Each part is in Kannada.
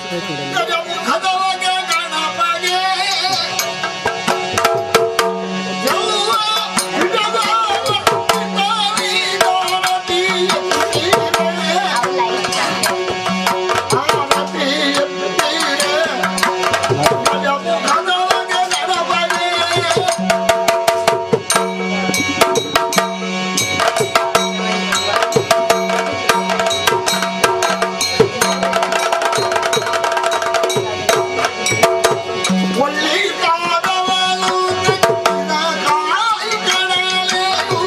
ಗಜಮುಖದೊಳಗೆ ಗಣಪಗೆ ಯೌವ ಹಿಡದ ಲಕ್ಷ್ಮೀ ಗಣಪತಿ ಎತ್ತಿರೆ. ಆರತಿ ಎತ್ತಿರೆ. ಗಜಮುಖದೊಳಗೆ ಗಣಪಗೆ ಒಳ್ಳಿಗಾದವನು ತೆಕ್ಕಿನ ಕಾಯಿ ಕಡಲೆಯು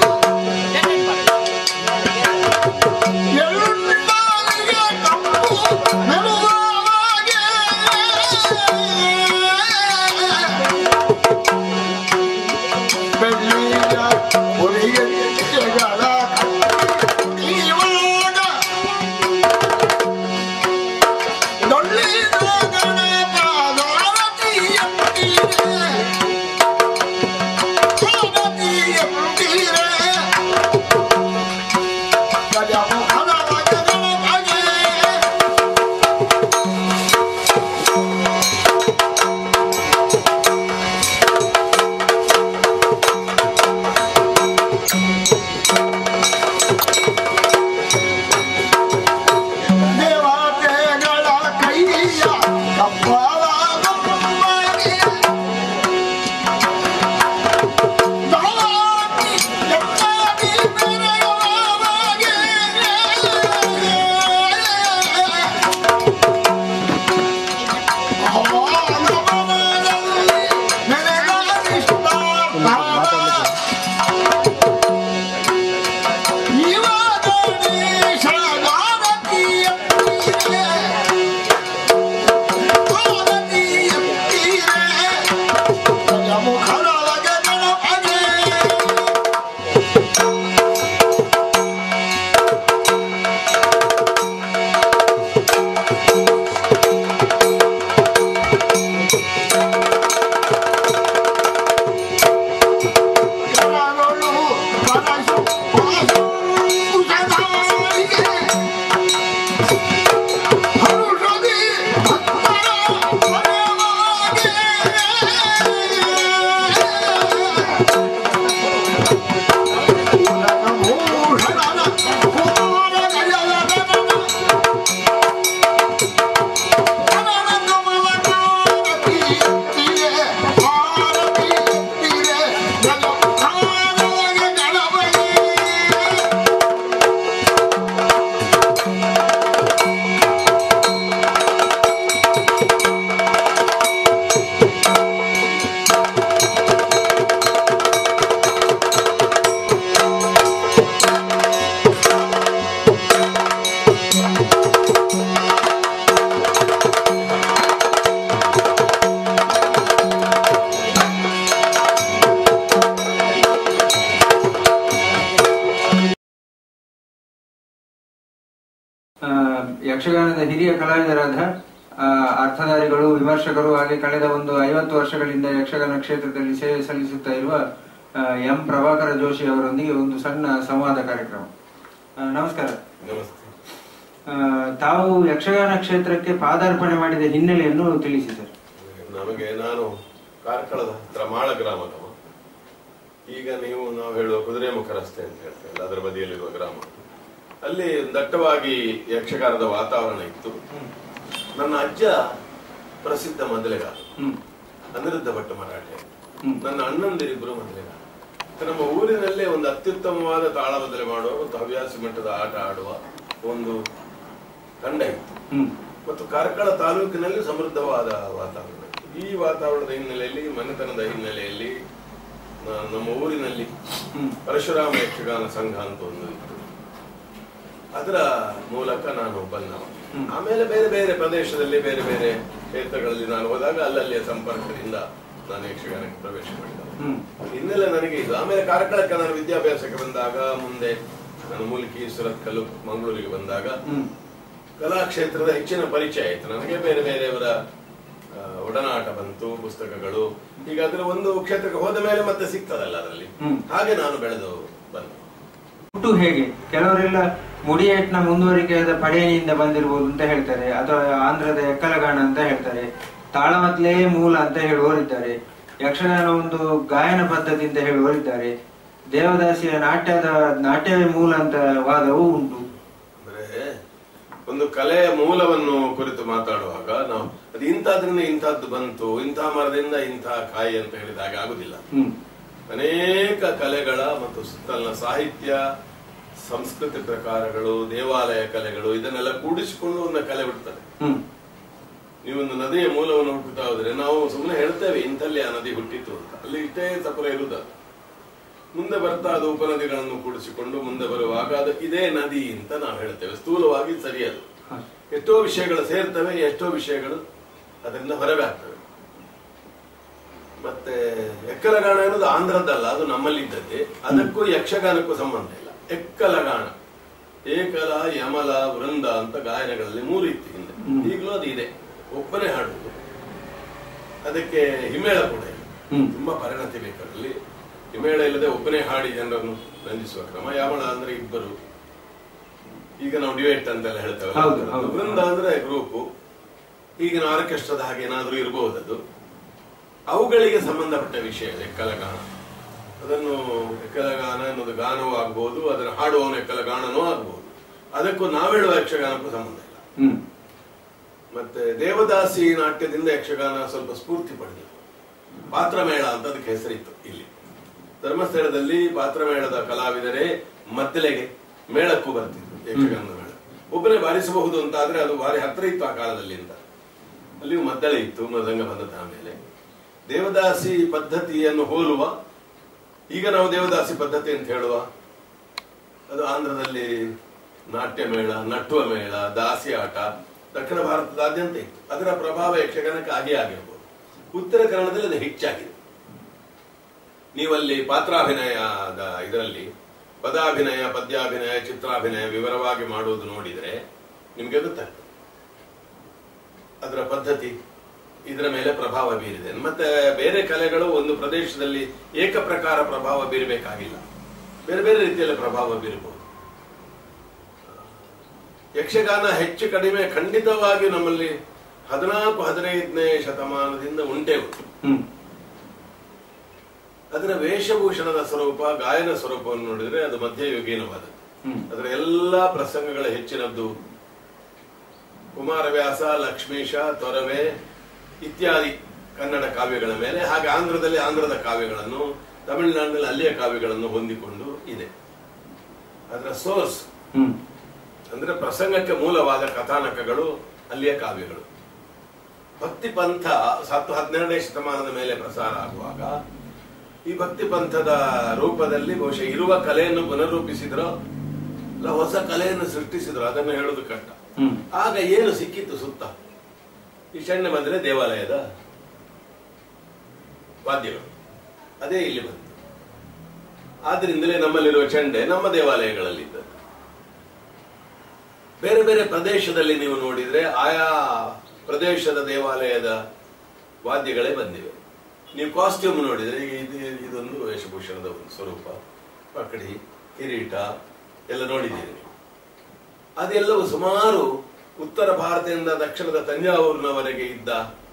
ಎಳ್ಳುಂಡಾಲಿಗೆ ಕಪ್ಪು ಮೆಲುವಾಗೆ ಬೆಳ್ಳಿಯ ಹೊರೆಯೆಚ್ಚೆಗಳ ಕುಡಿಯುವಾಗ ದೊಡ್ಡಿದ ಗಣಪ ಭಾರತೀಯಂತೀರೆ ಭಾರತೀಯಂತೀರೆ ಗಜಮುಖದ ಗಣಪಗೆ ದೇವತೆಗಳ ಕೈಯ ಕಪ್ಪಳ ಗಮ್ಮನೆ ದಾಟಿ ಎತ್ತಾಡಿ ಬೆರೆಯುವವಗೆ ಅವನವನಲ್ಲಿ ನೆನೆದಾನಿಷ್ಟ ಭಾವ ಇವ ಗಣೇಶ ಭಾರತೀಯಂತೀರೆ ಭಾರತೀಯಂತೀರೆ ಗಜಮುಖದೊಳಗೆ ಗಣಪಗೆ ಗಣಗಳು ಕನಸು ವಾಸು ಕುಶಲಾರಿಗೆ ಹರುಷದಿ ಭಕ್ತರ ಪರವಾಗಿ ಭೂಷಣನ ಕುಮಾರ ಗಜಲ ಗಣನ ಗಣನ ಕಮಲ ಕಾರತಿ ಎತ್ತಿರೆ ಭಾರತಿ ಎತ್ತಿರೆ ಗಜ ಕಾಲೊಳಗೆ ಗಣಪತಿ ಆ, ಯಕ್ಷಗಾನದ ಹಿರಿಯ ಕಲಾವಿದರಾದ ಆ, ಅರ್ಥಧಾರಿಗಳು ವಿಮರ್ಶಕರು ಹಾಗೆ ಕಳೆದ ಒಂದು ಐವತ್ತು ವರ್ಷಗಳಿಂದ ಯಕ್ಷಗಾನ ಕ್ಷೇತ್ರದಲ್ಲಿ ಸೇವೆ ಸಲ್ಲಿಸುತ್ತಾ ಇರುವ ಆ, ಎಂ ಪ್ರಭಾಕರ ಜೋಶಿ ಅವರೊಂದಿಗೆ ಒಂದು ಸಣ್ಣ ಸಂವಾದ ಕಾರ್ಯಕ್ರಮ ಆ, ನಮಸ್ಕಾರ ನಮಸ್ತೆ ಆ, ತಾವು ಯಕ್ಷಗಾನ ಕ್ಷೇತ್ರಕ್ಕೆ ಪಾದಾರ್ಪಣೆ ಮಾಡಿದ ಹಿನ್ನೆಲೆಯನ್ನು ತಿಳಿಸಿ ಸರ್ ನಮಗೆ ನಾನು ಕಾರ್ಕಳದ ಹತ್ರ ಮಾಳ ಗ್ರಾಮದವ ಈಗ ನೀವು ನಾವು ಹೇಳುವ ಕುದುರೆಮುಖ ರಸ್ತೆ ಅಂತ ಹೇಳ್ತೇವೆ ಅದರ ಬದಿಯಲ್ಲಿರುವ ಗ್ರಾಮ ಅಲ್ಲಿ ದಟ್ಟವಾಗಿ ಯಕ್ಷಗಾನದ ವಾತಾವರಣ ಇತ್ತು ನನ್ನ ಅಜ್ಜ ಪ್ರಸಿದ್ಧ ಮೊದಲೆಗಾರ ಹ್ಮ್ ಅನಿರುದ್ಧ ಭಟ್ಟ ಮರಾಠೆ ಹ್ಮ್. ನನ್ನ ಅಣ್ಣಂದಿರಿಬ್ಬರು ಮೊದಲೆಗಾರ ಮತ್ತೆ ನಮ್ಮ ಊರಿನಲ್ಲೇ ಒಂದು ಅತ್ಯುತ್ತಮವಾದ ತಾಳ ಬದಲೆ ಮಾಡುವ ಒಂದು ಹವ್ಯಾಸಿ ಮಟ್ಟದ ಆಟ ಆಡುವ ಒಂದು ತಂಡ ಇತ್ತು ಹ್ಮ್ ಮತ್ತು ಕಾರ್ಕಳ ತಾಲೂಕಿನಲ್ಲಿ ಸಮೃದ್ಧವಾದ ವಾತಾವರಣ ಇತ್ತು. ಈ ವಾತಾವರಣದ ಹಿನ್ನೆಲೆಯಲ್ಲಿ ಮನೆತನದ ಹಿನ್ನೆಲೆಯಲ್ಲಿ ನ- ನಮ್ಮ ಊರಿನಲ್ಲಿ ಹ್ಮ್ ಪರಶುರಾಮ ಯಕ್ಷಗಾನ ಸಂಘ ಅಂತ ಒಂದು ಇತ್ತು ಅದರ ಮೂಲಕ ನಾನು ಬಂದವ ಹ್ಮ್. ಆಮೇಲೆ ಬೇರೆ ಬೇರೆ ಪ್ರದೇಶದಲ್ಲಿ ಬೇರೆ ಬೇರೆ ಕ್ಷೇತ್ರಗಳಲ್ಲಿ ನಾನು ಹೋದಾಗ ಅಲ್ಲಲ್ಲಿಯ ಸಂಪರ್ಕದಿಂದ ನಾನು ಯಕ್ಷಗಾನಕ್ಕೆ ಪ್ರವೇಶ ಮಾಡಿದ ಹ್ಮ್ ಹಿನ್ನೆಲೆ ನನಗೆ ಇದು ಆಮೇಲೆ ಕಾರ್ಕಳಕ್ಕೆ ನಾನು ವಿದ್ಯಾಭ್ಯಾಸಕ್ಕೆ ಬಂದಾಗ ಮುಂದೆ ನಾನು ಮೂಲಿಕಿ ಸುರತ್ಕಲ್ಲು ಮಂಗಳೂರಿಗೆ ಬಂದಾಗ ಹ್ಮ್ ಕಲಾಕ್ಷೇತ್ರದ ಹೆಚ್ಚಿನ ಪರಿಚಯ ಆಯ್ತು ನನಗೆ ಬೇರೆ ಬೇರೆಯವರ ಆ, ಒಡನಾಟ ಬಂತು ಪುಸ್ತಕಗಳು ಈಗ ಅದರ ಒಂದು ಕ್ಷೇತ್ರಕ್ಕೆ ಹೋದ ಮೇಲೆ ಮತ್ತೆ ಸಿಗ್ತದಲ್ಲ ಅದರಲ್ಲಿ ಹ್ಮ್. ಹಾಗೆ ನಾನು ಬೆಳೆದು ಬಂದೆ ಹುಟ್ಟು ಹೇಗೆ ಕೆಲವರೆಲ್ಲ ಮುಡಿಯೇಟ್ನ ಮುಂದುವರಿಕೆಯಾದ ಪಡೆಯಣಿಯಿಂದ ಬಂದಿರಬಹುದು ಅಂತ ಹೇಳ್ತಾರೆ ಅಥವಾ ಆಂಧ್ರದ ಎಕ್ಕಲಗಾಣ ಅಂತ ಹೇಳ್ತಾರೆ ತಾಳಮತ್ಲೇ ಮೂಲ ಅಂತ ಹೇಳುವವರಿದ್ದಾರೆ ಯಕ್ಷಗಾನ ಒಂದು ಗಾಯನ ಪದ್ಧತಿ ಅಂತ ಹೇಳುವವರಿದ್ದಾರೆ ದೇವದಾಸಿಯ ನಾಟ್ಯದ ನಾಟ್ಯವೇ ಮೂಲ ಅಂತ ವಾದವೂ ಉಂಟು ಅಂದ್ರೆ ಒಂದು ಕಲೆಯ ಮೂಲವನ್ನು ಕುರಿತು ಮಾತಾಡುವಾಗ ನಾವು ಅದು ಇಂಥದ್ರಿಂದ ಇಂಥದ್ದು ಬಂತು ಇಂಥ ಮರದಿಂದ ಇಂಥ ಕಾಯಿ ಅಂತ ಹೇಳಿದಾಗ ಆಗುದಿಲ್ಲ ಹ್ಮ್ ಅನೇಕ ಕಲೆಗಳ ಮತ್ತು ಸುತ್ತಲಿನ ಸಾಹಿತ್ಯ ಸಂಸ್ಕೃತಿ ಪ್ರಕಾರಗಳು ದೇವಾಲಯ ಕಲೆಗಳು ಇದನ್ನೆಲ್ಲ ಕೂಡಿಸಿಕೊಂಡು ಒಂದು ಕಲೆ ಬಿಡ್ತಾರೆ ಹ್ಮ್ ನೀವೊಂದು ನದಿಯ ಮೂಲವನ್ನು ಹುಟ್ಟುತ್ತಾ ಹೋದ್ರೆ ನಾವು ಸುಮ್ಮನೆ ಹೇಳ್ತೇವೆ ಇಂಥಲ್ಲಿ ಆ ನದಿ ಹುಟ್ಟಿತು ಅಂತ ಅಲ್ಲಿ ಇಷ್ಟೇ ಸಪುರ ಇರುವುದು ಮುಂದೆ ಬರ್ತಾ ಅದು ಉಪನದಿಗಳನ್ನು ಕೂಡಿಸಿಕೊಂಡು ಮುಂದೆ ಬರುವಾಗ ಅದು ಇದೇ ನದಿ ಅಂತ ನಾವು ಹೇಳ್ತೇವೆ ಸ್ಥೂಲವಾಗಿ ಸರಿಯದು ಹ. ಎಷ್ಟೋ ವಿಷಯಗಳು ಸೇರ್ತವೆ ಎಷ್ಟೋ ವಿಷಯಗಳು ಅದರಿಂದ ಹೊರಗೆ ಆಗ್ತವೆ ಮತ್ತೆ ಎಕ್ಕಲಗಾಣ ಅನ್ನೋದು ಆಂಧ್ರದ್ದಲ್ಲ ಅದು ನಮ್ಮಲ್ಲಿದ್ದದ್ದೇ ಅದಕ್ಕೂ ಯಕ್ಷಗಾನಕ್ಕೂ ಸಂಬಂಧ ಇಲ್ಲ ಎಕ್ಕಲಗಾಣ ಏಕಲ ಯಮಲ ವೃಂದ ಅಂತ ಗಾಯನಗಳಲ್ಲಿ ಮೂರು ಇತ್ತು ಹಿಂದೆ ಹ್ಮ್. ಈಗಲೂ ಅದು ಇದೆ ಒಬ್ಬನೇ ಹಾಡುದು ಅದಕ್ಕೆ ಹಿಮೇಳ ಕೂಡ ಇದೆ ಹ್ಮ್. ತುಂಬಾ ಪರಿಣತಿ ಬೇಕಾದಲ್ಲಿ ಹಿಮೇಳ ಇಲ್ಲದೆ ಒಬ್ಬನೇ ಹಾಡಿ ಜನರನ್ನು ರಂಜಿಸುವ ಕ್ರಮ ಯಾವಳ ಅಂದ್ರೆ ಇಬ್ಬರು ಈಗ ನಾವು ಡಿವೇಟ್ ಅಂತೆಲ್ಲ ಹೇಳ್ತೇವೆ ಹೌದು, ಹೌದು. ವೃಂದ ಅಂದ್ರೆ ಗ್ರೂಪು ಈಗಿನ ಆರ್ಕೆಸ್ಟ್ರಾದ ಹಾಗೆ ಏನಾದ್ರೂ ಇರಬಹುದು ಅದು ಅವುಗಳಿಗೆ ಸಂಬಂಧಪಟ್ಟ ವಿಷಯ ಎಕ್ಕಲಗಾನ ಅದನ್ನು ಎಕ್ಕಲಗಾನ ಅನ್ನೋದು ಗಾನವೂ ಆಗ್ಬಹುದು ಅದನ್ನು ಹಾಡುವವನು ಎಕ್ಕಲಗಾನನೂ ಆಗ್ಬಹುದು ಅದಕ್ಕೂ ನಾವೇಳುವ ಯಕ್ಷಗಾನಕ್ಕೂ ಸಂಬಂಧ ಇಲ್ಲ ಹ್ಮ್ ಮತ್ತೆ ದೇವದಾಸಿ ನಾಟ್ಯದಿಂದ ಯಕ್ಷಗಾನ ಸ್ವಲ್ಪ ಸ್ಫೂರ್ತಿ ಪಡೆದಿದೆ ಪಾತ್ರಮೇಳ ಅಂತ ಅದಕ್ಕೆ ಹೆಸರಿತ್ತು ಇಲ್ಲಿ ಧರ್ಮಸ್ಥಳದಲ್ಲಿ ಪಾತ್ರಮೇಳದ ಕಲಾವಿದರೇ ಮದ್ದಲೆಗೆ ಮೇಳಕ್ಕೂ ಬರ್ತಿದ್ರು ಯಕ್ಷಗಾನದ ಮೇಳ ಒಬ್ಬನೇ ಬಾರಿಸಬಹುದು ಅಂತ ಆದ್ರೆ ಅದು ಭಾರಿ ಹತ್ರ ಇತ್ತು ಆ ಕಾಲದಲ್ಲಿ ಅಂತ ಅಲ್ಲಿಯೂ ಮದ್ದಳೆ ಇತ್ತು ಮೃದಂಗ ಬಂದದ ಆಮೇಲೆ ದೇವದಾಸಿ ಪದ್ಧತಿಯನ್ನು ಹೋಲುವ ಈಗ ನಾವು ದೇವದಾಸಿ ಪದ್ಧತಿ ಅಂತ ಹೇಳುವ ಅದು ಆಂಧ್ರದಲ್ಲಿ ನಾಟ್ಯ ಮೇಳ ನಟ್ಟುವ ಮೇಳ ದಾಸಿ ಆಟ ದಕ್ಷಿಣ ಭಾರತದಾದ್ಯಂತ ಇತ್ತು ಅದರ ಪ್ರಭಾವ ಯಕ್ಷಗಾನಕ್ಕೆ ಆಗೇ ಆಗಿರಬಹುದು ಉತ್ತರ ಕನ್ನಡದಲ್ಲಿ ಅದು ಹೆಚ್ಚಾಗಿದೆ ನೀವಲ್ಲಿ ಪಾತ್ರಾಭಿನಯದ ಇದರಲ್ಲಿ ಪದಾಭಿನಯ ಪದ್ಯಾಭಿನಯ ಚಿತ್ರಾಭಿನಯ ವಿವರವಾಗಿ ಮಾಡುವುದು ನೋಡಿದರೆ ನಿಮಗೆ ಗೊತ್ತಾಗ್ತದೆ ಅದರ ಪದ್ಧತಿ ಇದರ ಮೇಲೆ ಪ್ರಭಾವ ಬೀರಿದೆ ಮತ್ತೆ ಬೇರೆ ಕಲೆಗಳು ಒಂದು ಪ್ರದೇಶದಲ್ಲಿ ಏಕ ಪ್ರಕಾರ ಪ್ರಭಾವ ಬೀರಬೇಕಾಗಿಲ್ಲ ಬೇರೆ ಬೇರೆ ರೀತಿಯಲ್ಲಿ ಪ್ರಭಾವ ಬೀರಬಹುದು ಯಕ್ಷಗಾನ ಹೆಚ್ಚು ಕಡಿಮೆ ಖಂಡಿತವಾಗಿ ನಮ್ಮಲ್ಲಿ ಹದಿನಾಲ್ಕು ಹದಿನೈದನೇ ಶತಮಾನದಿಂದ ಉಂಟೇ ಉಂಟು ಹ್ಮ್ ಅದರ ವೇಷಭೂಷಣದ ಸ್ವರೂಪ ಗಾಯನ ಸ್ವರೂಪವನ್ನು ನೋಡಿದ್ರೆ ಅದು ಮಧ್ಯಯುಗೀನವಾದದ್ದು ಹ್ಮ್ ಅದರ ಎಲ್ಲಾ ಪ್ರಸಂಗಗಳ ಹೆಚ್ಚಿನದ್ದು ಕುಮಾರವ್ಯಾಸ ಲಕ್ಷ್ಮೀಶ ತೊರವೆ ಇತ್ಯಾದಿ ಕನ್ನಡ ಕಾವ್ಯಗಳ ಮೇಲೆ ಹಾಗೆ ಆಂಧ್ರದಲ್ಲಿ ಆಂಧ್ರದ ಕಾವ್ಯಗಳನ್ನು ತಮಿಳುನಾಡಿನಲ್ಲಿ ಅಲ್ಲಿಯ ಕಾವ್ಯಗಳನ್ನು ಹೊಂದಿಕೊಂಡು ಇದೆ ಅದರ ಸೋರ್ಸ್ ಹ್ಮ್ ಅಂದ್ರೆ ಪ್ರಸಂಗಕ್ಕೆ ಮೂಲವಾದ ಕಥಾನಕಗಳು ಅಲ್ಲಿಯ ಕಾವ್ಯಗಳು ಭಕ್ತಿ ಪಂಥ ಹತ್ತು ಹನ್ನೆರಡನೇ ಶತಮಾನದ ಮೇಲೆ ಪ್ರಸಾರ ಆಗುವಾಗ ಈ ಭಕ್ತಿ ಪಂಥದ ರೂಪದಲ್ಲಿ ಬಹುಶಃ ಇರುವ ಕಲೆಯನ್ನು ಪುನರ್ರೂಪಿಸಿದ್ರೋ ಇಲ್ಲ ಹೊಸ ಕಲೆಯನ್ನು ಸೃಷ್ಟಿಸಿದ್ರು ಅದನ್ನು ಹೇಳೋದು ಕಷ್ಟ ಹ್ಮ್ ಆಗ ಏನು ಸಿಕ್ಕಿತ್ತು ಸುತ್ತ ಈ ಸಣ್ಣ ಬಂದ್ರೆ ದೇವಾಲಯದ ವಾದ್ಯಗಳು ಅದೇ ಇಲ್ಲಿ ಬಂತು ಆದ್ರಿಂದಲೇ ನಮ್ಮಲ್ಲಿರುವ ಚೆಂಡೆ ನಮ್ಮ ದೇವಾಲಯಗಳಲ್ಲಿದ್ದದ್ದು ಬೇರೆ ಬೇರೆ ಪ್ರದೇಶದಲ್ಲಿ ನೀವು ನೋಡಿದ್ರೆ ಆಯಾ ಪ್ರದೇಶದ ದೇವಾಲಯದ ವಾದ್ಯಗಳೇ ಬಂದಿವೆ ನೀವು ಕಾಸ್ಟ್ಯೂಮ್ ನೋಡಿದ್ರೆ ಈಗ ಇದು ಇದೊಂದು ವೇಷಭೂಷಣದ ಒಂದು ಸ್ವರೂಪ ಪಕಡಿ ಕಿರೀಟ ಎಲ್ಲ ನೋಡಿದ್ದೀರಿ ನೀವು ಅದೆಲ್ಲವೂ ಸುಮಾರು ಉತ್ತರ ಭಾರತದಿಂದ ದಕ್ಷಿಣದ ತಂಜಾವೂರಿನವರೆಗೆ ಇದ್ದ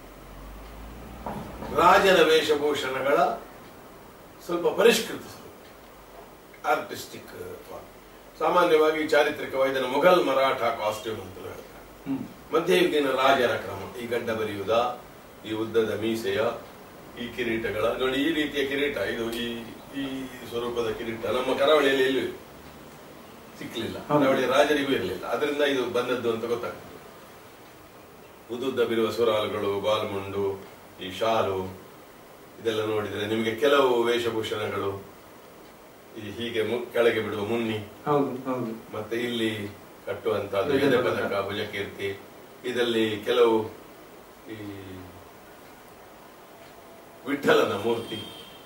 ರಾಜರ ವೇಷಭೂಷಣಗಳ ಸ್ವಲ್ಪ ಪರಿಷ್ಕೃತ ಸ್ವರೂಪ ಆರ್ಟಿಸ್ಟಿಕ್ ಸಾಮಾನ್ಯವಾಗಿ ಚಾರಿತ್ರಿಕವಾಗಿ ಇದನ್ನು ಮೊಘಲ್ ಮರಾಠ ಕಾಸ್ಟ್ಯೂಮ್ ಅಂತ ಹೇಳ್ತಾರೆ ಹ್ಮ್ ಮಧ್ಯಯುಗೀನ ರಾಜರ ಕ್ರಮ ಈ ಗಡ್ಡ ಬರೆಯುವುದ ಈ ಉದ್ದದ ಮೀಸೆಯ ಈ ಕಿರೀಟಗಳ ನೋಡಿ ಈ ರೀತಿಯ ಕಿರೀಟ ಇದು ಈ ಈ ಸ್ವರೂಪದ ಕಿರೀಟ ನಮ್ಮ ಕರಾವಳಿಯಲ್ಲಿ ಎಲ್ಲೂ ಸಿಕ್ಕಲಿಲ್ಲ ಹೌದು. ಕರಾವಳಿಯ ರಾಜರಿಗೂ ಇರಲಿಲ್ಲ ಅದರಿಂದ ಇದು ಬಂದದ್ದು ಅಂತ ಗೊತ್ತಾಗ್ತದೆ ಉದ್ದುದ್ದ ಬಿರುವ ಸುರಾಲುಗಳು ಬಾಲ್ಮುಂಡು ಈ ಶಾಲು ಇದೆಲ್ಲ ನೋಡಿದ್ರೆ ನಿಮಗೆ ಕೆಲವು ವೇಷಭೂಷಣಗಳು ಈ ಹೀಗೆ ಮು- ಕೆಳಗೆ ಬಿಡುವ ಮುನ್ನಿ ಹೌದು ಹೌದು ಮತ್ತೆ ಇಲ್ಲಿ ಕಟ್ಟುವಂತಹದ್ದು ಧ್ವಜ ಎದೆ ಪದಕ. ಪದಕ ಭುಜಕೀರ್ತಿ ಇದರಲ್ಲಿ ಕೆಲವು ಈ ವಿಠಲನ ಮೂರ್ತಿ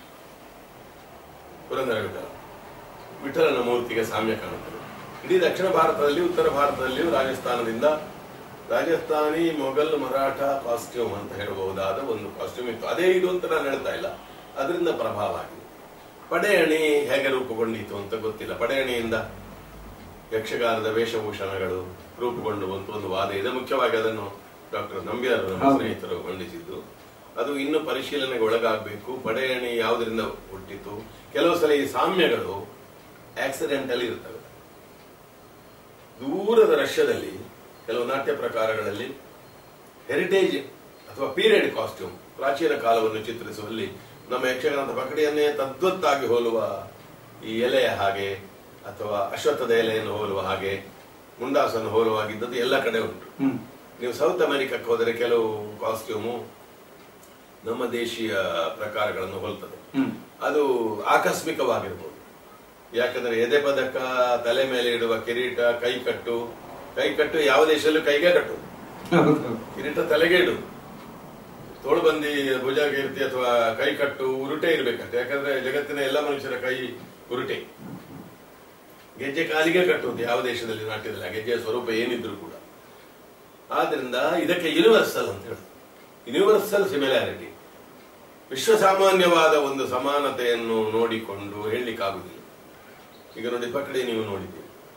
ಪುರಂದರ ವಿಠಲ ವಿಠಲನ ಮೂರ್ತಿಗೆ ಸಾಮ್ಯ ಕಾಣುತ್ತದೆ ಇಡೀ ದಕ್ಷಿಣ ಭಾರತದಲ್ಲಿ ಉತ್ತರ ಭಾರತದಲ್ಲಿಯೂ ರಾಜಸ್ಥಾನದಿಂದ ರಾಜಸ್ಥಾನಿ ಮೊಘಲ್ ಮರಾಠ ಕಾಸ್ಟ್ಯೂಮ್ ಅಂತ ಹೇಳಬಹುದಾದ ಒಂದು ಕಾಸ್ಟ್ಯೂಮ್ ಇತ್ತು ಅದೇ ಇದು ಅಂತ ನಾನು ಹೇಳ್ತಾ ಇಲ್ಲ ಅದರಿಂದ ಪ್ರಭಾವ ಆಗಿದೆ ಪಡೆಯಣಿ ಹೇಗೆ ರೂಪುಗೊಂಡಿತು ಅಂತ ಗೊತ್ತಿಲ್ಲ ಪಡೆಯಣಿಯಿಂದ ಯಕ್ಷಗಾನದ ವೇಷಭೂಷಣಗಳು ರೂಪುಗೊಂಡು ಬಂತು ಒಂದು ವಾದ ಇದೆ ಮುಖ್ಯವಾಗಿ ಅದನ್ನು ಡಾಕ್ಟರ್ ನಂಬ್ಯಾರು ನಮ್ಮ ಹೌದು. ಸ್ನೇಹಿತರು ಮಂಡಿಸಿದ್ದು ಅದು ಇನ್ನು ಪರಿಶೀಲನೆಗೆ ಒಳಗಾಗಬೇಕು ಪಡೆಯಣಿ ಯಾವುದರಿಂದ ಹುಟ್ಟಿತು ಕೆಲವು ಸಲ ಈ ಸಾಮ್ಯಗಳು ಆಕ್ಸಿಡೆಂಟಲ್ಲಿ ಇರ್ತವೆ ದೂರದ ರಷ್ಯಾದಲ್ಲಿ ಕೆಲವು ನಾಟ್ಯ ಪ್ರಕಾರಗಳಲ್ಲಿ ಹೆರಿಟೇಜ್ ಅಥವಾ ಪೀರಿಯಡ್ ಕಾಸ್ಟ್ಯೂಮ್ ಪ್ರಾಚೀನ ಕಾಲವನ್ನು ಚಿತ್ರಿಸುವಲ್ಲಿ ನಮ್ಮ ಯಕ್ಷಗಾನದ ಪಕಡಿಯನ್ನೇ ತದ್ವತ್ತಾಗಿ ಹೋಲುವ ಈ ಎಲೆಯ ಹಾಗೆ ಅಥವಾ ಅಶ್ವತ್ಥದ ಎಲೆಯನ್ನು ಹೋಲುವ ಹಾಗೆ ಮುಂಡಾಸನ್ನು ಹೋಲುವ ಹಾಗಿದ್ದದ್ದು ಎಲ್ಲ ಕಡೆ ಉಂಟು ಹ್ಮ್ ನೀವು ಸೌತ್ ಅಮೆರಿಕಕ್ಕೆ ಹೋದರೆ ಕೆಲವು ಕಾಸ್ಟ್ಯೂಮು ನಮ್ಮ ದೇಶೀಯ ಪ್ರಕಾರಗಳನ್ನು ಹೋಲ್ತದೆ ಹ್ಮ್ ಅದು ಆಕಸ್ಮಿಕವಾಗಿರ್ಬೋದು ಯಾಕಂದ್ರೆ ಎದೆ ಪದಕ ತಲೆ ಮೇಲೆ ಇಡುವ ಕಿರೀಟ ಕೈಕಟ್ಟು ಕೈಕಟ್ಟು ಯಾವ ದೇಶದಲ್ಲೂ ಕೈಗೆ ಕಟ್ಟು ಹೌದು ಕಿರೀಟ ತಲೆಗೆ ಇಡು ತೋಳುಬಂದಿ ಭುಜಕೀರ್ತಿ ಅಥವಾ ಕೈಕಟ್ಟು ಉರುಟೆ ಇರ್ಬೇಕಂತೆ ಯಾಕಂದ್ರೆ ಜಗತ್ತಿನ ಎಲ್ಲ ಮನುಷ್ಯರ ಕೈ ಉರುಟೆ ಗೆಜ್ಜೆ ಕಾಲಿಗೆ ಕಟ್ಟುವುದು ಯಾವ ದೇಶದಲ್ಲಿ ನಾಟ್ಯದಲ್ಲಿ ಆ ಗೆಜ್ಜೆಯ ಸ್ವರೂಪ ಏನಿದ್ರು ಕೂಡ ಆದ್ರಿಂದ ಇದಕ್ಕೆ ಯೂನಿವರ್ಸಲ್ ಅಂತ ಹೇಳುದು ಯೂನಿವರ್ಸಲ್ ಸಿಮಿಲಾರಿಟಿ ವಿಶ್ವಸಾಮಾನ್ಯವಾದ ಒಂದು ಸಮಾನತೆಯನ್ನು ನೋಡಿಕೊಂಡು ಹೇಳಲಿಕ್ಕಾಗುವುದಿಲ್ಲ ಈಗ ನೋಡಿ ಪಕಡಿ ನೀವು ನೋಡಿದ್ದೀರಿ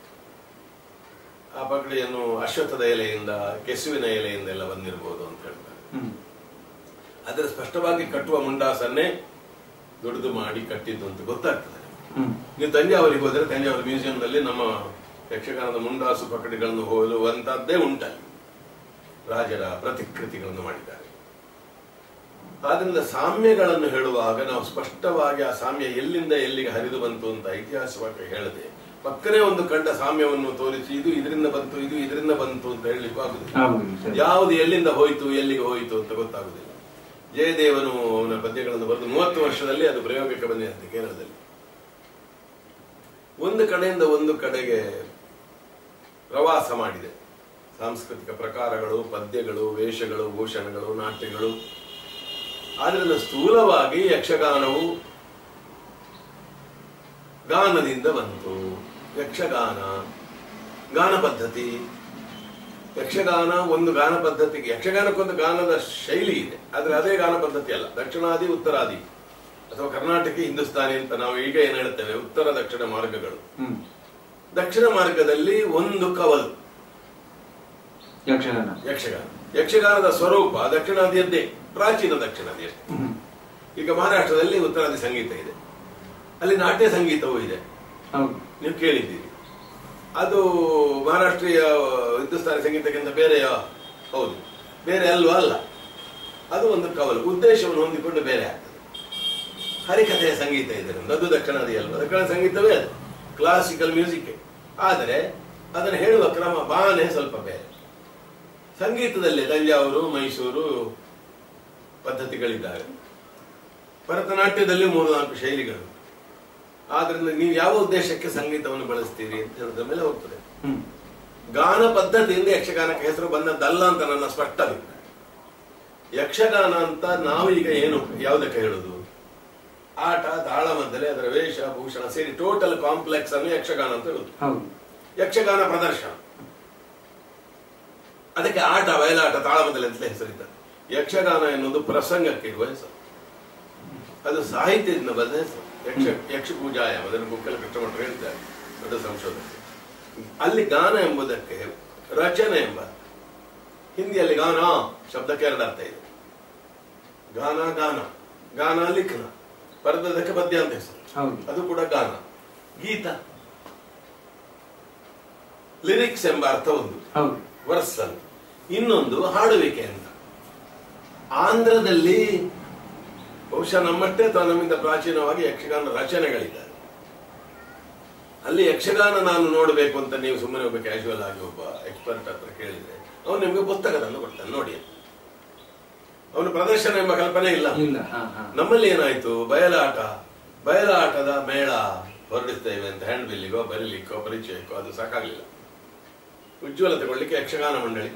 ಆ ಪಕಡಿಯನ್ನು ಅಶ್ವತ್ಥದ ಎಲೆಯಿಂದ ಕೆಸುವಿನ ಎಲೆಯಿಂದ ಎಲ್ಲ ಬಂದಿರಬಹುದು ಅಂತ ಹೇಳ್ತಾರೆ ಹ್ಮ್ ಅದರ ಸ್ಪಷ್ಟವಾಗಿ ಕಟ್ಟುವ ಮುಂಡಾಸನ್ನೇ ದೊಡ್ಡದು ಮಾಡಿ ಕಟ್ಟಿದ್ದು ಅಂತ ಗೊತ್ತಾಗ್ತದೆ ಹ್ಮ್ ನೀವು ತಂಜಾವೂರಿಗೆ ಹೋದರೆ ತಂಜಾವೂರು ಮ್ಯೂಸಿಯಂನಲ್ಲಿ ನಮ್ಮ ಯಕ್ಷಗಾನದ ಮುಂಡಾಸು ಪಕಡಿಗಳನ್ನು ಹೋಲುವಂತದ್ದೇ ಉಂಟಲ್ಲಿ ರಾಜರ ಪ್ರತಿಕೃತಿಗಳನ್ನು ಮಾಡಿದ್ದಾರೆ ಆದ್ರಿಂದ ಸಾಮ್ಯಗಳನ್ನು ಹೇಳುವಾಗ ನಾವು ಸ್ಪಷ್ಟವಾಗಿ ಆ ಸಾಮ್ಯ ಎಲ್ಲಿಂದ ಎಲ್ಲಿಗೆ ಹರಿದು ಬಂತು ಅಂತ ಐತಿಹಾಸಿಕವಾಗಿ ಹೇಳದೆ ಪಕ್ಕನೇ ಒಂದು ಕಂಡ ಸಾಮ್ಯವನ್ನು ತೋರಿಸಿ ಇದು ಇದರಿಂದ ಬಂತು ಇದು ಇದರಿಂದ ಬಂತು ಅಂತ ಹೇಳಲಿಕ್ಕೂ ಆಗುದಿಲ್ಲ ಆಗುದಿಲ್ಲ ಸರಿ ಯಾವುದು ಎಲ್ಲಿಂದ ಹೋಯಿತು ಎಲ್ಲಿಗೆ ಹೋಯಿತು ಅಂತ ಗೊತ್ತಾಗುದಿಲ್ಲ ಜಯದೇವನು ಅವನ ಪದ್ಯಗಳನ್ನು ಬರೆದು ಮೂವತ್ತು ವರ್ಷದಲ್ಲಿ ಅದು ಪ್ರಯೋಗಕ್ಕೆ ಬಂದಿದೆ ಕೇರಳದಲ್ಲಿ ಒಂದು ಕಡೆಯಿಂದ ಒಂದು ಕಡೆಗೆ ಪ್ರವಾಸ ಮಾಡಿದೆ ಸಾಂಸ್ಕೃತಿಕ ಪ್ರಕಾರಗಳು ಪದ್ಯಗಳು ವೇಷಗಳು ಭೂಷಣಗಳು ನಾಟ್ಯಗಳು ಆದ್ರಿಂದ ಸ್ಥೂಲವಾಗಿ ಯಕ್ಷಗಾನವು ಗಾನದಿಂದ ಬಂತು ಯಕ್ಷಗಾನ ಗಾನ ಪದ್ಧತಿ ಯಕ್ಷಗಾನ ಒಂದು ಗಾನ ಪದ್ಧತಿಗೆ ಯಕ್ಷಗಾನಕ್ಕೊಂದು ಗಾನದ ಶೈಲಿ ಇದೆ ಆದ್ರೆ ಅದೇ ಗಾನ ಪದ್ಧತಿ ಅಲ್ಲ ದಕ್ಷಿಣಾದಿ ಉತ್ತರಾದಿ ಅಥವಾ ಕರ್ನಾಟಕ ಹಿಂದೂಸ್ತಾನಿ ಅಂತ ನಾವು ಈಗ ಏನ್ ಹೇಳ್ತೇವೆ ಉತ್ತರ ದಕ್ಷಿಣ ಮಾರ್ಗಗಳು ಹ್ಮ್ ದಕ್ಷಿಣ ಮಾರ್ಗದಲ್ಲಿ ಒಂದು ಕವಲು ಯಕ್ಷಗಾನ ಯಕ್ಷಗಾನ ಯಕ್ಷಗಾನದ ಸ್ವರೂಪ ದಕ್ಷಿಣಾದಿಯದ್ದೇ ಪ್ರಾಚೀನ ದಕ್ಷಿಣಾದಿಯಷ್ಟೇ ಹ್ಮ್ ಈಗ ಮಹಾರಾಷ್ಟ್ರದಲ್ಲಿ ಉತ್ತರಾದಿ ಸಂಗೀತ ಇದೆ ಅಲ್ಲಿ ನಾಟ್ಯ ಸಂಗೀತವೂ ಇದೆ ಹೌದು ನೀವು ಕೇಳಿದ್ದೀರಿ ಅದು ಮಹಾರಾಷ್ಟ್ರೀಯ ಹಿಂದೂಸ್ತಾನಿ ಸಂಗೀತಕ್ಕಿಂತ ಬೇರೆಯ ಹೌದು ಬೇರೆ ಅಲ್ವಾ ಅಲ್ಲ ಅದು ಒಂದು ಕವಲು ಉದ್ದೇಶವನ್ನು ಹೊಂದಿಕೊಂಡು ಬೇರೆ ಆಗ್ತದೆ ಹರಿಕಥೆಯ ಸಂಗೀತ ಇದೆ ನಮ್ದು. ಅದು ದಕ್ಷಿಣಾದಿ ಅಲ್ವಾ ದಕ್ಷಿಣ ಸಂಗೀತವೇ ಅದು ಕ್ಲಾಸಿಕಲ್ ಮ್ಯೂಸಿಕ್ ಆದರೆ ಅದನ್ನು ಹೇಳುವ ಕ್ರಮ ಬಾನೆ ಸ್ವಲ್ಪ ಬೇರೆ ಸಂಗೀತದಲ್ಲಿ ತಂಜಾವೂರು ಮೈಸೂರು ಪದ್ಧತಿಗಳಿದ್ದಾವೆ ಭರತನಾಟ್ಯದಲ್ಲಿ ಮೂರು ನಾಲ್ಕು ಶೈಲಿಗಳು ಆದ್ರಿಂದ ನೀವು ಯಾವ ಉದ್ದೇಶಕ್ಕೆ ಸಂಗೀತವನ್ನು ಬಳಸ್ತೀರಿ ಅಂತ ಹೇಳಿದ ಮೇಲೆ ಹೋಗ್ತದೆ ಹ್ಮ್ ಗಾನ ಪದ್ಧತಿಯಿಂದ ಯಕ್ಷಗಾನಕ್ಕೆ ಹೆಸರು ಬಂದದ್ದಲ್ಲ ಅಂತ ನನ್ನ ಸ್ಪಷ್ಟ ಅಭಿಪ್ರಾಯ ಯಕ್ಷಗಾನ ಅಂತ ನಾವೀಗ ಏನು ಯಾವುದಕ್ಕೆ ಹೇಳುದು ಆಟ ತಾಳಮದ್ದಲೆ ಅದರ ವೇಷ ಭೂಷಣ ಸೇರಿ ಟೋಟಲ್ ಕಾಂಪ್ಲೆಕ್ಸ್ ಅನ್ನು ಯಕ್ಷಗಾನ ಅಂತ ಹೇಳುದು ಹೌದು ಯಕ್ಷಗಾನ ಪ್ರದರ್ಶನ ಅದಕ್ಕೆ ಆಟ ಬಯಲಾಟ ತಾಳಮದ್ದಲೆ ಅಂತ ಹೆಸರಿದ್ದಾರೆ ಯಕ್ಷಗಾನ ಎನ್ನುವುದು ಪ್ರಸಂಗಕ್ಕೆ ಇರುವ ಹೆಸರು ಅದು ಸಾಹಿತ್ಯದಿಂದ ಬಂದ ಹೆಸರು ಯಕ್ಷ ಯಕ್ಷ ಪೂಜಾಯಾಮ ಅದನ್ನು ಬುಕ್ಕಲ್ಲಿ ಕೃಷ್ಣಮಠರು ಹೇಳ್ತಾರೆ ಅದು ಸಂಶೋಧನೆ ಅಲ್ಲಿ ಗಾನ ಎಂಬುದಕ್ಕೆ ರಚನೆ ಎಂಬ ಹಿಂದಿಯಲ್ಲಿ ಗಾನ ಶಬ್ದಕ್ಕೆ ಎರಡು ಅರ್ಥ ಇದೆ ಗಾನ ಗಾನ ಗಾನ ಲಿಖನ ಪರದಕ್ಕೆ ಪದ್ಯ ಅಂತ ಹೆಸರು ಹೌದು ಅದು ಕೂಡ ಗಾನ ಗೀತ ಲಿರಿಕ್ಸ್ ಎಂಬ ಅರ್ಥ ಒಂದು ಹೌದು ವರ್ಸಲ್ ಇನ್ನೊಂದು ಹಾಡುವಿಕೆ ಅಂತ ಆಂಧ್ರದಲ್ಲಿ ಬಹುಶಃ ನಮ್ಮಷ್ಟೇ ಅಥವಾ ನಮ್ಮಿಂದ ಪ್ರಾಚೀನವಾಗಿ ಯಕ್ಷಗಾನ ರಚನೆಗಳಿದ್ದಾರೆ ಅಲ್ಲಿ ಯಕ್ಷಗಾನ ನಾನು ನೋಡಬೇಕು ಅಂತ ನೀವು ಸುಮ್ಮನೆ ಒಬ್ಬ ಕ್ಯಾಶುವಲ್ ಆಗಿ ಒಬ್ಬ ಎಕ್ಸ್ಪರ್ಟ್ ಹತ್ರ ಕೇಳಿದ್ರೆ ಅವನು ನಿಮಗೆ ಪುಸ್ತಕವನ್ನು ಕೊಡ್ತಾನೆ ನೋಡಿ ಅಂತ. ಅವನು ಪ್ರದರ್ಶನ ಎಂಬ ಕಲ್ಪನೆ ಇಲ್ಲ ಇಲ್ಲ ಹಾ ಹಾ ನಮ್ಮಲ್ಲಿ ಏನಾಯ್ತು ಬಯಲಾಟ ಬಯಲಾಟದ ಮೇಳ ಹೊರಡಿಸ್ತೇವೆ ಅಂತ ಹ್ಯಾಂಡ್ ಬಿಲ್ಲಿಗೋ ಬರೀಲಿಕ್ಕೋ ಪರಿಚಯಕ್ಕೋ ಅದು ಸಾಕಾಗ್ಲಿಲ್ಲ ಉಜ್ವಲ ತಗೊಳ್ಳಿಕ್ಕೆ ಯಕ್ಷಗಾನ ಮಂಡಳಿ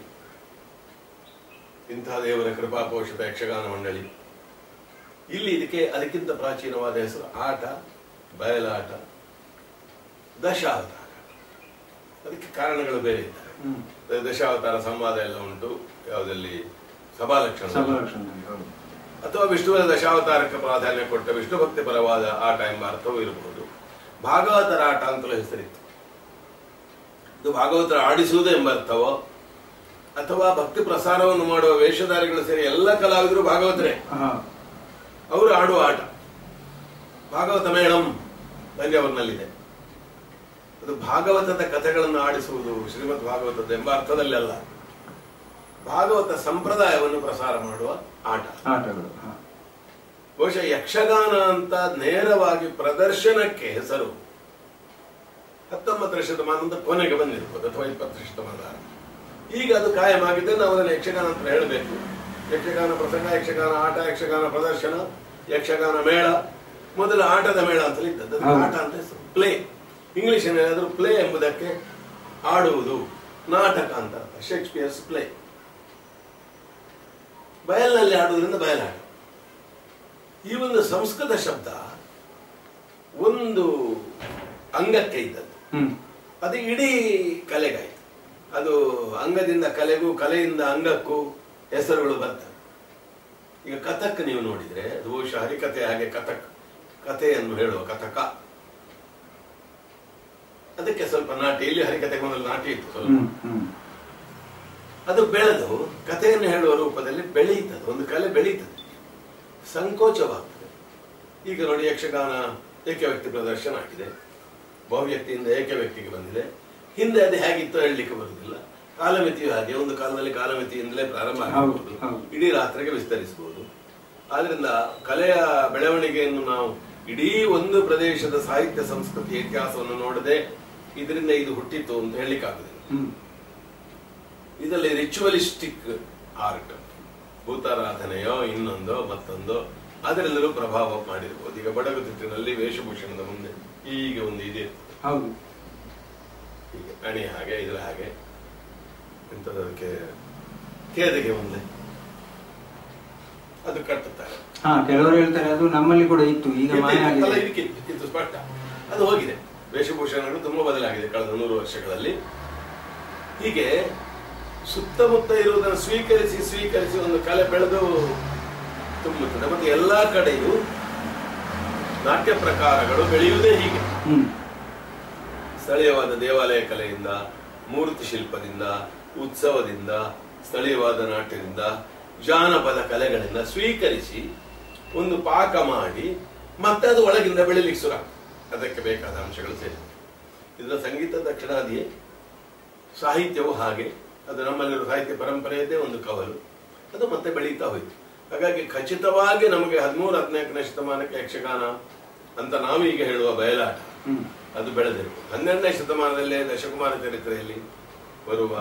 ಇಂತಹ ದೇವರ ಕೃಪಾಪೋಷಿತ ಯಕ್ಷಗಾನ ಮಂಡಳಿ ಇಲ್ಲಿ ಇದಕ್ಕೆ ಅದಕ್ಕಿಂತ ಪ್ರಾಚೀನವಾದ ಹೆಸರು ಆಟ ಬಯಲಾಟ ದಶಾವತಾರ ಅದಕ್ಕೆ ಕಾರಣಗಳು ಬೇರೆ ಇದ್ದಾರೆ ಹ್ಮ್ ದಶಾವತಾರ ಸಂವಾದ ಎಲ್ಲ ಉಂಟು ಯಾವುದಲ್ಲಿ ಸಭಾಲಕ್ಷಣ ಸಬಲಕ್ಷಣ ಹೌದು ಅಥವಾ ವಿಷ್ಣುವಿನ ದಶಾವತಾರಕ್ಕೆ ಪ್ರಾಧಾನ್ಯ ಕೊಟ್ಟ ವಿಷ್ಣು ಭಕ್ತಿ ಪರವಾದ ಆಟ ಎಂಬ ಅರ್ಥವೂ ಇರಬಹುದು ಭಾಗವತರ ಆಟ ಅಂತಲೂ ಹೆಸರಿತ್ತು ಇದು ಭಾಗವತರ ಆಡಿಸುವುದು ಎಂಬ ಅರ್ಥವೋ ಅಥವಾ ಭಕ್ತಿ ಪ್ರಸಾರವನ್ನು ಮಾಡುವ ವೇಷಧಾರಿಗಳು ಸೇರಿ ಎಲ್ಲ ಕಲಾವಿದರು ಭಾಗವತರೇ ಹಾ ಅವರು ಆಡುವ ಆಟ ಭಾಗವತ ಮೇಳಂ ತಂಜಾವೂರಿನಲ್ಲಿದೆ ಅದು ಭಾಗವತದ ಕಥೆಗಳನ್ನು ಆಡಿಸುವುದು ಶ್ರೀಮದ್ ಭಾಗವತದ ಎಂಬ ಅರ್ಥದಲ್ಲಿ ಅಲ್ಲ ಭಾಗವತ ಸಂಪ್ರದಾಯವನ್ನು ಪ್ರಸಾರ ಮಾಡುವ ಆಟ ಆಟಗಳು ಹಾ ಬಹುಶಃ ಯಕ್ಷಗಾನ ಅಂತ ನೇರವಾಗಿ ಪ್ರದರ್ಶನಕ್ಕೆ ಹೆಸರು ಹತ್ತೊಂಬತ್ತರ ಶತಮಾನದ ಕೊನೆಗೆ ಬಂದಿರ್ಬೋದು ಅಥವಾ ಇಪ್ಪತ್ತರ ಶತಮಾನದ ಆರಂಭ. ಈಗ ಅದು ಕಾಯಮಾಗಿದೆ ನಾವು ಅದನ್ನು ಯಕ್ಷಗಾನ ಅಂತ ಹೇಳಬೇಕು ಯಕ್ಷಗಾನ ಪ್ರಸಂಗ ಯಕ್ಷಗಾನ ಆಟ ಯಕ್ಷಗಾನ ಪ್ರದರ್ಶನ ಯಕ್ಷಗಾನ ಮೇಳ ಮೊದಲು ಆಟದ ಮೇಳ ಅಂತಲೇ ಇದ್ದದ್ದು ಅದಕ್ಕೆ ಹೌದು. ಆಟ ಅಂತ ಹೆಸರು ಪ್ಲೇ ಇಂಗ್ಲಿಷ್ ಏನಾದರೂ ಪ್ಲೇ ಎಂಬುದಕ್ಕೆ ಆಡುವುದು ನಾಟಕ ಅಂತ ಅರ್ಥ ಶೇಕ್ಸ್ಪಿಯರ್ಸ್ ಪ್ಲೇ ಬಯಲಿನಲ್ಲಿ ಆಡುವುದರಿಂದ ಬಯಲಾಟ ಈ ಒಂದು ಸಂಸ್ಕೃತ ಶಬ್ದ ಒಂದು ಅಂಗಕ್ಕೆ ಇದ್ದದ್ದು ಹ್ಮ್ ಅದು ಇಡೀ ಕಲೆಗಾಯಿತು ಅದು ಅಂಗದಿಂದ ಕಲೆಗೂ ಕಲೆಯಿಂದ ಅಂಗಕ್ಕೂ ಹೆಸರುಗಳು ಬರ್ತವೆ ಈಗ ಕಥಕ್ ನೀವು ನೋಡಿದ್ರೆ ಅದು ಬಹುಶಃ ಹರಿಕತೆ ಹಾಗೆ ಕಥಕ್ ಕಥೆಯನ್ನು ಹೇಳುವ ಕಥಕ ಅದಕ್ಕೆ ಸ್ವಲ್ಪ ನಾಟಿ ಇಲ್ಲಿ ಹರಿಕತೆಗೆ ಮೊದಲು ನಾಟಿ ಇತ್ತು ಸ್ವಲ್ಪ ಹ್ಮ್ ಹ್ಮ್ ಅದು ಬೆಳೆದು ಕಥೆಯನ್ನು ಹೇಳುವ ರೂಪದಲ್ಲಿ ಬೆಳೆಯುತ್ತದೆ ಒಂದು ಕಲೆ ಬೆಳೀತದೆ ಸಂಕೋಚವಾಗ್ತದೆ ಈಗ ನೋಡಿ ಯಕ್ಷಗಾನ ಏಕ ವ್ಯಕ್ತಿ ಪ್ರದರ್ಶನ ಆಗಿದೆ ಬಹುವ್ಯಕ್ತಿಯಿಂದ ಏಕ ವ್ಯಕ್ತಿಗೆ ಬಂದಿದೆ ಹಿಂದೆ ಅದು ಹೇಗಿತ್ತು ಹೇಳಲಿಕ್ಕೆ ಬರುವುದಿಲ್ಲ ಕಾಲಮಿತಿಯು ಹಾಗೆ ಒಂದು ಕಾಲದಲ್ಲಿ ಕಾಲಮಿತಿಯಿಂದಲೇ ಪ್ರಾರಂಭ ಆಗಬಹುದು ಹೌದು. ಇಡೀ ರಾತ್ರಿಗೆ ವಿಸ್ತರಿಸಬಹುದು ಆದ್ರಿಂದ ಕಲೆಯ ಬೆಳವಣಿಗೆಯನ್ನು ನಾವು ಇಡೀ ಒಂದು ಪ್ರದೇಶದ ಸಾಹಿತ್ಯ ಸಂಸ್ಕೃತಿ ಇತಿಹಾಸವನ್ನು ನೋಡದೆ ಇದರಿಂದ ಇದು ಹುಟ್ಟಿತು ಅಂತ ಹೇಳಲಿಕ್ಕಾಗುದಿಲ್ಲ ಹ್ಮ್ ಇದರಲ್ಲಿ ರಿಚುವಲಿಸ್ಟಿಕ್ ಆರ್ಟ್ ಭೂತಾರಾಧನೆಯೋ ಇನ್ನೊಂದೋ ಮತ್ತೊಂದೋ ಅದರೆಲ್ಲರೂ ಪ್ರಭಾವ ಮಾಡಿರ್ಬೋದು ಈಗ ಬಡಗುತಿಟ್ಟಿನಲ್ಲಿ ವೇಷಭೂಷಣದ ಮುಂದೆ ಹೀಗೆ ಒಂದು ಇದೆ ಹೌದು ಹೀಗೆ ಅಣಿ ಹಾಗೆ ಇದ್ರ ಹಾಗೆ ಎಂತದಕ್ಕೆ ಕೇದಗೆ ಮುಂದೆ ಅದು ಕಟ್ಟುತ್ತಾರೆ ಹಾ ಕೆಲವರು ಹೇಳ್ತಾರೆ ಅದು ನಮ್ಮಲ್ಲಿ ಕೂಡ ಇತ್ತು ಈಗ ಇತ್ತು, ಮಾಯ ಇತ್ತು. ಅಲ್ಲ, ಆಗಿದೆ ಇದಕ್ಕಿತ್ತು ಇದು ಸ್ಪಷ್ಟ ಅದು ಹೋಗಿದೆ ವೇಷಭೂಷಣಗಳು ತುಂಬಾ ಬದಲಾಗಿದೆ ಕಳೆದ ನೂರು ವರ್ಷಗಳಲ್ಲಿ ಹೀಗೆ ಸುತ್ತಮುತ್ತ ಇರುವುದನ್ನು ಸ್ವೀಕರಿಸಿ ಸ್ವೀಕರಿಸಿ ಒಂದು ಕಲೆ ಬೆಳೆದು ತುಂಬುತ್ತದೆ ಮತ್ತೆ ಎಲ್ಲಾ ಕಡೆಯೂ ನಾಟ್ಯ ಪ್ರಕಾರಗಳು ಬೆಳೆಯುವುದೇ ಹೀಗೆ ಹ್ಮ್ ಸ್ಥಳೀಯವಾದ ದೇವಾಲಯ ಕಲೆಯಿಂದ ಮೂರ್ತಿ ಶಿಲ್ಪದಿಂದ ಉತ್ಸವದಿಂದ ಸ್ಥಳೀಯವಾದ ನಾಟ್ಯದಿಂದ ಜಾನಪದ ಕಲೆಗಳಿಂದ ಸ್ವೀಕರಿಸಿ ಒಂದು ಪಾಕ ಮಾಡಿ ಮತ್ತೆ ಅದು ಒಳಗಿಂದ ಬೆಳಿಲಿಕ್ಕೆ ಶುರು ಆಗ್ತದೆ. ಅದಕ್ಕೆ ಬೇಕಾದ ಅಂಶಗಳು ಸೇರಿ ಇದರ ಸಂಗೀತ ದಕ್ಷಿಣಾದಿಯೇ ಸಾಹಿತ್ಯವು ಹಾಗೆ ಅದು ನಮ್ಮಲ್ಲಿರುವ ಸಾಹಿತ್ಯ ಪರಂಪರೆಯದೇ ಒಂದು ಕವಲು ಅದು ಮತ್ತೆ ಬೆಳೀತಾ ಹೋಯ್ತು ಹಾಗಾಗಿ ಖಚಿತವಾಗಿ ನಮಗೆ ಹದಿಮೂರು ಹದಿನಾಲ್ಕನೇ ಶತಮಾನಕ್ಕೆ ಯಕ್ಷಗಾನ ಅಂತ ನಾವೀಗ ಹೇಳುವ ಬಯಲಾಟ ಹ್ಮ್ ಅದು ಬೆಳೆದಿರುವುದು ಹನ್ನೆರಡನೇ ಶತಮಾನದಲ್ಲೇ ದಶಕುಮಾರ ಚರಿತ್ರೆಯಲ್ಲಿ ಬರುವ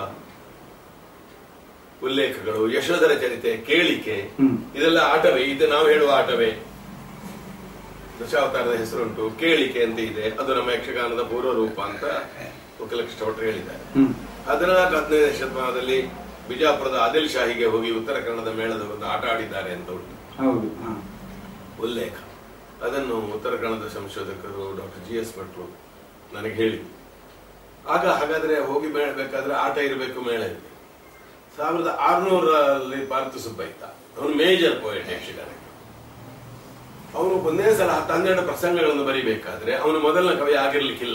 ಉಲ್ಲೇಖಗಳು ಯಶೋಧರ ಚರಿತೆ ಕೇಳಿಕೆ ಹ್ಮ್. ಇದೆಲ್ಲ ಆಟವೇ ಇದು ನಾವು ಹೇಳುವ ಆಟವೇ ದಶಾವತಾರದ ಹೆಸರುಂಟು ಕೇಳಿಕೆ ಅಂತ ಇದೆ ಅದು ನಮ್ಮ ಯಕ್ಷಗಾನದ ಪೂರ್ವ ರೂಪ ಅಂತ ಉಕ್ಕಲಕೃಷ್ಣ ಭಟ್ರು ಹೇಳಿದ್ದಾರೆ ಹ್ಮ್ ಹದಿನಾಲ್ಕು ಹದಿನೈದನೇ ಶತಮಾನದಲ್ಲಿ ಬಿಜಾಪುರದ ಆದಿಲ್ ಶಾಹಿಗೆ ಹೋಗಿ ಉತ್ತರ ಕನ್ನಡದ ಮೇಳದ ಒಂದು ಆಟ ಆಡಿದ್ದಾರೆ ಅಂತ ಉಂಟು ಹೌದು ಹಾ ಉಲ್ಲೇಖ ಅದನ್ನು ಉತ್ತರ ಕನ್ನಡದ ಸಂಶೋಧಕರು ಡಾಕ್ಟರ್ ಜಿ ಎಸ್ ಭಟ್ರು ನನಗೆ ಹೇಳಿ ಆಗ ಹಾಗಾದ್ರೆ ಹೋಗಿ ಬೇಕಾದ್ರೆ ಆಟ ಇರಬೇಕು ಮೇಳ ಇರಬೇಕು ಸಾವಿರದ ಆರುನೂರಲ್ಲಿ ಪಾರ್ಥ ಸುಬ್ಬ ಇದ್ದ ಅವನು ಮೇಜರ್ ಪೋಯಟ್ ಯಕ್ಷಗಾನಕ್ಕೆ ಅವನು ಒಂದೇ ಸಲ ಹತ್ತು ಹನ್ನೆರಡು ಪ್ರಸಂಗಗಳನ್ನು ಬರಿಬೇಕಾದ್ರೆ ಅವನು ಮೊದಲನ ಕವಿ ಆಗಿರ್ಲಿಕ್ಕಿಲ್ಲ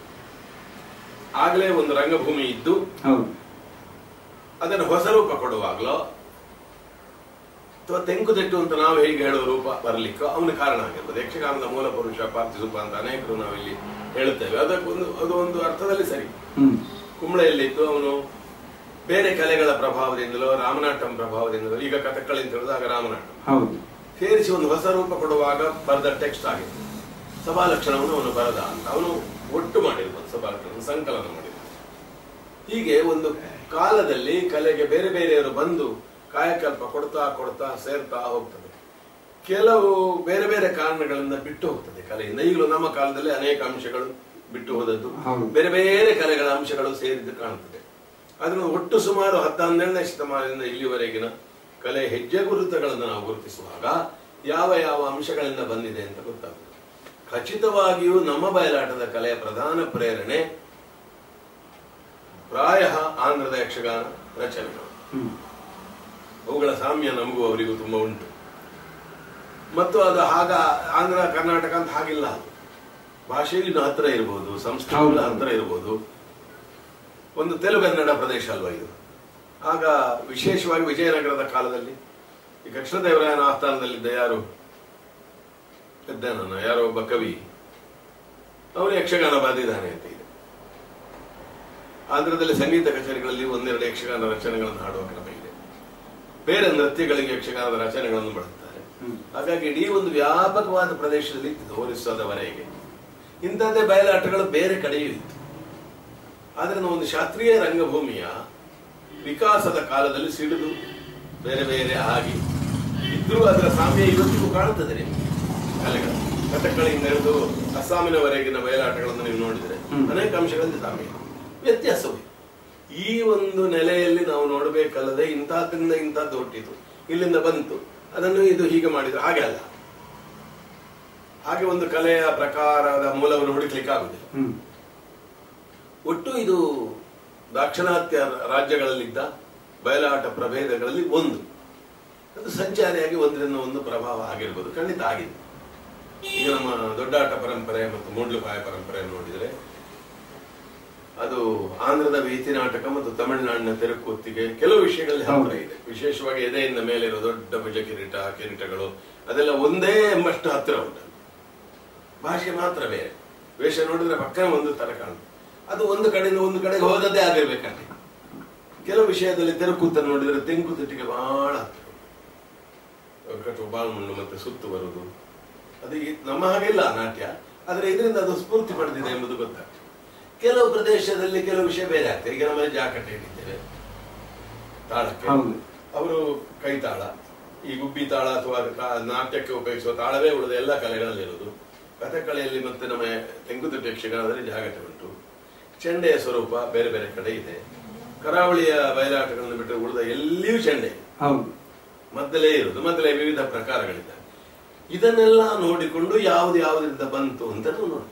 ಆಗಲೇ ಒಂದು ರಂಗಭೂಮಿ ಇದ್ದು ಹೌದು ಅದನ್ನು ಹೊಸ ರೂಪ ಕೊಡುವಾಗಲೋ ಅಥವಾ ತೆಂಕುತಿಟ್ಟು ಅಂತ ನಾವು ಹೇಗೆ ಹೇಳುವ ರೂಪ ಬರಲಿಕ್ಕೋ ಅವನ ಕಾರಣ ಆಗಿರ್ಬೋದು ಯಕ್ಷಗಾನದ ಮೂಲ ಪುರುಷ ಪಾರ್ಥಿಸುಪ ಅಂತ ಅನೇಕರು ನಾವಿಲ್ಲಿ ಹೇಳುತ್ತೇವೆ ಅದಕ್ಕೊಂದು ಅದು ಒಂದು ಅರ್ಥದಲ್ಲಿ ಸರಿ ಹ್ಮ್ ಕುಂಬಳೆಯಲ್ಲಿದ್ದು ಅವನು ಬೇರೆ ಕಲೆಗಳ ಪ್ರಭಾವದಿಂದಲೋ ರಾಮನಾಟಂ ಪ್ರಭಾವದಿಂದಲೋ ಈಗ ಕಥಕ್ಕಳಿ ಅಂತ ಹೇಳಿದಾಗ ರಾಮನಾಟಂ ಹೌದು ಸೇರಿಸಿ ಒಂದು ಹೊಸ ರೂಪ ಕೊಡುವಾಗ ಬರೆದ ಟೆಕ್ಸ್ಟ್ ಆಗಿತ್ತು ಸಭಾಲಕ್ಷಣವನ್ನು ಅವನು ಬರದ ಅಂತ ಅವನು ಒಟ್ಟು ಮಾಡಿರ್ಬೋದು ಸಭಾಲಕ್ಷಣ ಸಂಕಲನ ಮಾಡಿರ್ಬೋದು ಹೀಗೆ ಒಂದು ಕಾಲದಲ್ಲಿ ಕಲೆಗೆ ಬೇರೆ ಬೇರೆಯವರು ಬಂದು ಕಾಯಕಲ್ಪ ಕೊಡ್ತಾ ಕೊಡ್ತಾ ಸೇರ್ತಾ ಹೋಗ್ತದೆ ಕೆಲವು ಬೇರೆ ಬೇರೆ ಕಾರಣಗಳಿಂದ ಬಿಟ್ಟು ಹೋಗ್ತದೆ ಕಲೆಯಿಂದ ಈಗಲೂ ನಮ್ಮ ಕಾಲದಲ್ಲಿ ಅನೇಕ ಅಂಶಗಳು ಬಿಟ್ಟು ಹೋದದ್ದು ಹೌದು. ಬೇರೆ ಬೇರೆ ಕಲೆಗಳ ಅಂಶಗಳು ಸೇರಿದ್ದು ಕಾಣುತ್ತದೆ ಅದನ್ನು ಒಟ್ಟು ಸುಮಾರು ಹತ್ತು ಹನ್ನೆರಡನೇ ಶತಮಾನದಿಂದ ಇಲ್ಲಿವರೆಗಿನ ಕಲೆ ಹೆಜ್ಜೆ ಗುರುತುಗಳನ್ನು ನಾವು ಗುರುತಿಸುವಾಗ ಯಾವ ಯಾವ ಅಂಶಗಳಿಂದ ಬಂದಿದೆ ಅಂತ ಗೊತ್ತಾಗುತ್ತೆ ಖಚಿತವಾಗಿಯೂ ನಮ್ಮ ಬಯಲಾಟದ ಕಲೆಯ ಪ್ರಧಾನ ಪ್ರೇರಣೆ ಪ್ರಾಯ ಆಂಧ್ರದ ಯಕ್ಷಗಾನ ರಚನೆಗಳು ಹ್ಮ್ ಅವುಗಳ ಸಾಮ್ಯ ನಮಗೂ ಅವರಿಗೂ ತುಂಬಾ ಉಂಟು ಮತ್ತು ಅದು ಹಾಗ ಆಂಧ್ರ ಕರ್ನಾಟಕ ಅಂತ ಹಾಗಿಲ್ಲ ಅದು ಭಾಷೆಯಲ್ಲಿ ಹತ್ರ ಇರ್ಬೋದು ಸಂಸ್ಕೃತಿಗಳ ಹೌದು. ಹತ್ರ ಇರ್ಬೋದು ಒಂದು ತೆಲುಗನ್ನಡ ಪ್ರದೇಶ ಅಲ್ವಾ ಇದು ಆಗ ವಿಶೇಷವಾಗಿ ವಿಜಯನಗರದ ಕಾಲದಲ್ಲಿ ಈ ಕೃಷ್ಣದೇವರಾಯನ ಆಸ್ಥಾನದಲ್ಲಿದ್ದ ಯಾರು ಪೆದ್ದನನ್ನ ಯಾರೋ ಒಬ್ಬ ಕವಿ ಅವನು ಯಕ್ಷಗಾನ ಬಾದಿದ್ದಾನೆ ಅಂತ ಇದೆ ಆಂಧ್ರದಲ್ಲಿ ಸಂಗೀತ ಕಚೇರಿಗಳಲ್ಲಿ ಒಂದೆರಡು ಯಕ್ಷಗಾನ ರಚನೆಗಳನ್ನು ಹಾಡುವ ಕ್ರಮ ಇದೆ ಬೇರೆ ನೃತ್ಯಗಳಿಗೆ ಯಕ್ಷಗಾನದ ರಚನೆಗಳನ್ನು ಬಳಸ್ತಾರೆ ಹ್ಮ್. ಹಾಗಾಗಿ ಇಡೀ ಒಂದು ವ್ಯಾಪಕವಾದ ಪ್ರದೇಶದಲ್ಲಿ ಇತ್ತು ಹೋರಿಸೋದವರೆಗೆ ಇಂಥದ್ದೇ ಬಯಲಾಟಗಳು ಬೇರೆ ಕಡೆಯೂ ಇತ್ತು ಆದರೆ ನಾವು ಒಂದು ಶಾಸ್ತ್ರೀಯ ರಂಗಭೂಮಿಯ ವಿಕಾಸದ ಕಾಲದಲ್ಲಿ ಸಿಡಿದು ಬೇರೆ ಬೇರೆ ಆಗಿ ಇದ್ರೂ ಅದರ ಸಾಮ್ಯ ಇವತ್ತಿಗೂ ಕಾಣುತ್ತದೆ ನಿಮಗೆ ಕಲೆಗಳು ಕಥಕ್ಕಳಿಯಿಂದ ಹಿಡಿದು ಅಸ್ಸಾಮಿನವರೆಗಿನ ಬಯಲಾಟಗಳನ್ನು ನೀವು ನೋಡಿದರೆ ಹ್ಮ್. ಅನೇಕ ಅಂಶಗಳಲ್ಲಿ ಸಾಮ್ಯ ಇದೆ. ವ್ಯತ್ಯಾಸವು ಇದೆ. ಈ ಒಂದು ನೆಲೆಯಲ್ಲಿ ನಾವು ನೋಡಬೇಕಲ್ಲದೆ ಇಂಥದ್ರಿಂದ ಇಂಥದ್ದು ಹುಟ್ಟಿತು ಇಲ್ಲಿಂದ ಬಂತು ಅದನ್ನು ಇದು ಹೀಗೆ ಮಾಡಿದ್ರು ಹಾಗೆ ಅಲ್ಲ ಹಾಗೆ ಒಂದು ಕಲೆಯ ಪ್ರಕಾರದ ಮೂಲವನ್ನು ಹುಡುಕ್ಲಿಕ್ಕೆ ಆಗುದಿಲ್ಲ ಹ್ಮ್ ಒಟ್ಟು ಇದು ದಾಕ್ಷಿಣಾತ್ಯ ರಾಜ್ಯಗಳಲ್ಲಿದ್ದ ಬಯಲಾಟ ಪ್ರಭೇದಗಳಲ್ಲಿ ಒಂದು ಅದು ಸಂಚಾರಿಯಾಗಿ ಒಂದರಿಂದ ಒಂದು ಪ್ರಭಾವ ಆಗಿರ್ಬೋದು ಖಂಡಿತ ಆಗಿದೆ ಈಗ ನಮ್ಮ ದೊಡ್ಡಾಟ ಪರಂಪರೆ ಮತ್ತು ಮೂಡ್ಲುಪಾಯ ಪರಂಪರೆಯನ್ನು ನೋಡಿದರೆ ಅದು ಆಂಧ್ರದ ವೀತಿ ನಾಟಕ ಮತ್ತು ತಮಿಳುನಾಡಿನ ತೆರಕೂತಿಗೆ ಕೆಲವು ವಿಷಯಗಳಲ್ಲಿ ಹತ್ತಿರ ಇದೆ ವಿಶೇಷವಾಗಿ ಎದೆಯಿಂದ ಮೇಲೆ ಇರೋ ದೊಡ್ಡ ಭುಜ ಕಿರೀಟ ಕಿರೀಟಗಳು ಅದೆಲ್ಲ ಒಂದೇ ಎಂಬಷ್ಟು ಹತ್ತಿರ ಉಂಟು ಭಾಷೆ ಮಾತ್ರ ಬೇರೆ ವೇಷ ನೋಡಿದ್ರೆ ಪಕ್ಕನೆ ಒಂದು ತರ ಕಾಣುತ್ತೆ ಅದು ಒಂದು ಕಡೆಯಿಂದ ಒಂದು ಕಡೆಗೆ ಹೋದದ್ದೇ ಆಗಿರ್ಬೇಕಂತೆ ಕೆಲವು ವಿಷಯದಲ್ಲಿ ತೆರಕೂತ ನೋಡಿದ್ರೆ ತೆಂಕುತಿಟ್ಟಿಗೆ ಬಹಳ ಹತ್ತಿರ ಕಟ್ಟುವ ಬಾಳ್ಮಣ್ಣು ಮತ್ತೆ ಸುತ್ತು ಬರುವುದು ಅದು ಈ- ನಮ್ಮ ಹಾಗೆ ಇಲ್ಲ ನಾಟ್ಯ ಆದ್ರೆ ಇದರಿಂದ ಅದು ಸ್ಫೂರ್ತಿ ಪಡೆದಿದೆ ಎಂಬುದು ಗೊತ್ತಾಗ್ತದೆ ಕೆಲವು ಪ್ರದೇಶದಲ್ಲಿ ಕೆಲವು ವಿಷಯ ಬೇರೆ ಆಗ್ತದೆ ಈಗ ನಮ್ಮಲ್ಲಿ ಜಾಕಟ್ ಹೇಳಿದ್ದೇವೆ ತಾಳಕ್ಕೆ ಹೌದು. ಅವರು ಕೈ ತಾಳ ಈ ಗುಬ್ಬಿ ತಾಳ ಅಥವಾ ತಾ- ನಾಟ್ಯಕ್ಕೆ ಉಪಯೋಗಿಸುವ ತಾಳವೇ ಉಳಿದ ಎಲ್ಲ ಕಲೆಗಳಲ್ಲಿರುವುದು ಕಥಕಳಿಯಲ್ಲಿ ಮತ್ತೆ ನಮ್ಮ ತೆಂಗುತಿಟ್ಟು ಯಕ್ಷಗಾನದಲ್ಲಿ ಜಾಗಟೆ ಉಂಟು ಚೆಂಡೆಯ ಸ್ವರೂಪ ಬೇರೆ ಬೇರೆ ಕಡೆ ಇದೆ ಕರಾವಳಿಯ ಬಯಲಾಟಗಳನ್ನು ಬಿಟ್ಟರೆ ಉಳಿದ ಎಲ್ಲಿಯೂ ಚೆಂಡೆ ಹೌದು ಮದ್ದಲೇ ಇರುವುದು ಮದ್ದಲೇ ವಿವಿಧ ಪ್ರಕಾರಗಳಿದ್ದಾವೆ ಇದನ್ನೆಲ್ಲ ನೋಡಿಕೊಂಡು ಯಾವ್ದು ಯಾವುದರಿಂದ ಬಂತು ಅಂತ ನಾವು ನೋಡಿ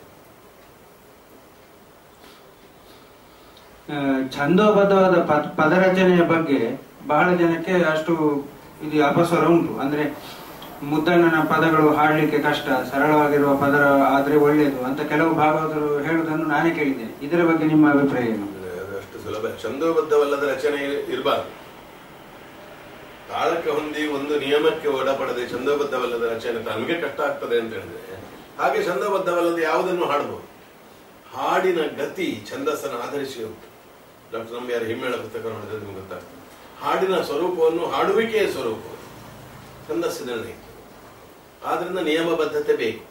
ಆ, ಛಂದೋಬದ್ಧವಾದ ಪದ- ಪದರಚನೆಯ ಬಗ್ಗೆ ಬಹಳ ಜನಕ್ಕೆ ಅಷ್ಟು ಇದು ಅಪಸ್ವರ ಉಂಟು ಅಂದ್ರೆ ಮುದ್ದಣ್ಣನ ಪದಗಳು ಹಾಡಲಿಕ್ಕೆ ಕಷ್ಟ ಸರಳವಾಗಿರುವ ಪದ ಆದ್ರೆ ಒಳ್ಳೆಯದು ಅಂತ ಕೆಲವು ಭಾಗವತರು ಹೇಳುವುದನ್ನು ನಾನೇ ಕೇಳಿದ್ದೇನೆ ಇದರ ಬಗ್ಗೆ ನಿಮ್ಮ ಅಭಿಪ್ರಾಯ ಏನು ಅದು ಅಷ್ಟು ಸುಲಭ ಛಂದೋಬದ್ಧವಲ್ಲದ ರಚನೆ ಇರಬಾರ್ದು ತಾಳಕ್ಕೆ ಹೊಂದಿ ಒಂದು ನಿಯಮಕ್ಕೆ ಒಳಪಡದೆ ಛಂದೋಬದ್ಧವಲ್ಲದ ರಚನೆ ತನಗೆ ಕಷ್ಟ ಆಗ್ತದೆ ಅಂತ ಹೇಳಿದ್ರೆ ಹಾಗೆ ಛಂದೋಬದ್ಧವಲ್ಲದ ಯಾವುದನ್ನು ಹಾಡಬಹುದು ಹಾಡಿನ ಗತಿ ಛಂದಸ್ಸನ್ನು ಆಧರಿಸಿ ಉಂಟು ಡಾಕ್ಟರ್ ನಂಬಿಯಾರ ಹಿಮ್ಮೇಳ ಪುಸ್ತಕ ನೋಡಿದ್ರೆ ನಿಮ್ಗೆ ಗೊತ್ತಾಗ್ತದೆ ಹಾಡಿನ ಸ್ವರೂಪವನ್ನು ಹಾಡುವಿಕೆಯ ಸ್ವರೂಪ ಛಂದಸ್ಸಿನಲ್ಲಿ ಆದ್ರಿಂದ ನಿಯಮಬದ್ಧತೆ ಬೇಕು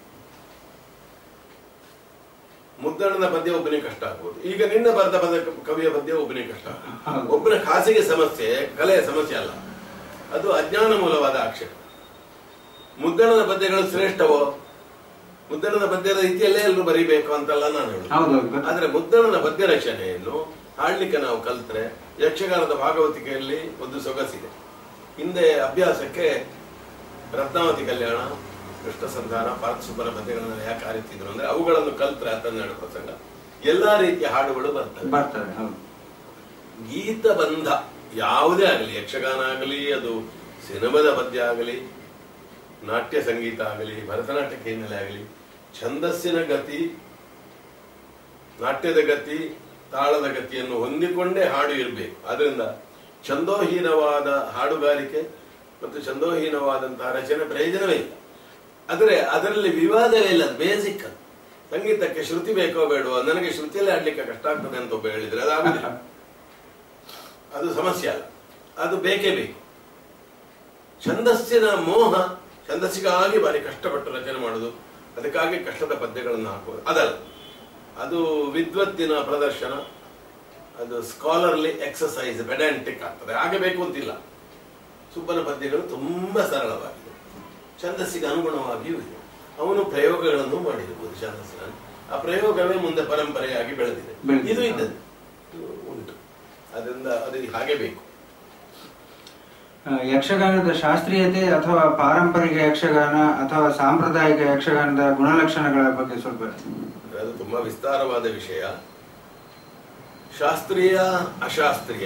ಮುದ್ದಣ್ಣನ ಪದ್ಯ ಒಬ್ಬನಿಗೆ ಕಷ್ಟ ಆಗ್ಬೋದು ಈಗ ನಿನ್ನ ಬರೆದ ಪದ ಕವಿಯ ಪದ್ಯ ಒಬ್ಬನಿಗೆ ಕಷ್ಟ ಆಗ್ಬೋದು. ಹೌದು. ಒಬ್ಬನ ಖಾಸಗಿ ಸಮಸ್ಯೆ ಕಲೆಯ ಸಮಸ್ಯೆ ಅಲ್ಲ ಅದು ಅಜ್ಞಾನ ಮೂಲವಾದ ಆಕ್ಷೇಪ ಮುದ್ದಣ್ಣನ ಪದ್ಯಗಳು ಶ್ರೇಷ್ಠವೋ ಮುದ್ದಣ್ಣನ ಪದ್ಯದ ರೀತಿಯಲ್ಲೇ ಎಲ್ಲರೂ ಬರೀಬೇಕು ಅಂತಲ್ಲ ನಾನು ಹೇಳುದು ಹೌದೌದು ಗೊತ್ತು. ಆದ್ರೆ ಮುದ್ದಣ್ಣನ ಪದ್ಯ ರಚನೆಯನ್ನು ಹಾಡ್ಲಿಕ್ಕೆ ನಾವು ಕಲ್ತ್ರೆ ಯಕ್ಷಗಾನದ ಭಾಗವತಿಕೆಯಲ್ಲಿ ಒಂದು ಸೊಗಸಿದೆ ಹಿಂದೆ ಅಭ್ಯಾಸಕ್ಕೆ ರತ್ನಾವತಿ ಕಲ್ಯಾಣ ಕೃಷ್ಣ ಸಂಧಾನ ಪಾರ್ಥಸುಬ್ಬರ ಪದ್ಯಗಳನ್ನ ಯಾಕೆ ಹಾರಿತಿದ್ರು ಅಂದ್ರೆ ಅವುಗಳನ್ನು ಕಲ್ತ್ರೆ ಹತ್ತನ್ನೆರಡು ಪ್ರಸಂಗ ಎಲ್ಲಾ ರೀತಿಯ ಹಾಡುಗಳು ಬರ್ತವೆ ಬರ್ತದೆ ಹೌದು ಗೀತ ಬಂಧ ಯಾವುದೇ ಆಗಲಿ ಯಕ್ಷಗಾನ ಆಗಲಿ ಅದು ಸಿನಿಮಾದ ಪದ್ಯ ಆಗಲಿ ನಾಟ್ಯ ಸಂಗೀತ ಆಗಲಿ ಭರತನಾಟ್ಯಕ್ಕೆ ಹಿನ್ನೆಲೆ ಆಗಲಿ ಛಂದಸ್ಸಿನ ಗತಿ ನಾಟ್ಯದ ಗತಿ ತಾಳದ ಗತಿಯನ್ನು ಹೊಂದಿಕೊಂಡೇ ಹಾಡು ಇರಬೇಕು ಆದ್ರಿಂದ ಛಂದೋಹೀನವಾದ ಹಾಡುಗಾರಿಕೆ ಮತ್ತು ಛಂದೋಹೀನವಾದಂತಹ ರಚನೆ ಪ್ರಯೋಜನವೇ ಇಲ್ಲ ಆದರೆ ಅದರಲ್ಲಿ ವಿವಾದವೇ ಇಲ್ಲ ಬೇಸಿಕ್ ಸಂಗೀತಕ್ಕೆ ಶ್ರುತಿ ಬೇಕೋ ಬೇಡವೋ ನನಗೆ ಶ್ರುತಿಯಲ್ಲೇ ಆಡ್ಲಿಕ್ಕೆ ಕಷ್ಟ ಆಗ್ತದೆ ಅಂತ ಒಬ್ಬ ಹೇಳಿದ್ರೆ ಅದಾಗುದಿಲ್ಲ ಅದು ಸಮಸ್ಯೆ ಅಲ್ಲ ಅದು ಬೇಕೇ ಬೇಕು ಛಂದಸ್ಸಿನ ಮೋಹ ಛಂದಸ್ಸಿಗಾಗಿ ಬಾರಿ ಕಷ್ಟಪಟ್ಟು ರಚನೆ ಮಾಡುದು ಅದಕ್ಕಾಗಿ ಕಷ್ಟದ ಪದ್ಯಗಳನ್ನು ಹಾಕುವುದು ಅದಲ್ಲ ಅದು ವಿದ್ವತ್ತಿನ ಪ್ರದರ್ಶನ ಅದು ಸ್ಕಾಲರ್ಲಿ ಎಕ್ಸಸೈಸ್ ಪೆಡಾಂಟಿಕ್ ಆಗ್ತದೆ ಹಾಗೆ ಬೇಕು ಅಂತಿಲ್ಲ ಸುಬ್ಬನ ಪದ್ಯಗಳು ತುಂಬಾ ಸರಳವಾಗಿದೆ ಛಂದಸ್ಸಿಗೆ ಅನುಗುಣವಾಗಿಯೂ ಇದೆ ಅವನು ಪ್ರಯೋಗಗಳನ್ನು ಮಾಡಿರಬಹುದು ಛಂದಸ್ಸಿನ ಆ ಪ್ರಯೋಗವೇ ಮುಂದೆ ಪರಂಪರೆಯಾಗಿ ಬೆಳೆದಿದೆ ಬೆಳೆದಿದೆ. ಇದು ಇದ್ದದ್ದು ಇದು ಉಂಟು ಅದರಿಂದ ಅದು ಹಾಗೆ ಬೇಕು ಆ, ಯಕ್ಷಗಾನದ ಶಾಸ್ತ್ರೀಯತೆ ಅಥವಾ ಪಾರಂಪರಿಕ ಯಕ್ಷಗಾನ ಅಥವಾ ಸಾಂಪ್ರದಾಯಿಕ ಯಕ್ಷಗಾನದ ಗುಣಲಕ್ಷಣಗಳ ಬಗ್ಗೆ ಸ್ವಲ್ಪ ಅದು ತುಂಬಾ ವಿಸ್ತಾರವಾದ ವಿಷಯ ಶಾಸ್ತ್ರೀಯ ಅಶಾಸ್ತ್ರೀಯ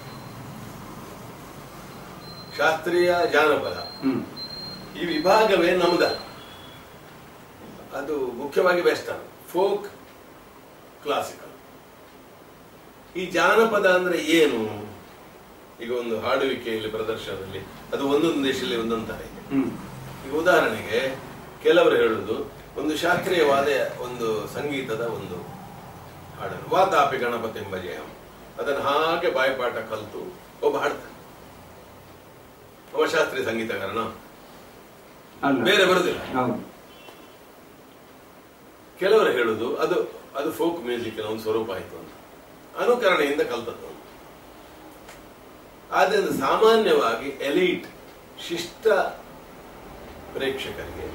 ಶಾಸ್ತ್ರೀಯ ಜಾನಪದ ಹ್ಮ್ ಈ ವಿಭಾಗವೇ ನಮ್ದಲ್ಲ ಅದು ಮುಖ್ಯವಾಗಿ ವೆಸ್ಟರ್ನ್ ಫೋಕ್ ಕ್ಲಾಸಿಕಲ್ ಈ ಜಾನಪದ ಅಂದ್ರೆ ಏನು ಈಗ ಒಂದು ಹಾಡುವಿಕೆಯಲ್ಲಿ ಪ್ರದರ್ಶನದಲ್ಲಿ ಅದು ಒಂದೊಂದು ದೇಶದಲ್ಲಿ ಒಂದೊಂದು ತರ ಇದೆ ಹ್ಮ್ ಈಗ ಉದಾಹರಣೆಗೆ ಕೆಲವರು ಹೇಳುದು ಒಂದು ಶಾಸ್ತ್ರೀಯವಾದ ಒಂದು ಸಂಗೀತದ ಒಂದು ಹಾಡನ್ನು ವಾತಾಪಿ ಗಣಪತಿ ಎಂಬ ಜಯಂ ಅದನ್ನು ಹಾಗೆ ಬಾಯಿಪಾಠ ಕಲಿತು ಒಬ್ಬ ಹಾಡ್ತಾನೆ ಅವ ಶಾಸ್ತ್ರೀಯ ಸಂಗೀತಗಾರನ ಅಲ್ಲ ಬೇರೆ ಬರುದಿಲ್ಲ ಹೌದು ಕೆಲವರು ಹೇಳುದು ಅದು ಅದು ಫೋಕ್ ಮ್ಯೂಸಿಕ್ ಒಂದು ಸ್ವರೂಪ ಆಯ್ತು ಅಂತ ಅನುಕರಣೆಯಿಂದ ಕಲ್ತದ್ದು ಅಂತ. ಆದ್ರಿಂದ ಸಾಮಾನ್ಯವಾಗಿ ಎಲೀಟ್ ಶಿಷ್ಟ ಪ್ರೇಕ್ಷಕರಿಗೆ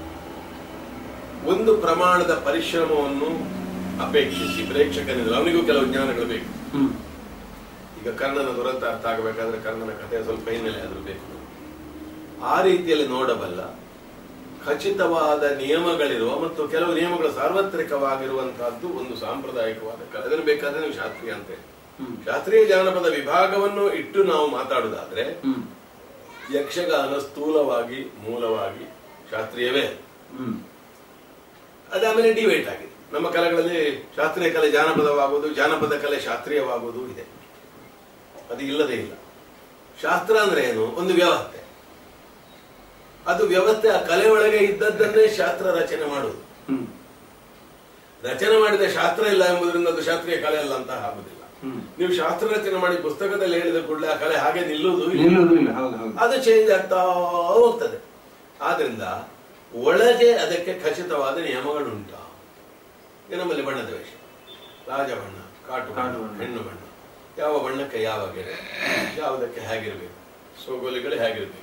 ಒಂದು ಪ್ರಮಾಣದ ಪರಿಶ್ರಮವನ್ನು ಅಪೇಕ್ಷಿಸಿ ಪ್ರೇಕ್ಷಕನಿಂದ ಅವನಿಗೂ ಕೆಲವು ಜ್ಞಾನಗಳು ಬೇಕು ಹ್ಮ್ ಈಗ ಕರ್ಣನ ದುರಂತ ಅರ್ಥ ಆಗಬೇಕಾದ್ರೆ ಕರ್ಣನ ಕಥೆ ಸ್ವಲ್ಪ ಹಿನ್ನೆಲೆ ಆದ್ರೂ ಬೇಕು ಆ ರೀತಿಯಲ್ಲಿ ನೋಡಬಲ್ಲ ಖಚಿತವಾದ ನಿಯಮಗಳಿರುವ ಮತ್ತು ಕೆಲವು ನಿಯಮಗಳು ಸಾರ್ವತ್ರಿಕವಾಗಿರುವಂತಹದ್ದು ಒಂದು ಸಾಂಪ್ರದಾಯಿಕವಾದ ಕಲೆ ಅದನ್ನು ಬೇಕಾದ್ರೆ ನೀವು ಶಾಸ್ತ್ರೀಯ ಅಂತ ಹೇಳಿ ಹ್ಮ್ ಶಾಸ್ತ್ರೀಯ ಜಾನಪದ ವಿಭಾಗವನ್ನು ಇಟ್ಟು ನಾವು ಮಾತಾಡುವುದಾದ್ರೆ ಹ್ಮ್ ಯಕ್ಷಗಾನ ಸ್ಥೂಲವಾಗಿ ಮೂಲವಾಗಿ ಶಾಸ್ತ್ರೀಯವೇ ಹ್ಮ್ ಅದಾದ್ಮೇಲೆ ಡಿವೈಟ್ ಆಗಿದೆ ನಮ್ಮ ಕಲೆಗಳಲ್ಲಿ ಶಾಸ್ತ್ರೀಯ ಕಲೆ ಜಾನಪದವಾಗುವುದು ಜಾನಪದ ಕಲೆ ಶಾಸ್ತ್ರೀಯವಾಗುವುದು ಇದೆ ಅದು ಇಲ್ಲದೇ ಇಲ್ಲ ಶಾಸ್ತ್ರ ಅಂದ್ರೆ ಏನು ಒಂದು ವ್ಯವಸ್ಥೆ ಅದು ವ್ಯವಸ್ಥೆ ಆ ಕಲೆ ಒಳಗೆ ಇದ್ದದ್ದನ್ನೇ ಶಾಸ್ತ್ರ ರಚನೆ ಮಾಡುವುದು ಹ್ಮ್ ರಚನೆ ಮಾಡಿದ ಶಾಸ್ತ್ರ ಇಲ್ಲ ಎಂಬುದರಿಂದ ಅದು ಶಾಸ್ತ್ರೀಯ ಕಲೆ ಅಲ್ಲ ಅಂತ ಆಗುದಿಲ್ಲ ಹ್ಮ್ ನೀವು ಶಾಸ್ತ್ರ ರಚನೆ ಮಾಡಿ ಪುಸ್ತಕದಲ್ಲಿ ಹೇಳಿದ ಕೂಡಲೇ ಆ ಕಲೆ ಹಾಗೆ ನಿಲ್ಲುವುದು ಇಲ್ಲ. ನಿಲ್ಲುವುದು ಇಲ್ಲ ಹೌದು ಹೌದು ಅದು ಚೇಂಜ್ ಆಗ್ತಾ ಹೋಗ್ತದೆ ಆದ್ರಿಂದ ಒಳಗೆ ಅದಕ್ಕೆ ಖಚಿತವಾದ ನಿಯಮಗಳುಂಟು ಈಗ ನಮ್ಮಲ್ಲಿ ಬಣ್ಣದ ವೇಷ ರಾಜ ಬಣ್ಣ ಕಾಟು ಬಣ್ಣ ಕಾಟು ಬಣ್ಣ. ಹೆಣ್ಣು ಬಣ್ಣ ಯಾವ ಬಣ್ಣಕ್ಕೆ ಯಾವ ಗೆರೆ ಯಾವುದಕ್ಕೆ ಹೇಗಿರ್ಬೇಕು ಸೋಗೋಲಿಗಳು ಹೇಗಿರ್ಬೇಕು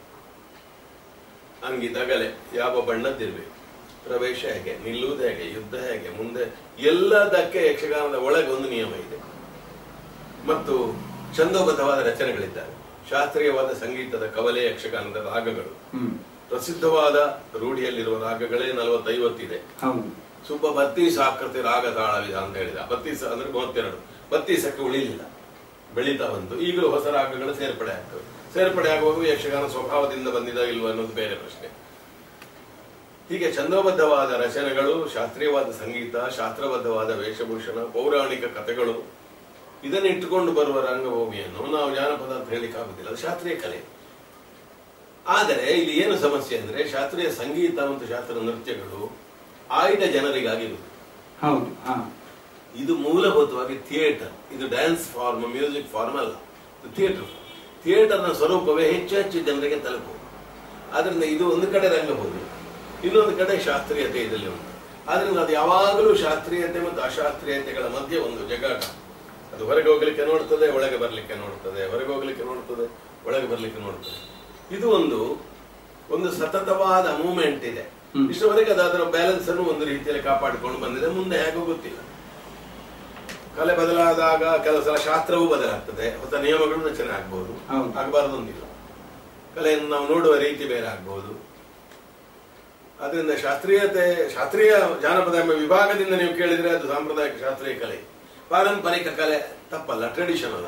ಅಂಗಿ ತಗಲೆ ಯಾವ ಬಣ್ಣದ್ದಿರ್ಬೇಕು ಪ್ರವೇಶ ಹೇಗೆ ನಿಲ್ಲುವುದು ಹೇಗೆ ಯುದ್ಧ ಹೇಗೆ ಮುಂದೆ ಎಲ್ಲದಕ್ಕೆ ಯಕ್ಷಗಾನದ ಒಳಗೆ ಒಂದು ನಿಯಮ ಇದೆ ಮತ್ತು ಛಂದೋಬದ್ಧವಾದ ರಚನೆಗಳಿದ್ದಾವೆ ಶಾಸ್ತ್ರೀಯವಾದ ಸಂಗೀತದ ಕವಲೆ ಯಕ್ಷಗಾನದ ರಾಗಗಳು ಹ್ಮ್ ಪ್ರಸಿದ್ಧವಾದ ರೂಢಿಯಲ್ಲಿರುವ ರಾಗಗಳೇ ನಲವತ್ತೈವತ್ತಿದೆ ಹೌದು ಸುಬ್ಬ ಬತ್ತೀಸ ಆಕೃತಿ ರಾಗ ತಾಳ ವಿಧ ಅಂತ ಹೇಳಿದ ಬತ್ತೀಸ ಅಂದ್ರೆ ಮೂವತ್ತೆರಡು ಬತ್ತೀಸಕ್ಕೆ ಉಳಿಲಿಲ್ಲ ಬೆಳೀತಾ ಬಂತು ಈಗಲೂ ಹೊಸ ರಾಗಗಳು ಸೇರ್ಪಡೆ ಆಗ್ತವೆ ಸೇರ್ಪಡೆ ಆಗುವಾಗ ಯಕ್ಷಗಾನ ಸ್ವಭಾವದಿಂದ ಬಂದಿದ ಇಲ್ವ ಅನ್ನೋದು ಬೇರೆ ಪ್ರಶ್ನೆ ಹೀಗೆ ಛಂದೋಬದ್ಧವಾದ ರಚನೆಗಳು ಶಾಸ್ತ್ರೀಯವಾದ ಸಂಗೀತ ಶಾಸ್ತ್ರಬದ್ಧವಾದ ವೇಷಭೂಷಣ ಪೌರಾಣಿಕ ಕಥೆಗಳು ಇದನ್ನು ಇಟ್ಟುಕೊಂಡು ಬರುವ ರಂಗಭೂಮಿಯನ್ನು ನಾವು ಜಾನಪದ ಅಂತ ಹೇಳಿಕ್ಕಾಗುದಿಲ್ಲ ಅದು ಶಾಸ್ತ್ರೀಯ ಕಲೆ ಆದರೆ ಇಲ್ಲಿ ಏನು ಸಮಸ್ಯೆ ಅಂದ್ರೆ ಶಾಸ್ತ್ರೀಯ ಸಂಗೀತ ಮತ್ತು ಶಾಸ್ತ್ರ ನೃತ್ಯಗಳು ಆಯ್ದ ಜನರಿಗಾಗಿರುವುದು ಹೌದು ಹಾ ಇದು ಮೂಲಭೂತವಾಗಿ ಥಿಯೇಟರ್ ಇದು ಡ್ಯಾನ್ಸ್ ಫಾರ್ಮ್ ಮ್ಯೂಸಿಕ್ ಫಾರ್ಮ್ ಅಲ್ಲ ಇದು ಥಿಯೇಟರ್ ಥಿಯೇಟರ್ನ ಸ್ವರೂಪವೇ ಹೆಚ್ಚು ಹೆಚ್ಚು ಜನರಿಗೆ ತಲುಪುವುದು ಆದ್ರಿಂದ ಇದು ಒಂದು ಕಡೆ ರಂಗಭೂಮಿ ಇನ್ನೊಂದು ಕಡೆ ಶಾಸ್ತ್ರೀಯತೆ ಇದರಲ್ಲಿ ಉಂಟು ಆದ್ರಿಂದ ಅದು ಯಾವಾಗಲೂ ಶಾಸ್ತ್ರೀಯತೆ ಮತ್ತು ಅಶಾಸ್ತ್ರೀಯತೆಗಳ ಮಧ್ಯೆ ಒಂದು ಜಗಾಟ ಅದು ಹೊರಗೆ ಹೋಗ್ಲಿಕ್ಕೆ ನೋಡ್ತದೆ ಒಳಗೆ ಬರ್ಲಿಕ್ಕೆ ನೋಡ್ತದೆ ಹೊರಗೆ ಹೋಗ್ಲಿಕ್ಕೆ ನೋಡ್ತದೆ ಒಳಗೆ ಬರ್ಲಿಕ್ಕೆ ನೋಡ್ತದೆ ಇದು ಒಂದು ಒಂದು ಸತತವಾದ ಮೂಮೆಂಟ್ ಇದೆ ಹ್ಮ್. ಇಷ್ಟವರೆಗೆ ಅದು ಅದರ ಬ್ಯಾಲೆನ್ಸ್ ಅನ್ನು ಒಂದು ರೀತಿಯಲ್ಲಿ ಕಾಪಾಡಿಕೊಂಡು ಬಂದಿದೆ ಮುಂದೆ ಹೇಗೋ ಗೊತ್ತಿಲ್ಲ ಕಲೆ ಬದಲಾದಾಗ ಕೆಲವು ಸಲ ಶಾಸ್ತ್ರವೂ ಬದಲಾಗ್ತದೆ ಹೊಸ ನಿಯಮಗಳು ರಚನೆ ಆಗ್ಬಹುದು ಹೌದು. ಆಗಬಾರದು ಅಂತಿಲ್ಲ ಕಲೆಯನ್ನು ನಾವು ನೋಡುವ ರೀತಿ ಬೇರೆ ಆಗ್ಬಹುದು ಅದರಿಂದ ಶಾಸ್ತ್ರೀಯತೆ ಶಾಸ್ತ್ರೀಯ ಜಾನಪದ ಎಂಬ ವಿಭಾಗದಿಂದ ನೀವು ಕೇಳಿದ್ರೆ ಅದು ಸಾಂಪ್ರದಾಯಿಕ ಶಾಸ್ತ್ರೀಯ ಕಲೆ ಪಾರಂಪರಿಕ ಕಲೆ ತಪ್ಪಲ್ಲ ಟ್ರೆಡಿಷನಲ್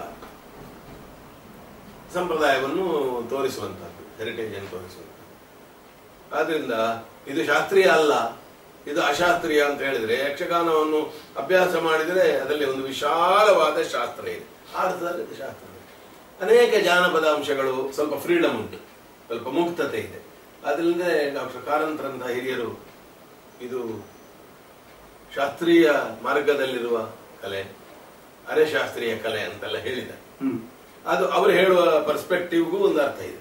ಸಂಪ್ರದಾಯವನ್ನು ತೋರಿಸುವಂತಹದ್ದು ಹೆರಿಟೇಜ್ ಅನ್ನು ತೋರಿಸುವಂತದ್ದು ಆದ್ರಿಂದ ಇದು ಶಾಸ್ತ್ರೀಯ ಅಲ್ಲ ಇದು ಅಶಾಸ್ತ್ರೀಯ ಅಂತ ಹೇಳಿದ್ರೆ ಯಕ್ಷಗಾನವನ್ನು ಅಭ್ಯಾಸ ಮಾಡಿದರೆ ಅದರಲ್ಲಿ ಒಂದು ವಿಶಾಲವಾದ ಶಾಸ್ತ್ರ ಇದೆ ಆ ಅರ್ಥದಲ್ಲಿ ಇದು ಶಾಸ್ತ್ರ ಇದೆ. ಅನೇಕ ಜಾನಪದ ಅಂಶಗಳು ಸ್ವಲ್ಪ ಫ್ರೀಡಮ್ ಉಂಟು ಸ್ವಲ್ಪ ಮುಕ್ತತೆ ಇದೆ ಅದರಿಂದ ಡಾಕ್ಟರ್ ಕಾರಂತರಂತಹ ಹಿರಿಯರು ಇದು ಶಾಸ್ತ್ರೀಯ ಮಾರ್ಗದಲ್ಲಿರುವ ಕಲೆ ಅರೆಶಾಸ್ತ್ರೀಯ ಕಲೆ ಅಂತೆಲ್ಲ ಹೇಳಿದ್ದಾರೆ ಹ್ಮ್ ಅದು ಅವರು ಹೇಳುವ ಪರ್ಸ್ಪೆಕ್ಟಿವ್ಗೂ ಒಂದು ಅರ್ಥ ಇದೆ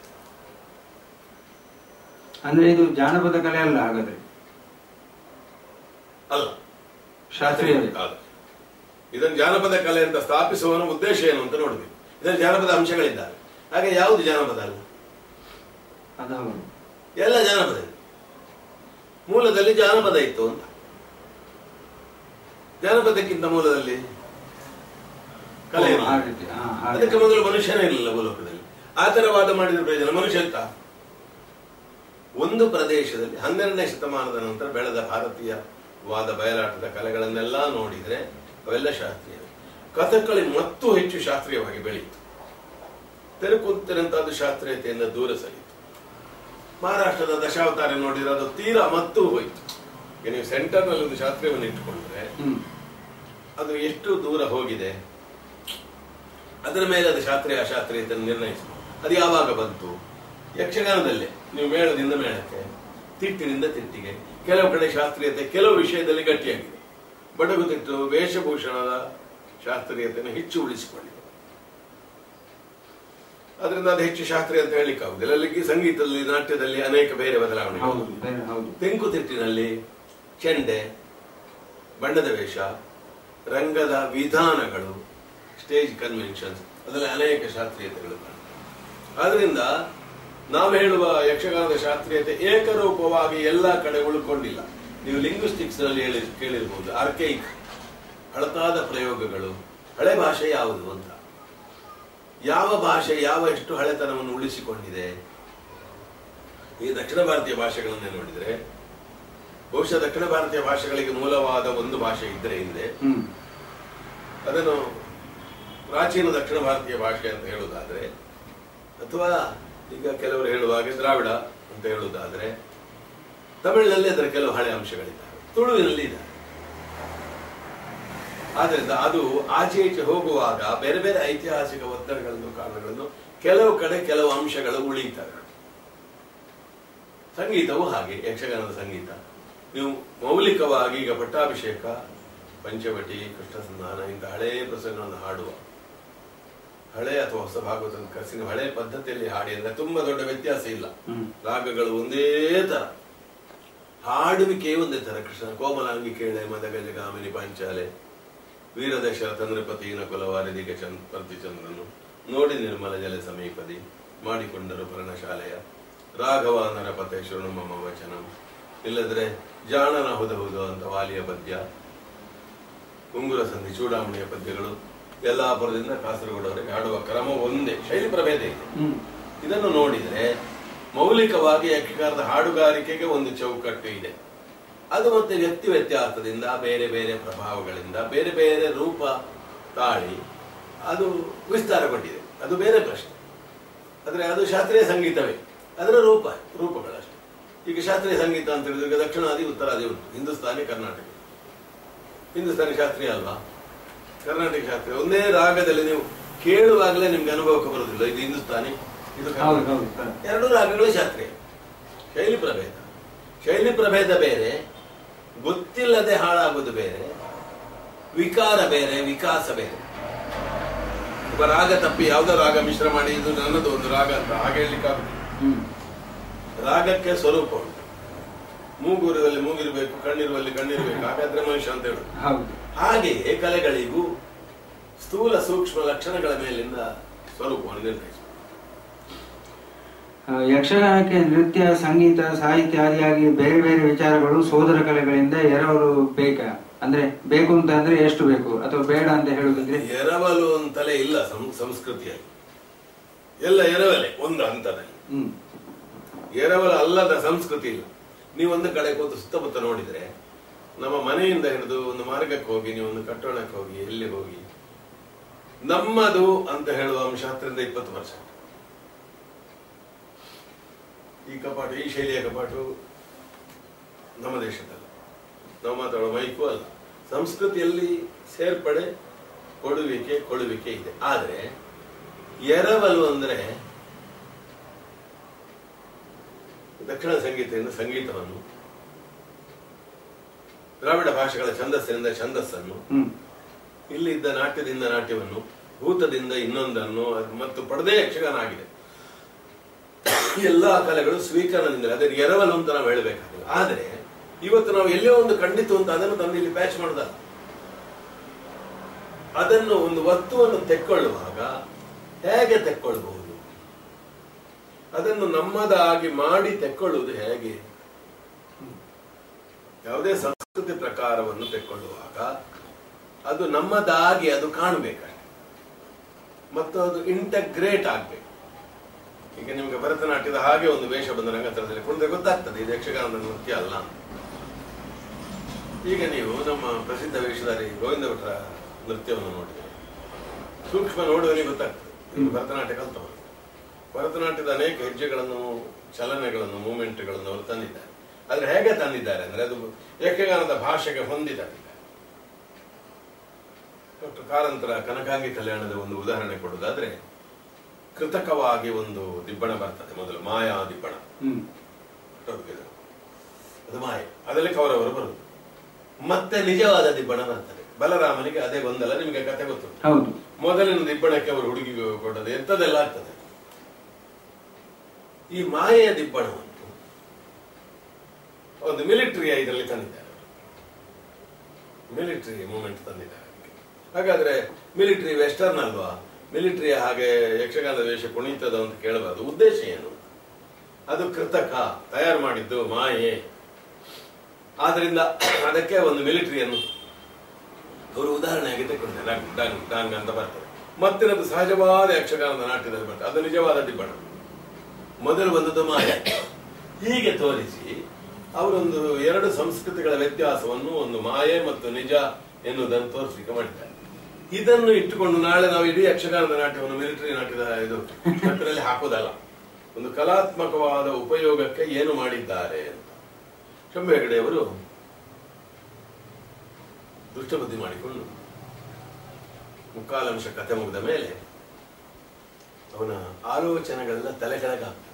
ಅಂದ್ರೆ ಇದು ಜಾನಪದ ಕಲೆ ಅಲ್ಲ ಹಾಗಾದ್ರೆ ಅಲ್ಲ ಶಾಸ್ತ್ರೀಯವೇ ಹೌದು. ಇದನ್ನು ಜಾನಪದ ಕಲೆ ಅಂತ ಸ್ಥಾಪಿಸುವವನ ಉದ್ದೇಶ ಏನು ಅಂತ ನೋಡಬೇಕು ಇದರಲ್ಲಿ ಜಾನಪದ ಅಂಶಗಳಿದ್ದಾವೆ ಹಾಗೆ ಯಾವುದು ಜಾನಪದ ಅಲ್ಲ ಅದು ಹೌದು ಎಲ್ಲ ಜಾನಪದ ಇದೆ. ಮೂಲದಲ್ಲಿ ಜಾನಪದ ಇತ್ತು ಅಂತ ಜಾನಪದಕ್ಕಿಂತ ಮೂಲದಲ್ಲಿ ಕಲೆ ಓ, ಇರಲಿಲ್ಲ. ಆ ರೀತಿ ಹಾ ಹಾಗೆ. ಅದಕ್ಕೆ ಮೊದಲು ಮನುಷ್ಯನೇ ಇರಲಿಲ್ಲ ಭೂಲೋಕದಲ್ಲಿ ಆ ತರ ವಾದ ಮಾಡಿದ ಪ್ರಯೋಜನ ಮನುಷ್ಯ ಅಂತ ಒಂದು ಪ್ರದೇಶದಲ್ಲಿ ಹನ್ನೆರಡನೇ ಶತಮಾನದ ನಂತರ ಬೆಳೆದ ಭಾರತೀಯ ವಾದ ಬಯಲಾಟದ ಕಲೆಗಳನ್ನೆಲ್ಲ ನೋಡಿದ್ರೆ ಅವೆಲ್ಲ ಶಾಸ್ತ್ರೀಯ ಕಥಕಳಿ ಮತ್ತು ಹೆಚ್ಚು ಶಾಸ್ತ್ರೀಯವಾಗಿ ಬೆಳೆಯಿತು ತೆರಕುತ್ತಿರಂತಹದ್ದು ಶಾಸ್ತ್ರೀಯತೆಯಿಂದ ದೂರ ಸರಿಯಿತು ಮಹಾರಾಷ್ಟ್ರದ ದಶಾವತಾರ ನೋಡಿದ್ರೆ ಅದು ತೀರಾ ಮತ್ತು ಹೋಯಿತು ಈಗ ನೀವು ಸೆಂಟರ್ನಲ್ಲಿ ಒಂದು ಶಾಸ್ತ್ರೀಯವನ್ನು ಇಟ್ಟುಕೊಂಡ್ರೆ ಹ್ಮ್ ಅದು ಎಷ್ಟು ದೂರ ಹೋಗಿದೆ ಅದರ ಮೇಲೆ ಅದು ಶಾಸ್ತ್ರೀಯ ಅಶಾಸ್ತ್ರೀಯತೆಯನ್ನು ನಿರ್ಣಯಿಸಿ ಅದು ಯಾವಾಗ ಬಂತು ಯಕ್ಷಗಾನದಲ್ಲೇ ನೀವು ಮೇಳದಿಂದ ಮೇಳಕ್ಕೆ ತಿಟ್ಟಿನಿಂದ ತಿಟ್ಟಿಗೆ ಕೆಲವು ಕಡೆ ಶಾಸ್ತ್ರೀಯತೆ ಕೆಲವು ವಿಷಯದಲ್ಲಿ ಗಟ್ಟಿಯಾಗಿದೆ ಬಡಗು ತಿಟ್ಟು ವೇಷಭೂಷಣದ ಶಾಸ್ತ್ರೀಯತೆಯನ್ನು ಹೆಚ್ಚು ಉಳಿಸಿಕೊಂಡಿದೆ ಅದರಿಂದ ಅದು ಹೆಚ್ಚು ಶಾಸ್ತ್ರೀಯ ಅಂತ ಹೇಳಲಿಕ್ಕೆ ಆಗುದಿಲ್ಲ ಅಲ್ಲಿ ಸಂಗೀತದಲ್ಲಿ ನಾಟ್ಯದಲ್ಲಿ ಅನೇಕ ಬೇರೆ ಬದಲಾವಣೆಗಳು ಹೌದು ಬೇರೆ ಹೌದು ತೆಂಕುತಿಟ್ಟಿನಲ್ಲಿ ಚೆಂಡೆ ಬಣ್ಣದ ವೇಷ ರಂಗದ ವಿಧಾನಗಳು ಸ್ಟೇಜ್ ಕನ್ವೆನ್ಷನ್ಸ್ ಅದರಲ್ಲಿ ಅನೇಕ ಶಾಸ್ತ್ರೀಯತೆಗಳು ಕಾಣುತ್ತವೆ. ಆದ್ರಿಂದ ನಾವು ಹೇಳುವ ಯಕ್ಷಗಾನದ ಶಾಸ್ತ್ರೀಯತೆ ಏಕರೂಪವಾಗಿ ಎಲ್ಲ ಕಡೆ ಉಳ್ಕೊಂಡಿಲ್ಲ ನೀವು ಲಿಂಗ್ವಿಸ್ಟಿಕ್ಸ್ ನಲ್ಲಿ ಹೇಳಿ ಕೇಳಿರ್ಬೋದು ಆರ್ಕೈಕ್ ಹಳತಾದ ಪ್ರಯೋಗಗಳು ಹಳೆ ಭಾಷೆ ಯಾವುದು ಅಂತ ಯಾವ ಭಾಷೆ ಯಾವ ಎಷ್ಟು ಹಳೆತನವನ್ನು ಉಳಿಸಿಕೊಂಡಿದೆ ಈ ದಕ್ಷಿಣ ಭಾರತೀಯ ಭಾಷೆಗಳನ್ನೇ ನೋಡಿದ್ರೆ ಬಹುಶಃ ದಕ್ಷಿಣ ಭಾರತೀಯ ಭಾಷೆಗಳಿಗೆ ಮೂಲವಾದ ಒಂದು ಭಾಷೆ ಇದ್ರೆ ಹಿಂದೆ ಹ್ಮ್ ಅದನ್ನು ಪ್ರಾಚೀನ ದಕ್ಷಿಣ ಭಾರತೀಯ ಭಾಷೆ ಅಂತ ಹೇಳುವುದಾದ್ರೆ ಅಥವಾ ಈಗ ಕೆಲವರು ಹೇಳುವ ಹಾಗೆ ದ್ರಾವಿಡ ಅಂತ ಹೇಳುವುದಾದ್ರೆ ತಮಿಳಿನಲ್ಲಿ ಅದರ ಕೆಲವು ಹಳೆ ಅಂಶಗಳಿದ್ದಾವೆ ತುಳುವಿನಲ್ಲಿ ಇದೆ ಆದ್ರಿಂದ ಅದು ಆಚೆ ಈಚೆ ಹೋಗುವಾಗ ಬೇರೆ ಬೇರೆ ಐತಿಹಾಸಿಕ ಒತ್ತಡಗಳನ್ನು ಕಾರಣಗಳನ್ನು ಕೆಲವು ಕಡೆ ಕೆಲವು ಅಂಶಗಳು ಉಳಿಯುತ್ತವೆ ಸಂಗೀತವು ಹಾಗೆ ಯಕ್ಷಗಾನದ ಸಂಗೀತ ನೀವು ಮೌಲಿಕವಾಗಿ ಈಗ ಪಟ್ಟಾಭಿಷೇಕ ಪಂಚವಟಿ ಕೃಷ್ಣ ಸಂಧಾನ ಇಂಥ ಹಳೇ ಪ್ರಸಂಗಗಳನ್ನು ಹಾಡುವ ಹಳೆ ಅಥವಾ ಹೊಸ ಭಾಗವತ ಕಸಿನ ಹಳೆ ಪದ್ಧತಿಯಲ್ಲಿ ಹಾಡಿ ಅಂದ್ರೆ ತುಂಬಾ ದೊಡ್ಡ ವ್ಯತ್ಯಾಸ ಇಲ್ಲ ಹ್ಮ್. ರಾಗಗಳು ಒಂದೇ ತರ ಹಾಡುವಿಕೆ ಒಂದೇ ತರ ಕೃಷ್ಣ ಕೋಮಲಾಂಗಿ ಕೇಳೆ ಮದಗಜಗಾಮಿನಿ ಪಾಂಚಾಲೆ ವೀರದಶರಥ ನೃಪತಿನ ಕುಲವಾರಿದಿಗೆ ಚಂದ್ ಪ್ರತಿಚಂದ್ರನು ನೋಡಿ ನಿರ್ಮಲ ಜಲ ಸಮೀಪದಿ ಮಾಡಿಕೊಂಡರು ಪರ್ಣಶಾಲೆಯ ರಾಘವ ನರಪತೆ ಶೃಣು ಮಮ ವಚನಂ ಇಲ್ಲದ್ರೆ ಜಾಣನ ಹುದ ಹುದು ಅಂತ ವಾಲಿಯ ಪದ್ಯ ಉಂಗುರ ಸಂಧಿ ಚೂಡಾಮಣಿಯ ಪದ್ಯಗಳು ಯಲ್ಲಾಪುರದಿಂದ ಕಾಸರಗೋಡವರೆಗೆ ಹಾಡುವ ಕ್ರಮ ಒಂದೇ ಶೈಲಿ ಪ್ರಭೇದ ಇದೆ ಹ್ಮ್ ಇದನ್ನು ನೋಡಿದ್ರೆ ಮೌಲಿಕವಾಗಿ ಯಕ್ಷಗಾನದ ಹಾಡುಗಾರಿಕೆಗೆ ಒಂದು ಚೌಕಟ್ಟು ಇದೆ ಅದು ಮತ್ತೆ ವ್ಯಕ್ತಿ ವ್ಯತ್ಯಾಸದಿಂದ ಬೇರೆ ಬೇರೆ ಪ್ರಭಾವಗಳಿಂದ ಬೇರೆ ಬೇರೆ ರೂಪ ತಾಳಿ ಅದು ವಿಸ್ತಾರಗೊಂಡಿದೆ ಅದು ಬೇರೆ ಪ್ರಶ್ನೆ ಆದ್ರೆ ಅದು ಶಾಸ್ತ್ರೀಯ ಸಂಗೀತವೇ ಅದರ ರೂಪ ರೂಪಗಳಷ್ಟೇ ಈಗ ಶಾಸ್ತ್ರೀಯ ಸಂಗೀತ ಅಂತ ಹೇಳಿದ್ರೆ ದಕ್ಷಿಣಾದಿ ಉತ್ತರಾದಿ ಉಂಟು ಹಿಂದೂಸ್ತಾನಿ ಕರ್ನಾಟಕ ಹಿಂದೂಸ್ತಾನಿ ಶಾಸ್ತ್ರೀಯ ಅಲ್ವಾ ಕರ್ನಾಟಕ ಶಾಸ್ತ್ರೀಯ ಒಂದೇ ರಾಗದಲ್ಲಿ ನೀವು ಕೇಳುವಾಗಲೇ ನಿಮ್ಗೆ ಅನುಭವಕ್ಕೆ ಬರುವುದಿಲ್ಲ ಇದು ಹಿಂದೂಸ್ತಾನಿ ಇದು ಹೌದು ಕರ್ನಾಟಕ. ಹೌದು ಎರಡು ರಾಗಗಳು ಶಾಸ್ತ್ರೀಯ ಶೈಲಿ ಪ್ರಭೇದ ಶೈಲಿ ಪ್ರಭೇದ ಬೇರೆ ಗೊತ್ತಿಲ್ಲದೆ ಹಾಳಾಗೋದು ಬೇರೆ ವಿಕಾರ ಬೇರೆ ವಿಕಾಸ ಬೇರೆ ಒಬ್ಬ ರಾಗ ತಪ್ಪಿ ಯಾವ್ದೋ ರಾಗ ಮಿಶ್ರ ಮಾಡಿ ಇದು ನನ್ನದು ಒಂದು ರಾಗ ಅಂತ ಹಾಗೆ ಹೇಳಲಿಕ್ಕಾಗುತ್ತೆ ಹ್ಮ್ ರಾಗಕ್ಕೆ ಸ್ವರೂಪ ಉಂಟು ಮೂಗುರುವಲ್ಲಿ ಮೂಗಿರ್ಬೇಕು ಕಣ್ಣಿರುವಲ್ಲಿ ಕಣ್ಣಿರ್ಬೇಕು ಹಾಗಾದ್ರೆ ಮನುಷ್ಯ ಅಂತ ಹೇಳುದು ಹೌದು ಹಾಗೆಯೇ ಕಲೆಗಳಿಗೂ ಸ್ಥೂಲ ಸೂಕ್ಷ್ಮ ಲಕ್ಷಣಗಳ ಮೇಲಿಂದ ಸ್ವರೂಪವನ್ನು ನಿರ್ಣಯಿಸುವುದು ಆ, ಯಕ್ಷಗಾನಕ್ಕೆ ನೃತ್ಯ ಸಂಗೀತ ಸಾಹಿತ್ಯ ಆದಿಯಾಗಿ ಬೇರೆ ಬೇರೆ ವಿಚಾರಗಳು ಸೋದರ ಕಲೆಗಳಿಂದ ಎರವರು ಬೇಕಾ ಅಂದ್ರೆ ಬೇಕು ಅಂತ ಅಂದ್ರೆ ಎಷ್ಟು ಬೇಕು ಅಥವಾ ಬೇಡ ಅಂತ ಹೇಳುದಿದ್ರೆ ಎರವಲು ಅಂತಲೇ ಇಲ್ಲ ಸಂ- ಸಂಸ್ಕೃತಿಯಲ್ಲಿ ಎಲ್ಲ ಎರವಲೆ ಒಂದು ಹಂತದಲ್ಲಿ ಹ್ಮ್ ಎರವಲು ಅಲ್ಲದ ಸಂಸ್ಕೃತಿ ಇಲ್ಲ ನೀವು ಒಂದು ಕಡೆ ಕೂತು ಸುತ್ತಮುತ್ತ ನೋಡಿದ್ರೆ ನಮ್ಮ ಮನೆಯಿಂದ ಹಿಡಿದು ಒಂದು ಮಾರ್ಗಕ್ಕೆ ಹೋಗಿ ನೀವು ಒಂದು ಕಟ್ಟೋಣಕ್ಕೆ ಹೋಗಿ ಎಲ್ಲಿ ಹೋಗಿ ನಮ್ಮದು ಅಂತ ಹೇಳುವ ಅಂಶ ಹತ್ತರಿಂದ ಇಪ್ಪತ್ತು ವರ್ಷ ಈ ಕಪಾಟು ಈ ಶೈಲಿಯ ಕಪಾಟು ನಮ್ಮ ದೇಶದಲ್ಲ ನಾವು ಮಾತಾಡುವ ಮೈಕು ಅಲ್ಲ ಸಂಸ್ಕೃತಿಯಲ್ಲಿ ಸೇರ್ಪಡೆ ಕೊಡುವಿಕೆ ಕೊಡುವಿಕೆ ಇದೆ ಆದ್ರೆ ಎರವಲು ಅಂದ್ರೆ ದಕ್ಷಿಣ ಸಂಗೀತದಿಂದ ಸಂಗೀತವನ್ನು ದ್ರಾವಿಡ ಭಾಷೆಗಳ ಛಂದಸ್ಸಿನಿಂದ ಛಂದಸ್ಸನ್ನು ಹ್ಮ್ ಇಲ್ಲಿದ್ದ ನಾಟ್ಯದಿಂದ ನಾಟ್ಯವನ್ನು ಭೂತದಿಂದ ಇನ್ನೊಂದನ್ನು ಅದು ಮತ್ತು ಪಡೆದೇ ಯಕ್ಷಗಾನ ಆಗಿದೆ ಎಲ್ಲಾ ಕಲೆಗಳು ಸ್ವೀಕರಣದಿಂದ ಅದರ ಎರವಲು ಅಂತ ನಾವು ಹೇಳಬೇಕಾಗಿಲ್ಲ ಆದರೆ ಇವತ್ತು ನಾವು ಎಲ್ಲೋ ಒಂದು ಖಂಡಿತು ಅಂತ ಅದನ್ನು ತಂದು ಇಲ್ಲಿ ಪ್ಯಾಚ್ ಮಾಡುದಲ್ಲ ಅದನ್ನು ಒಂದು ವಸ್ತುವನ್ನು ತೆಕ್ಕೊಳ್ಳುವಾಗ ಹೇಗೆ ತೆಕ್ಕೊಳ್ಬಹುದು ಅದನ್ನು ನಮ್ಮದಾಗಿ ಮಾಡಿ ತೆಕ್ಕೊಳ್ಳುವುದು ಹೇಗೆ ಯಾವುದೇ ಸಂಸ್ಕೃತಿ ಪ್ರಕಾರವನ್ನು ತೆಕ್ಕೊಳ್ಳುವಾಗ ಅದು ನಮ್ಮದಾಗಿ ಅದು ಕಾಣಬೇಕಷ್ಟೆ ಮತ್ತು ಅದು ಇಂಟಗ್ರೇಟ್ ಆಗ್ಬೇಕು ಈಗ ನಿಮ್ಗೆ ಭರತನಾಟ್ಯದ ಹಾಗೆ ಒಂದು ವೇಷ ಬಂದ ರಂಗತರದಲ್ಲಿ ಕುಣಿದ್ರೆ ಗೊತ್ತಾಗ್ತದೆ ಇದು ಯಕ್ಷಗಾನದ ನೃತ್ಯ ಅಲ್ಲ ಅಂತ. ಈಗ ನೀವು ನಮ್ಮ ಪ್ರಸಿದ್ಧ ವೇಷಧಾರಿ ಗೋವಿಂದ ಭಟ್ರ ನೃತ್ಯವನ್ನು ನೋಡಿದ್ರೆ ಸೂಕ್ಷ್ಮ ನೋಡುವವನಿಗೆ ಗೊತ್ತಾಗ್ತದೆ ಇದು ಭರತನಾಟ್ಯ ಕಲ್ತವರು ಭರತನಾಟ್ಯದ ಅನೇಕ ಹೆಜ್ಜೆಗಳನ್ನು ಚಲನೆಗಳನ್ನು ಮೂಮೆಂಟ್ಗಳನ್ನು ಅವರು ತಂದಿದ್ದಾರೆ ಆದ್ರೆ ಹೇಗೆ ತಂದಿದ್ದಾರೆ ಅಂದ್ರೆ ಅದು ಯಕ್ಷಗಾನದ ಭಾಷೆಗೆ ಹೊಂದಿ ತಂದಿದ್ದಾರೆ ಡಾಕ್ಟರ್ ಕಾರಂತರ ಕನಕಾಂಗಿ ಕಲ್ಯಾಣದ ಒಂದು ಉದಾಹರಣೆ ಕೊಡೋದಾದ್ರೆ ಕೃತಕವಾಗಿ ಒಂದು ದಿಬ್ಬಣ ಬರ್ತದೆ ಮೊದಲು ಮಾಯಾ ದಿಬ್ಬಣ ಹ್ಮ್ ಟೊರಕಿದ್ರು. ಅದು ಮಾಯೆ ಅದರಲ್ಲಿ ಕೌರವರು ಬರುದು ಮತ್ತೆ ನಿಜವಾದ ದಿಬ್ಬಣ ಬರ್ತದೆ ಬಲರಾಮನಿಗೆ ಅದೇ ಗೊಂದಲ ನಿಮಗೆ ಕತೆ ಗೊತ್ತುಂಟು ಹೌದು ಮೊದಲಿನ ದಿಬ್ಬಣಕ್ಕೆ ಅವರು ಹುಡುಗಿ ಕೊಟ್ಟದ್ದು ಎಂತದೆಲ್ಲ ಆಗ್ತದೆ ಈ ಮಾಯೆಯ ದಿಬ್ಬಣವನ್ನು ಒಂದು ಮಿಲಿಟರಿ ಇದರಲ್ಲಿ ತಂದಿದ್ದಾರೆ ಮಿಲಿಟರಿ ಮೂಮೆಂಟ್ ತಂದಿದ್ದಾರೆ ಹಾಗಾದ್ರೆ ಮಿಲಿಟರಿ ವೆಸ್ಟರ್ನ್ ಅಲ್ವಾ ಮಿಲಿಟರಿ ಹಾಗೆ ಯಕ್ಷಗಾನದ ವೇಷ ಕುಣಿತದ ಅಂತ ಕೇಳಬಾರ್ದು ಉದ್ದೇಶ ಏನು ಅದು ಕೃತಕ ತಯಾರು ಮಾಡಿದ್ದು ಮಾಯೆ ಆದ್ರಿಂದ ಅದಕ್ಕೆ ಒಂದು ಮಿಲಿಟರಿಯನ್ನು ಅವರು ಉದಾಹರಣೆಯಾಗಿ ತಗೊಂಡೆ ಡಂಗ್ ಡಂಗ್ ಡಂಗ್ ಅಂತ ಬರ್ತದೆ ಮತ್ತಿನದು ಸಹಜವಾದ ಯಕ್ಷಗಾನದ ನಾಟ್ಯದಲ್ಲಿ ಬರ್ತದೆ ಅದು ನಿಜವಾದ ದಿಬ್ಬಣ ಮೊದಲು ಬಂದದ್ದು ಮಾಯ ಹೀಗೆ ತೋರಿಸಿ ಅವರೊಂದು ಎರಡು ಸಂಸ್ಕೃತಿಗಳ ವ್ಯತ್ಯಾಸವನ್ನು ಒಂದು ಮಾಯೆ ಮತ್ತು ನಿಜ ಎನ್ನುವುದನ್ನು ತೋರಿಸಲಿಕ್ಕೆ ಮಾಡಿದ್ದಾರೆ ಇದನ್ನು ಇಟ್ಟುಕೊಂಡು ನಾಳೆ ನಾವು ಇಡೀ ಯಕ್ಷಗಾನದ ನಾಟ್ಯವನ್ನು ಮಿಲಿಟರಿ ನಾಟ್ಯದ ಇದು ಅದರಲ್ಲಿ ಹಾಕೋದಲ್ಲ ಒಂದು ಕಲಾತ್ಮಕವಾದ ಉಪಯೋಗಕ್ಕೆ ಏನು ಮಾಡಿದ್ದಾರೆ ಅಂತ ಶಂಭು ಹೆಗಡೆಯವರು ದುಷ್ಟಬುದ್ಧಿ ಮಾಡಿಕೊಂಡು ಮುಕ್ಕಾಲಂಶ ಕಥೆ ಮುಗಿದ ಮೇಲೆ ಅವನ ಆಲೋಚನೆಗಳೆಲ್ಲ ತಲೆ ಕೆಳಗಾಗ್ತದೆ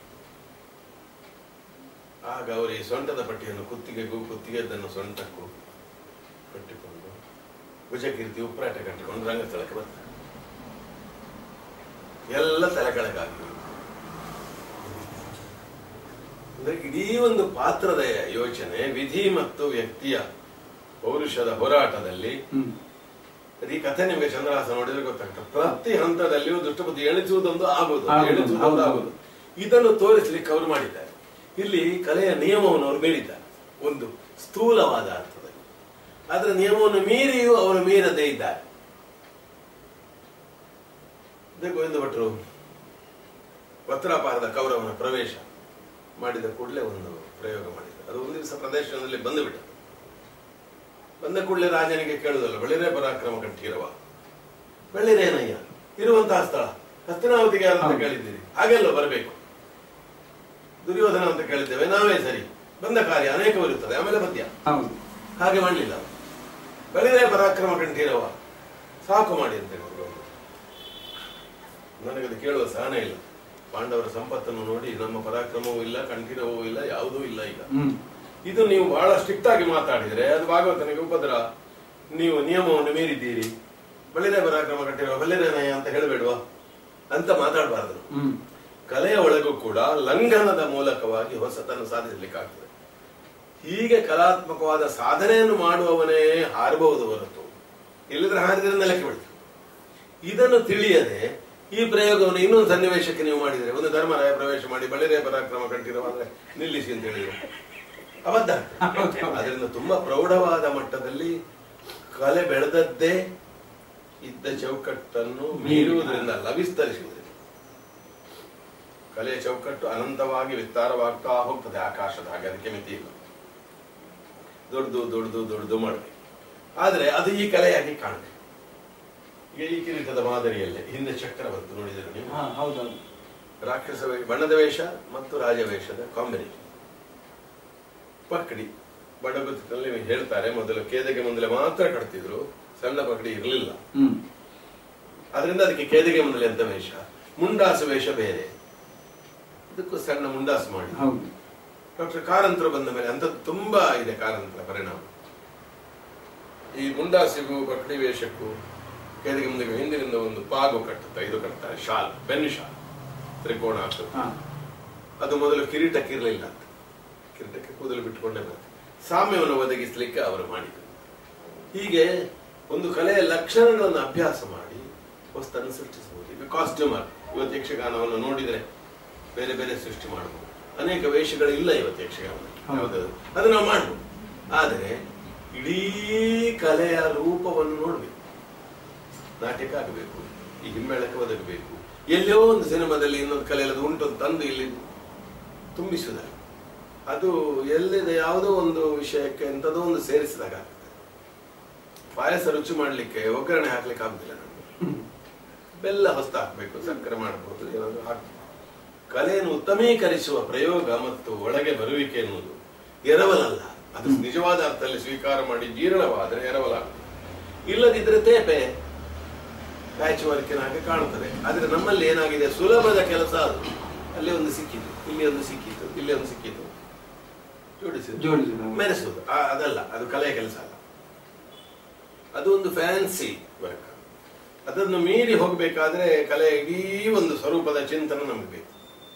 ಆಗ ಅವರು ಈ ಸೊಂಟದ ಪಟ್ಟಿಯನ್ನು ಕುತ್ತಿಗೆಗೂ ಕುತ್ತಿಗೆದ್ದನ್ನು ಸೊಂಟಕ್ಕೂ ಕಟ್ಟಿಕೊಂಡು ಭುಜಕೀರ್ತಿ ಉಪ್ರಾಟ ಕಟ್ಟಿಕೊಂಡು ರಂಗಸ್ಥಳಕ್ಕೆ ಬರ್ತಾರೆ ಎಲ್ಲ ತಲೆ ಕೆಳಗಾಗಿ ಅಂದ್ರೆ ಇಡೀ ಒಂದು ಪಾತ್ರದ ಯೋಚನೆ ವಿಧಿ ಮತ್ತು ವ್ಯಕ್ತಿಯ ಪೌರುಷದ ಹೋರಾಟದಲ್ಲಿ ಹ್ಮ್ ಈ ಕಥೆ ನಿಮಗೆ ಚಂದ್ರಹಾಸ ನೋಡಿದ್ರೆ ಗೊತ್ತಾಗ್ತದೆ ಪ್ರತಿ ಹಂತದಲ್ಲಿಯೂ ದುಷ್ಟಬುದ್ಧಿ ಎಣಿಸುವುದೊಂದು ಆಗುವುದು ಆಗುವುದು, ಎಣಿಸುವುದೊಂದು ಹೌದು. ಆಗುವುದು ಇದನ್ನು ತೋರಿಸಲಿಕ್ಕೆ ಅವರು ಮಾಡಿದ್ದಾರೆ ಇಲ್ಲಿ ಕಲೆಯ ನಿಯಮವನ್ನು ಅವರು ಮೀರಿದ್ದಾರೆ ಒಂದು ಸ್ಥೂಲವಾದ ಅರ್ಥದಲ್ಲಿ ಅದರ ನಿಯಮವನ್ನು ಮೀರಿಯೂ ಅವರು ಮೀರದೇ ಇದ್ದಾರೆ ಅದೇ ಗೋವಿಂದ ಭಟ್ರು ವಸ್ತ್ರಾಪಾರದ ಕೌರವನ ಪ್ರವೇಶ ಮಾಡಿದ ಕೂಡಲೇ ಒಂದು ಪ್ರಯೋಗ ಮಾಡಿದ್ದಾರೆ ಅದು ಒಂದು ದಿವಸ ಪ್ರದರ್ಶನದಲ್ಲಿ ಬಂದು ಬಿಟ್ಟது ಬಂದ ಕೂಡಲೇ ರಾಜನಿಗೆ ಕೇಳುದಲ್ಲ ಬಳಿರೇ ಪರಾಕ್ರಮ ಕಂಠೀರವ ಬೆಳ್ಳಿರೇನಯ್ಯ ಇರುವಂತಹ ಸ್ಥಳ ಹಸ್ತಿನಾವತಿಗೆ ಯಾರು ಅಂತ ಹೌದು. ಕೇಳಿದ್ದೀರಿ ಹಾಗೆಲ್ಲ ಬರಬೇಕು ದುರ್ಯೋಧನ ಅಂತ ಕೇಳಿದ್ದೇವೆ ನಾವೇ ಸರಿ ಬಂದ ಕಾರ್ಯ ಅನೇಕವಿರುತ್ತದೆ ಆಮೇಲೆ ಪದ್ಯ ಹೌದು ಹಾಗೆ ಮಾಡಲಿಲ್ಲ ಬೆಳೆದೇ ಪರಾಕ್ರಮ ಕಂಠೀರವ ಸಾಕು ಮಾಡಿ ಅಂತ ಹೇಳಿದ್ರು ಅವರು. ನನಗದು ಕೇಳುವ ಸಹನೆ ಇಲ್ಲ ಪಾಂಡವರ ಸಂಪತ್ತನ್ನು ನೋಡಿ ನಮ್ಮ ಪರಾಕ್ರಮವೂ ಇಲ್ಲ ಕಂಠೀರವೂ ಇಲ್ಲ ಯಾವುದೂ ಇಲ್ಲ ಈಗ ಹ್ಮ್ ಇದು ನೀವು ಬಹಳ ಸ್ಟ್ರಿಕ್ಟ್ ಆಗಿ ಮಾತಾಡಿದ್ರೆ ಅದು ಭಾಗವತನಿಗೆ ಉಪದ್ರ ನೀವು ನಿಯಮವನ್ನು ಮೀರಿದ್ದೀರಿ ಬಳಿರೆ ಪರಾಕ್ರಮ ಕಟ್ಟಿರುವ ಬಲ್ಲಿರೇನಯ್ಯ ಅಂತ ಹೇಳಬೇಡ್ವಾ ಅಂತ ಮಾತಾಡಬಾರದು ಹ್ಮ್ ಕಲೆಯ ಒಳಗೂ ಕೂಡ ಲಂಘನದ ಮೂಲಕವಾಗಿ ಹೊಸತನ್ನು ಸಾಧಿಸಲಿಕ್ಕಾಗ್ತದೆ ಹೀಗೆ ಕಲಾತ್ಮಕವಾದ ಸಾಧನೆಯನ್ನು ಮಾಡುವವನೇ ಹಾರಬಹುದು ಹೊರತು ಇಲ್ಲದ್ರೆ ಹಾರಿದ್ರೆ ನೆಲಕ್ಕೆ ಬಿಡ್ತು ಇದನ್ನು ತಿಳಿಯದೆ ಈ ಪ್ರಯೋಗವನ್ನು ಇನ್ನೊಂದು ಸನ್ನಿವೇಶಕ್ಕೆ ನೀವು ಮಾಡಿದರೆ ಒಂದು ಧರ್ಮರಾಯ ಪ್ರವೇಶ ಮಾಡಿ ಬಳಿರೆ ಪರಾಕ್ರಮ ಕಂಠಿರವಾದ್ರೆ ನಿಲ್ಲಿಸಿ ಅಂತ ಹೇಳಿದ್ರು ಅಬದ್ಧ ಅದರಿಂದ ತುಂಬಾ ಪ್ರೌಢವಾದ ಮಟ್ಟದಲ್ಲಿ ಕಲೆ ಬೆಳೆದದ್ದೇ ಇದ್ದ ಚೌಕಟ್ಟನ್ನು ಮೀರುವುದರಿಂದ ಅಲ್ಲ ವಿಸ್ತರಿಸುವುದರಿಂದ ಕಲೆಯ ಚೌಕಟ್ಟು ಅನಂತವಾಗಿ ವಿಸ್ತಾರವಾಗ್ತಾ ಹೋಗ್ತದೆ ಆಕಾಶದ ಹಾಗೆ ಅದಕ್ಕೆ ಮಿತಿ ಇಲ್ಲ ದೊಡ್ಡದು ದೊಡ್ಡದು ದೊಡ್ಡದು ಮಾಡಬೇಕು ಆದ್ರೆ ಅದು ಈ ಕಲೆಯಾಗಿ ಕಾಣಬೇಕು ಈಗ ಈ ಕಿರೀಟದ ಮಾದರಿಯಲ್ಲೇ ಹಿಂದೆ ಚಕ್ರ ಬಂತು ನೋಡಿದರೆ ನೀವು ಹಾ ಹೌದೌದು ರಾಕ್ಷಸ ವೇ- ಬಣ್ಣದ ವೇಷ ಮತ್ತು ರಾಜವೇಷದ ಕಾಂಬಿನೇಷನ್ ಪಕಡಿ ಬಡಗುತ್ತಿನಲ್ಲಿ ಹೇಳ್ತಾರೆ ಮೊದಲು ಕೇದಗೆ ಮುಂದಲೆ ಮಾತ್ರ ಕಟ್ತಿದ್ರು ಸಣ್ಣ ಪಕಡಿ ಇರಲಿಲ್ಲ ಹ್ಮ್ ಅದರಿಂದ ಅದಕ್ಕೆ ಕೇದಿಗೆ ಮುಂದಲೆ ಅಂತ ವೇಷ ಮುಂಡಾಸು ವೇಷ ಬೇರೆ ಇದಕ್ಕೂ ಸಣ್ಣ ಮುಂಡಾಸು ಮಾಡಿ ಹೌದು ಡಾಕ್ಟರ್ ಕಾರಂತರು ಬಂದ ಮೇಲೆ ಅಂತ ತುಂಬಾ ಇದೆ ಕಾರಂತರ ಪರಿಣಾಮ ಈ ಮುಂಡಾಸಿಗೂ ಪಕಡಿ ವೇಷಕ್ಕೂ ಕೇದಿಗೆ ಮುಂದೆ ಹಿಂದಿನಿಂದ ಒಂದು ಪಾಗು ಕಟ್ಟುತ್ತಾ ಇದು ಕಟ್ತಾರೆ ಶಾಲ್ ಬೆನ್ನು ಶಾಲ್ ತ್ರಿಕೋಣ ಹಾಕುದು ಹಾ ಅದು ಮೊದಲು ಕಿರೀಟಕ್ಕೆ ಇರಲಿಲ್ಲ ಅಂತ ಕಿರೀಟಕ್ಕೆ ಕೂದಲು ಬಿಟ್ಟುಕೊಂಡೇ ಬರುತ್ತೆ ಸಾಮ್ಯವನ್ನು ಒದಗಿಸಲಿಕ್ಕೆ ಅವರು ಮಾಡಿದರು ಹೀಗೆ ಒಂದು ಕಲೆಯ ಲಕ್ಷಣಗಳನ್ನು ಅಭ್ಯಾಸ ಮಾಡಿ ಹೊಸ್ತನ್ನು ಸೃಷ್ಟಿಸಬಹುದು ಈಗ ಕಾಸ್ಟ್ಯೂಮರ್ ಇವತ್ತು ಯಕ್ಷಗಾನವನ್ನು ನೋಡಿದರೆ ಬೇರೆ ಬೇರೆ ಸೃಷ್ಟಿ ಮಾಡಬಹುದು ಅನೇಕ ವೇಷಗಳಿಲ್ಲ ಇವತ್ತು ಯಕ್ಷಗಾನದಲ್ಲಿ ಹೌದು. ಯಾವುದಾದ್ರು ಅದು ನಾವು ಮಾಡಬಹುದು ಆದರೆ ಇಡೀ ಕಲೆಯ ರೂಪವನ್ನು ನೋಡಬೇಕು ನಾಟಕ ಆಗಬೇಕು ಈ ಹಿಮ್ಮೇಳಕ್ಕೆ ಒದಗಬೇಕು ಎಲ್ಲೋ ಒಂದು ಸಿನಿಮಾದಲ್ಲಿ ಇನ್ನೊಂದು ಕಲೆಯಲ್ಲದು ಉಂಟು ಅಂತ ತಂದು ಇಲ್ಲಿ ತುಂಬಿಸುವುದಲ್ಲ ಅದು ಎಲ್ಲಿದೆ ಯಾವುದೋ ಒಂದು ವಿಷಯಕ್ಕೆ ಎಂಥದೋ ಒಂದು ಸೇರಿಸಿದಾಗ ಆಗ್ತದೆ ಪಾಯಸ ರುಚಿ ಮಾಡಲಿಕ್ಕೆ ಒಗ್ಗರಣೆ ಹಾಕ್ಲಿಕ್ಕೆ ಆಗುದಿಲ್ಲ ನಮ್ಗೆ ಬೆಲ್ಲ ಹೊಸ್ತು ಹಾಕಬೇಕು ಸಕ್ಕರೆ ಮಾಡಬಹುದು ಏನಾದ್ರು ಹಾಕಬೇಕು ಕಲೆಯನ್ನು ಉತ್ತಮೀಕರಿಸುವ ಪ್ರಯೋಗ ಮತ್ತು ಒಳಗೆ ಬರುವಿಕೆ ಎನ್ನುವುದು ಎರವಲಲ್ಲ ಅದು ನಿಜವಾದ ಅರ್ಥದಲ್ಲಿ ಸ್ವೀಕಾರ ಮಾಡಿ ಜೀರ್ಣವಾದರೆ ಎರವಲಾಗುತ್ತೆ ಇಲ್ಲದಿದ್ರೆ ತೇಪೆ ಪ್ಯಾಚ್ ವರ್ಕಿನ ಹಾಗೆ ಕಾಣುತ್ತದೆ ಆದ್ರೆ ನಮ್ಮಲ್ಲಿ ಏನಾಗಿದೆ ಸುಲಭದ ಕೆಲಸ ಅದು ಅಲ್ಲಿ ಒಂದು ಸಿಕ್ಕಿತು ಇಲ್ಲಿ ಒಂದು ಸಿಕ್ಕಿತು ಇಲ್ಲಿ ಒಂದು ಸಿಕ್ಕಿತು ಜೋಡಿಸಿ ಜೋಡಿಸುದು. ಮೆರೆಸುವುದು ಆ, ಅದಲ್ಲ ಅದು ಕಲೆಯ ಕೆಲಸ ಅಲ್ಲ ಅದು ಒಂದು ಫ್ಯಾನ್ಸಿ ವರ್ಕ್ ಅದನ್ನು ಮೀರಿ ಹೋಗಬೇಕಾದ್ರೆ ಕಲೆಯ ಇಡೀ ಒಂದು ಸ್ವರೂಪದ ಚಿಂತನೆ ನಮಗೆ ಬೇಕು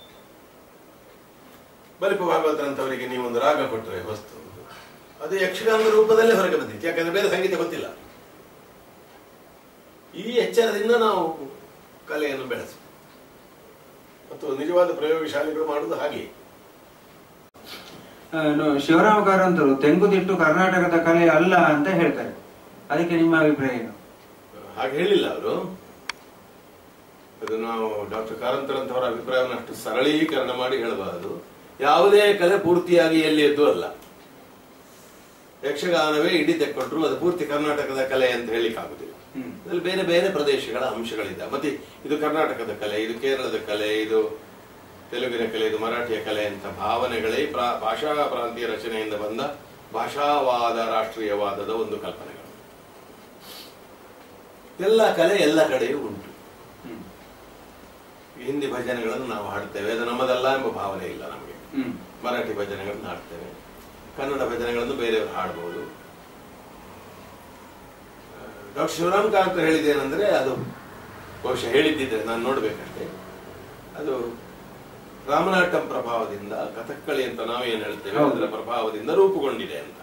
ಬಲಿಪ ಭಾಗವತರಂತವರಿಗೆ ನೀವು ಒಂದು ರಾಗ ಕೊಟ್ಟರೆ ವಸ್ತು ಅದು ಯಕ್ಷಗಾನದ ರೂಪದಲ್ಲೇ ಹೊರಗೆ ಬಂದಿತ್ತು ಯಾಕಂದ್ರೆ ಬೇರೆ ಸಂಗೀತ ಗೊತ್ತಿಲ್ಲ ಈ ಎಚ್ಚರದಿಂದ ನಾವು ಕಲೆಯನ್ನು ಬೆಳೆಸ ಮತ್ತು ನಿಜವಾದ ಪ್ರಯೋಗಶಾಲೆಗಳು ಮಾಡುವುದು ಹಾಗೆ ಆ, ನು- ಶಿವರಾಮ ಕಾರಂತರು ತೆಂಗುತಿಟ್ಟು ಕರ್ನಾಟಕದ ಕಲೆ ಅಲ್ಲ ಅಂತ ಹೇಳ್ತಾರೆ ಅದಕ್ಕೆ ನಿಮ್ಮ ಅಭಿಪ್ರಾಯ ಏನು ಹಾಗೆ ಹೇಳಿಲ್ಲ ಅವರು ಅದು ನಾವು ಡಾಕ್ಟರ್ ಕಾರಂತರಂತವರ ಅಭಿಪ್ರಾಯವನ್ನು ಅಷ್ಟು ಸರಳೀಕರಣ ಮಾಡಿ ಹೇಳಬಾರದು ಯಾವುದೇ ಕಲೆ ಪೂರ್ತಿಯಾಗಿ ಎಲ್ಲಿಯದ್ದು ಅಲ್ಲ ಯಕ್ಷಗಾನವೇ ಇಡೀ ತೆಕ್ಕೊಂಡ್ರು ಅದು ಪೂರ್ತಿ ಕರ್ನಾಟಕದ ಕಲೆ ಅಂತ ಹೇಳಿಕ್ಕಾಗುದಿಲ್ಲ ಹ್ಮ್. ಅದ್ರಲ್ಲಿ ಬೇರೆ ಬೇರೆ ಪ್ರದೇಶಗಳ ಅಂಶಗಳಿದೆ ಮತ್ತೆ ಇದು ಕರ್ನಾಟಕದ ಕಲೆ ಇದು ಕೇರಳದ ಕಲೆ ಇದು ತೆಲುಗಿನ ಕಲೆ ಇದು ಮರಾಠಿಯ ಕಲೆ ಅಂತ ಭಾವನೆಗಳೇ ಪ್ರಾ- ಭಾಷಾ ಪ್ರಾಂತೀಯ ರಚನೆಯಿಂದ ಬಂದ ಭಾಷಾವಾದ ರಾಷ್ಟ್ರೀಯವಾದದ ಒಂದು ಕಲ್ಪನೆಗಳು ಎಲ್ಲ ಕಲೆ ಎಲ್ಲ ಕಡೆಯೂ ಉಂಟು ಹ್ಮ್. ಹಿಂದಿ ಭಜನೆಗಳನ್ನು ನಾವು ಹಾಡ್ತೇವೆ ಅದು ನಮ್ಮದಲ್ಲ ಎಂಬ ಭಾವನೆ ಇಲ್ಲ ನಮಗೆ ಹ್ಮ್. ಮರಾಠಿ ಭಜನೆಗಳನ್ನು ಹಾಡ್ತೇವೆ ಕನ್ನಡ ಭಜನೆಗಳನ್ನು ಬೇರೆಯವರು ಹಾಡಬಹುದು ಡಾಕ್ಟರ್ ಶಿವರಾಮ್ ಕಾಂತ್ ಹೇಳಿದ್ದೇನೆಂದ್ರೆ ಅದು ಬಹುಶಃ ಹೇಳಿದ್ದಿದ್ರೆ ನಾನು ನೋಡ್ಬೇಕಷ್ಟೇ ಅದು ರಾಮನಾಟಂ ಪ್ರಭಾವದಿಂದ ಕಥಕ್ಕಳಿ ಅಂತ ನಾವೇನು ಹೇಳ್ತೇವೆ ಹೌದು. ಅದರ ಪ್ರಭಾವದಿಂದ ರೂಪುಗೊಂಡಿದೆ ಅಂತ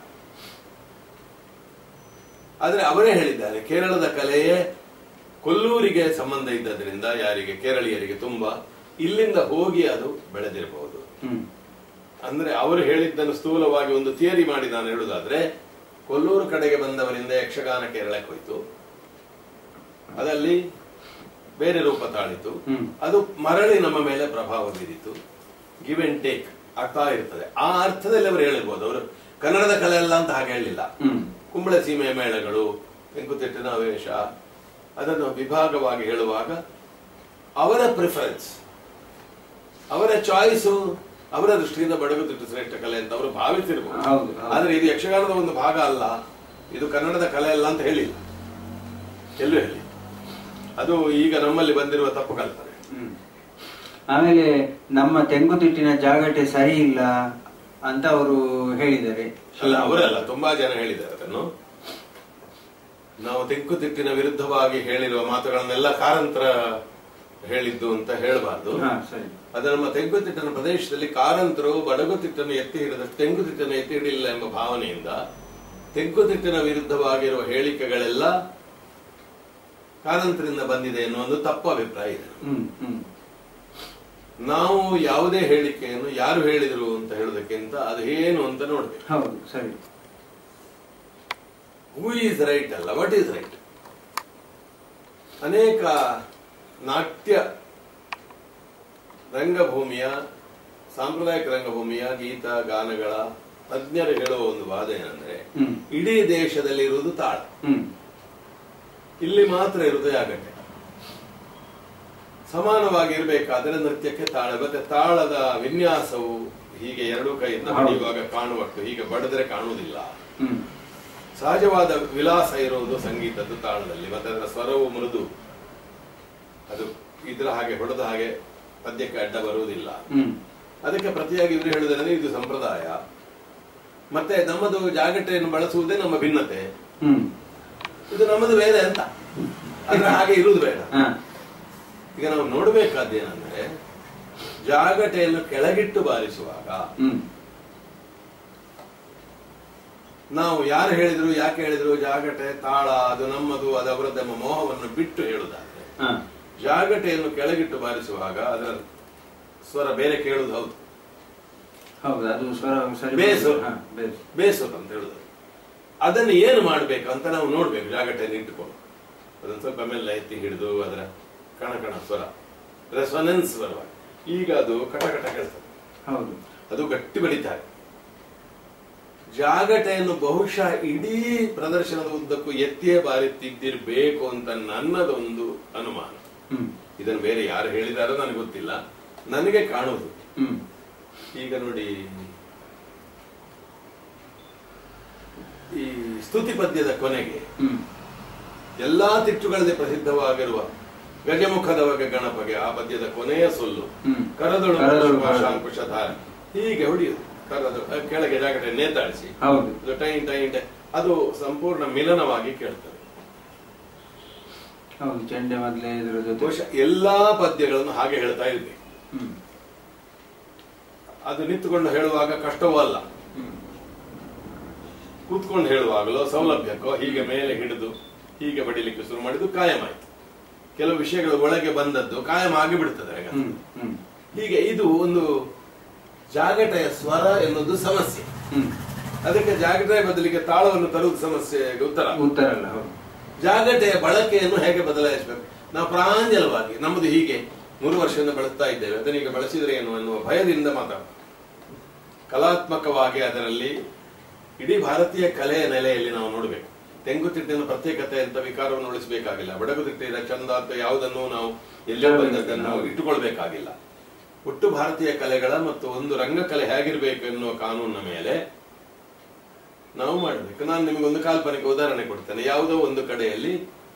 ಆದ್ರೆ ಅವರೇ ಹೇಳಿದ್ದಾರೆ ಕೇರಳದ ಕಲೆಯೇ ಕೊಲ್ಲೂರಿಗೆ ಸಂಬಂಧ ಇದ್ದದ್ರಿಂದ ಯಾರಿಗೆ ಕೇರಳೀಯರಿಗೆ ತುಂಬಾ ಇಲ್ಲಿಂದ ಹೋಗಿ ಅದು ಬೆಳೆದಿರಬಹುದು ಹ್ಮ್. ಅಂದ್ರೆ ಅವರು ಹೇಳಿದ್ದನ್ನು ಸ್ಥೂಲವಾಗಿ ಒಂದು ಥಿಯರಿ ಮಾಡಿ ನಾನು ಹೇಳುದಾದ್ರೆ ಕೊಲ್ಲೂರು ಕಡೆಗೆ ಬಂದವರಿಂದ ಯಕ್ಷಗಾನ ಕೇರಳಕ್ಕೆ ಹೋಯ್ತು ಅದಲ್ಲಿ ಬೇರೆ ರೂಪ ತಾಳಿತು ಹ್ಮ್. ಅದು ಮರಳಿ ನಮ್ಮ ಮೇಲೆ ಪ್ರಭಾವ ಬೀರಿತು ಗಿವ್ ಅಂಡ್ ಟೇಕ್ ಆಗ್ತಾ ಇರ್ತದೆ ಆ ಅರ್ಥದಲ್ಲಿ ಅವರು ಹೇಳಿರ್ಬೋದು ಅವರು ಕನ್ನಡದ ಕಲೆ ಅಲ್ಲ ಅಂತ ಹಾಗೆ ಹೇಳಿಲ್ಲ ಹ್ಮ್. ಕುಂಬಳ ಸೀಮೆಯ ಮೇಳಗಳು ತೆಂಕುತಿಟ್ಟಿನ ಆವೇಶ ಅದನ್ನು ವಿಭಾಗವಾಗಿ ಹೇಳುವಾಗ ಅವರ ಪ್ರಿಫರೆನ್ಸ್ ಅವರ ಚಾಯ್ಸು ಅವರ ದೃಷ್ಟಿಯಿಂದ ಬಡಗುತಿಟ್ಟು ಶ್ರೇಷ್ಠ ಕಲೆ ಅಂತ ಅವರು ಭಾವಿಸಿರ್ಬೋದು ಹೌದು, ಹೌದು. ಆದ್ರೆ ಇದು ಯಕ್ಷಗಾನದ ಒಂದು ಭಾಗ ಅಲ್ಲ ಇದು ಕನ್ನಡದ ಕಲೆ ಅಲ್ಲ ಅಂತ ಹೇಳಿಲ್ಲ ಎಲ್ಲೂ ಹೇಳಿ ಅದು ಈಗ ನಮ್ಮಲ್ಲಿ ಬಂದಿರುವ ತಪ್ಪು ಕಲ್ಪನೆ ಹ್ಮ್. ಆಮೇಲೆ ನಮ್ಮ ತೆಂಗುತಿಟ್ಟಿನ ಜಾಗಟೆ ಸರಿ ಇಲ್ಲ ಅಂತ ಅವರು ಹೇಳಿದ್ದಾರೆ ಅಲ್ಲ ಅವರಲ್ಲ ತುಂಬಾ ಜನ ಹೇಳಿದ್ದಾರೆ ಅದನ್ನು ನಾವು ತೆಂಕುತಿಟ್ಟಿನ ವಿರುದ್ಧವಾಗಿ ಹೇಳಿರುವ ಮಾತುಗಳನ್ನೆಲ್ಲ ಕಾರಂತರ ಹೇಳಿದ್ದು ಅಂತ ಹೇಳಬಾರ್ದು ಹಾ ಸರಿ ಅದು ನಮ್ಮ ತೆಂಕುತಿಟ್ಟಿನ ಪ್ರದೇಶದಲ್ಲಿ ಕಾರಂತರು ಬಡಗುತಿಟ್ಟನ್ನು ಎತ್ತಿ ಹಿಡಿದಷ್ಟು ತೆಂಕುತಿಟ್ಟನ್ನು ಎತ್ತಿ ಹಿಡಿಲಿಲ್ಲ ಎಂಬ ಭಾವನೆಯಿಂದ ತೆಂಕುತಿಟ್ಟಿನ ವಿರುದ್ಧವಾಗಿರುವ ಹೇಳಿಕೆಗಳೆಲ್ಲ ಕಾರಂತರಿಂದ ಬಂದಿದೆ ಎನ್ನುವ ಒಂದು ತಪ್ಪು ಅಭಿಪ್ರಾಯ ಇದೆ ಹ್ಮ್ ಹ್ಮ್ ನಾವು ಯಾವುದೇ ಹೇಳಿಕೆಯನ್ನು ಯಾರು ಹೇಳಿದ್ರು ಅಂತ ಹೇಳೋದಕ್ಕಿಂತ ಅದು ಏನು ಅಂತ ನೋಡ್ಬೇಕು ಹೌದು ಸರಿ ಹೂ ಈಸ್ ರೈಟ್ ಅಲ್ಲ ವಾಟ್ ಈಸ್ ರೈಟ್ ಅನೇಕ ನಾಟ್ಯ ರಂಗಭೂಮಿಯ ಸಾಂಪ್ರದಾಯಿಕ ರಂಗಭೂಮಿಯ ಗೀತ ಗಾನಗಳ ತಜ್ಞರು ಹೇಳುವ ಒಂದು ವಾದ ಏನಂದ್ರೆ ಹ್ಮ್. ಇಡೀ ದೇಶದಲ್ಲಿ ಇರುವುದು ತಾಳ ಹ್ಮ್ ಇಲ್ಲಿ ಮಾತ್ರ ಇರುವುದು ಯಾಗಟ್ಟೆ ಸಮಾನವಾಗಿ ಇರಬೇಕಾದ್ರೆ ನೃತ್ಯಕ್ಕೆ ತಾಳ ಮತ್ತೆ ತಾಳದ ವಿನ್ಯಾಸವು ಹೀಗೆ ಎರಡೂ ಕೈಯಿಂದ ಹೌದು. ಹಿಡಿಯುವಾಗ ಕಾಣುವಷ್ಟು ಹೀಗೆ ಬಡದ್ರೆ ಕಾಣುವುದಿಲ್ಲ ಹ್ಮ್ ಸಹಜವಾದ ವಿಲಾಸ ಇರುವುದು ಸಂಗೀತದ್ದು ತಾಳದಲ್ಲಿ ಮತ್ತೆ ಅದರ ಸ್ವರವು ಮೃದು ಅದು ಇದರ ಹಾಗೆ ಹೊಡೆದ ಹಾಗೆ ಪದ್ಯಕ್ಕೆ ಅಡ್ಡ ಬರುವುದಿಲ್ಲ ಹ್ಮ್ ಅದಕ್ಕೆ ಪ್ರತಿಯಾಗಿ ಇವರು ಹೇಳುವುದಂದ್ರೆ ಇದು ಸಂಪ್ರದಾಯ ಮತ್ತೆ ನಮ್ಮದು ಜಾಗಟೆಯನ್ನು ಬಳಸುವುದೇ ನಮ್ಮ ಭಿನ್ನತೆ ಹ್ಮ್ ಇದು ನಮ್ಮದು ಬೇರೆ ಅಂತ ಅಂದ್ರೆ ಹಾಗೆ ಇರುವುದು ಬೇಡ ಹಾ ಈಗ ನಾವು ನೋಡಬೇಕಾದ್ದೇನೆಂದ್ರೆ ಜಾಗಟೆಯನ್ನು ಕೆಳಗಿಟ್ಟು ಬಾರಿಸುವಾಗ ಹ್ಮ್ ನಾವು ಯಾರು ಹೇಳಿದ್ರು ಯಾಕೆ ಹೇಳಿದ್ರು ಜಾಗಟೆ ತಾಳ ಅದು ನಮ್ಮದು ಅದು ಅವರದ್ದೆಂಬ ಮೋಹವನ್ನು ಬಿಟ್ಟು ಹೇಳುವುದಾದ್ರೆ ಹಾ ಜಾಗಟೆಯನ್ನು ಕೆಳಗಿಟ್ಟು ಬಾರಿಸುವಾಗ ಅದರ ಸ್ವರ ಬೇರೆ ಕೇಳುವುದು ಹೌದು ಹೌದು ಅದು ಸ್ವರ ಸರಿ ಬೇಸು. ಹಾ ಬೇಸು ಬೇಸೋದು ಅಂತ ಹೇಳುದು ಅದನ್ನು ಏನು ಮಾಡಬೇಕು ಅಂತ ನಾವು ನೋಡ್ಬೇಕು ಜಾಗಟೆಯನ್ನು ಇಟ್ಟುಕೊಂಡು ಅದನ್ನು ಸ್ವಲ್ಪ ಮೆಲ್ಲ ಎತ್ತಿ ಹಿಡಿದು ಅದರ ಕಣ ಕಣ ಸ್ವರ ರೆಸೊನೆನ್ಸ್ ಬರುವಾಗ ಈಗ ಅದು ಕಟ ಕಟ ಕೇಳ್ತದೆ ಹೌದು ಅದು ಗಟ್ಟಿ ಬಡಿತಾರೆ ಜಾಗಟೆಯನ್ನು ಬಹುಶಃ ಇಡೀ ಪ್ರದರ್ಶನದ ಉದ್ದಕ್ಕೂ ಎತ್ತಿಯೇ ಬಾರಿತ್ತಿದ್ದಿರ್ಬೇಕು ಅಂತ ನನ್ನದೊಂದು ಅನುಮಾನ ಹ್ಮ್ ಇದನ್ನು ಬೇರೆ ಯಾರು ಹೇಳಿದಾರೋ ನನಗೆ ಗೊತ್ತಿಲ್ಲ ನನಗೆ ಕಾಣುವುದು ಹ್ಮ್ ಈಗ ನೋಡಿ ಈ ಸ್ತುತಿ ಪದ್ಯದ ಕೊನೆಗೆ ಹ್ಮ್ ಎಲ್ಲಾ ತಿಟ್ಟುಗಳಲ್ಲಿ ಪ್ರಸಿದ್ಧವಾಗಿರುವ ಗಜಮುಖದವಗೆ ಗಣಪಗೆ ಆ ಪದ್ಯದ ಕೊನೆಯ ಸೊಲ್ಲು ಹ್ಮ್. ಕರದೊಳು ಕರದೊಳು ಶಾಂಕುಶಧಾರ ಹೀಗೆ ಹೊಡೆಯುದು ಕರದು ಅಹ್, ಕೆಳಗೆ ಜಾಗಟೆ ನೇತಾಡಿಸಿ ಹೌದು ಅದು ಟೈ ಟೈ ಟೈ ಅದು ಸಂಪೂರ್ಣ ಮಿಲನವಾಗಿ ಕೇಳ್ತದೆ ಹೌದು ಚೆಂಡೆ ಮೊದಲೇ ಇದ್ರ ಜೊತೆ ಬಹುಶಃ ಎಲ್ಲಾ ಪದ್ಯಗಳನ್ನು ಹಾಗೆ ಹೇಳ್ತಾ ಇರ್ಬೇಕು ಹ್ಮ್ ಅದು ನಿಂತುಕೊಂಡು ಹೇಳುವಾಗ ಕಷ್ಟವೂ ಅಲ್ಲ ಹ್ಮ್ ಕೂತ್ಕೊಂಡು ಹೇಳುವಾಗಲೋ ಸೌಲಭ್ಯಕ್ಕೋ ಹೀಗೆ ಮೇಲೆ ಹಿಡಿದು ಹೀಗೆ ಬಡಿಲಿಕ್ಕೆ ಶುರು ಮಾಡಿದ್ದು ಕಾಯಮಾಯ್ತು ಕೆಲವು ವಿಷಯಗಳು ಒಳಗೆ ಬಂದದ್ದು ಕಾಯಂ ಆಗಿ ಬಿಡ್ತದೆ ಆಗ. ಹ್ಮ್ ಹ್ಮ್ ಹೀಗೆ ಇದು ಒಂದು ಜಾಗಟೆಯ ಸ್ವರ ಎನ್ನುವುದು ಸಮಸ್ಯೆ ಹ್ಮ್ ಅದಕ್ಕೆ ಜಾಗಟೆಯ ಬದಲಿಗೆ ತಾಳವನ್ನು ತರುವುದು ಸಮಸ್ಯೆಗೆ ಉತ್ತರ ಉತ್ತರ ಅಲ್ಲ ಹೌದು ಜಾಗಟೆಯ ಬಳಕೆಯನ್ನು ಹೇಗೆ ಬದಲಾಯಿಸಬೇಕು ನಾವು ಪ್ರಾಂಜಲವಾಗಿ ನಮ್ಮದು ಹೀಗೆ ಮೂರು ವರ್ಷದಿಂದ ಬಳಸ್ತಾ ಇದ್ದೇವೆ ಅದನ್ನೀಗ ಬಳಸಿದ್ರೆ ಏನು ಅನ್ನುವ ಭಯದಿಂದ ಮಾತಾಡ ಕಲಾತ್ಮಕವಾಗಿ ಅದರಲ್ಲಿ ಇಡೀ ಭಾರತೀಯ ಕಲೆಯ ನೆಲೆಯಲ್ಲಿ ನಾವು ನೋಡಬೇಕು ತೆಂಗುತಿಟ್ಟಿನ ಪ್ರತ್ಯೇಕತೆ ಅಂತ ವಿಕಾರವನ್ನು ಉಳಿಸಬೇಕಾಗಿಲ್ಲ ಬಡಗುತಿಟ್ಟಿನ ಚಂದ ಅಂತ ಯಾವುದನ್ನು ನಾವು ಎಲ್ಲೇ ಬಂದದ್ದನ್ನು ನಾವು ಇಟ್ಟುಕೊಳ್ಬೇಕಾಗಿಲ್ಲ ಒಟ್ಟು ಭಾರತೀಯ ಕಲೆಗಳ ಮತ್ತು ಒಂದು ರಂಗಕಲೆ ಹೇಗಿರಬೇಕು ಎನ್ನುವ ಕಾನೂನಿನ ಮೇಲೆ ನಾವು ಮಾಡಬೇಕು ನಾನು ನಿಮಗೊಂದು ಕಾಲ್ಪನಿಕ ಉದಾಹರಣೆ ಕೊಡ್ತೇನೆ ಯಾವುದೋ ಒಂದು ಕಡೆಯಲ್ಲಿ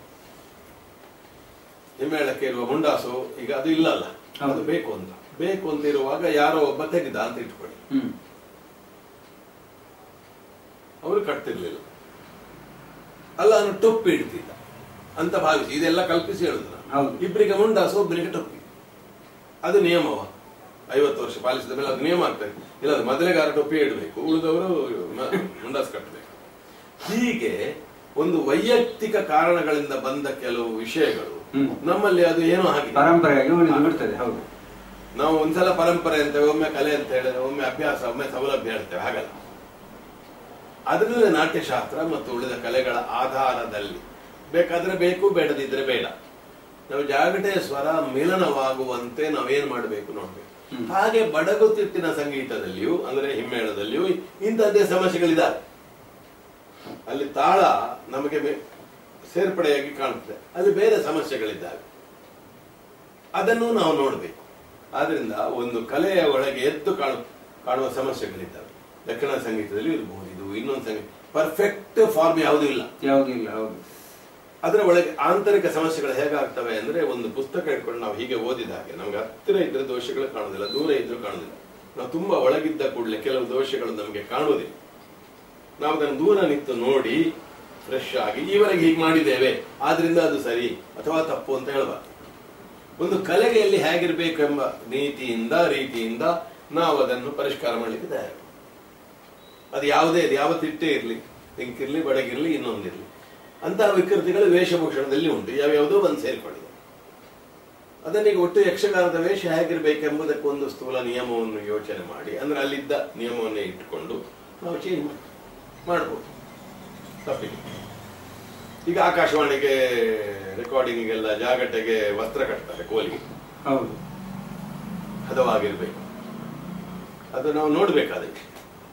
ಹಿಮ್ಮೇಳಕ್ಕೆ ಇರುವ ಮುಂಡಾಸು ಈಗ ಅದು ಇಲ್ಲಲ್ಲ ಅದು ಹೌದು. ಬೇಕು ಅಂತ ಬೇಕು ಅಂತ ಇರುವಾಗ ಯಾರೋ ಒಬ್ಬ ತೆಗೆದ ಅಂತ ಇಟ್ಕೊಳ್ಳಿ ಹ್ಮ್ ಅವರು ಕಟ್ತಿರ್ಲಿಲ್ಲ ಅಲ್ಲ ಅವನು ಟೊಪ್ಪಿ ಇಡ್ತಿದ್ದ ಅಂತ ಭಾವಿಸಿ ಇದೆಲ್ಲ ಕಲ್ಪಿಸಿ ಹೇಳುದು ನಾನು. ಹೌದು. ಇಬ್ಬರಿಗೆ ಮುಂಡಾಸು ಒಬ್ಬರಿಗೆ ಟೊಪ್ಪಿ ಅದು ನಿಯಮವ ಐವತ್ತು ವರ್ಷ ಪಾಲಿಸಿದ ಮೇಲೆ ಅದು ನಿಯಮ ಆಗ್ತದೆ ಇಲ್ಲ ಅದು ಮೊದಲಿಗಾರ ಟೊಪ್ಪಿ ಇಡಬೇಕು ಉಳಿದವರು ಮ- ಮುಂಡಾಸು ಕಟ್ಟಬೇಕು ಹೀಗೆ ಒಂದು ವೈಯಕ್ತಿಕ ಕಾರಣಗಳಿಂದ ಬಂದ ಕೆಲವು ವಿಷಯಗಳು ಹ್ಮ್. ನಮ್ಮಲ್ಲಿ ಅದು ಏನೋ ಹಾಗೆ ಪರಂಪರೆಯಾಗಿ ಉಳಿದು ಬಿಡ್ತದೆ ಹೌದು ನಾವು ಒಂದ್ಸಲ ಪರಂಪರೆ ಅಂತೇವೆ ಒಮ್ಮೆ ಕಲೆ ಅಂತ ಹೇಳಿದ್ರೆ ಒಮ್ಮೆ ಅಭ್ಯಾಸ ಒಮ್ಮೆ ಸೌಲಭ್ಯ ಹೇಳ್ತೇವೆ ಹಾಗಲ್ಲ ಅದರಲ್ಲಿ ನಾಟ್ಯಶಾಸ್ತ್ರ ಮತ್ತು ಉಳಿದ ಕಲೆಗಳ ಆಧಾರದಲ್ಲಿ ಬೇಕಾದ್ರೆ ಬೇಕು ಬೇಡದಿದ್ರೆ ಬೇಡ ನಾವು ಜಾಗಟೆಯ ಸ್ವರ ಮಿಲನವಾಗುವಂತೆ ನಾವೇನ್ ಮಾಡಬೇಕು ನೋಡ್ಬೇಕು ಹ್ಮ್. ಹಾಗೆ ಬಡಗುತಿಟ್ಟಿನ ಸಂಗೀತದಲ್ಲಿಯೂ ಅಂದ್ರೆ ಹಿಮ್ಮೇಳದಲ್ಲಿಯೂ ಇಂಥದ್ದೇ ಸಮಸ್ಯೆಗಳಿದ್ದಾವೆ ಅಲ್ಲಿ ತಾಳ ನಮಗೆ ಬೆ- ಸೇರ್ಪಡೆಯಾಗಿ ಕಾಣುತ್ತದೆ ಅಲ್ಲಿ ಬೇರೆ ಸಮಸ್ಯೆಗಳಿದ್ದಾವೆ ಅದನ್ನು ನಾವು ನೋಡಬೇಕು ಆದ್ರಿಂದ ಒಂದು ಕಲೆಯ ಒಳಗೆ ಎದ್ದು ಕಾಣು ಕಾಣುವ ಸಮಸ್ಯೆಗಳಿದ್ದಾವೆ ದಕ್ಷಿಣ ಸಂಗೀತದಲ್ಲಿ ಇರಬಹುದು ಇದು ಇನ್ನೊಂದು ಸಂಗೀತ ಪರ್ಫೆಕ್ಟ್ ಫಾರ್ಮ್ ಯಾವುದೂ ಇಲ್ಲ ಯಾವುದೂ ಇಲ್ಲ ಹೌದು ಅದರ ಒಳಗೆ ಆಂತರಿಕ ಸಮಸ್ಯೆಗಳು ಹೇಗಾಗ್ತವೆ ಅಂದ್ರೆ ಒಂದು ಪುಸ್ತಕ ಇಟ್ಕೊಂಡು ನಾವು ಹೀಗೆ ಓದಿದ ಹಾಗೆ ನಮ್ಗೆ ಹತ್ತಿರ ಇದ್ರೆ ದೋಷಗಳು ಕಾಣುದಿಲ್ಲ ದೂರ ಇದ್ರೂ ಕಾಣುದಿಲ್ಲ ನಾವು ತುಂಬಾ ಒಳಗಿದ್ದ ಕೂಡಲೇ ಕೆಲವು ದೋಷಗಳು ನಮಗೆ ಕಾಣುವುದಿಲ್ಲ ನಾವು ಅದನ್ನು ದೂರ ನಿಂತು ನೋಡಿ ಫ್ರೆಶ್ ಆಗಿ ಈವರೆಗೆ ಹೀಗೆ ಮಾಡಿದ್ದೇವೆ ಆದ್ರಿಂದ ಅದು ಸರಿ ಅಥವಾ ತಪ್ಪು ಅಂತ ಹೇಳಬಾರ್ದು ಒಂದು ಕಲೆಗೆಯಲ್ಲಿ ಹೇಗಿರ್ಬೇಕು ಎಂಬ ನೀತಿಯಿಂದ ರೀತಿಯಿಂದ ನಾವು ಅದನ್ನು ಪರಿಷ್ಕಾರ ಮಾಡಲಿಕ್ಕೆ ತಯಾರು ಅದು ಯಾವುದೇ ಇರ್ಲಿ, ಯಾವ ತಿಟ್ಟೆ ಇರಲಿ ತೆಂಕಿರ್ಲಿ ಬಡಗಿರ್ಲಿ ಇನ್ನೊಂದಿರ್ಲಿ ಅಂತಹ ವಿಕೃತಿಗಳು ವೇಷಭೂಷಣದಲ್ಲಿ ಉಂಟು ಯಾವ್ಯಾವುದೋ ಬಂದು ಸೇರಿಕೊಂಡಿದೆ ಅದನ್ನೀಗ ಒಟ್ಟು ಯಕ್ಷಗಾನದ ವೇಷ ಹೇಗಿರ್ಬೇಕೆಂಬುದಕ್ಕೆ ಒಂದು ಸ್ಥೂಲ ನಿಯಮವನ್ನು ಯೋಚನೆ ಮಾಡಿ ಅಂದ್ರೆ ಅಲ್ಲಿದ್ದ ನಿಯಮವನ್ನೇ ಇಟ್ಟುಕೊಂಡು ನಾವು ಚೇಂಜ್ ಮಾಡಿ ಮಾಡ್ಬೋದು ತಪ್ಪಿಲ್ಲ ಈಗ ಆಕಾಶವಾಣಿಗೆ ರೆಕಾರ್ಡಿಂಗಿಗೆಲ್ಲ ಜಾಗಟೆಗೆ ವಸ್ತ್ರ ಕಟ್ತಾರೆ ಕೋಲಿಗೆ ಹೌದು ಹದವಾಗಿರ್ಬೇಕು ಅದು ನಾವು ನೋಡ್ಬೇಕಾದ ವಿಷಯ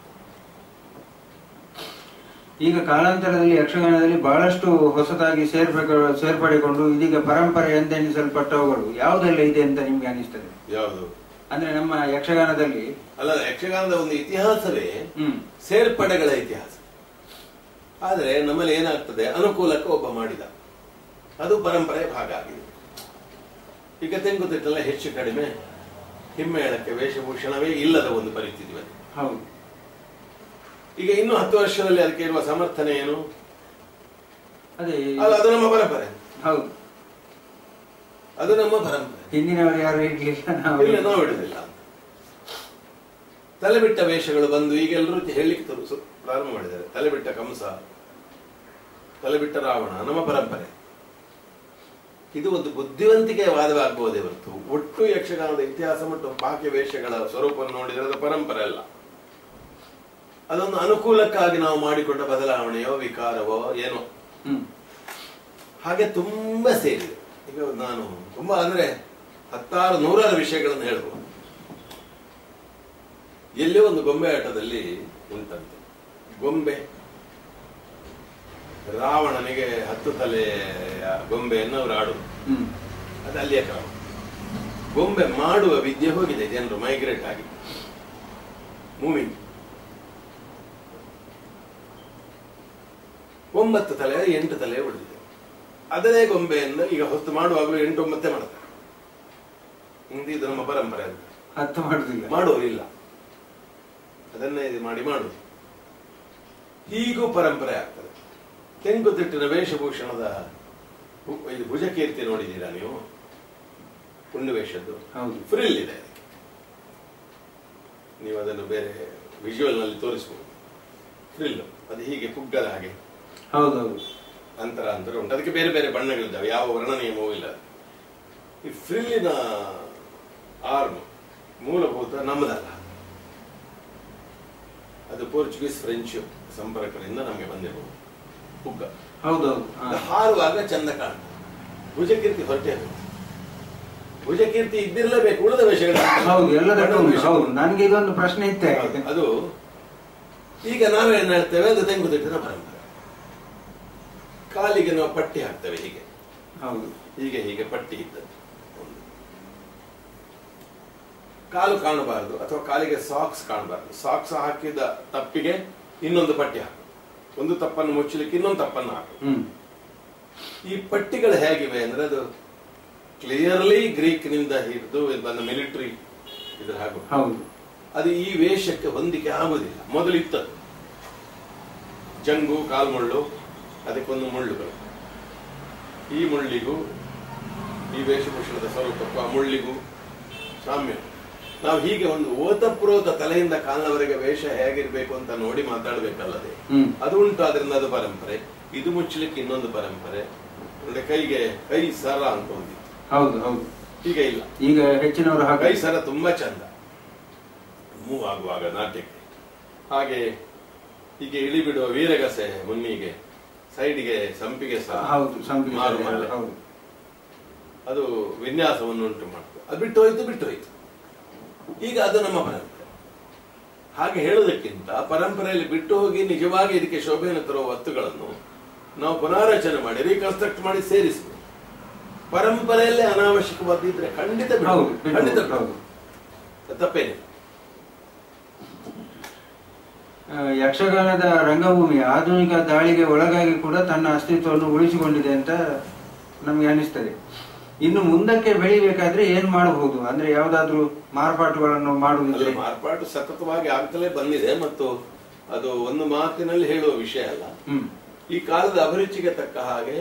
ಈಗ ಕಾಲಾಂತರದಲ್ಲಿ ಯಕ್ಷಗಾನದಲ್ಲಿ ಬಹಳಷ್ಟು ಹೊಸದಾಗಿ ಸೇರ್ಪಡೆ ಸೇರ್ಪಡೆಗೊಂಡು ಇದೀಗ ಪರಂಪರೆ ಎಂದೆನಿಸಲ್ಪಟ್ಟವುಗಳು ಯಾವುದೆಲ್ಲ ಇದೆ ಅಂತ ನಿಮ್ಗೆ ಅನಿಸ್ತದೆ ಯಾವುದು ಅಂದ್ರೆ ನಮ್ಮ ಯಕ್ಷಗಾನದಲ್ಲಿ ಅಲ್ಲ ಯಕ್ಷಗಾನದ ಒಂದು ಇತಿಹಾಸವೇ ಹ್ಮ್ ಸೇರ್ಪಡೆಗಳ ಇತಿಹಾಸ ಆದರೆ ನಮ್ಮಲ್ಲಿ ಏನಾಗ್ತದೆ ಅನುಕೂಲಕ್ಕೆ ಒಬ್ಬ ಮಾಡಿದ ಅದು ಪರಂಪರೆಯ ಭಾಗ ಆಗಿದೆ ಈಗ ತೆಂಗುತಿಟ್ಟೆಲ್ಲ ಹೆಚ್ಚು ಕಡಿಮೆ ಹಿಮ್ಮೇಳಕ್ಕೆ ವೇಷಭೂಷಣವೇ ಇಲ್ಲದ ಒಂದು ಪರಿಸ್ಥಿತಿ ಬಂದಿದೆ ಹೌದು ಈಗ ಇನ್ನು ಹತ್ತು ವರ್ಷದಲ್ಲಿ ಅದಕ್ಕೆ ಇರುವ ಸಮರ್ಥನೆ ಏನು ಅದೇ ಅಲ್ಲ ಅದು ನಮ್ಮ ಪರಂಪರೆ ಹೌದು ಅದು ನಮ್ಮ ಪರಂಪರೆ ಹಿಂದಿನವರು ಯಾರು ಇರ್ಲಿಲ್ಲ ನಾವು ಇಲ್ಲ ನಾವು ಇಡುದಿಲ್ಲ ಅಂತ ತಲೆಬಿಟ್ಟ ವೇಷಗಳು ಬಂದು ಈಗ ಎಲ್ಲರೂ ಹೇಳಲಿಕ್ಕೆ ತರು ಸು- ಪ್ರಾರಂಭ ಮಾಡಿದ್ದಾರೆ ತಲೆಬಿಟ್ಟ ಕಂಸ ತಲೆಬಿಟ್ಟ ರಾವಣ ನಮ್ಮ ಪರಂಪರೆ ಇದು ಒಂದು ಬುದ್ಧಿವಂತಿಕೆಯ ವಾದವಾಗಬಹುದೇ ಹೊರತು ಒಟ್ಟು ಯಕ್ಷಗಾನದ ಇತಿಹಾಸ ಮತ್ತು ಬಾಕಿ ವೇಷಗಳ ಸ್ವರೂಪವನ್ನು ನೋಡಿದರೆ ಅದು ಪರಂಪರೆ ಅಲ್ಲ ಅದೊಂದು ಅನುಕೂಲಕ್ಕಾಗಿ ನಾವು ಮಾಡಿಕೊಂಡ ಬದಲಾವಣೆಯೋ ವಿಕಾರವೋ ಏನೋ ಹ್ಮ್ ಹಾಗೆ ತುಂಬಾ ಸೇರಿದೆ ಈಗ ನಾನು ತುಂಬಾ ಅಂದ್ರೆ ಹತ್ತಾರು ನೂರಾರು ವಿಷಯಗಳನ್ನು ಹೇಳ್ಬೋದು ಎಲ್ಲೇ ಒಂದು ಗೊಂಬೆ ಆಟದಲ್ಲಿ ಉಂಟಂತೆ ಗೊಂಬೆ ರಾವಣನಿಗೆ ಹತ್ತು ತಲೆಯ ಗೊಂಬೆಯನ್ನು ಅವರು ಆಡುದು ಹ್ಮ್ ಅದು ಅಲ್ಲಿಯ ಕ್ರಮ ಗೊಂಬೆ ಮಾಡುವ ವಿದ್ಯೆ ಹೋಗಿದೆ ಜನರು ಮೈಗ್ರೇಟ್ ಆಗಿ ಮೂವಿಂಗ್ ಒಂಬತ್ತು ತಲೆ ಎಂಟು ತಲೆ ಉಳಿದಿದೆ ಅದನ್ನೇ ಗೊಂಬೆಯನ್ನು ಈಗ ಹೊತ್ತು ಮಾಡುವಾಗಲೂ ಎಂಟು ಒಂಬತ್ತೇ ಮಾಡ್ತಾರೆ ಹಿಂದೆ ಇದು ನಮ್ಮ ಪರಂಪರೆ ಅಂತ ಹತ್ತು ಮಾಡುದಿಲ್ಲ ಮಾಡೋರಿಲ್ಲ ಅದನ್ನೇ ಇದು ಮಾಡಿ ಮಾಡುದು ಹೀಗೂ ಪರಂಪರೆ ಆಗ್ತದೆ ತೆಂಗುತಿಟ್ಟಿನ ವೇಷಭೂಷಣದ ಭು- ಇದು ಭುಜಕೀರ್ತಿ ನೋಡಿದ್ದೀರಾ ನೀವು ಹುಣ್ಣು ವೇಷದ್ದು ಹೌದು ಫ್ರಿಲ್ ಇದೆ ಅದಕ್ಕೆ ನೀವು ಅದನ್ನು ಬೇರೆ ವಿಜುವಲ್ ನಲ್ಲಿ ತೋರಿಸಬಹುದು ಫ್ರಿಲ್ ಅದು ಹೀಗೆ ಪುಗ್ಗದ ಹಾಗೆ ಹೌದೌದು ಅಂತರ ಅಂತರ ಉಂಟು ಅದಕ್ಕೆ ಬೇರೆ ಬೇರೆ ಬಣ್ಣಗಳಿದ್ದಾವೆ ಯಾವ ವರ್ಣ ನಿಯಮವೂ ಇಲ್ಲ ಈ ಫ್ರಿಲ್ಲಿನ ಆರ್ಮ್ ಮೂಲಭೂತ ನಮ್ಮದಲ್ಲ ಅದು ಪೋರ್ಚುಗೀಸ್ ಫ್ರೆಂಚ್ ಸಂಪರ್ಕದಿಂದ ನಮಗೆ ಬಂದಿರಬಹುದು ಪುಗ್ಗ ಹೌದೌದು ಹಾ. ಅದು ಹಾರುವಾಗ ಚಂದ ಕಾಣ್ತದೆ ಭುಜಕೀರ್ತಿ ಹೊರಟೆ ಆಗುತ್ತೆ ಭುಜಕೀರ್ತಿ ಇದ್ದಿರಲೇಬೇಕು ಉಳಿದ ವೇಷಗಳು ಹೌದು ಎಲ್ಲದಕ್ಕೂ ಉಂಟು. ವೇಷ ಹೌದು ನನಗೆ ಇದೊಂದು ಪ್ರಶ್ನೆ ಇತ್ತೆ ಹೌದು. ಅದು ಈಗ ನಾವೇನ್ ಹೇಳ್ತೇವೆ ಅದು ತೆಂಗುತಿಟ್ಟಿನ ಪರಂಪರೆ ಕಾಲಿಗೆ ನಾವು ಪಟ್ಟಿ ಹಾಕ್ತೇವೆ ಹೀಗೆ ಹೌದು ಹೀಗೆ ಹೀಗೆ ಪಟ್ಟಿ ಇದ್ದದ್ದು ಒಂದು. ಕಾಲು ಕಾಣಬಾರದು ಅಥವಾ ಕಾಲಿಗೆ ಸಾಕ್ಸ್ ಕಾಣಬಾರದು ಸಾಕ್ಸ್ ಹಾಕಿದ ತಪ್ಪಿಗೆ ಇನ್ನೊಂದು ಪಟ್ಟಿ ಹಾಕು ಒಂದು ತಪ್ಪನ್ನು ಮುಚ್ಚಲಿಕ್ಕೆ ಇನ್ನೊಂದು ತಪ್ಪನ್ನು ಹಾಕು ಹ್ಮ್ ಈ ಪಟ್ಟಿಗಳು ಹೇಗಿವೆ ಅಂದ್ರೆ ಅದು ಕ್ಲಿಯರ್ಲಿ ಗ್ರೀಕ್ ನಿಂದ ಹಿಡಿದು ಬಂದ ಮಿಲಿಟರಿ ಇದ್ರ ಹಾಗೂ ಹೌದು ಅದು ಈ ವೇಷಕ್ಕೆ ಹೊಂದಿಕೆ ಆಗುದಿಲ್ಲ ಮೊದಲು ಇತ್ತದು ಜಂಗು ಕಾಲ್ಮುಳ್ಳು ಅದಕ್ಕೊಂದು ಮುಳ್ಳುಗಳು ಈ ಮುಳ್ಳಿಗೂ ಈ ವೇಷಭೂಷಣದ ಸ್ವರೂಪಕ್ಕೂ ಆ ಮುಳ್ಳಿಗೂ ಸಾಮ್ಯ ನಾವು ಹೀಗೆ ಒಂದು ಓತಪ್ರೋತ ತಲೆಯಿಂದ ಕಾಲಿನವರೆಗೆ ವೇಷ ಹೇಗಿರ್ಬೇಕು ಅಂತ ನೋಡಿ ಮಾತಾಡ್ಬೇಕಲ್ಲದೆ ಹ್ಮ್ ಅದು ಉಂಟು ಅದರಿಂದ ಅದು ಪರಂಪರೆ ಇದು ಮುಚ್ಚಲಿಕ್ಕೆ ಇನ್ನೊಂದು ಪರಂಪರೆ ಅಂದ್ರೆ ಕೈಗೆ ಕೈ ಸರ ಅಂತ ಒಂದಿತ್ತು ಹೌದು ಹೌದು ಈಗ ಇಲ್ಲ ಈಗ ಹೆಚ್ಚಿನವರು ಹಾಗೆ ಕೈ ಸರ ತುಂಬಾ ಚಂದ ಮೂವ್ ಆಗುವಾಗ ನಾಟ್ಯಕ್ಕೆ ಹಾಗೆ ಹೀಗೆ ಇಳಿಬಿಡುವ ವೀರಗಸೆ ಮುನ್ನಿಗೆ ಸೈಡ್ಗೆ ಸಂಪಿಗೆ ಸಹ ಹೌದು ಸಂಪಿಗೆ ಮಾರು ಸರಿ, ಮಲ್ಲೆ. ಹೌದು ಅದು ವಿನ್ಯಾಸವನ್ನು ಉಂಟು ಮಾಡ್ತದೆ ಅದು ಬಿಟ್ಟು ಹೋಯ್ತು ಬಿಟ್ಟು ಹೋಯ್ತು ಈಗ ಅದು ನಮ್ಮ ಪರಂಪರೆ ಹಾಗೆ ಹೇಳೋದಕ್ಕಿಂತ ಪರಂಪರೆಯಲ್ಲಿ ಬಿಟ್ಟು ಹೋಗಿ ನಿಜವಾಗಿ ಇದಕ್ಕೆ ಶೋಭೆಯನ್ನು ತರುವ ವಸ್ತುಗಳನ್ನು ನಾವು ಪುನಾರಚನೆ ಮಾಡಿ ರೀಕನ್ಸ್ಟ್ರಕ್ಟ್ ಮಾಡಿ ಸೇರಿಸಬೇಕು ಪರಂಪರೆಯಲ್ಲೇ ಅನಾವಶ್ಯಕವಾದಿದ್ರೆ ಖಂಡಿತ ಬಿಡು. ಹೌದು ಖಂಡಿತ ಬಿಟ್ಟು- ಬಿಡು. ಹೌದು ತಪ್ಪೇನಿಲ್ಲ ಆ, ಯಕ್ಷಗಾನದ ರಂಗಭೂಮಿ ಆಧುನಿಕ ದಾಳಿಗೆ ಒಳಗಾಗಿ ಕೂಡ ತನ್ನ ಅಸ್ತಿತ್ವವನ್ನು ಉಳಿಸಿಕೊಂಡಿದೆ ಅಂತ ನಮಗೆ ಅನಿಸ್ತದೆ ಇನ್ನು ಮುಂದಕ್ಕೆ ಬೆಳಿಬೇಕಾದ್ರೆ ಏನ್ ಮಾಡಬಹುದು ಅಂದ್ರೆ ಯಾವ್ದಾದ್ರು ಮಾರ್ಪಾಟುಗಳನ್ನು ಅಲ್ಲಿ ಮಾಡುವುದಿದ್ರೆ ಮಾರ್ಪಾಟು ಸತತವಾಗಿ ಆಗ್ತಲೇ ಬಂದಿದೆ ಮತ್ತು ಅದು ಒಂದು ಮಾತಿನಲ್ಲಿ ಹೇಳುವ ವಿಷಯ ಅಲ್ಲ ಹ್ಮ್ ಈ ಕಾಲದ ಅಭಿರುಚಿಗೆ ತಕ್ಕ ಹಾಗೆ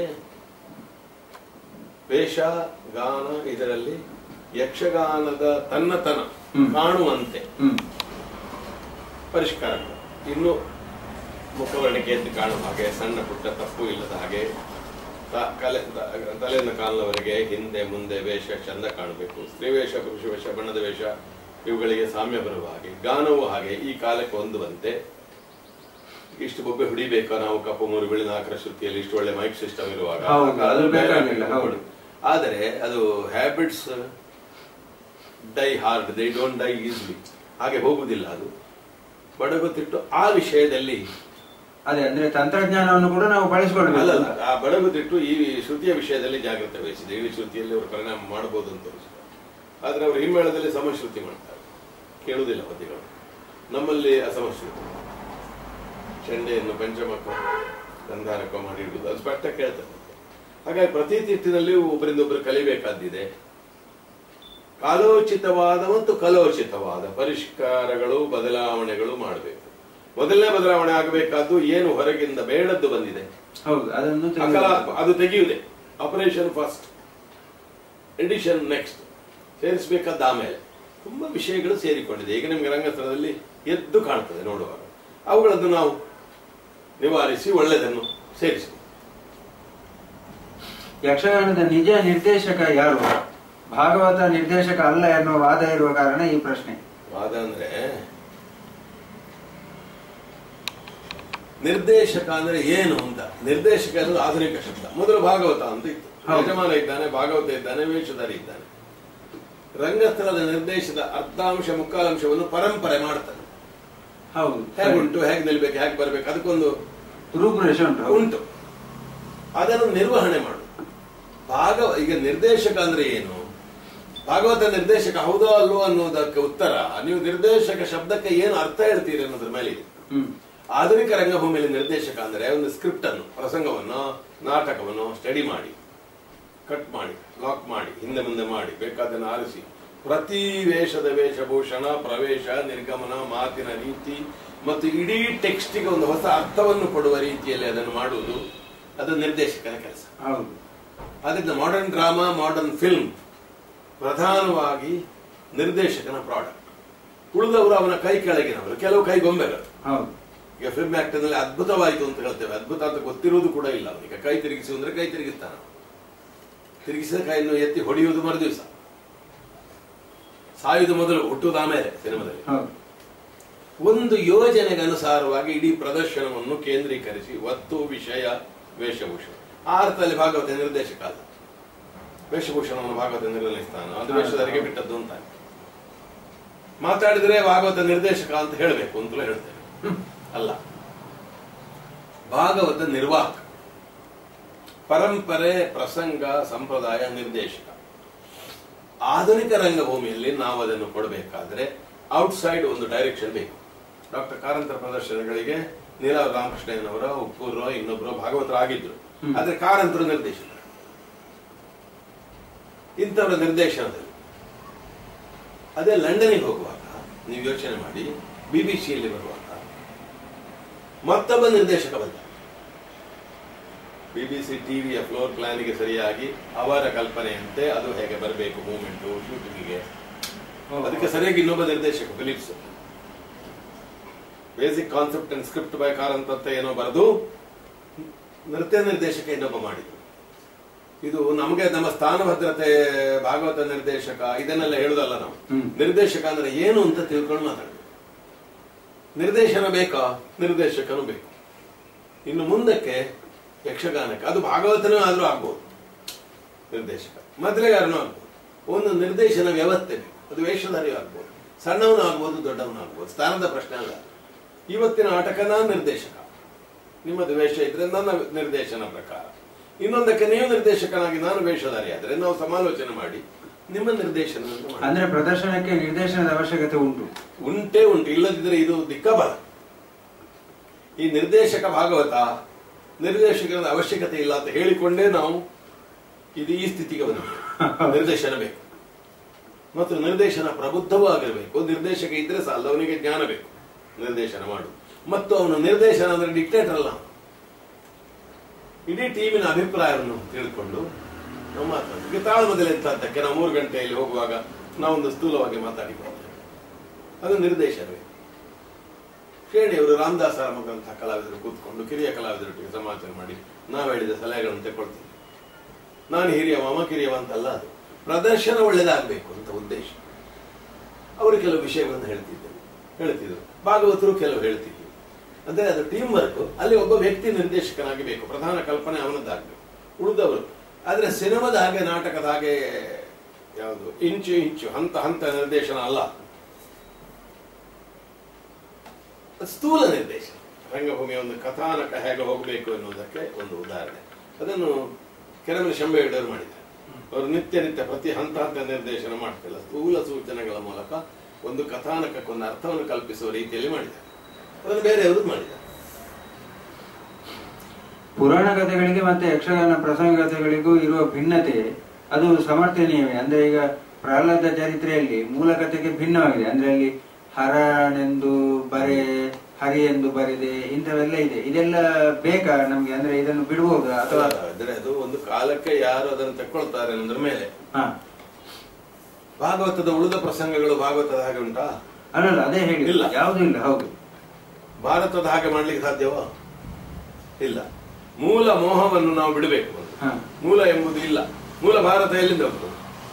ವೇಷ ಗಾನ ಇದರಲ್ಲಿ ಯಕ್ಷಗಾನದ ತನ್ನತನ ಹ್ಮ್. ಕಾಣುವಂತೆ ಹ್ಮ್ ಪರಿಷ್ಕಾರಗಳು ಇನ್ನು ಮುಖವರ್ಣಿಕೆ ಎದ್ದು ಕಾಣುವ ಹಾಗೆ ಸಣ್ಣ ಪುಟ್ಟ ತಪ್ಪು ಇಲ್ಲದ ಹಾಗೆ ತ- ಕಲೆ ತ- ತಲೆಯಿಂದ ಕಾಲಿನವರೆಗೆ ಹಿಂದೆ ಮುಂದೆ ವೇಷ ಚಂದ ಕಾಣಬೇಕು ಸ್ತ್ರೀ ವೇಷ ಪುರುಷ ವೇಷ ಬಣ್ಣದ ವೇಷ ಇವುಗಳಿಗೆ ಸಾಮ್ಯ ಬರುವ ಹಾಗೆ ಗಾನವೂ ಹಾಗೆ ಈ ಕಾಲಕ್ಕೆ ಹೊಂದುವಂತೆ ಇಷ್ಟು ಬೊಬ್ಬೆ ಹುಡಿಬೇಕಾ ನಾವು ಕಪ್ಪು ಮೂರು ಬಿಳಿ ನಾಲ್ಕರ ಶ್ರುತಿಯಲ್ಲಿ ಇಷ್ಟು ಒಳ್ಳೆ ಮೈಕ್ ಸಿಸ್ಟಮ್ ಇರುವಾಗ ಹೌದು, ಆ ಕಾಲದಲ್ಲಿ ಅದು ಬೇಕಾಗಿಲ್ಲ, ಬೇರೆ ಹೌದು. ಆದರೆ ಅದು habits die hard they don't die easily ಹಾಗೆ ಹೋಗುದಿಲ್ಲ ಅದು ಬಡಗುತ್ತಿಟ್ಟು ಆ ವಿಷಯದಲ್ಲಿ ಅದೇ ಅಂದ್ರೆ ತಂತ್ರಜ್ಞಾನವನ್ನು ಕೂಡ ನಾವು ಬಳಸಿಕೊಳ್ಬೇಕು ಅಲ್ಲಲ್ಲ ಆ ಬಡಗುತ್ತಿಟ್ಟು ಈ ಶ್ರುತಿಯ ವಿಷಯದಲ್ಲಿ ಜಾಗ್ರತೆ ವಹಿಸಿದೆ ಈ ಶ್ರುತಿಯಲ್ಲಿ ಅವರು ಪರಿಣಾಮ ಮಾಡಬಹುದು ಅಂತ ತೋರಿಸಿದ್ದಾರೆ ಆದ್ರೆ ಅವರು ಹಿಮ್ಮೇಳದಲ್ಲಿ ಸಮಶ್ರುತಿ ಮಾಡ್ತಾರೆ ಕೇಳುವುದಿಲ್ಲ ಪದ್ಯಗಳು ನಮ್ಮಲ್ಲಿ ಅಸಮಶ್ರುತಿ ಚೆಂಡೆಯನ್ನು ಪಂಚಮಕ್ಕ ಗಂಧಾರಕ ಮಾಡಿ ಇಡುವುದು ಅದು ಸ್ಪಷ್ಟ ಕೇಳ್ತದೆ ಹಾಗಾಗಿ ಪ್ರತಿ ತಿಟ್ಟಿನಲ್ಲಿ ಒಬ್ಬರಿಂದ ಒಬ್ಬರು ಕಲಿಬೇಕಾದ್ದಿದೆ ಕಾಲೋಚಿತವಾದ ಮತ್ತು ಕಲೋಚಿತವಾದ ಪರಿಷ್ಕಾರಗಳು ಬದಲಾವಣೆಗಳು ಮಾಡಬೇಕು ಮೊದಲನೇ ಬದಲಾವಣೆ ಆಗಬೇಕಾದ್ದು ಏನು ಹೊರಗಿಂದ ಬೇಡದ್ದು ಬಂದಿದೆ ಹೌದು ಅದನ್ನು ಅಕಲ ತೆಗೆದುಕೊಳ್ಳಬೇಕು. ಅದು ತೆಗೆಯುವುದೇ ಆಪರೇಷನ್ ಫಸ್ಟ್ ಎಡಿಷನ್ ನೆಕ್ಸ್ಟ್ ಸೇರಿಸಬೇಕಾದ ಆಮೇಲೆ ತುಂಬಾ ವಿಷಯಗಳು ಸೇರಿಕೊಂಡಿದೆ ಈಗ ನಿಮ್ಗೆ ರಂಗಸ್ಥಳದಲ್ಲಿ ಎದ್ದು ಕಾಣ್ತದೆ ನೋಡುವಾಗ ಅವುಗಳನ್ನು ನಾವು ನಿವಾರಿಸಿ ಒಳ್ಳೆಯದನ್ನು ಸೇರಿಸಿ ಯಕ್ಷಗಾನದ ನಿಜ ನಿರ್ದೇಶಕ ಯಾರು ಭಾಗವತ ನಿರ್ದೇಶಕ ಅಲ್ಲ ಎನ್ನುವ ವಾದ ಇರುವ ಕಾರಣ ಈ ಪ್ರಶ್ನೆ ವಾದ ಅಂದ್ರೆ ನಿರ್ದೇಶಕ ಅಂದ್ರೆ ಏನು ಅಂತ ನಿರ್ದೇಶಕ ಅನ್ನೋದು ಆಧುನಿಕ ಶಬ್ದ ಮೊದಲು ಭಾಗವತ ಅಂತ ಇತ್ತು ಹೌದು. ಯಜಮಾನ ಇದ್ದಾನೆ ಭಾಗವತ ಇದ್ದಾನೆ ವೇಷಧಾರಿ ಇದ್ದಾನೆ ರಂಗಸ್ಥಳದ ನಿರ್ದೇಶದ ಅರ್ಧಾಂಶ ಮುಕ್ಕಾಲಾಂಶವನ್ನು ಪರಂಪರೆ ಮಾಡ್ತಾರೆ ಹೌದು ಹೇಗೆ ಉಂಟು ಹೇಗೆ ನಿಲ್ಬೇಕು ಹೇಗೆ ಬರ್ಬೇಕು ಅದಕ್ಕೊಂದು ರೂಪುರೇಷೆ ಉಂಟು ಹೌದು. ಉಂಟು ಅದನ್ನು ನಿರ್ವಹಣೆ ಮಾಡು ಭಾಗವ ಈಗ ನಿರ್ದೇಶಕ ಅಂದ್ರೆ ಏನು ಭಾಗವತ ನಿರ್ದೇಶಕ ಹೌದೋ ಅಲ್ವೋ ಅನ್ನೋದಕ್ಕೆ ಉತ್ತರ ನೀವು ನಿರ್ದೇಶಕ ಶಬ್ದಕ್ಕೆ ಏನು ಅರ್ಥ ಹೇಳ್ತೀರಿ ಅನ್ನೋದ್ರ ಮೇಲೆ ಇದೆ ಹ್ಮ್ ಆಧುನಿಕ ರಂಗಭೂಮಿಯಲ್ಲಿ ನಿರ್ದೇಶಕ ಅಂದ್ರೆ ಒಂದು ಸ್ಕ್ರಿಪ್ಟ್ ಅನ್ನು ಪ್ರಸಂಗವನ್ನು ನಾಟಕವನ್ನು ಸ್ಟಡಿ ಮಾಡಿ ಕಟ್ ಮಾಡಿ ಲಾಕ್ ಮಾಡಿ ಹಿಂದೆ ಮುಂದೆ ಮಾಡಿ ಬೇಕಾದನ್ನು ಆರಿಸಿ ಪ್ರತಿ ವೇಷದ ವೇಷಭೂಷಣ ಪ್ರವೇಶ ನಿರ್ಗಮನ ಮಾತಿನ ರೀತಿ ಮತ್ತು ಇಡೀ ಟೆಕ್ಸ್ಟಿಗೆ ಒಂದು ಹೊಸ ಅರ್ಥವನ್ನು ಕೊಡುವ ರೀತಿಯಲ್ಲಿ ಅದನ್ನು ಮಾಡುವುದು ಅದು ನಿರ್ದೇಶಕನ ಕೆಲಸ ಹೌದು ಆದ್ದರಿಂದ ಮಾಡರ್ನ್ ಡ್ರಾಮಾ ಮಾಡರ್ನ್ ಫಿಲ್ಮ್ ಪ್ರಧಾನವಾಗಿ ನಿರ್ದೇಶಕನ ಪ್ರಾಡಕ್ಟ್ ಉಳಿದವರು ಅವನ ಕೈ ಕೆಳಗಿನವರು ಕೆಲವು ಕೈ ಗೊಂಬೆಗಳು ಹೌದು ಈಗ ಫಿಲ್ಮ್ ಆಕ್ಟರ್ ನಲ್ಲಿ ಅದ್ಭುತವಾಯಿತು ಅಂತ ಹೇಳ್ತೇವೆ ಅದ್ಭುತ ಅಂತ ಗೊತ್ತಿರುವುದು ಕೂಡ ಇಲ್ಲ ಅವನಿಗೆ ಕೈ ತಿರುಗಿಸು ಅಂದ್ರೆ ಕೈ ತಿರುಗಿಸ್ತಾನ ತಿರುಗಿಸಿದ ಕೈಯನ್ನು ಎತ್ತಿ ಹೊಡೆಯುವುದು ಮರುದಿವಸ ಸಾಯುವುದು ಮೊದಲು ಹುಟ್ಟುವುದು ಆಮೇಲೆ ಸಿನಿಮಾದಲ್ಲಿ ಹೌದು ಒಂದು ಯೋಜನೆಗೆ ಅನುಸಾರವಾಗಿ ಇಡೀ ಪ್ರದರ್ಶನವನ್ನು ಕೇಂದ್ರೀಕರಿಸಿ ವಸ್ತು ವಿಷಯ ವೇಷಭೂಷಣ ಆ ಅರ್ಥದಲ್ಲಿ ಭಾಗವತ ನಿರ್ದೇಶಕ ಅಲ್ಲ ವೇಷಭೂಷಣವನ್ನು ಭಾಗವತ ನಿರ್ಣಯಿಸ್ತಾನ ಅದು ವೇಷಧಾರಿಗೆ ಬಿಟ್ಟದ್ದು ಅಂತ ಮಾತಾಡಿದ್ರೆ ಭಾಗವತ ನಿರ್ದೇಶಕ ಅಂತ ಹೇಳಬೇಕು ಅಂತಲೂ ಹೇಳ್ತೇವೆ ಅಲ್ಲ ಭಾಗವತ ನಿರ್ವಾಹಕ ಪರಂಪರೆ ಪ್ರಸಂಗ ಸಂಪ್ರದಾಯ ನಿರ್ದೇಶಕ ಆಧುನಿಕ ರಂಗಭೂಮಿಯಲ್ಲಿ ನಾವು ಅದನ್ನು ಕೊಡಬೇಕಾದ್ರೆ ಔಟ್ಸೈಡ್ ಒಂದು ಡೈರೆಕ್ಷನ್ ಬೇಕು ಡಾಕ್ಟರ್ ಕಾರಂತರ ಪ್ರದರ್ಶನಗಳಿಗೆ ನೀಲಾವ ರಾಮಕೃಷ್ಣಯ್ಯನವರ ಉಪ್ಪೂರ ಇನ್ನೊಬ್ಬರು ಭಾಗವತರಾಗಿದ್ರು ಹ್ಮ್. ಆದ್ರೆ ಕಾರಂತರು ನಿರ್ದೇಶಕ ಇಂಥವರ ನಿರ್ದೇಶನದಲ್ಲಿ ಅದೇ ಲಂಡನ್ಗೆ ಹೋಗುವಾಗ ನೀವು ಯೋಚನೆ ಮಾಡಿ ಬಿಬಿಸಿಯಲ್ಲಿ ಬರುವಾಗ ಮತ್ತೊಬ್ಬ ನಿರ್ದೇಶಕ ಬಂದ ಬಿಬಿಸಿ ಟಿವಿಯ ಫ್ಲೋರ್ ಪ್ಲಾನ್ಗೆ ಸರಿಯಾಗಿ ಅವರ ಕಲ್ಪನೆಯಂತೆ ಅದು ಹೇಗೆ ಬರಬೇಕು ಮೂವ್ಮೆಂಟು ಶೂಟಿಂಗಿಗೆ ಅದಕ್ಕೆ ಸರಿಯಾಗಿ ಇನ್ನೊಬ್ಬ ನಿರ್ದೇಶಕ Philips basic concept and script by Karanth ಅಂತ ಏನೋ ಬರೆದು ನೃತ್ಯ ನಿರ್ದೇಶಕ ಇನ್ನೊಬ್ಬ ಮಾಡಿದ್ರು ಇದು ನಮಗೆ ನಮ್ಮ ಸ್ಥಾನ ಭದ್ರತೆ ಭಾಗವತ ನಿರ್ದೇಶಕ ಇದನ್ನೆಲ್ಲ ಹೇಳುದಲ್ಲ ನಾವು ಹ್ಮ್. ನಿರ್ದೇಶಕ ಅಂದ್ರೆ ಏನು ಅಂತ ತಿಳ್ಕೊಂಡು ಮಾತಾಡಬೇಕು ನಿರ್ದೇಶನ ಬೇಕಾ ನಿರ್ದೇಶಕನು ಬೇಕು ಇನ್ನು ಮುಂದಕ್ಕೆ ಯಕ್ಷಗಾನಕ್ಕೆ ಅದು ಭಾಗವತನೂ ಆದ್ರೂ ಆಗ್ಬೋದು ನಿರ್ದೇಶಕ ಮೊದಲಿಗಾರನೂ ಆಗ್ಬೋದು ಒಂದು ನಿರ್ದೇಶನ ವ್ಯವಸ್ಥೆ ಬೇಕು ಅದು ವೇಷಧಾರಿಯೂ ಆಗ್ಬೋದು ಸಣ್ಣವನು ಆಗ್ಬೋದು ದೊಡ್ಡವನು ಆಗ್ಬೋದು ಸ್ಥಾನದ ಪ್ರಶ್ನೆ ಅಲ್ಲ ಇವತ್ತಿನ ಆಟಕನ ನಿರ್ದೇಶಕ ನಿಮ್ಮದು ವೇಷ ಇದ್ರೆ ನನ್ನ ನಿರ್ದೇಶನ ಪ್ರಕಾರ ಇನ್ನೊಂದಕ್ಕೆ ನೀವು ನಿರ್ದೇಶಕನಾಗಿ ನಾನು ವೇಷಧಾರಿ ಆದ್ರೆ ನಾವು ಸಮಾಲೋಚನೆ ಮಾಡಿ ನಿಮ್ಮ ನಿರ್ದೇಶನ ಮಾಡಿ ಅಂದ್ರೆ ಪ್ರದರ್ಶನಕ್ಕೆ ನಿರ್ದೇಶನದ ಅವಶ್ಯಕತೆ ಉಂಟು ಉಂಟೇ ಉಂಟು ಇಲ್ಲದಿದ್ರೆ ಇದು ದಿಕ್ಕಬಲ ಈ ನಿರ್ದೇಶಕ ಭಾಗವತ ನಿರ್ದೇಶಕರ ಅವಶ್ಯಕತೆ ಇಲ್ಲ ಅಂತ ಹೇಳಿಕೊಂಡೇ ನಾವು ಇದು ಈ ಸ್ಥಿತಿಗೆ ಬಂದಿದ್ದೇವೆ ನಿರ್ದೇಶನ ಬೇಕು ಮತ್ತು ನಿರ್ದೇಶನ ಪ್ರಬುದ್ಧವೂ ಆಗಿರಬೇಕು ನಿರ್ದೇಶಕ ಇದ್ರೆ ಸಾಲ ಅವನಿಗೆ ಜ್ಞಾನ ಬೇಕು ನಿರ್ದೇಶನ ಮಾಡು ಮತ್ತು ಅವನು ನಿರ್ದೇಶನ ಅಂದ್ರೆ ಡಿಕ್ಟೇಟರ್ ಅಲ್ಲ ಇಡೀ ಟೀಮಿನ ಅಭಿಪ್ರಾಯವನ್ನು ತಿಳ್ಕೊಂಡು ನಾವು ಮಾತಾಡ್ತೀವಿ ಈಗ ತಾಳಮದಲ್ಲಿ ಎಂತದ್ದಕ್ಕೆ ನಾವು ಮೂರು ಗಂಟೆಯಲ್ಲಿ ಹೋಗುವಾಗ ನಾವೊಂದು ಸ್ಥೂಲವಾಗಿ ಮಾತಾಡಿಕೊಳ್ತೇವೆ ಅದು ನಿರ್ದೇಶನವೇ ಶ್ರೇಣಿಯವರು ರಾಮದಾಸರ ಮಗಂತಹ ಕಲಾವಿದರು ಕೂತ್ಕೊಂಡು ಕಿರಿಯ ಕಲಾವಿದರೊಟ್ಟಿಗೆ ಸಮಾಚಾರ ಮಾಡಿ ನಾವು ಹೇಳಿದ ಸಲಹೆಗಳನ್ನು ತಗೊಳ್ತೀವಿ ನಾನು ಹಿರಿಯ ಮಮ ಕಿರಿಯವ ಅಂತಲ್ಲ ಅದು ಪ್ರದರ್ಶನ ಒಳ್ಳೆದಾಗಬೇಕು ಅಂತ ಉದ್ದೇಶ ಅವರು ಕೆಲವು ವಿಷಯಗಳನ್ನು ಹೇಳ್ತಿದ್ದರು ಹೇಳ್ತಿದ್ರು ಭಾಗವತರು ಕೆಲವು ಹೇಳ್ತಿದ್ರು ಅಂದ್ರೆ ಅದು ಟೀಮ್ ವರ್ಕ್ ಅಲ್ಲಿ ಒಬ್ಬ ವ್ಯಕ್ತಿ ನಿರ್ದೇಶಕನಾಗಿ ಬೇಕು ಪ್ರಧಾನ ಕಲ್ಪನೆ ಅವನದ್ದಾಗಬೇಕು ಉಳಿದವರು ಆದ್ರೆ ಸಿನಿಮಾದ ಹಾಗೆ ನಾಟಕದ ಹಾಗೆ ಯಾವುದು ಇಂಚು ಇಂಚು ಹಂತ ಹಂತ ನಿರ್ದೇಶನ ಅಲ್ಲ ಸ್ಥೂಲ ನಿರ್ದೇಶನ ರಂಗಭೂಮಿಯ ಒಂದು ಕಥಾನಕ ಹೇಗೆ ಹೋಗಬೇಕು ಎನ್ನುವುದಕ್ಕೆ ಒಂದು ಉದಾಹರಣೆ ಅದನ್ನು ಕೆರಮನೆ ಶಂಬೇಗಡವರು ಮಾಡಿದ್ದಾರೆ ಅವರು ನಿತ್ಯ ನಿತ್ಯ ಪ್ರತಿ ಹಂತ ಹಂತ ನಿರ್ದೇಶನ ಮಾಡ್ತಿಲ್ಲ ಸ್ಥೂಲ ಸೂಚನೆಗಳ ಮೂಲಕ ಒಂದು ಕಥಾನಕಕ್ಕೊಂದು ಅರ್ಥವನ್ನು ಕಲ್ಪಿಸುವ ರೀತಿಯಲ್ಲಿ ಮಾಡಿದ್ದಾರೆ ಅದನ್ನು ಬೇರೆಯವರು ಮಾಡಿದ್ದಾರೆ ಪುರಾಣ ಕಥೆಗಳಿಗೆ ಮತ್ತೆ ಯಕ್ಷಗಾನ ಪ್ರಸಂಗ ಕಥೆಗಳಿಗೂ ಇರುವ ಭಿನ್ನತೆ ಅದು ಸಮರ್ಥನೀಯವೇ ಅಂದ್ರೆ ಈಗ ಪ್ರಹ್ಲಾದ ಚರಿತ್ರೆಯಲ್ಲಿ ಮೂಲ ಕಥೆಗೆ ಭಿನ್ನವಾಗಿದೆ ಅಂದ್ರೆ ಅಲ್ಲಿ ಹರನೆಂದು ಬರೆ ಹರಿ ಎಂದು ಬರೆದೆ ಇಂಥವೆಲ್ಲ ಇದೆ ಇದೆಲ್ಲ ಬೇಕಾ ನಮ್ಗೆ ಅಂದ್ರೆ ಇದನ್ನು ಬಿಡ್ಬೋದಾ ಅಥವಾ ಆದರೆ ಅದು ಒಂದು ಕಾಲಕ್ಕೆ ಯಾರು ಅದನ್ನು ತಕ್ಕೊಳ್ತಾರೆ ಅನ್ನೋದ್ರ ಮೇಲೆ ಹಾ ಭಾಗವತದ ಉಳಿದ ಪ್ರಸಂಗಗಳು ಭಾಗವತದ ಹಾಗೆ ಉಂಟಾ ಅಲ್ಲಲ್ಲ ಅದೇ ಹೇಳಿ ಇಲ್ಲ. ಯಾವುದೂ ಇಲ್ಲ ಹೌದು ಭಾರತದ ಹಾಗೆ ಮಾಡ್ಲಿಕ್ಕೆ ಸಾಧ್ಯವಾ ಇಲ್ಲ ಮೂಲ ಮೋಹವನ್ನು ನಾವು ಬಿಡಬೇಕು ಮೊದಲು. ಹಾ ಮೂಲ ಎಂಬುದು ಇಲ್ಲ ಮೂಲ ಭಾರತ ಎಲ್ಲಿಂದ ಬಂತು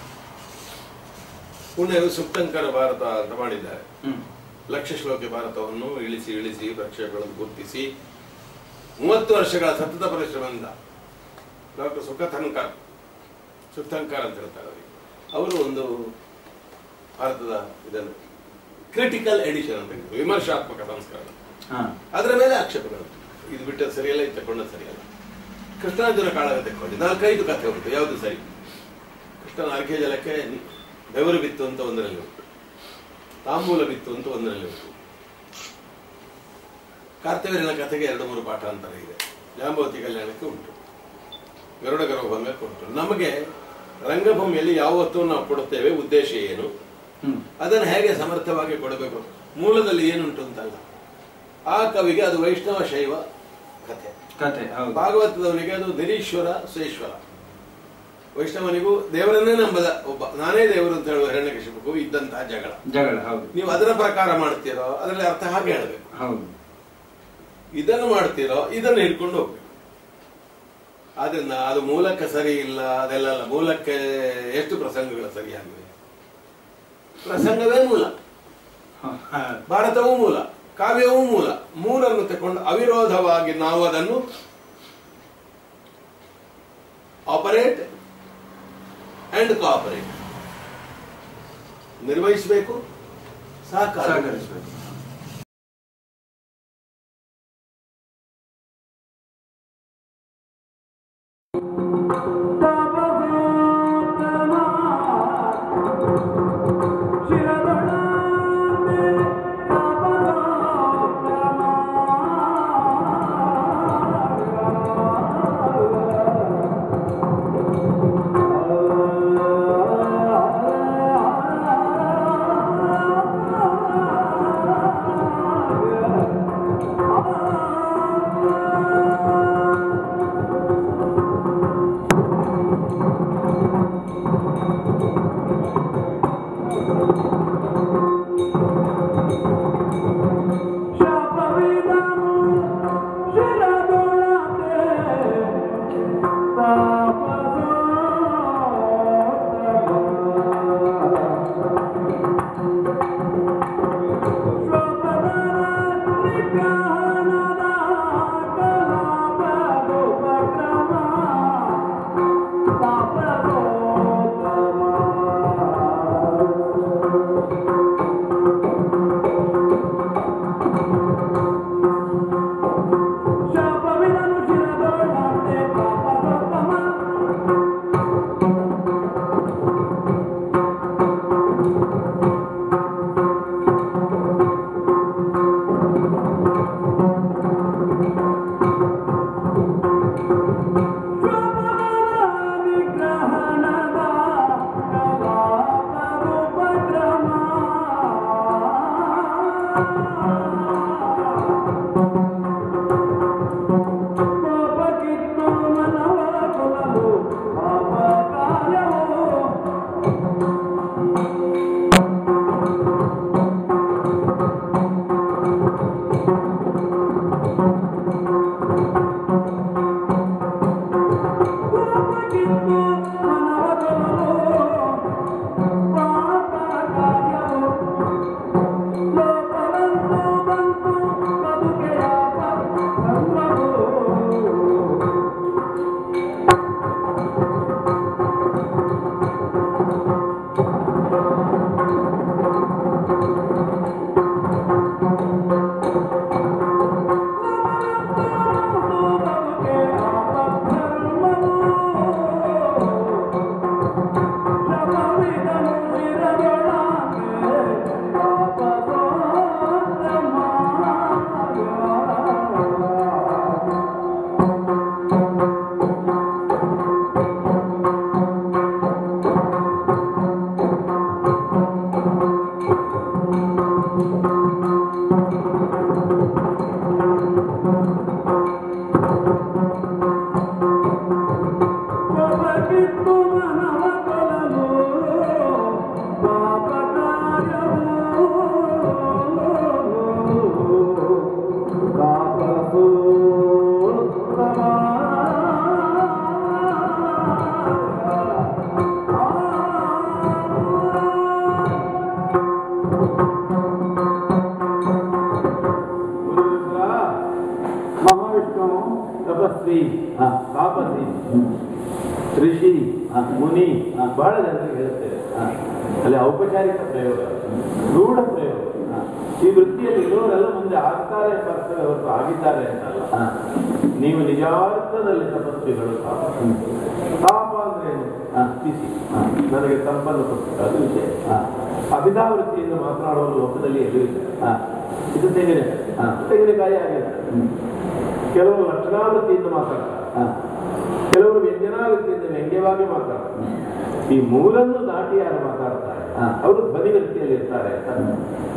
ಪುಣ್ಯರು ಸುಪ್ತಂಕರ ಭಾರತ ಅಂತ ಮಾಡಿದ್ದಾರೆ ಹ್ಮ್ ಲಕ್ಷ ಶ್ಲೋಕಿ ಭಾರತವನ್ನು ಇಳಿಸಿ ಇಳಿಸಿ ಪ್ರಕ್ಷೇಪಗಳನ್ನು ಗುರುತಿಸಿ ಮೂವತ್ತು ವರ್ಷಗಳ ಸತತ ಪರಿಶ್ರಮದಿಂದ ಡಾಕ್ಟರ್ ಸುಖತಂಕರ್ ಸುಖತಂಕರ್ ಅಂತ ಹೇಳ್ತಾರೆ ಅವರಿಗೆ ಅವರು ಒಂದು ಭಾರತದ ಇದನ್ನು ಕ್ರಿಟಿಕಲ್ ಎಡಿಷನ್ ಅಂತ ಹೇಳಿದ್ರು, ವಿಮರ್ಶಾತ್ಮಕ ಸಂಸ್ಕರಣ ಹಾ ಅದರ ಮೇಲೆ ಆಕ್ಷೇಪಗಳು ಇದು ಬಿಟ್ಟದ್ದು ಸರಿಯಲ್ಲ ಇದು ತಗೊಂಡದ್ದು ಸರಿಯಲ್ಲ ಕೃಷ್ಣಾರ್ಜುನ ಕಾಳಗ ತಕ್ಕೊಳ್ಳಿ ನಾಲ್ಕೈದು ಕಥೆ ಉಂಟು ಯಾವುದು ಸರಿ ಕೃಷ್ಣನ ಅರ್ಘ್ಯ ಜಲಕ್ಕೆ ಬೆವರು ಬಿತ್ತು ಅಂತ ಒಂದರಲ್ಲಿ ಉಂಟು ತಾಂಬೂಲ ಬಿತ್ತು ಅಂತ ಒಂದರಲ್ಲಿ ಉಂಟು ಕಾರ್ತವೀರ್ಯನ ಕಥೆಗೆ ಎರಡು ಮೂರು ಪಾಠಾಂತರ ಇದೆ ಜಾಂಬವತಿ ಕಲ್ಯಾಣಕ್ಕೆ ಉಂಟು ಗರುಡ ಗರ್ಭಭಂಗ ಕೊಟ್ಟರು ನಮಗೆ ರಂಗಭೂಮಿಯಲ್ಲಿ ಯಾವ ವಸ್ತುವನ್ನು ನಾವು ಕೊಡುತ್ತೇವೆ ಉದ್ದೇಶ ಏನು ಹ್ಮ್ ಅದನ್ನು ಹೇಗೆ ಸಮರ್ಥವಾಗಿ ಕೊಡಬೇಕು ಮೂಲದಲ್ಲಿ ಏನುಂಟು ಅಂತಲ್ಲ ಆ ಕವಿಗೆ ಅದು ವೈಷ್ಣವ ಶೈವ ಕಥೆ ಕತೆ ಹೌದು ಭಾಗವತದವನಿಗೆ ಅದು ನಿರೀಶ್ವರ ಸೇಶ್ವರ ವೈಷ್ಣವನಿಗೂ ದೇವರನ್ನೇ ನಂಬದ ಒಬ್ಬ ನಾನೇ ದೇವರು ಅಂತ ಹೇಳುವ ಹಿರಣ್ಯಕಶಿಪಕ್ಕೂ ಇದ್ದಂತಹ ಜಗಳ ಜಗಳ ಹೌದು ನೀವು ಅದರ ಪ್ರಕಾರ ಮಾಡ್ತೀರೋ ಅದರಲ್ಲಿ ಅರ್ಥ ಹಾಗೆ ಹೇಳಬೇಕು ಹೌದು ಇದನ್ನು ಮಾಡ್ತೀರೋ ಇದನ್ನು ಹಿಡ್ಕೊಂಡು ಹೋಗ್ಬೇಕು ಆದ್ರಿಂದ ಅದು ಮೂಲಕ್ಕೆ ಸರಿ ಇಲ್ಲ ಅದೆಲ್ಲ ಅಲ್ಲ ಮೂಲಕ್ಕೆ ಎಷ್ಟು ಪ್ರಸಂಗಗಳು ಸರಿಯಾಗಿವೆ ಪ್ರಸಂಗವೇ ಮೂಲ ಹ, ಭಾರತವೂ ಮೂಲ ಕಾವ್ಯವೂ ಮೂಲ ಮೂರನ್ನು ತಕೊಂಡು ಅವಿರೋಧವಾಗಿ ನಾವು ಅದನ್ನು ಆಪರೇಟ್ ಅಂಡ್ ಕೋಆಪರೇಟ್ ನಿರ್ವಹಿಸಬೇಕು ಸಹಕಾರ ಸಹಕರಿಸಬೇಕು ಮಹಾವಿಷ್ಣು ತಪಸ್ವಿ ತಾಪಸಿ ಋಷಿ ಮುನಿ ಬಹಳ ಜನರಿಗೆ ಹೇಳ್ತೇವೆ ಅಲ್ಲಿ ಔಪಚಾರಿಕ ಪ್ರಯೋಗ ರೂಢ ಪ್ರಯೋಗ ಈ ವೃತ್ತಿಯಲ್ಲಿ ಇರೋರೆಲ್ಲ ಮುಂದೆ ಆಗ್ತಾರೆ ಬರ್ತದೆ ಹೊರತು ಆಗಿದ್ದಾರೆ ಅಂತಲ್ಲ ನೀವು ನಿಜಾರ್ಥದಲ್ಲಿ ತಪಸ್ವಿಗಳು ತಾಪ ತಾಪ ಅಂದ್ರೆ ಏನು? ಬಿಸಿ ನನಗೆ ತಂಪನ್ನು ಕೊಟ್ಟು ಅದು ವಿಷಯ ಅಭಿಧಾವೃತ್ತಿಯಿಂದ ಮಾತನಾಡುವ ಲೋಕದಲ್ಲಿ ಎಲ್ಲೂ ಇಲ್ಲ ಇದು ತೆಂಗಿನ ತೆಂಗಿನಕಾಯಿ ಆಗಿದೆ ಕೆಲವು ಲಕ್ಷಣಾವೃತ್ತಿಯಿಂದ ಮಾತಾಡ್ತಾರೆ ಕೆಲವರು ವ್ಯಂಜನಾವೃತ್ತಿಯಿಂದ ವ್ಯಂಗ್ಯವಾಗಿ ಮಾತಾಡ್ತಾರೆ ಈ ಮೂಲನ್ನು ದಾಟಿ ಯಾರು ಮಾತಾಡ್ತಾರೆ ಹಾ. ಅವರು ಧ್ವನಿ ವೃತ್ತಿಯಲ್ಲಿ ಇರ್ತಾರೆ ಅಂತ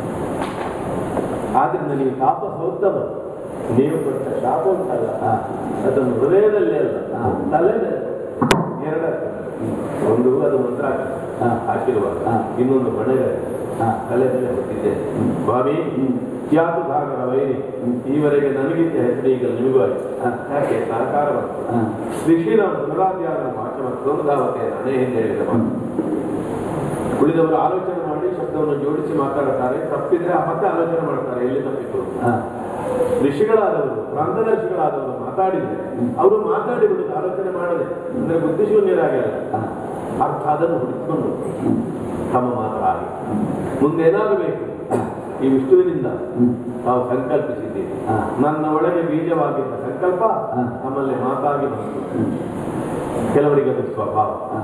ಆದ್ರಿಂದ ನೀವು ತಾಪ ಸೋತ್ತವರು ನೀವು ಕೊಟ್ಟ ಶಾಪ ಉಂಟಲ್ಲ ಹಾ. ಅದನ್ನು ಹೃದಯದಲ್ಲಿ ಅಲ್ಲ ಹಾ. ತಲೆ ಮೇಲೆ ಎರಡ ಒಂದು ಅದು ಮಂತ್ರ ಹಾ. ಆಶೀರ್ವಾದ ಹಾ. ಇನ್ನೊಂದು ಮನೆಗೆ ಹಾ. ತಲೆ ಮೇಲೆ ಹೊತ್ತಿದ್ದೆ ಸ್ವಾಮಿ ಯಾತು ಸಾಗರ ವೈರಿ ಈವರೆಗೆ ನನಗಿಂತ ಹೆಸರು ಈಗ ನಿಮಗೂ ಆಯ್ತು ಹಾ. ಯಾಕೆ ಸಹಕಾರ ಬಂತು ಹಾ. ಋಷಿನ ಸುರಾಧ್ಯಾನ ವಾಚನ ಸೋಮಧಾವತೆ ನಾನೇ ಹಿಂದೆ ಹೇಳಿದ ಮಾತು ಉಳಿದವರು ಆಲೋಚನೆ ಮಾಡಿ ಶಬ್ದವನ್ನು ಜೋಡಿಸಿ ಮಾತಾಡುತ್ತಾರೆ ತಪ್ಪಿದ್ರೆ ಮತ್ತೆ ಆಲೋಚನೆ ಮಾಡ್ತಾರೆ ಎಲ್ಲಿ ತಪ್ಪಿತು ಹಾ. ಋಷಿಗಳಾದವರು ಪ್ರಾಂತದರ್ಶಿಗಳಾದವರು ಮಾತಾಡಿದ್ರೆ ಅವರು ಮಾತಾಡಿ ಬಿಡುದು ಆಲೋಚನೆ ಮಾಡದೆ ಅಂದ್ರೆ ಬುದ್ಧಿಶೂನ್ಯರಾಗಿ ಅಲ್ಲ ಹಾ. ಅರ್ಥ ಅದನ್ನು ಹುಡುಕಿಕೊಂಡು ತಮ್ಮ ಮಾತು ಹಾಗೆ ಮುಂದೇನಾಗಬೇಕು ಈ ವಿಷ್ಣುವಿನಿಂದ ತಾವು ಸಂಕಲ್ಪಿಸಿದ್ದೀರಿ ಹಾ. ನನ್ನ ಒಳಗೆ ಬೀಜವಾಗಿದ್ದ ಸಂಕಲ್ಪ ಹಾ. ನಮ್ಮಲ್ಲಿ ಮಾತಾಗಿ ಬಂತು ಕೆಲವರಿಗೆ ಅದು ಸ್ವಭಾವ ಹಾ.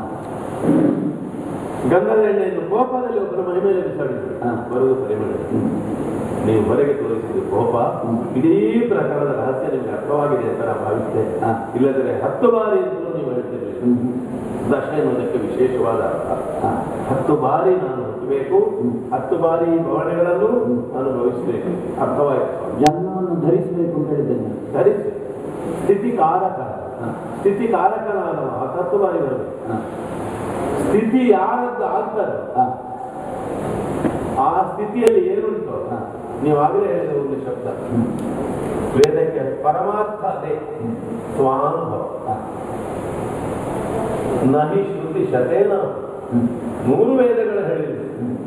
ಗಂಧದ ಎಣ್ಣೆಯನ್ನು ಕೋಪದಲ್ಲಿ ಒಬ್ಬರ ಮೈ ಮೇಲೆ ಬಿಸಾಡಿದ್ರು ಹಾ. ಬರುವುದು ಪರಿಮಳ ನೀವು ಹೊರಗೆ ತೋರಿಸಿದ ಕೋಪ ಇಡೀ ಪ್ರಕಾರದ ರಹಸ್ಯ ನಿಮಗೆ ಅರ್ಥವಾಗಿದೆ ಅಂತ ನಾನು ಭಾವಿಸ್ತೇನೆ ಹಾ. ಇಲ್ಲದ್ರೆ ಹತ್ತು ಬಾರಿ ಅಂತಲೂ ನೀವು ಹೇಳ್ತಿರ್ಲಿಲ್ಲ ದಶ ಎನ್ನುವುದಕ್ಕೆ ವಿಶೇಷವಾದ ಅರ್ಥ ಹಾ. ಹತ್ತು ಬಾರಿ ನಾನು ಹುಟ್ಟಬೇಕು ಹತ್ತು ಬಾರಿ ಭವನಗಳನ್ನು ಅನುಭವಿಸಬೇಕು ಅರ್ಥವಾಯಿತು ಜನ್ಮವನ್ನು ಧರಿಸಬೇಕು ಅಂತ ಹೇಳಿದ್ದೇನೆ ಧರಿಸಿ ಸ್ಥಿತಿ ಕಾರಕ ಹಾ. ಸ್ಥಿತಿ ಕಾರಕನಾದ ಹತ್ತು ಬಾರಿ ಬರಬೇಕು ಹಾ. ಸ್ಥಿತಿ ಯಾರದ್ದು ಆಗ್ತದೆ ಹಾ. ಆ ಸ್ಥಿತಿಯಲ್ಲಿ ಏನುಂಟು ಹಾ. ನೀವಾಗಲೇ ಹೇಳಿದ ಒಂದು ಶಬ್ದ ವೇದಕ್ಕೆ ಪರಮಾರ್ಥ ಅದೇ ಸ್ವಾನುಭವ ಹಾ. ನಹಿ ಶ್ರುತಿ ಶತೇನ ಮೂರು ವೇದಗಳು ಹೇಳಿದೆ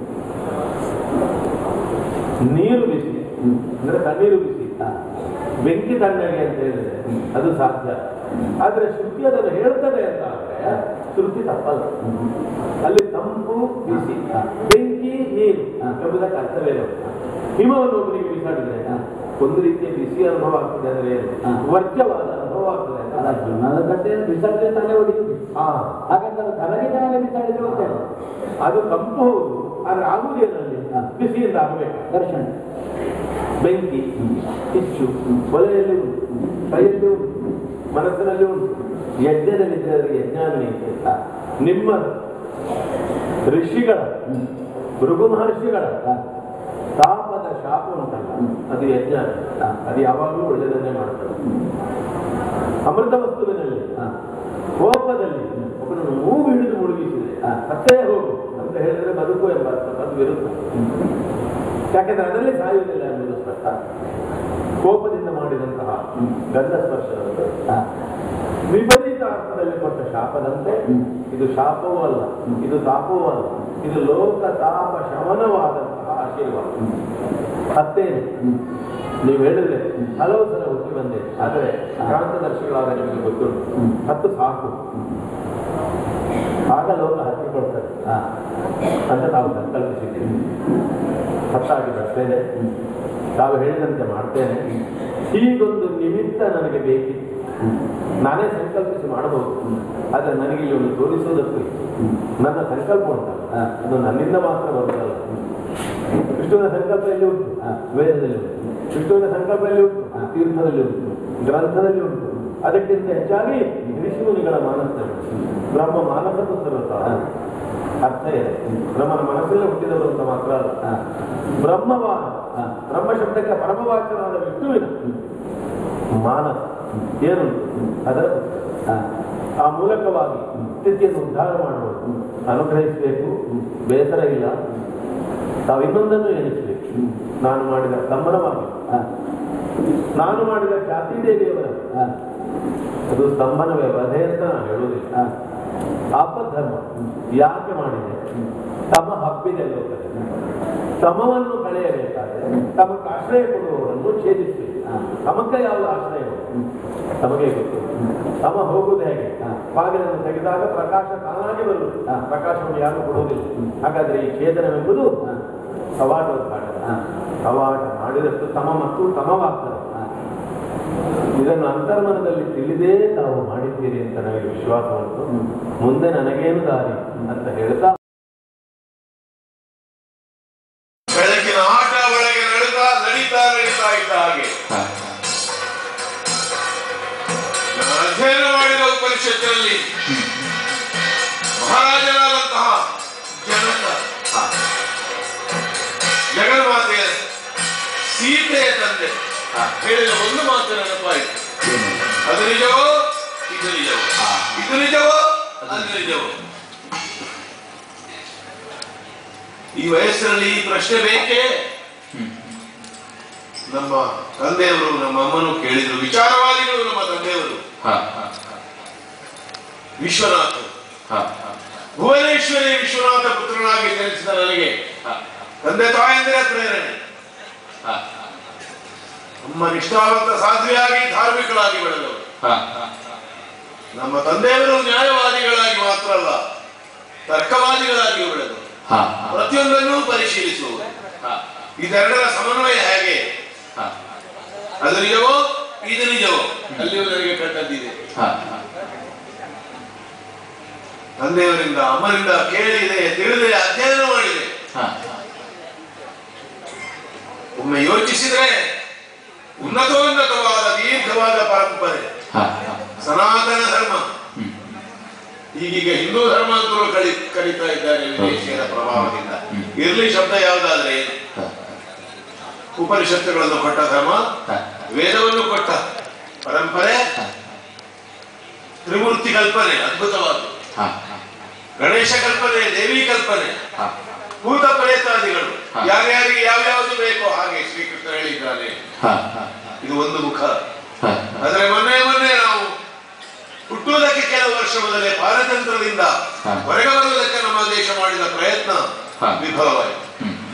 ನೀರು ಬಿಸಿ ಅಂದ್ರೆ ತಣ್ಣೀರು ಬಿಸಿ ಹಾ. ಬೆಂಕಿ ತಣ್ಣಗೆ ಅಂತ ಹೇಳಿದ್ರೆ ಅದು ಸಾಧ್ಯ ಆದ್ರೆ ಶ್ರುತಿ ಅದನ್ನು ಹೇಳ್ತದೆ ಅಂತ ಆದ್ರೆ ಶ್ರುತಿ ತಪ್ಪಲ್ಲ ಅಲ್ಲಿ ತಂಪು ಬಿಸಿ ಬೆಂಕಿ ನೀರು ಎಂಬುದಕ್ಕೆ ಅರ್ಥವೇನು ಹಿಮವನ್ನು ಒಬ್ಬರಿಗೆ ಬಿಸಾಡಿದ್ರೆ ಒಂದು ರೀತಿಯ ಬಿಸಿ ಅನುಭವ ಆಗ್ತದೆ ಅಂದ್ರೆ ಏನು ಹಾ. ವರ್ಜವಾದ ಅನುಭವ ಆಗ್ತದೆ ಅಂತ ಅಲ್ಲ ಜೀವನದ ಕಟ್ಟೆಯನ್ನು ಬಿಸಾಡಿದ್ರೆ ತಲೆ ಹೊಡಿಯುವುದು ಹಾ. ಹಾಗಾದ್ರೆ ತಲೆಗೆ ತಲೆ ಬಿಸಾಡಿದ್ರೆ ಮತ್ತೆ ಅದು ತಂಪು ಹೌದು ಆದ್ರೆ ಆಗುವುದೇನಲ್ಲಿ ಹಾ. ಬಿಸಿಯಿಂದ ಆಗಬೇಕು ದರ್ಶನ ಬೆಂಕಿ ಕಿಚ್ಚು ಒಲೆಯಲ್ಲಿ ಉಂಟು ಕೈಯಲ್ಲಿ ಉಂಟು ಮನಸ್ಸಿನಲ್ಲಿ ಉಂಟು ಯಜ್ಞದಲ್ಲಿದ್ದರೆ ಅದಕ್ಕೆ ಯಜ್ಞಾಗ್ನಿ ಅಂತ ನಿಮ್ಮ ಋಷಿಗಳ ಭೃಗು ಮಹರ್ಷಿಗಳ ತಾಪದ ಶಾಪ ಉಂಟಲ್ಲ ಅದು ಯಜ್ಞ ಅದು ಯಾವಾಗಲೂ ಒಳ್ಳೆಯದನ್ನೇ ಮಾಡ್ತದೆ ಅಮೃತ ವಸ್ತುವಿನಲ್ಲಿ ಕೋಪದಲ್ಲಿ ಒಬ್ಬನನ್ನು ಮೂಗು ಹಿಡಿದು ಮುಳುಗಿಸಿದೆ ಸತ್ತೇ ಹೋಗು ಅಂತ ಹೇಳಿದ್ರೆ ಬದುಕು ಎಂಬ ಅರ್ಥ ಅದು ವಿರುದ್ಧ ಯಾಕಂದ್ರೆ ಅದರಲ್ಲಿ ಸಾಯುವುದಿಲ್ಲ ಎಂಬುದು ಸ್ಪಷ್ಟ ಕೋಪದಿಂದ ಮಾಡಿದಂತಹ ಗಂಧ ಸ್ಪರ್ಶದಂತೆ ವಿಪರೀತ ಅರ್ಥದಲ್ಲಿ ಕೊಟ್ಟ ಶಾಪದಂತೆ ಇದು ಶಾಪವೂ ಅಲ್ಲ ಇದು ತಾಪವೂ ಅಲ್ಲ ಇದು ಲೋಕ ತಾಪ ಶಮನವಾದಂತಹ ಆಶೀರ್ವಾದ ಹತ್ತೇನೆ ನೀವು ಹೇಳಿದ್ರೆ ಹಲವು ಸಲ ಹುಟ್ಟಿ ಬಂದೆ ಆದರೆ ಕ್ರಾಂತದರ್ಶಿಗಳಾದ ನಿಮಗೆ ಗೊತ್ತುಂಟು ಹತ್ತು ಸಾಕು ಆಗ ಲೋಕ ಹತ್ತಿಕೊಳ್ತದೆ ಅಂತ ತಾವು ಸಂಕಲ್ಪಿಸಿದ್ದೀರಿ ಹತ್ತಾಗಿ ಬರ್ತೇನೆ ತಾವು ಹೇಳಿದಂತೆ ಮಾಡ್ತೇನೆ ಹೀಗೊಂದು ನಿಮಿತ್ತ ನನಗೆ ಬೇಕಿತ್ತು ನಾನೇ ಸಂಕಲ್ಪಿಸಿ ಮಾಡಬಹುದು ಆದರೆ ನನಗೆ ಇಲ್ಲಿ ಒಂದು ತೋರಿಸೋದಕ್ಕೂ ಇತ್ತು ನನ್ನ ಸಂಕಲ್ಪ ಉಂಟಲ್ಲ ಅದು ನನ್ನಿಂದ ಮಾತ್ರ ಬರುತ್ತಲ್ಲ ವಿಷ್ಣುವಿನ ಸಂಕಲ್ಪ ಎಲ್ಲಿ ಉಂಟು ವೇದದಲ್ಲಿ ಉಂಟು ವಿಷ್ಣುವಿನ ಸಂಕಲ್ಪ ಎಲ್ಲಿ ಉಂಟು ತೀರ್ಥದಲ್ಲಿ ಉಂಟು ಗ್ರಂಥದಲ್ಲಿ ಉಂಟು ಅದಕ್ಕಿಂತ ಹೆಚ್ಚಾಗಿ ಋಷಿಮುನಿಗಳ ಮಾನಸದಲ್ಲಿ ಬ್ರಹ್ಮ ಮಾನಸ ಪುತ್ರರತ ಅರ್ಥ ಇದೆ ಬ್ರಹ್ಮನ ಮನಸ್ಸಲ್ಲೇ ಹುಟ್ಟಿದವರು ಅಂತ ಮಾತ್ರ ಅಲ್ಲ ಬ್ರಹ್ಮವಾನ ಬ್ರಹ್ಮ ಶಬ್ದಕ್ಕೆ ಪರಮವಾಚನಾದ ವಿಷ್ಣುವಿನ ಮಾನಸ ಏನುಂಟು ಅದರ ಪುತ್ರ. ಆ ಮೂಲಕವಾಗಿ ಸ್ಥಿತಿಯನ್ನು ಉದ್ಧಾರ ಮಾಡುವುದು ಅನುಗ್ರಹಿಸಬೇಕು ಬೇಸರ ಇಲ್ಲ ತಾವು ಇನ್ನೊಂದನ್ನು ಎನಿಸಬೇಕು ನಾನು ಮಾಡಿದ ಸ್ತಂಭನವಾಗಿ ನಾನು ಮಾಡಿದ ಖ್ಯಾತಿದೇವಿಯವರ ಅದು ಸ್ತಂಭನವೇ ವಧೆ ಅಂತ ನಾನು ಹೇಳುವುದಿಲ್ಲ ಆಪಧರ್ಮ ಯಾಕೆ ಮಾಡಿದೆ ತಮ ಹಬ್ಬಿದೆ ಲೋಕದಲ್ಲಿ ತಮವನ್ನು ಕಳೆಯಬೇಕಾದ್ರೆ ತಮಕ್ಕೆ ಆಶ್ರಯ ಕೊಡುವವರನ್ನು ಛೇದಿಸಬೇಕು ತಮಕ್ಕೆ ಯಾವ ಆಶ್ರಯ ತಮಗೆ ಗೊತ್ತು ತಮ ಹೋಗುವುದು ಹೇಗೆ ಬಾಗಿಲನ್ನು ತೆಗೆದಾಗ ಪ್ರಕಾಶ ತಾನಾಗಿ ಬರುವುದು ಪ್ರಕಾಶವನ್ನು ಯಾರು ಕೊಡುವುದಿಲ್ಲ ಹಾಗಾದ್ರೆ ಈ ಛೇದನವೆಂಬುದು ಕವಾಟ ಉದ್ಘಾಟನೆ ಕವಾಟ ಮಾಡಿದಷ್ಟು ತಮ ಮತ್ತು ತಮವಾಗ್ತದೆ ಇದನ್ನು ಅಂತರ್ಮನದಲ್ಲಿ ತಿಳಿದೇ ತಾವು ಮಾಡಿದ್ದೀರಿ ಅಂತ ನನಗೆ ವಿಶ್ವಾಸ ಉಂಟು ಮುಂದೆ ನನಗೇನು ದಾರಿ ಅಂತ ಹೇಳ್ತಾ ಬೆಳಕಿನ ಆಟ ಒಳಗೆ ನಡೀತಾ ನಡೀತಾ ನಡೀತಾ ಇದ್ದ ಹಾಗೆ ನಾನು ಅಧ್ಯಯನ ಮಾಡಿದ ಉಪನಿಷತ್ತು ಸೀತೆಯ ತಂದೆ ಹೇಳಿದ ಒಂದು ಮಾತು ನೆನಪಾಯಿತು ಅದು ನಿಜವೋ ಇದು ನಿಜವೋ ಇದು ನಿಜವೋ ಅದು ನಿಜವೋ ಈ ವಯಸ್ಸಿನಲ್ಲಿ ಈ ಪ್ರಶ್ನೆ ಬೇಕೇ ನಮ್ಮ ತಂದೆಯವರು ನಮ್ಮ ಅಮ್ಮನು ಕೇಳಿದ್ರು ವಿಚಾರವಾದಿಗಳು ನಮ್ಮ ತಂದೆಯವರು ವಿಶ್ವನಾಥ ಭುವನೇಶ್ವರಿ ವಿಶ್ವನಾಥ ಪುತ್ರನಾಗಿ ಜನಿಸಿದ ನನಗೆ ತಂದೆ ತಾಯಂದಿರ ಪ್ರೇರಣೆ ನಮ್ಮ ನಿಷ್ಠಾವಂತ ಸಾಧ್ವಿಯಾಗಿ ಧಾರ್ಮಿಕಳಾಗಿ ಬೆಳೆದವರು ನಮ್ಮ ತಂದೆಯವರು ನ್ಯಾಯವಾದಿಗಳಾಗಿ ಮಾತ್ರ ಅಲ್ಲ ತರ್ಕವಾದಿಗಳಾಗಿ ಬೆಳೆದವರು ಪ್ರತಿಯೊಂದನ್ನೂ ಪರಿಶೀಲಿಸುವರು ಇದೆರಡರ ಸಮನ್ವಯ ಹೇಗೆ ಅದು ನಿಜವೋ ಇದು ನಿಜವೋ ಅಲ್ಲಿಯೂ ನನಗೆ ಕಂಡದ್ದಿದೆ ತಂದೆಯವರಿಂದ ಅಮ್ಮನಿಂದ ಕೇಳಿದೆ ತಿಳಿದೆ ಅಧ್ಯಯನ ಮಾಡಿದೆ ಒಮ್ಮೆ ಯೋಚಿಸಿದ್ರೆ ಉನ್ನತೋನ್ನತವಾದ ದೀರ್ಘವಾದ ಪರಂಪರೆ ಸನಾತನ ಧರ್ಮ ಈಗೀಗ ಹಿಂದೂ ಧರ್ಮ ಅಂತಲೂ ಕಲಿ ಕಲಿತಾ ಇದ್ದಾರೆ ವಿದೇಶಿಯರ ಪ್ರಭಾವದಿಂದ ಇರ್ಲಿ ಶಬ್ದ ಯಾವುದಾದ್ರೆ ಏನು ಉಪನಿಷತ್ತುಗಳನ್ನು ಕೊಟ್ಟ ಧರ್ಮ ವೇದವನ್ನು ಕೊಟ್ಟ ಪರಂಪರೆ ತ್ರಿಮೂರ್ತಿ ಕಲ್ಪನೆ ಅದ್ಭುತವಾದ ಗಣೇಶ ಕಲ್ಪನೆ ದೇವಿ ಕಲ್ಪನೆ ಭೂತ ಪ್ರೇತಾದಿಗಳು ಯಾರ್ಯಾರಿಗೆ ಯಾವ್ಯಾವುದು ಬೇಕೋ ಹಾಗೆ ಶ್ರೀಕೃಷ್ಣ ಹೇಳಿದ್ದಾನೆ ಇದು ಒಂದು ಮುಖ ಆದ್ರೆ ಮೊನ್ನೆ ಮೊನ್ನೆ ನಾವು ಹುಟ್ಟುವುದಕ್ಕೆ ಕೆಲವು ವರ್ಷ ಮೊದಲೇ ಪಾರತಂತ್ರದಿಂದ ಹೊರಗೆ ಬರುವುದಕ್ಕೆ ನಮ್ಮ ದೇಶ ಮಾಡಿದ ಪ್ರಯತ್ನ ವಿಫಲವಾಯಿತು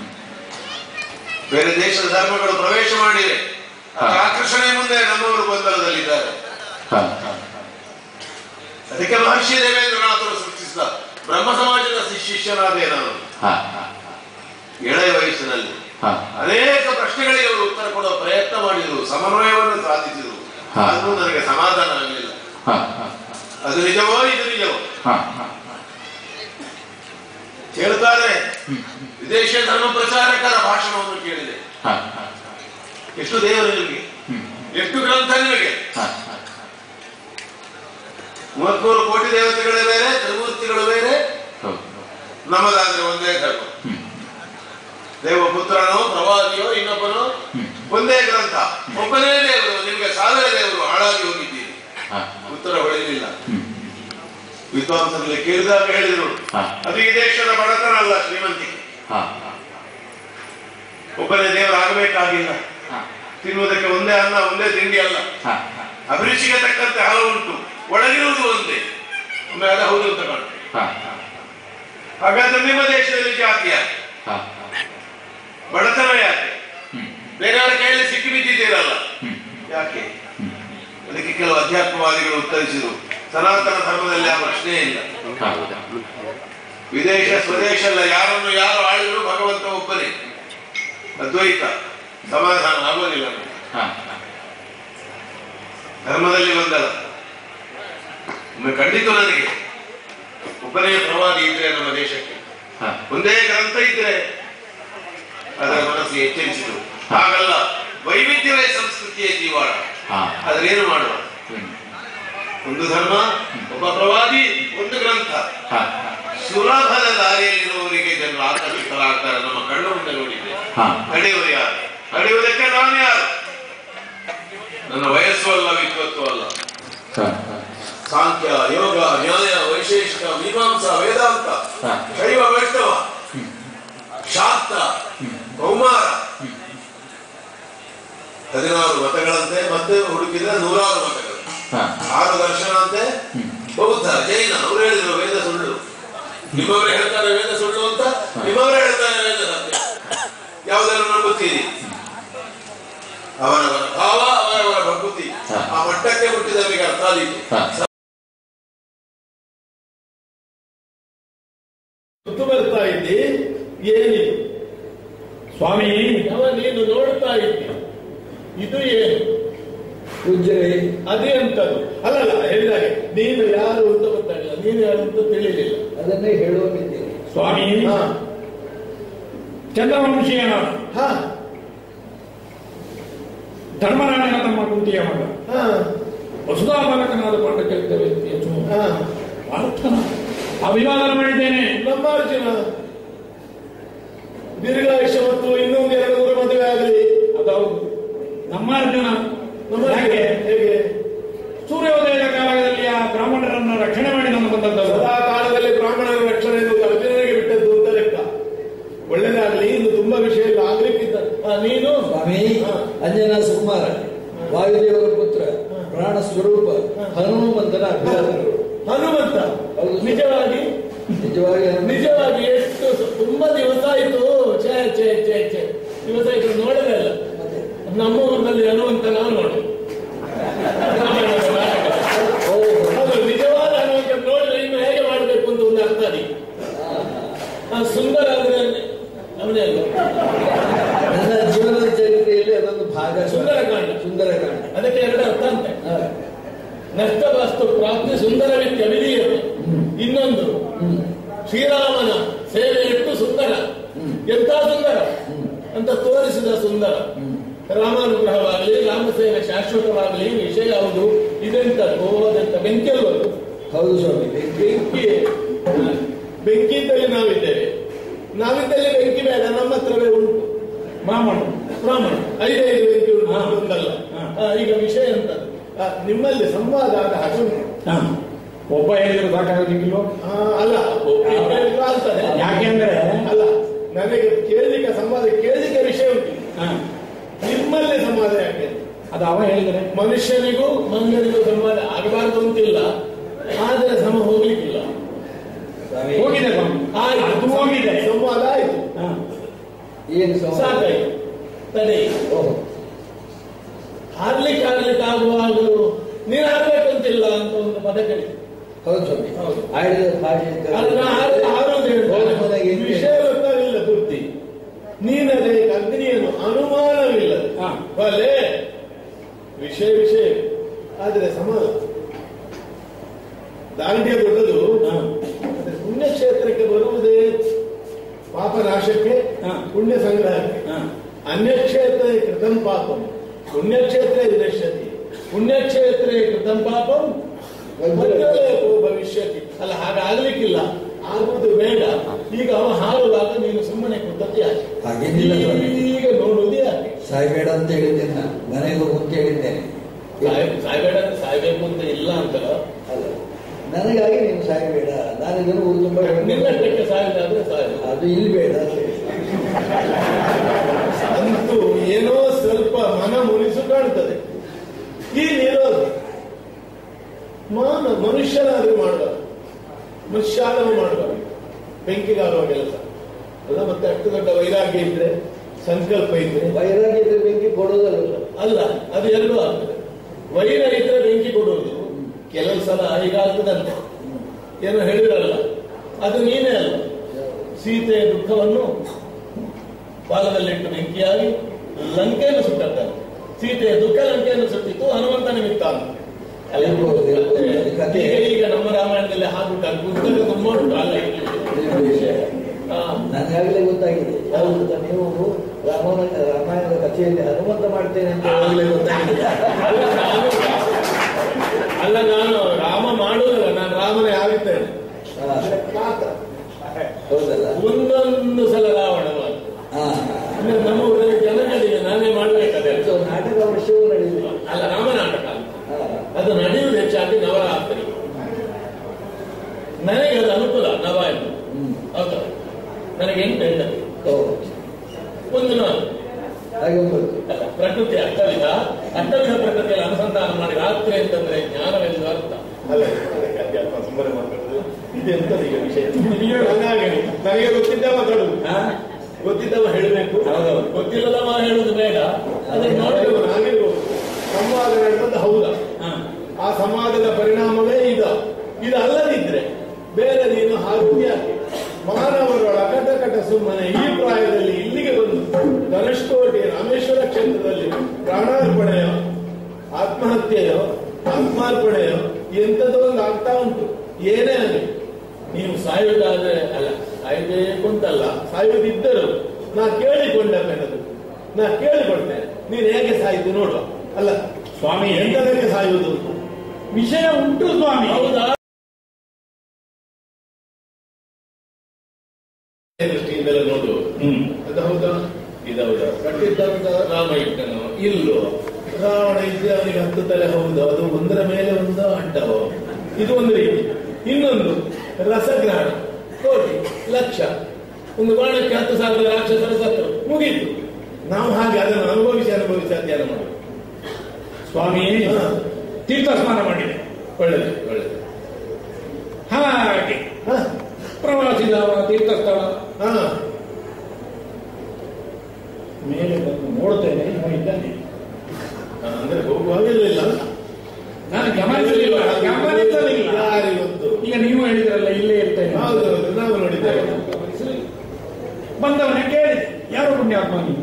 ಬೇರೆ ದೇಶದ ಧರ್ಮಗಳು ಪ್ರವೇಶ ಮಾಡಿವೆ ಅದರ ಆಕರ್ಷಣೆ ಮುಂದೆ ನಮ್ಮವರು ಗೊಂದಲದಲ್ಲಿದ್ದಾರೆ ಅದಕ್ಕೆ ಮಹರ್ಷಿ ದೇವೇಂದ್ರನಾಥರು ಸೃಷ್ಟಿಸಿದ ಬ್ರಹ್ಮ ಸಮಾಜದ ಶಿಷ್ಯನಾದೆ ನಾನು ಎಳೆಯ ವಯಸ್ಸಿನಲ್ಲಿ ಅನೇಕ ಪ್ರಶ್ನೆಗಳಿಗೆ ಅವರು ಉತ್ತರ ಕೊಡುವ ಪ್ರಯತ್ನ ಮಾಡಿದರು ಸಮನ್ವಯವನ್ನು ಸಾಧಿಸಿದರು ಆದರೂ ನನಗೆ ಸಮಾಧಾನ ಆಗಲಿಲ್ಲ ಅದು ನಿಜವೋ ಇದು ನಿಜವೋ ಹೇಳ್ತಾರೆ ವಿದೇಶ ಧರ್ಮ ಪ್ರಚಾರಕರ ಭಾಷಣವನ್ನು ಕೇಳಿದೆ ಎಷ್ಟು ದೇವರು ನಿಮಗೆ ಎಷ್ಟು ಗ್ರಂಥ ನಿಮಗೆ ಮೂವತ್ಮೂರು ಕೋಟಿ ದೇವತೆಗಳೇ ಬೇರೆ ತ್ರಿಮೂರ್ತಿಗಳು ಬೇರೆ ನಮ್ಮದಾದ್ರೆ ಒಂದೇ ಧರ್ಮ ದೇವಪುತ್ರನೋ ಪ್ರವಾದಿಯೋ ಇನ್ನೊಬ್ಬನೋ ಒಂದೇ ಗ್ರಂಥ ಒಬ್ಬನೇ ದೇವರು ನಿಮಗೆ ಸಾವಿರ ದೇವರು ಹಾಳಾಗಿ ಹೋಗಿದ್ದೀರಿ ಉತ್ತರ ಹೊಳೆಯಲಿಲ್ಲ ವಿದ್ವಾಂಸರಲ್ಲಿ ಕೇಳಿದಾಗ ಹೇಳಿದರು ಅದು ಈ ದೇಶದ ಬಡತನ ಅಲ್ಲ ಶ್ರೀಮಂತಿಕೆ ಒಬ್ಬನೇ ದೇವರಾಗಬೇಕಾಗಿಲ್ಲ ತಿನ್ನುವುದಕ್ಕೆ ಒಂದೇ ಅನ್ನ ಒಂದೇ ತಿಂಡಿ ಅಲ್ಲ ಅಭಿರುಚಿಗೆ ತಕ್ಕಂತೆ ಹಲವು ಉಂಟು ಒಳಗಿರುವುದು ಒಂದೇ ಒಮ್ಮೆ ಅದ ಹೌದು ಅಂತ ಕಾಣುತ್ತೆ ಹಾಗಾದ್ರೆ ನಿಮ್ಮ ದೇಶದಲ್ಲಿ ಜಾತಿ ಯಾಕೆ ಬಡತನ ಯಾಕೆ ಬೇರೆಯವರ ಕೈಯಲ್ಲಿ ಸಿಕ್ಕಿ ಬಿದ್ದಿದ್ದೀರಲ್ಲ ಯಾಕೆ ಅದಕ್ಕೆ ಕೆಲವು ಅಧ್ಯಾತ್ಮವಾದಿಗಳು ಉತ್ತರಿಸಿದರು ಸನಾತನ ಧರ್ಮದಲ್ಲಿ ಆ ಪ್ರಶ್ನೆ ಇಲ್ಲ ವಿದೇಶ ಸ್ವದೇಶ ಅಲ್ಲ ಯಾರನ್ನು ಯಾರು ಆಳಿದ್ರು ಭಗವಂತ ಒಬ್ಬನೇ ಅದ್ವೈತ ಸಮಾಧಾನ ಆಗೋದಿಲ್ಲ ನಮಗೆ. ಧರ್ಮದಲ್ಲಿ ಒಂದಲ್ಲ ಒಮ್ಮೆ ಖಂಡಿತ ನನಗೆ ಒಬ್ಬನೇ ಪ್ರವಾದಿ ಇದ್ರೆ ನಮ್ಮ ದೇಶಕ್ಕೆ ಒಂದೇ ಗ್ರಂಥ ಇದ್ರೆ ಅದರ ಮನಸ್ಸು ಎಚ್ಚರಿಸಿತು ಹಾಗಲ್ಲ ವೈವಿಧ್ಯವೇ ಸಂಸ್ಕೃತಿಯ ಜೀವಾಳ ಅದ್ರೇನು ಮಾಡುವ ಒಂದು ಧರ್ಮ ಒಬ್ಬ ಪ್ರವಾದಿ ಒಂದು ಗ್ರಂಥ ಸುಲಭದ ದಾರಿಯಲ್ಲಿರುವವರಿಗೆ ಜನರು ಆಕರ್ಷಿತರಾಗ್ತಾರೆ ನಮ್ಮ ಕಣ್ಣು ಮುಂದೆ ನೋಡಿದ್ದೆ ನಡೆಯುವರು ಯಾರು ನಡೆಯುವುದಕ್ಕೆ ನಾನು ಯಾರು ನನ್ನ ವಯಸ್ಸು ಅಲ್ಲ ವಿದ್ವತ್ತು ಅಲ್ಲ ಸಾಂಖ್ಯ ಯೋಗ ನ್ಯಾಯ ವೈಶೇಷಿಕ ಮೀಮಾಂಸಾ ವೇದಾಂತ ಶೈವ ವೈಷ್ಣವ ಶಾಸ್ತ್ರ ಕೌಮಾರ ಹದಿನಾರು ಮತಗಳಂತೆ ಮತ್ತೆ ಹುಡುಕಿದ್ರೆ ನೂರಾರು ಮತಗಳು ಆರು ದರ್ಶನ ಅಂತೆ ಬೌದ್ಧ ಜೈನ ಅವರು ಹೇಳಿದ್ರು ವೇದ ಸುಳ್ಳು ನಿಮ್ಮವರೇ ಹೇಳ್ತಾರೆ ವೇದ ಸುಳ್ಳು ಅಂತ ನಿಮ್ಮವರೇ ಹೇಳ್ತಾರೆ ವೇದ ಸತ್ಯ ಯಾವುದನ್ನು ನಂಬುತ್ತೀರಿ ಅವರವರ ಭಾವ ಅವರವರ ಭಕುತಿ ಆ ಮಟ್ಟಕ್ಕೆ ಹುಟ್ಟಿದವರಿಗೆ ಅರ್ಥ ಆದೀತು ಸುತ್ತು ಬರ್ತಾ ಇದ್ದಿ ಏನಿದು ಸ್ವಾಮಿ ಅವ ನೀನು ನೋಡ್ತಾ ಇದ್ದಿ ಇದು ಏನು ಪೂಜ್ಯರೇ ಅದೇ ಅಂತದ್ದು ಅಲ್ಲಲ್ಲ ಹೇಳಿದಾಗೆ ನೀನು ಯಾರು ಅಂತ ಗೊತ್ತಾಗಿಲ್ಲ ನೀನು ಯಾರು ಅಂತ ತಿಳಿಲಿಲ್ಲ ಅದನ್ನೇ ಹೇಳುವಂತಿದ್ದೇನೆ ಸ್ವಾಮಿ ಹಾ ಚಂದ್ರವಂಶೀಯನ ಹಾ ಧರ್ಮರಾಯನ ತಮ್ಮ ಕುಂತಿಯ ಮಗ ಹಾ ವಸುಧಾಬಲಕನಾದ ಪಾಂಡಚರಿತ ವ್ಯಕ್ತಿಯ ಹಾ ಪಾರ್ಥನ ಅಭಿವಾದನ ಮಾಡಿದ್ದೇನೆ ನಮ್ಮ ಅರ್ಜುನ ದೀರ್ಘಾಯುಷ್ಯ ಮತ್ತು ಇನ್ನೊಂದು ಎರಡು ಮೂರು ಮದುವೆ ಆಗಲಿ ಅದೌದು ಹೆಚ್ಚೆ ಇವತ್ತು ಇದು ನೋಡಲೇ ಇಲ್ಲ ಮತ್ತೆ ನಮ್ಮ ಊರಿನಲ್ಲಿ ಹನುಮಂತ ನಾವು ನೋಡಿ ರಾಮಾಯಣದ ನಾಟಕ. ಅದು ನಿಜವಾದ ಹನುಮಂತ ನೋಡಿದ್ರೆ ಇನ್ನು ಹೇಗೆ ಮಾಡಬೇಕು ಅಂತ ಒಂದು ಅರ್ಥ ಅದಕ್ಕೆ ಆ ಸುಂದರ ಆದ್ರೆ ಅವನೇ ಅಲ್ವಾ ನನ್ನ ಜೀವನದ ಚರಿತ್ರೆಯಲ್ಲಿ ಅದೊಂದು ಭಾಗ ಸುಂದರಕಾಂಡ. ಸುಂದರಕಾಂಡ ಅದಕ್ಕೆ ಎರಡು ಅರ್ಥ ಅಂತೆ ಹಾ. ನಷ್ಟ ವಸ್ತು ಪ್ರಾಪ್ತಿ ಸುಂದರ ವ್ಯಕ್ತಿ ಅವಿದೀಯತೆ ಇನ್ನೊಂದು ಶ್ರೀರಾಮನ ಸೇವೆ ಎಷ್ಟು ಸುಂದರ ಎಂತ ಸುಂದರ ಅಂತ ತೋರಿಸಿದ ಸುಂದರ ರಾಮಾನುಗ್ರಹವಾಗಲಿ ರಾಮಸೇವೆ ಶಾಶ್ವತವಾಗಲಿ ವಿಷಯ ಯಾವುದು ಇದೆಂತ ಅದೆಂತ ಬೆಂಕಿ ಅಲ್ವದು ಹೌದು ಸ್ವಾಮಿ ಬೆಂಕಿ ಬೆಂಕಿ ಇದ್ದಲ್ಲಿ ನಾವಿದ್ದೇವೆ ನಾವಿದ್ದಲ್ಲಿ ಬೆಂಕಿ ಬೇಡ ನಮ್ಮ ಹತ್ರವೇ ಉಂಟು ಬ್ರಾಹ್ಮಣ ಬ್ರಾಹ್ಮಣ ಐದೈದು ಬೆಂಕಿ ಉಂಟು ಒಂದಲ್ಲ ಆ, ಈಗ ವಿಷಯ ಅಂತ ಆ, ನಿಮ್ಮಲ್ಲಿ ಸಂವಾದ ಆದ ಹಾಗೆ ಉಂಟು. ಹಾ. ಒಬ್ಬ ಹೇಳಿದ್ರು ಸಾಕಾಗೋದಿಕ್ಕಿಲ್ವೋ ಆ, ಅಲ್ಲ ಒಬ್ರು ಹೇಳಿದ್ರು ಆಗ್ತದೆ ಯಾಕೆಂದ್ರೆ ಅಲ್ಲ ನನಗೆ ಕೇಳಲಿಕ್ಕೆ ಸಂವಾದ ಕೇಳಲಿಕ್ಕೆ ವಿಷಯ ಉಂಟು ಹಾ, ನಿಮ್ಮಲ್ಲಿ ಸಂವಾದ ಯಾಕೆ ಅದು ಅವ ಹೇಳಿದ್ರೆ ಮನುಷ್ಯನಿಗೂ ಮಂಗನಿಗೂ ಸಂವಾದ ಆಗಬಾರ್ದು ಅಂತಿಲ್ಲ ಆದರೆ ಸಮ ಹೋಗ್ಲಿಕ್ಕಿಲ್ಲ ಸ್ವಾಮಿ ಹೋಗಿದೆ ಸ್ವಾಮಿ ಆಯ್ತು ಅದು ಹೋಗಿದೆ ಸಂವಾದ ಆಯ್ತು ಹಾ. ಏನು ಸಂವಾದ? ಸಾಕಾಯ್ತು ತಡೆ ಓಹೋ ಹಾರ್ಲಿಕ್ಕೆ ಹಾರ್ಲಿಕ್ಕೆ ಆಗುವಾಗಲೂ ನೀನು ಹಾರ್ಬೇಕಂತಿಲ್ಲ ಅಂತ ಒಂದು ಪದ ಕೇಳಿ ಹೌದು ಸ್ವಾಮಿ ಹೌದು. ಆಡಿದ ಭಾಷೆ ಅಂತ ಅದನ್ನ ಹಾರು ಹಾರೋದು ಹೌದು, ಮನೆಗೆ ಹೇಳ್ತಾರೆ. ಎಂತ ವಿಷಯ ಗೊತ್ತಾಗಿಲ್ಲ ಪೂರ್ತಿ ನೀನದೇ ಅಗ್ನಿಯನ್ನು ಅನುಮಾನವಿಲ್ಲ ಹಾ. ಬಲೆ ವಿಷಯ ವಿಷಯ ಆದ್ರೆ ಸಮಾನ ದಾಂಡ್ಯ ದೊಡ್ಡದು ಹಾ. ಆದ್ರೆ ಪುಣ್ಯಕ್ಷೇತ್ರಕ್ಕೆ ಬರುವುದೇ ಪಾಪ ನಾಶಕ್ಕೆ ಹಾ. ಪುಣ್ಯ ಸಂಗ್ರಹಕ್ಕೆ ಹಾ. ಅನ್ಯಕ್ಷೇತ್ರ ಕೃತಂ ಪಾಪಂ ಪುಣ್ಯಕ್ಷೇತ್ರ ವಿನಶ್ಯತಿ ಪುಣ್ಯಕ್ಷೇತ್ರ ಕೃತಂ ಪಾಪಂ ಮಧ್ಯಲೇಪೋ ಭವಿಷ್ಯತಿ ಅಲ್ಲ ಹಾಗಾಗ್ಲಿಕ್ಕಿಲ್ಲ ಆಗುವುದು ಬೇಡ ಈಗ ಅವ ಹಾರುವಾಗ ನೀನು ಸುಮ್ಮನೆ ಕುದ್ದತಿ ಹಾಗೇನಿಲ್ಲ ಸ್ವಾಮಿ. ಈಗ ನೋಡುವುದೇ ಯಾಕೆ ಸಾಯ್ಬೇಡ ಅಂತ ಹೇಳಿದ್ದೇನೆ ನಾನು ಮನೆಗೆ ಹೋಗು ಅಂತ ಹೇಳಿದ್ದೇನೆ ಸಾಯ್- ಸಾಯ್ಬೇಡ ಅಂದ್ರೆ ಸಾಯ್ಬೇಕು ಅಂತ ಇಲ್ಲ ಅಂತ ಅಲ್ಲ ನನಗಾಗಿ ನೀನು ಸಾಯ್ಬೇಡ ನಾನು ಇದನ್ನು ಊರು ತುಂಬ ನಿನ್ನಷ್ಟಕ್ಕೆ ಸಾಯ್ದಾದ್ರೆ ಸಾಯ್ಬೇಕು ಅದು ಇಲ್ಲಿ ಬೇಡ ಅಂತ ಹೇಳಿ. ಅಂತೂ ಏನೋ ಸ್ವಲ್ಪ ಮನ ಮುನಿಸು ಕಾಣ್ತದೆ ಈ ನಿರೋಧ ಮಾನ ಮನುಷ್ಯನಾದ್ರೂ ಮಾಡಬಾರ್ದು ಮನುಷ್ಯಾದವು ಮಾಡಬಾರ್ದು ಬೆಂಕಿಗಾರುವ ಕೆಲಸ ಅಲ್ಲ ಮತ್ತೆ ಅಷ್ಟು ದೊಡ್ಡ ವೈರಾಗ್ಯ ಇದ್ರೆ ಸಂಕಲ್ಪ ಇದ್ರೆ ವೈರಾಗ್ಯ ಇದ್ರೆ ಬೆಂಕಿ ಕೊಡೋದಲ್ಲ ಅಲ್ಲ ಅದು ಎರಡೂ ಆಗ್ತದೆ ವೈರ ಇದ್ರೆ ಬೆಂಕಿ ಕೊಡುವುದು ಕೆಲವು ಸಲ ಹೀಗಾಗ್ತದಂತೆ ಏನೋ ಹೇಳಿದ್ರಲ್ಲ ಅದು ನೀನೇ ಅಲ್ಲ ಸೀತೆಯ ದುಃಖವನ್ನು ಬಾಲದಲ್ಲಿಟ್ಟು ಬೆಂಕಿಯಾಗಿ ಲಂಕೆಯನ್ನು ಸುಟ್ಟದ್ದಾನೆ ಸೀತೆಯ ದುಃಖ ಲಂಕೆಯನ್ನು ಸುಟ್ಟಿತ್ತು ಹನುಮಂತ ನಿಮಿತ್ತ ಅಂತ ಅಲ್ಲ? ಇರ್ಬೋದು, ಇರ್ಬೋದು. ಅದು ಕಥೆ. ಈಗ ಈಗ ನಮ್ಮ ರಾಮಾಯಣದಲ್ಲಿ ಹಾಗೆ ಪುಸ್ತಕ ತುಂಬ ಉಂಟು ಅಲ್ಲ ಇದು ವಿಷಯ ಆ, ನನಗಾಗಲೇ ಗೊತ್ತಾಗಿದೆ ಯಾವುದು ಗೊತ್ತಾ? ನೀವು ರಾಮನ ರಾಮಾಯಣದ ಕಥೆಯಲ್ಲಿ ಹನುಮಂತ ಮಾಡ್ತೇನೆ ಅಂತ ಯಾವಾಗಲೇ ಗೊತ್ತಾಗಿದೆ ಅಲ್ಲ ನಾನು ಅಲ್ಲ ನಾನು ರಾಮ ಮಾಡುವುದಲ್ಲ ನಾನು ರಾಮನೇ ಆಗುತ್ತೇನೆ ಹಾ, ಮಾತ್ರ ಹೌದಲ್ಲ ಒಂದೊಂದು ಸಲ ರಾವಣ ಮಾತ್ರ ಹಾ ಇನ್ನು ನಮ್ಮ ಊರಲ್ಲಿ ಜನಗಳಿಗೆ ನಾನೇ ಮಾಡ್ಬೇಕಾದ್ರೆ ಸೊ ನಾಟಕ ವರ್ಷವೂ ನಡೆಯುವುದು ಅಲ್ಲ ರಾಮ ನಾಟಕ ಅಲ್ಲ. ಹಾ. ಅದು ನಡೆಯುವುದು ಹೆಚ್ಚಾಗಿ ನವರಾತ್ರಿ ನನಗೆ ಅದು ಅನುಕೂಲ ನವ ಎಂದು ಹ್ಮ್. ಹೌದಾ ನನಗೆ ಎಂಟು ಹೆಂಡತಿ ಓ, ಒಂದು ನಾನು ಹಾಗೆ ಉಂಟು ಅಲ್ಲ ಪ್ರಕೃತಿ ಅಷ್ಟವಿಧ ಅಷ್ಟವಿಧ ಪ್ರಕೃತಿಯಲ್ಲಿ ಅನುಸಂಧಾನ ಮಾಡಿ ರಾತ್ರಿ ಅಂತಂದ್ರೆ ಜ್ಞಾನವೆಂದು ಅರ್ಥ ಅಲ್ಲ ಅದಕ್ಕೆ ಅಧ್ಯಾತ್ಮ ಸುಮ್ಮನೆ ಮಾತಾಡುದು ಇದೆಂತದ ಈಗ ವಿಷಯ ಹಾಗಾಗಿ ನನಗೆ ಗೊತ್ತಿದ್ದ ಮಾತಾಡುದು ಗೊತ್ತಿದ್ದವ ಹೇಳಬೇಕು ಗೊತ್ತಿಲ್ಲದವ ಹೇಳುದು ಬೇಡ ಅದಕ್ಕೆ ನೋಡ್ಬೇಕು ನಾಗಿರ್ಬೋದು ಸಂವಾದ ನಡೆದದ್ದು ಹೌದಾ ಆ ಸಮಾಜದ ಪರಿಣಾಮವೇ ಇದ ಇದು ಅಲ್ಲದಿದ್ರೆ ಬೇರೆ ನೀನು ಹಾಗೂ ಯಾಕೆ ಮಾನವರೊಳ ಕಟ ಕಟ ಸುಮ್ಮನೆ ಈ ಪ್ರಾಯದಲ್ಲಿ ಇಲ್ಲಿಗೆ ಬಂದು ಧನುಷ್ಕೋಟಿ ರಾಮೇಶ್ವರ ಕ್ಷೇತ್ರದಲ್ಲಿ ಪ್ರಾಣಾರ್ಪಣೆಯೋ ಆತ್ಮಹತ್ಯೆಯೋ ಆತ್ಮಾರ್ಪಣೆಯೋ ಎಂಥದೋ ಒಂದು ಆಗ್ತಾ ಉಂಟು ಏನೇ ಆಗಲಿ ನೀವು ಸಾಯುವುದಾದ್ರೆ ಅಲ್ಲ ಸಾಯಬೇಕು ಅಂತಲ್ಲ ಸಾಯುವುದಿದ್ದರು ನಾ ಕೇಳಿಕೊಂಡದ್ದು ನಾ ಕೇಳಿಕೊಳ್ತೇನೆ ನೀನು ಹೇಗೆ ಸಾಯಿತು ನೋಡುವ ಅಲ್ಲ ಸ್ವಾಮಿ ಎಂತದಕ್ಕೆ ಸಾಯುವುದು ವಿಷಯ ಉಂಟು ಸ್ವಾಮಿ ಹೌದಾ ದೃಷ್ಟಿಯಿಂದಲೇ ನೋಡು ಹ್ಮ್. ಅದು ಹೌದಾ ಇದು ಹೌದಾ ಕಟ್ಟಿದ್ದಂತ ರಾಮ ಇಟ್ಟನು ಇಲ್ಲೋ ರಾವಣ ಇದ್ದೆ ಅವನಿಗೆ ಹತ್ತು ತಲೆ ಹೌದು ಅದು ಒಂದರ ಮೇಲೆ ಒಂದು ಅಂಟವೋ ಇದು ಒಂದು ರೀತಿ ಇನ್ನೊಂದು ರಸಗ್ರಹಣ ಕೋಟಿ ಲಕ್ಷ ಒಂದು ಬಾಣಕ್ಕೆ ಹತ್ತು ಸಾವಿರ ರಾಕ್ಷಸರ ಸತ್ತರು ಮುಗೀತು ನಾವು ಹಾಗೆ ಅದನ್ನು ಅನುಭವಿಸಿ ಅನುಭವಿಸಿ ಅಧ್ಯಯನ ಮಾಡೋದು ಸ್ವಾಮಿ ಹಾ. ತೀರ್ಥ ಸ್ನಾನ ಮಾಡಿದೆ ಒಳ್ಳೆದು ಒಳ್ಳೆದು ಹಾಗೆ ಹಾ ಪ್ರವಾಸಿದ ತೀರ್ಥಸ್ಥಳ ಹಾ ಮೇಲೆ ಬಂದು ನೋಡ್ತೇನೆ ಇವ ಇದ್ದಾನೆ ಅಂದ್ರೆ ಹೋಗುವಾಗಿರ್ಲಿಲ್ಲ ನಾನು ಗಮನಿಸಲಿಲ್ಲ ಗಮನಿಸಲಿಲ್ಲ ಯಾರಿಗೊತ್ತು ಈಗ ನೀವು ಹೇಳಿದ್ರಲ್ಲ ಇಲ್ಲೇ ಇರ್ತೇನೆ ಹೌದು ಹೌದು, ನಾವು ನೋಡಿದ್ದೇವೆ ಗಮನಿಸಲಿಲ್ಲ. ಬಂದವನೇ ಕೇಳಿದೆ ಯಾರು ಪುಣ್ಯಾತ್ಮ ನೀನು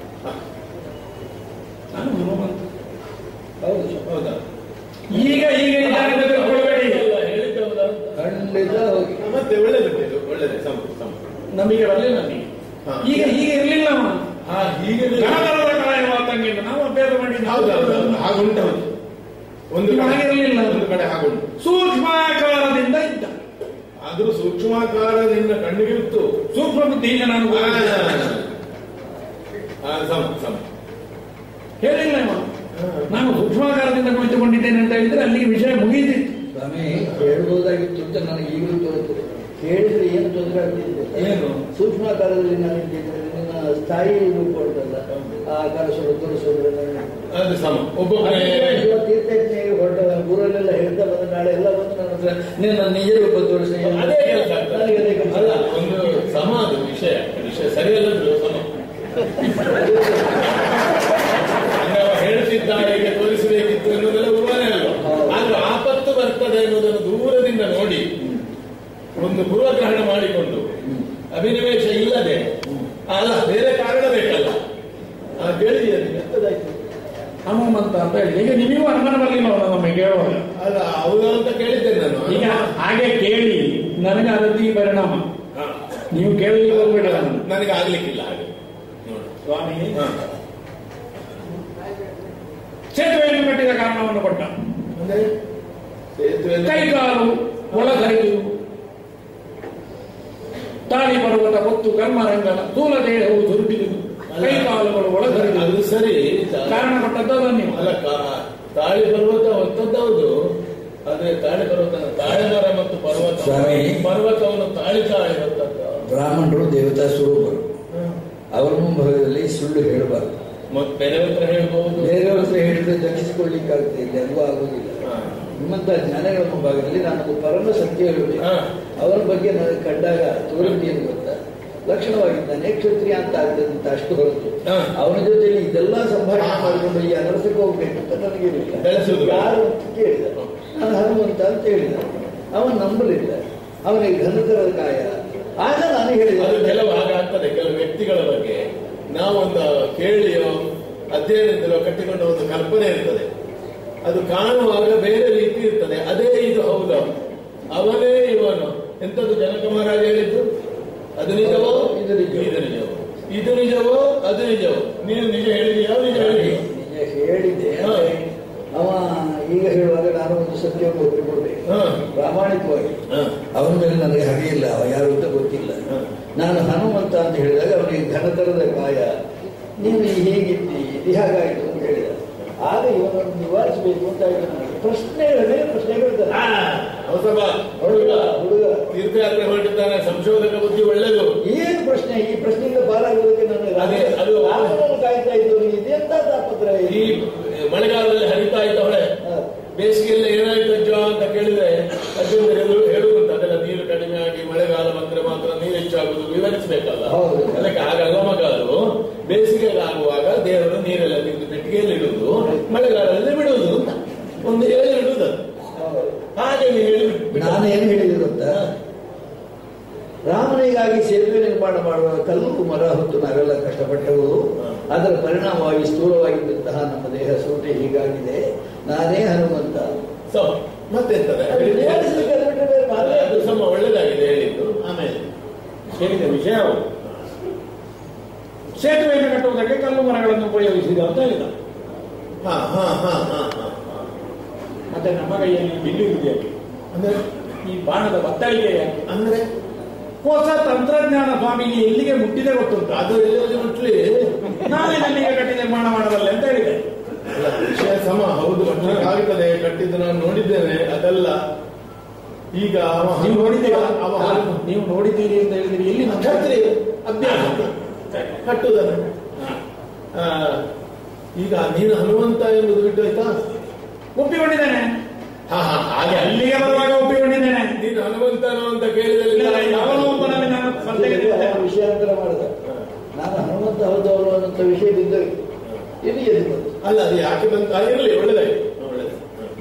ನಾನು ಹನುಮಂತ ಹೌದು ಹೌದಾ ಈಗ ಈಗ ಇದ್ದಾನೆ ಅಂತ ತಿಳ್ಕೊಳ್ಬೇಡಿ ಖಂಡಿತ ಹೋಗಿ ಮತ್ತೆ ಒಳ್ಳೇದು ಒಳ್ಳೇದೇ ಸಮ ಸಮ ನಮಗೆ ಬರಲಿಲ್ಲ ನನಗೆ ಹಾ. ಈಗ ಈಗ ಇರ್ಲಿಲ್ಲ ಅವ ಹಾ ಹೀಗೆ ಗಣಧರದ ಕಳ ಎನ್ನುವ ತಂಗಿಯಿಂದ ನಾವು ಅಭ್ಯಾಸ ಮಾಡಿದ್ದು ಹೌದು ಹೌದು ಹೌದು. ಹಾಗುಂಟು ಹೌದು ಒಂದು ಈಗ ಕಡೆ ಹಾಗಿರ್ಲಿಲ್ಲ. ಒಂದು ಕಡೆ ಹಾಗುಂಟು ಸೂಕ್ಷ್ಮಾಕಾರದಿಂದ ಇದ್ದ ಆದ್ರೂ ಸೂಕ್ಷ್ಮಾಕಾರದಿಂದ ಕಣ್ಣಿಗೆ ಇತ್ತು ಸೂಕ್ಷ್ಮ ಬುದ್ಧಿಯಿಂದ ನಾನು ಆ, ಆ, ಸಮ ಸಮ ಹೇಳಿಲ್ಲ ಇವ. ನಾನು ಸೂಕ್ಷ್ಮಾಕಾರದಿಂದ ಕುಳಿತುಕೊಂಡಿದ್ದೇನೆ ಅಂತ ಹೇಳಿದ್ರೆ ಅಲ್ಲಿಗೆ ವಿಷಯ ಮುಗಿದಿತ್ತು ಸ್ವಾಮಿ ಹೇಳ್ಬೋದಾಗಿತ್ತು ಅಂತ ನನಗೆ ಈಗಲೂ ತೋರುತ್ತದೆ ಹೇಳಿದ್ರೆ ಏನು ತೊಂದರೆ ಆಗ್ತಿದೆ ಏನು? ಸೂಕ್ಷ್ಮಾಕಾರದಲ್ಲಿ ನಾನು ಇದ್ದಿದ್ರೆ ನಿನ್ನ ಸ್ಥಾಯಿ ರೂಪ ಉಂಟಲ್ಲ ಆ ಆಕಾರ ಸ್ವಲ್ಪ ತೋರಿಸೋದ್ರೆ ನನಗೆ ಅದು ಸಮ ಒಬ್ಬೊಬ್ಬರೇ ತೀರ್ಥಯಾತ್ರೆಗೆ ಹೊರಟ ಊರಲ್ಲೆಲ್ಲ ಹೇಳ್ತಾ ಬಂದ ನಾಳೆ ಎಲ್ಲ ಬಂದು ನನ್ನ ಹತ್ರ ನಿನ್ನ ನಿಜ ರೂಪ ತೋರಿಸಿ ಅದೇ ಕೆಲಸ ಆಗ್ತದೆ. ನನಗೆ ಅದೇ ಕೆಲಸ ಅಲ್ಲ ಒಂದು ಸಮ ಅದು ವಿಷಯ ವಿಷಯ ಸರಿಯಲ್ಲದ್ರು ಸಮ ಅಂದ್ರೆ ಅವ ಹೇಳ್ತಿದ್ದಾಳೆ ಹೀಗೆ ತೋರಿಸಬೇಕಿತ್ತು ಎನ್ನುವುದೆಲ್ಲ ಉರುವನೇ ಅಲ್ಲ ಆದ್ರೂ ಆಪತ್ತು ಬರ್ತದೆ ಎನ್ನುವುದನ್ನು ದೂರದಿಂದ ನೋಡಿ ಒಂದು ಪೂರ್ವಗ್ರಹಣ ಮಾಡಿಕೊಂಡು ಅಭಿನಿವೇಶ ಇಲ್ಲದೆ ಅಲ್ಲ ಬೇರೆ ಕಾರಣ ಬೇಕಲ್ಲ ಆ ಕೇಳಿದೀಯ ನೀನು? ಎಂತದಾಯ್ತು ಹನುಮಂತ ಅಂತ ಹೇಳಿ ಈಗ ನಿಮಗೂ ಅನುಮಾನ ಬರಲಿಲ್ಲ ಅವನ ನಮಗೆ ಕೇಳುವಾಗ ಅಲ್ಲ ಹೌದಾ ಅಂತ ಕೇಳಿದ್ದೇನೆ ನಾನು ಈಗ ಹಾಗೆ ಕೇಳಿ ನನಗೆ ಅದರದ್ದು ಈ ಪರಿಣಾಮ ಹಾ. ನೀವು ಕೇಳಲಿ ಹೋಗ್ಬೇಡಿ ನಾನು ನನಗೆ ಆಗ್ಲಿಕ್ಕಿಲ್ಲ ಹಾಗೆ ನೋಡು ಸ್ವಾಮಿ ಹಾ. ಸೇತುವೆಯನ್ನು ಕಟ್ಟಿದ ಕಾರಣವನ್ನು ಕೊಟ್ಟ ಅಂದ್ರೆ ಸೇತುವೆ ಕೈಕಾಲು ಒಳಗರಿದು ತಾಳಿ ಪರ್ವತ ಹೊತ್ತು ಕರ್ಮರಂಗನ ಸ್ಥೂಲ ದೇಹವು ದುರುಟಿದುದು ಕೈಕಾಲುಗಳು ಒಳಗರಿದು ಅದು ಸರಿ ಕಾರಣ ಕೊಟ್ಟದ್ದಲ್ಲ ನೀವು ಅಲ್ಲ ಕಾ- ತಾಳಿ ಪರ್ವತ ಹೊತ್ತದ್ದೌದು ಆದ್ರೆ ತಾಳಿ ಪರ್ವತ ತಾಳೆ ಮರ ಮತ್ತು ಪರ್ವತ ಸ್ವಾಮಿ. ಪರ್ವತವನ್ನು ತಾಳಿ ತಾಳಿ ಹೊತ್ತದ್ದು ಬ್ರಾಹ್ಮಣರು ದೇವತಾ ಸ್ವರೂಪರು ಅವರ ಮುಂಭಾಗದಲ್ಲಿ ಸುಳ್ಳು ಹೇಳಬಾರದು ಮತ್ತೆ ಬೇರೆಯವ್ರ ಹತ್ರ ಹೇಳ್ಬಹುದು ಬೇರೆಯವ್ರ ಹತ್ರ ಹೇಳಿದ್ರೆ ದಕ್ಷಿಸ್ಕೊಳ್ಳಿಕ್ಕಾಗ್ತದೆ ಇಲ್ಲಿ ಅದು ಆಗುವುದಿಲ್ಲ ಹಾ. ನಿಮ್ಮಂತ ಜ್ಞಾನಗಳ ಮುಂಭಾಗದಲ್ಲಿ ನಾನು ಪರಮ ಸತ್ಯ ಹೇಳುವೆ ಹಾ. ಅವರ ಬಗ್ಗೆ ನನಗೆ ಕಂಡಾಗ ತೋರಿಕೆ ಏನು ಗೊತ್ತಾ ಲಕ್ಷಣವಾಗಿದ್ದಾನೆ ಕ್ಷತ್ರಿಯ ಅಂತ ಆಗ್ತದೆ ಅಂತ ಅಷ್ಟು ಹೊರತು ಹಾ. ಅವನ ಜೊತೆಲಿ ಇದೆಲ್ಲ ಸಂಭಾಷಣೆ ಮಾಡಿಕೊಂಡು ಈ ಅನರ್ಥಕ್ಕೆ ಹೋಗ್ಬೇಕು ಅಂತ ನನಗೆ ಇರಲಿಲ್ಲ ಬೆಳೆಸುವುದು. ಯಾರು ಅಂತ ಕೇಳಿದ ನಾನು ಹನುಮಂತ ಅಂತ ಹೇಳಿದ ಅವನು ನಂಬಲಿಲ್ಲ ಅವನಿಗೆ ಘನತರದ ಕಾಯ ಆಗ ನಾನು ಅದು ಹೇಳಿದೆ ಕೆಲವು ಹಾಗಾಗ್ತದೆ ಕೆಲವು ವ್ಯಕ್ತಿಗಳ ಬಗ್ಗೆ ನಾವೊಂದು ಕೇಳಿಯೋ ಅಧ್ಯಯನದಿಂದಲೋ ಕಟ್ಟಿಕೊಂಡ ಒಂದು ಕಲ್ಪನೆ ಇರ್ತದೆ ಅದು ಕಾಣುವಾಗ ಬೇರೆ ರೀತಿ ಇರ್ತದೆ ಅದೇ ಇದು ಹೌದು ಅವನೇ ಇವನು ಎಂತದ್ದು ಜನಕ ಮಹಾರಾಜ ಹೇಳಿದ್ದು ಅದು ನಿಜವೋ ಇದು ನಿಜ. ಇದು ನಿಜವೋ ಇದು ನಿಜವೋ ಅದು ನಿಜವೋ ನೀನು ನಿಜ ಹೇಳಿದೆಯೋ ನಿಜ ಹೇಳಿದೆಯೋ ನಿಜ ಹೇಳಿದೆ ಹಾ. ಅವ ಈಗ ಹೇಳುವಾಗ ನಾನು ಒಂದು ಸತ್ಯವನ್ನು ಒಪ್ಪಿಕೊಳ್ಬೇಕು ಹಾ. ಪ್ರಾಮಾಣಿಕವಾಗಿ ಹಾ. ಅವನ ಮೇಲೆ ನನಗೆ ಹಾಗೆ ಇಲ್ಲ ಅವ ಯಾರು ಅಂತ ಗೊತ್ತಿಲ್ಲ ಹಾ. ನಾನು ಹನುಮಂತ ಅಂತ ಹೇಳಿದಾಗ ಅವನಿಗೆ ಘನತರದ ಕಾಯ ನೀನು ಹೀಗಿದ್ದಿ ಇದು ಹಾಗಾಯಿತು ಅಂತ ಹೇಳಿದ ಆಗ ಇವನನ್ನು ನಿವಾರಿಸಬೇಕು ಅಂತ ಆಯ್ತು ನನಗೆ ಪ್ರಶ್ನೆಗಳ ಮೇಲೆ ಪ್ರಶ್ನೆ ಕೇಳ್ತಾನೆ ಆ, ಹೊಸಬ ಹುಡುಗ ಹುಡುಗ ತೀರ್ಥಯಾತ್ರೆ ಹೊರಟಿದ್ದಾನೆ ಸಂಶೋಧಕ ಬುದ್ಧಿ ಒಳ್ಳೆಯದು ಏನು ಪ್ರಶ್ನೆ ಈ ಪ್ರಶ್ನೆಯಿಂದ ಪಾರಾಗುವುದಕ್ಕೆ ನಾನು ಅದೇ, ಅದು- ರಾಮನನ್ನು ಕಾಯ್ತಾ ಇದ್ದವನು ಇದೆಂತ ತಾಪತ್ರ ಈ ಮಳೆಗಾಲದಲ್ಲಿ ಹರಿತಾ ಇದ್ದವಳೆ ಬೇಸಿಗೆಯಲ್ಲಿ ಏನಾಯ್ತು ಅಜ್ಜ ಅಂತ ಕೇಳಿದ್ರೆ ಅಜ್ಜಂದು ಹೇಳು ಹೇಳುವುದಂತ ಅದೆಲ್ಲ ನೀರು ಕಡಿಮೆ ಆಗಿ ಮಳೆಗಾಲ ಬಂದ್ರೆ ಮಾತ್ರ ನೀರು ಹೆಚ್ಚಾಗುವುದು ವಿವರಿಸಬೇಕಲ್ಲ ಹೌದು. ಅದಕ್ಕೆ ಆಗಲ್ಲ ಮಗ ಅದು ಬೇಸಿಗೆಗೆ ಆಗುವಾಗ ದೇವರು ನೀರೆಲ್ಲ ತೆಗೆದು ಪೆಟ್ಟಿಗೆಯಲ್ಲಿ ಇಡುವುದು ಮಳೆಗಾಲದಲ್ಲಿ ಬಿಡುವುದು ಅಂತ ಒಂದು ಹೇಳಿ ಇಡುವುದು ಅದು. ಹಾಗೆ ನೀವು ಹೇಳಿ ಬಿಟ್ಬಿಟ್ಟು. ನಾನು ಏನು ಹೇಳಿದೆ ಗೊತ್ತಾ ರಾಮನಿಗಾಗಿ ಸೇತುವೆ ನಿರ್ಮಾಣ ಮಾಡುವ ಕಲ್ಲು ಮರ ಹೊತ್ತು ನಾವೆಲ್ಲ ಕಷ್ಟಪಟ್ಟವು ಅದರ ಪರಿಣಾಮವಾಗಿ ಸ್ಥೂಲವಾಗಿದ್ದಂತಹ ನಮ್ಮ ದೇಹ ಸೂಟೆ ಹೀಗಾಗಿದೆ ನಾನೇ ಹನುಮಂತ ಸೊ ಮತ್ತೆಂತದೆ ಅದು ನಿವಾರಿಸಲಿಕ್ಕೆ ಅದು ಬಿಟ್ಟರೆ ಬೇರೆ ಮಾರ್ಗ ಅದು ಸಮ ಒಳ್ಳೆದಾಗಿದೆ ಹೇಳಿದ್ದು ಆಮೇಲೆ ಹೇಳಿದ ವಿಷಯ ಅವರು ಸೇತುವೆಯನ್ನು ಕಟ್ಟುವುದಕ್ಕೆ ಕಲ್ಲು ಮರಗಳನ್ನು ಉಪಯೋಗಿಸಿದ ಅಂತ ಹೇಳಿದ ಹಾ ಹಾ ಹಾ ಹಾ ಹಾ ಹಾ. ಮತ್ತೆ ನಮ್ಮ ಕೈಯಲ್ಲಿ ಬಿಲ್ಲು ಇದೆಯಾ ಅಂದ್ರೆ ಈ ಬಾಣದ ಬತ್ತಳಿಕೆ ಯಾಕೆ? ಅಂದ್ರೆ ಹೊಸ ತಂತ್ರಜ್ಞಾನ ಸ್ವಾಮಿಗೆ ಎಲ್ಲಿಗೆ ಮುಟ್ಟಿದೆ ಗೊತ್ತುಂಟ ಅದು ಎಲ್ಲೆಲ್ಲಿ ಮುಟ್ಲಿ ನಾನೇ ನನಗೆ ಕಟ್ಟಿ ನಿರ್ಮಾಣ ಮಾಡಬಲ್ಲೆ ಅಂತ ಹೇಳಿದೆ ಅಲ್ಲ, ವಿಷಯ ಸಮ ಹೌದು ಆಗ್ತದೆ ಕಟ್ಟಿದ್ದು ನಾನು ನೋಡಿದ್ದೇನೆ ಅದಲ್ಲ ಈಗ ಅವ ನೀವು ನೋಡಿದ್ದೀರಾ ಅವ ಅಲ್ಲ, ನೀವು ನೋಡಿದ್ದೀರಿ ಅಂತ ಹೇಳಿದ್ರೆ ಎಲ್ಲಿ ನಮ್ಮ ಛತ್ರಿ ಅಭ್ಯಾಸ ಕಟ್ಟುವುದನ್ನು ಆ, ಈಗ ನೀನು ಹನುಮಂತ ಎಂಬುದು ಬಿಟ್ಟು ಆಯ್ತಾ ಒಪ್ಪಿಕೊಂಡಿದ್ದೇನೆ ಹಾ ಹಾ ಹಾಗೆ ಅಲ್ಲಿ ಅಲ್ಲಿಗೆ ಬರುವಾಗ ಒಪ್ಪಿಕೊಂಡಿದ್ದೇನೆ ನೀನು ಹನುಮಂತನು ಅಂತ ಕೇಳಿದಲ್ಲಿ ಇಲ್ಲ, ಯಾವನೋ ಒಬ್ಬನಲ್ಲಿ ನಾನು ಸ್ಪರ್ಧೆಗೆ ನಿಂತೆ. ಅವನು ವಿಷಯಾಂತರ ಮಾಡಿದ ನಾನು ಹನುಮಂತ ಹೌದವರು ಅನ್ನೋ ಅನ್ನುವಂಥ ವಿಷಯ ಬಿದ್ದೋಯ್ತು ಇಲ್ಲಿ ಎದ್ದು ಬಂತು ಅಲ್ಲ ಅದು ಯಾಕೆ ಬಂತ ಇರಲಿ ಒಳ್ಳೆದಾಯ್ತು ಒಳ್ಳೆದಾಯ್ತು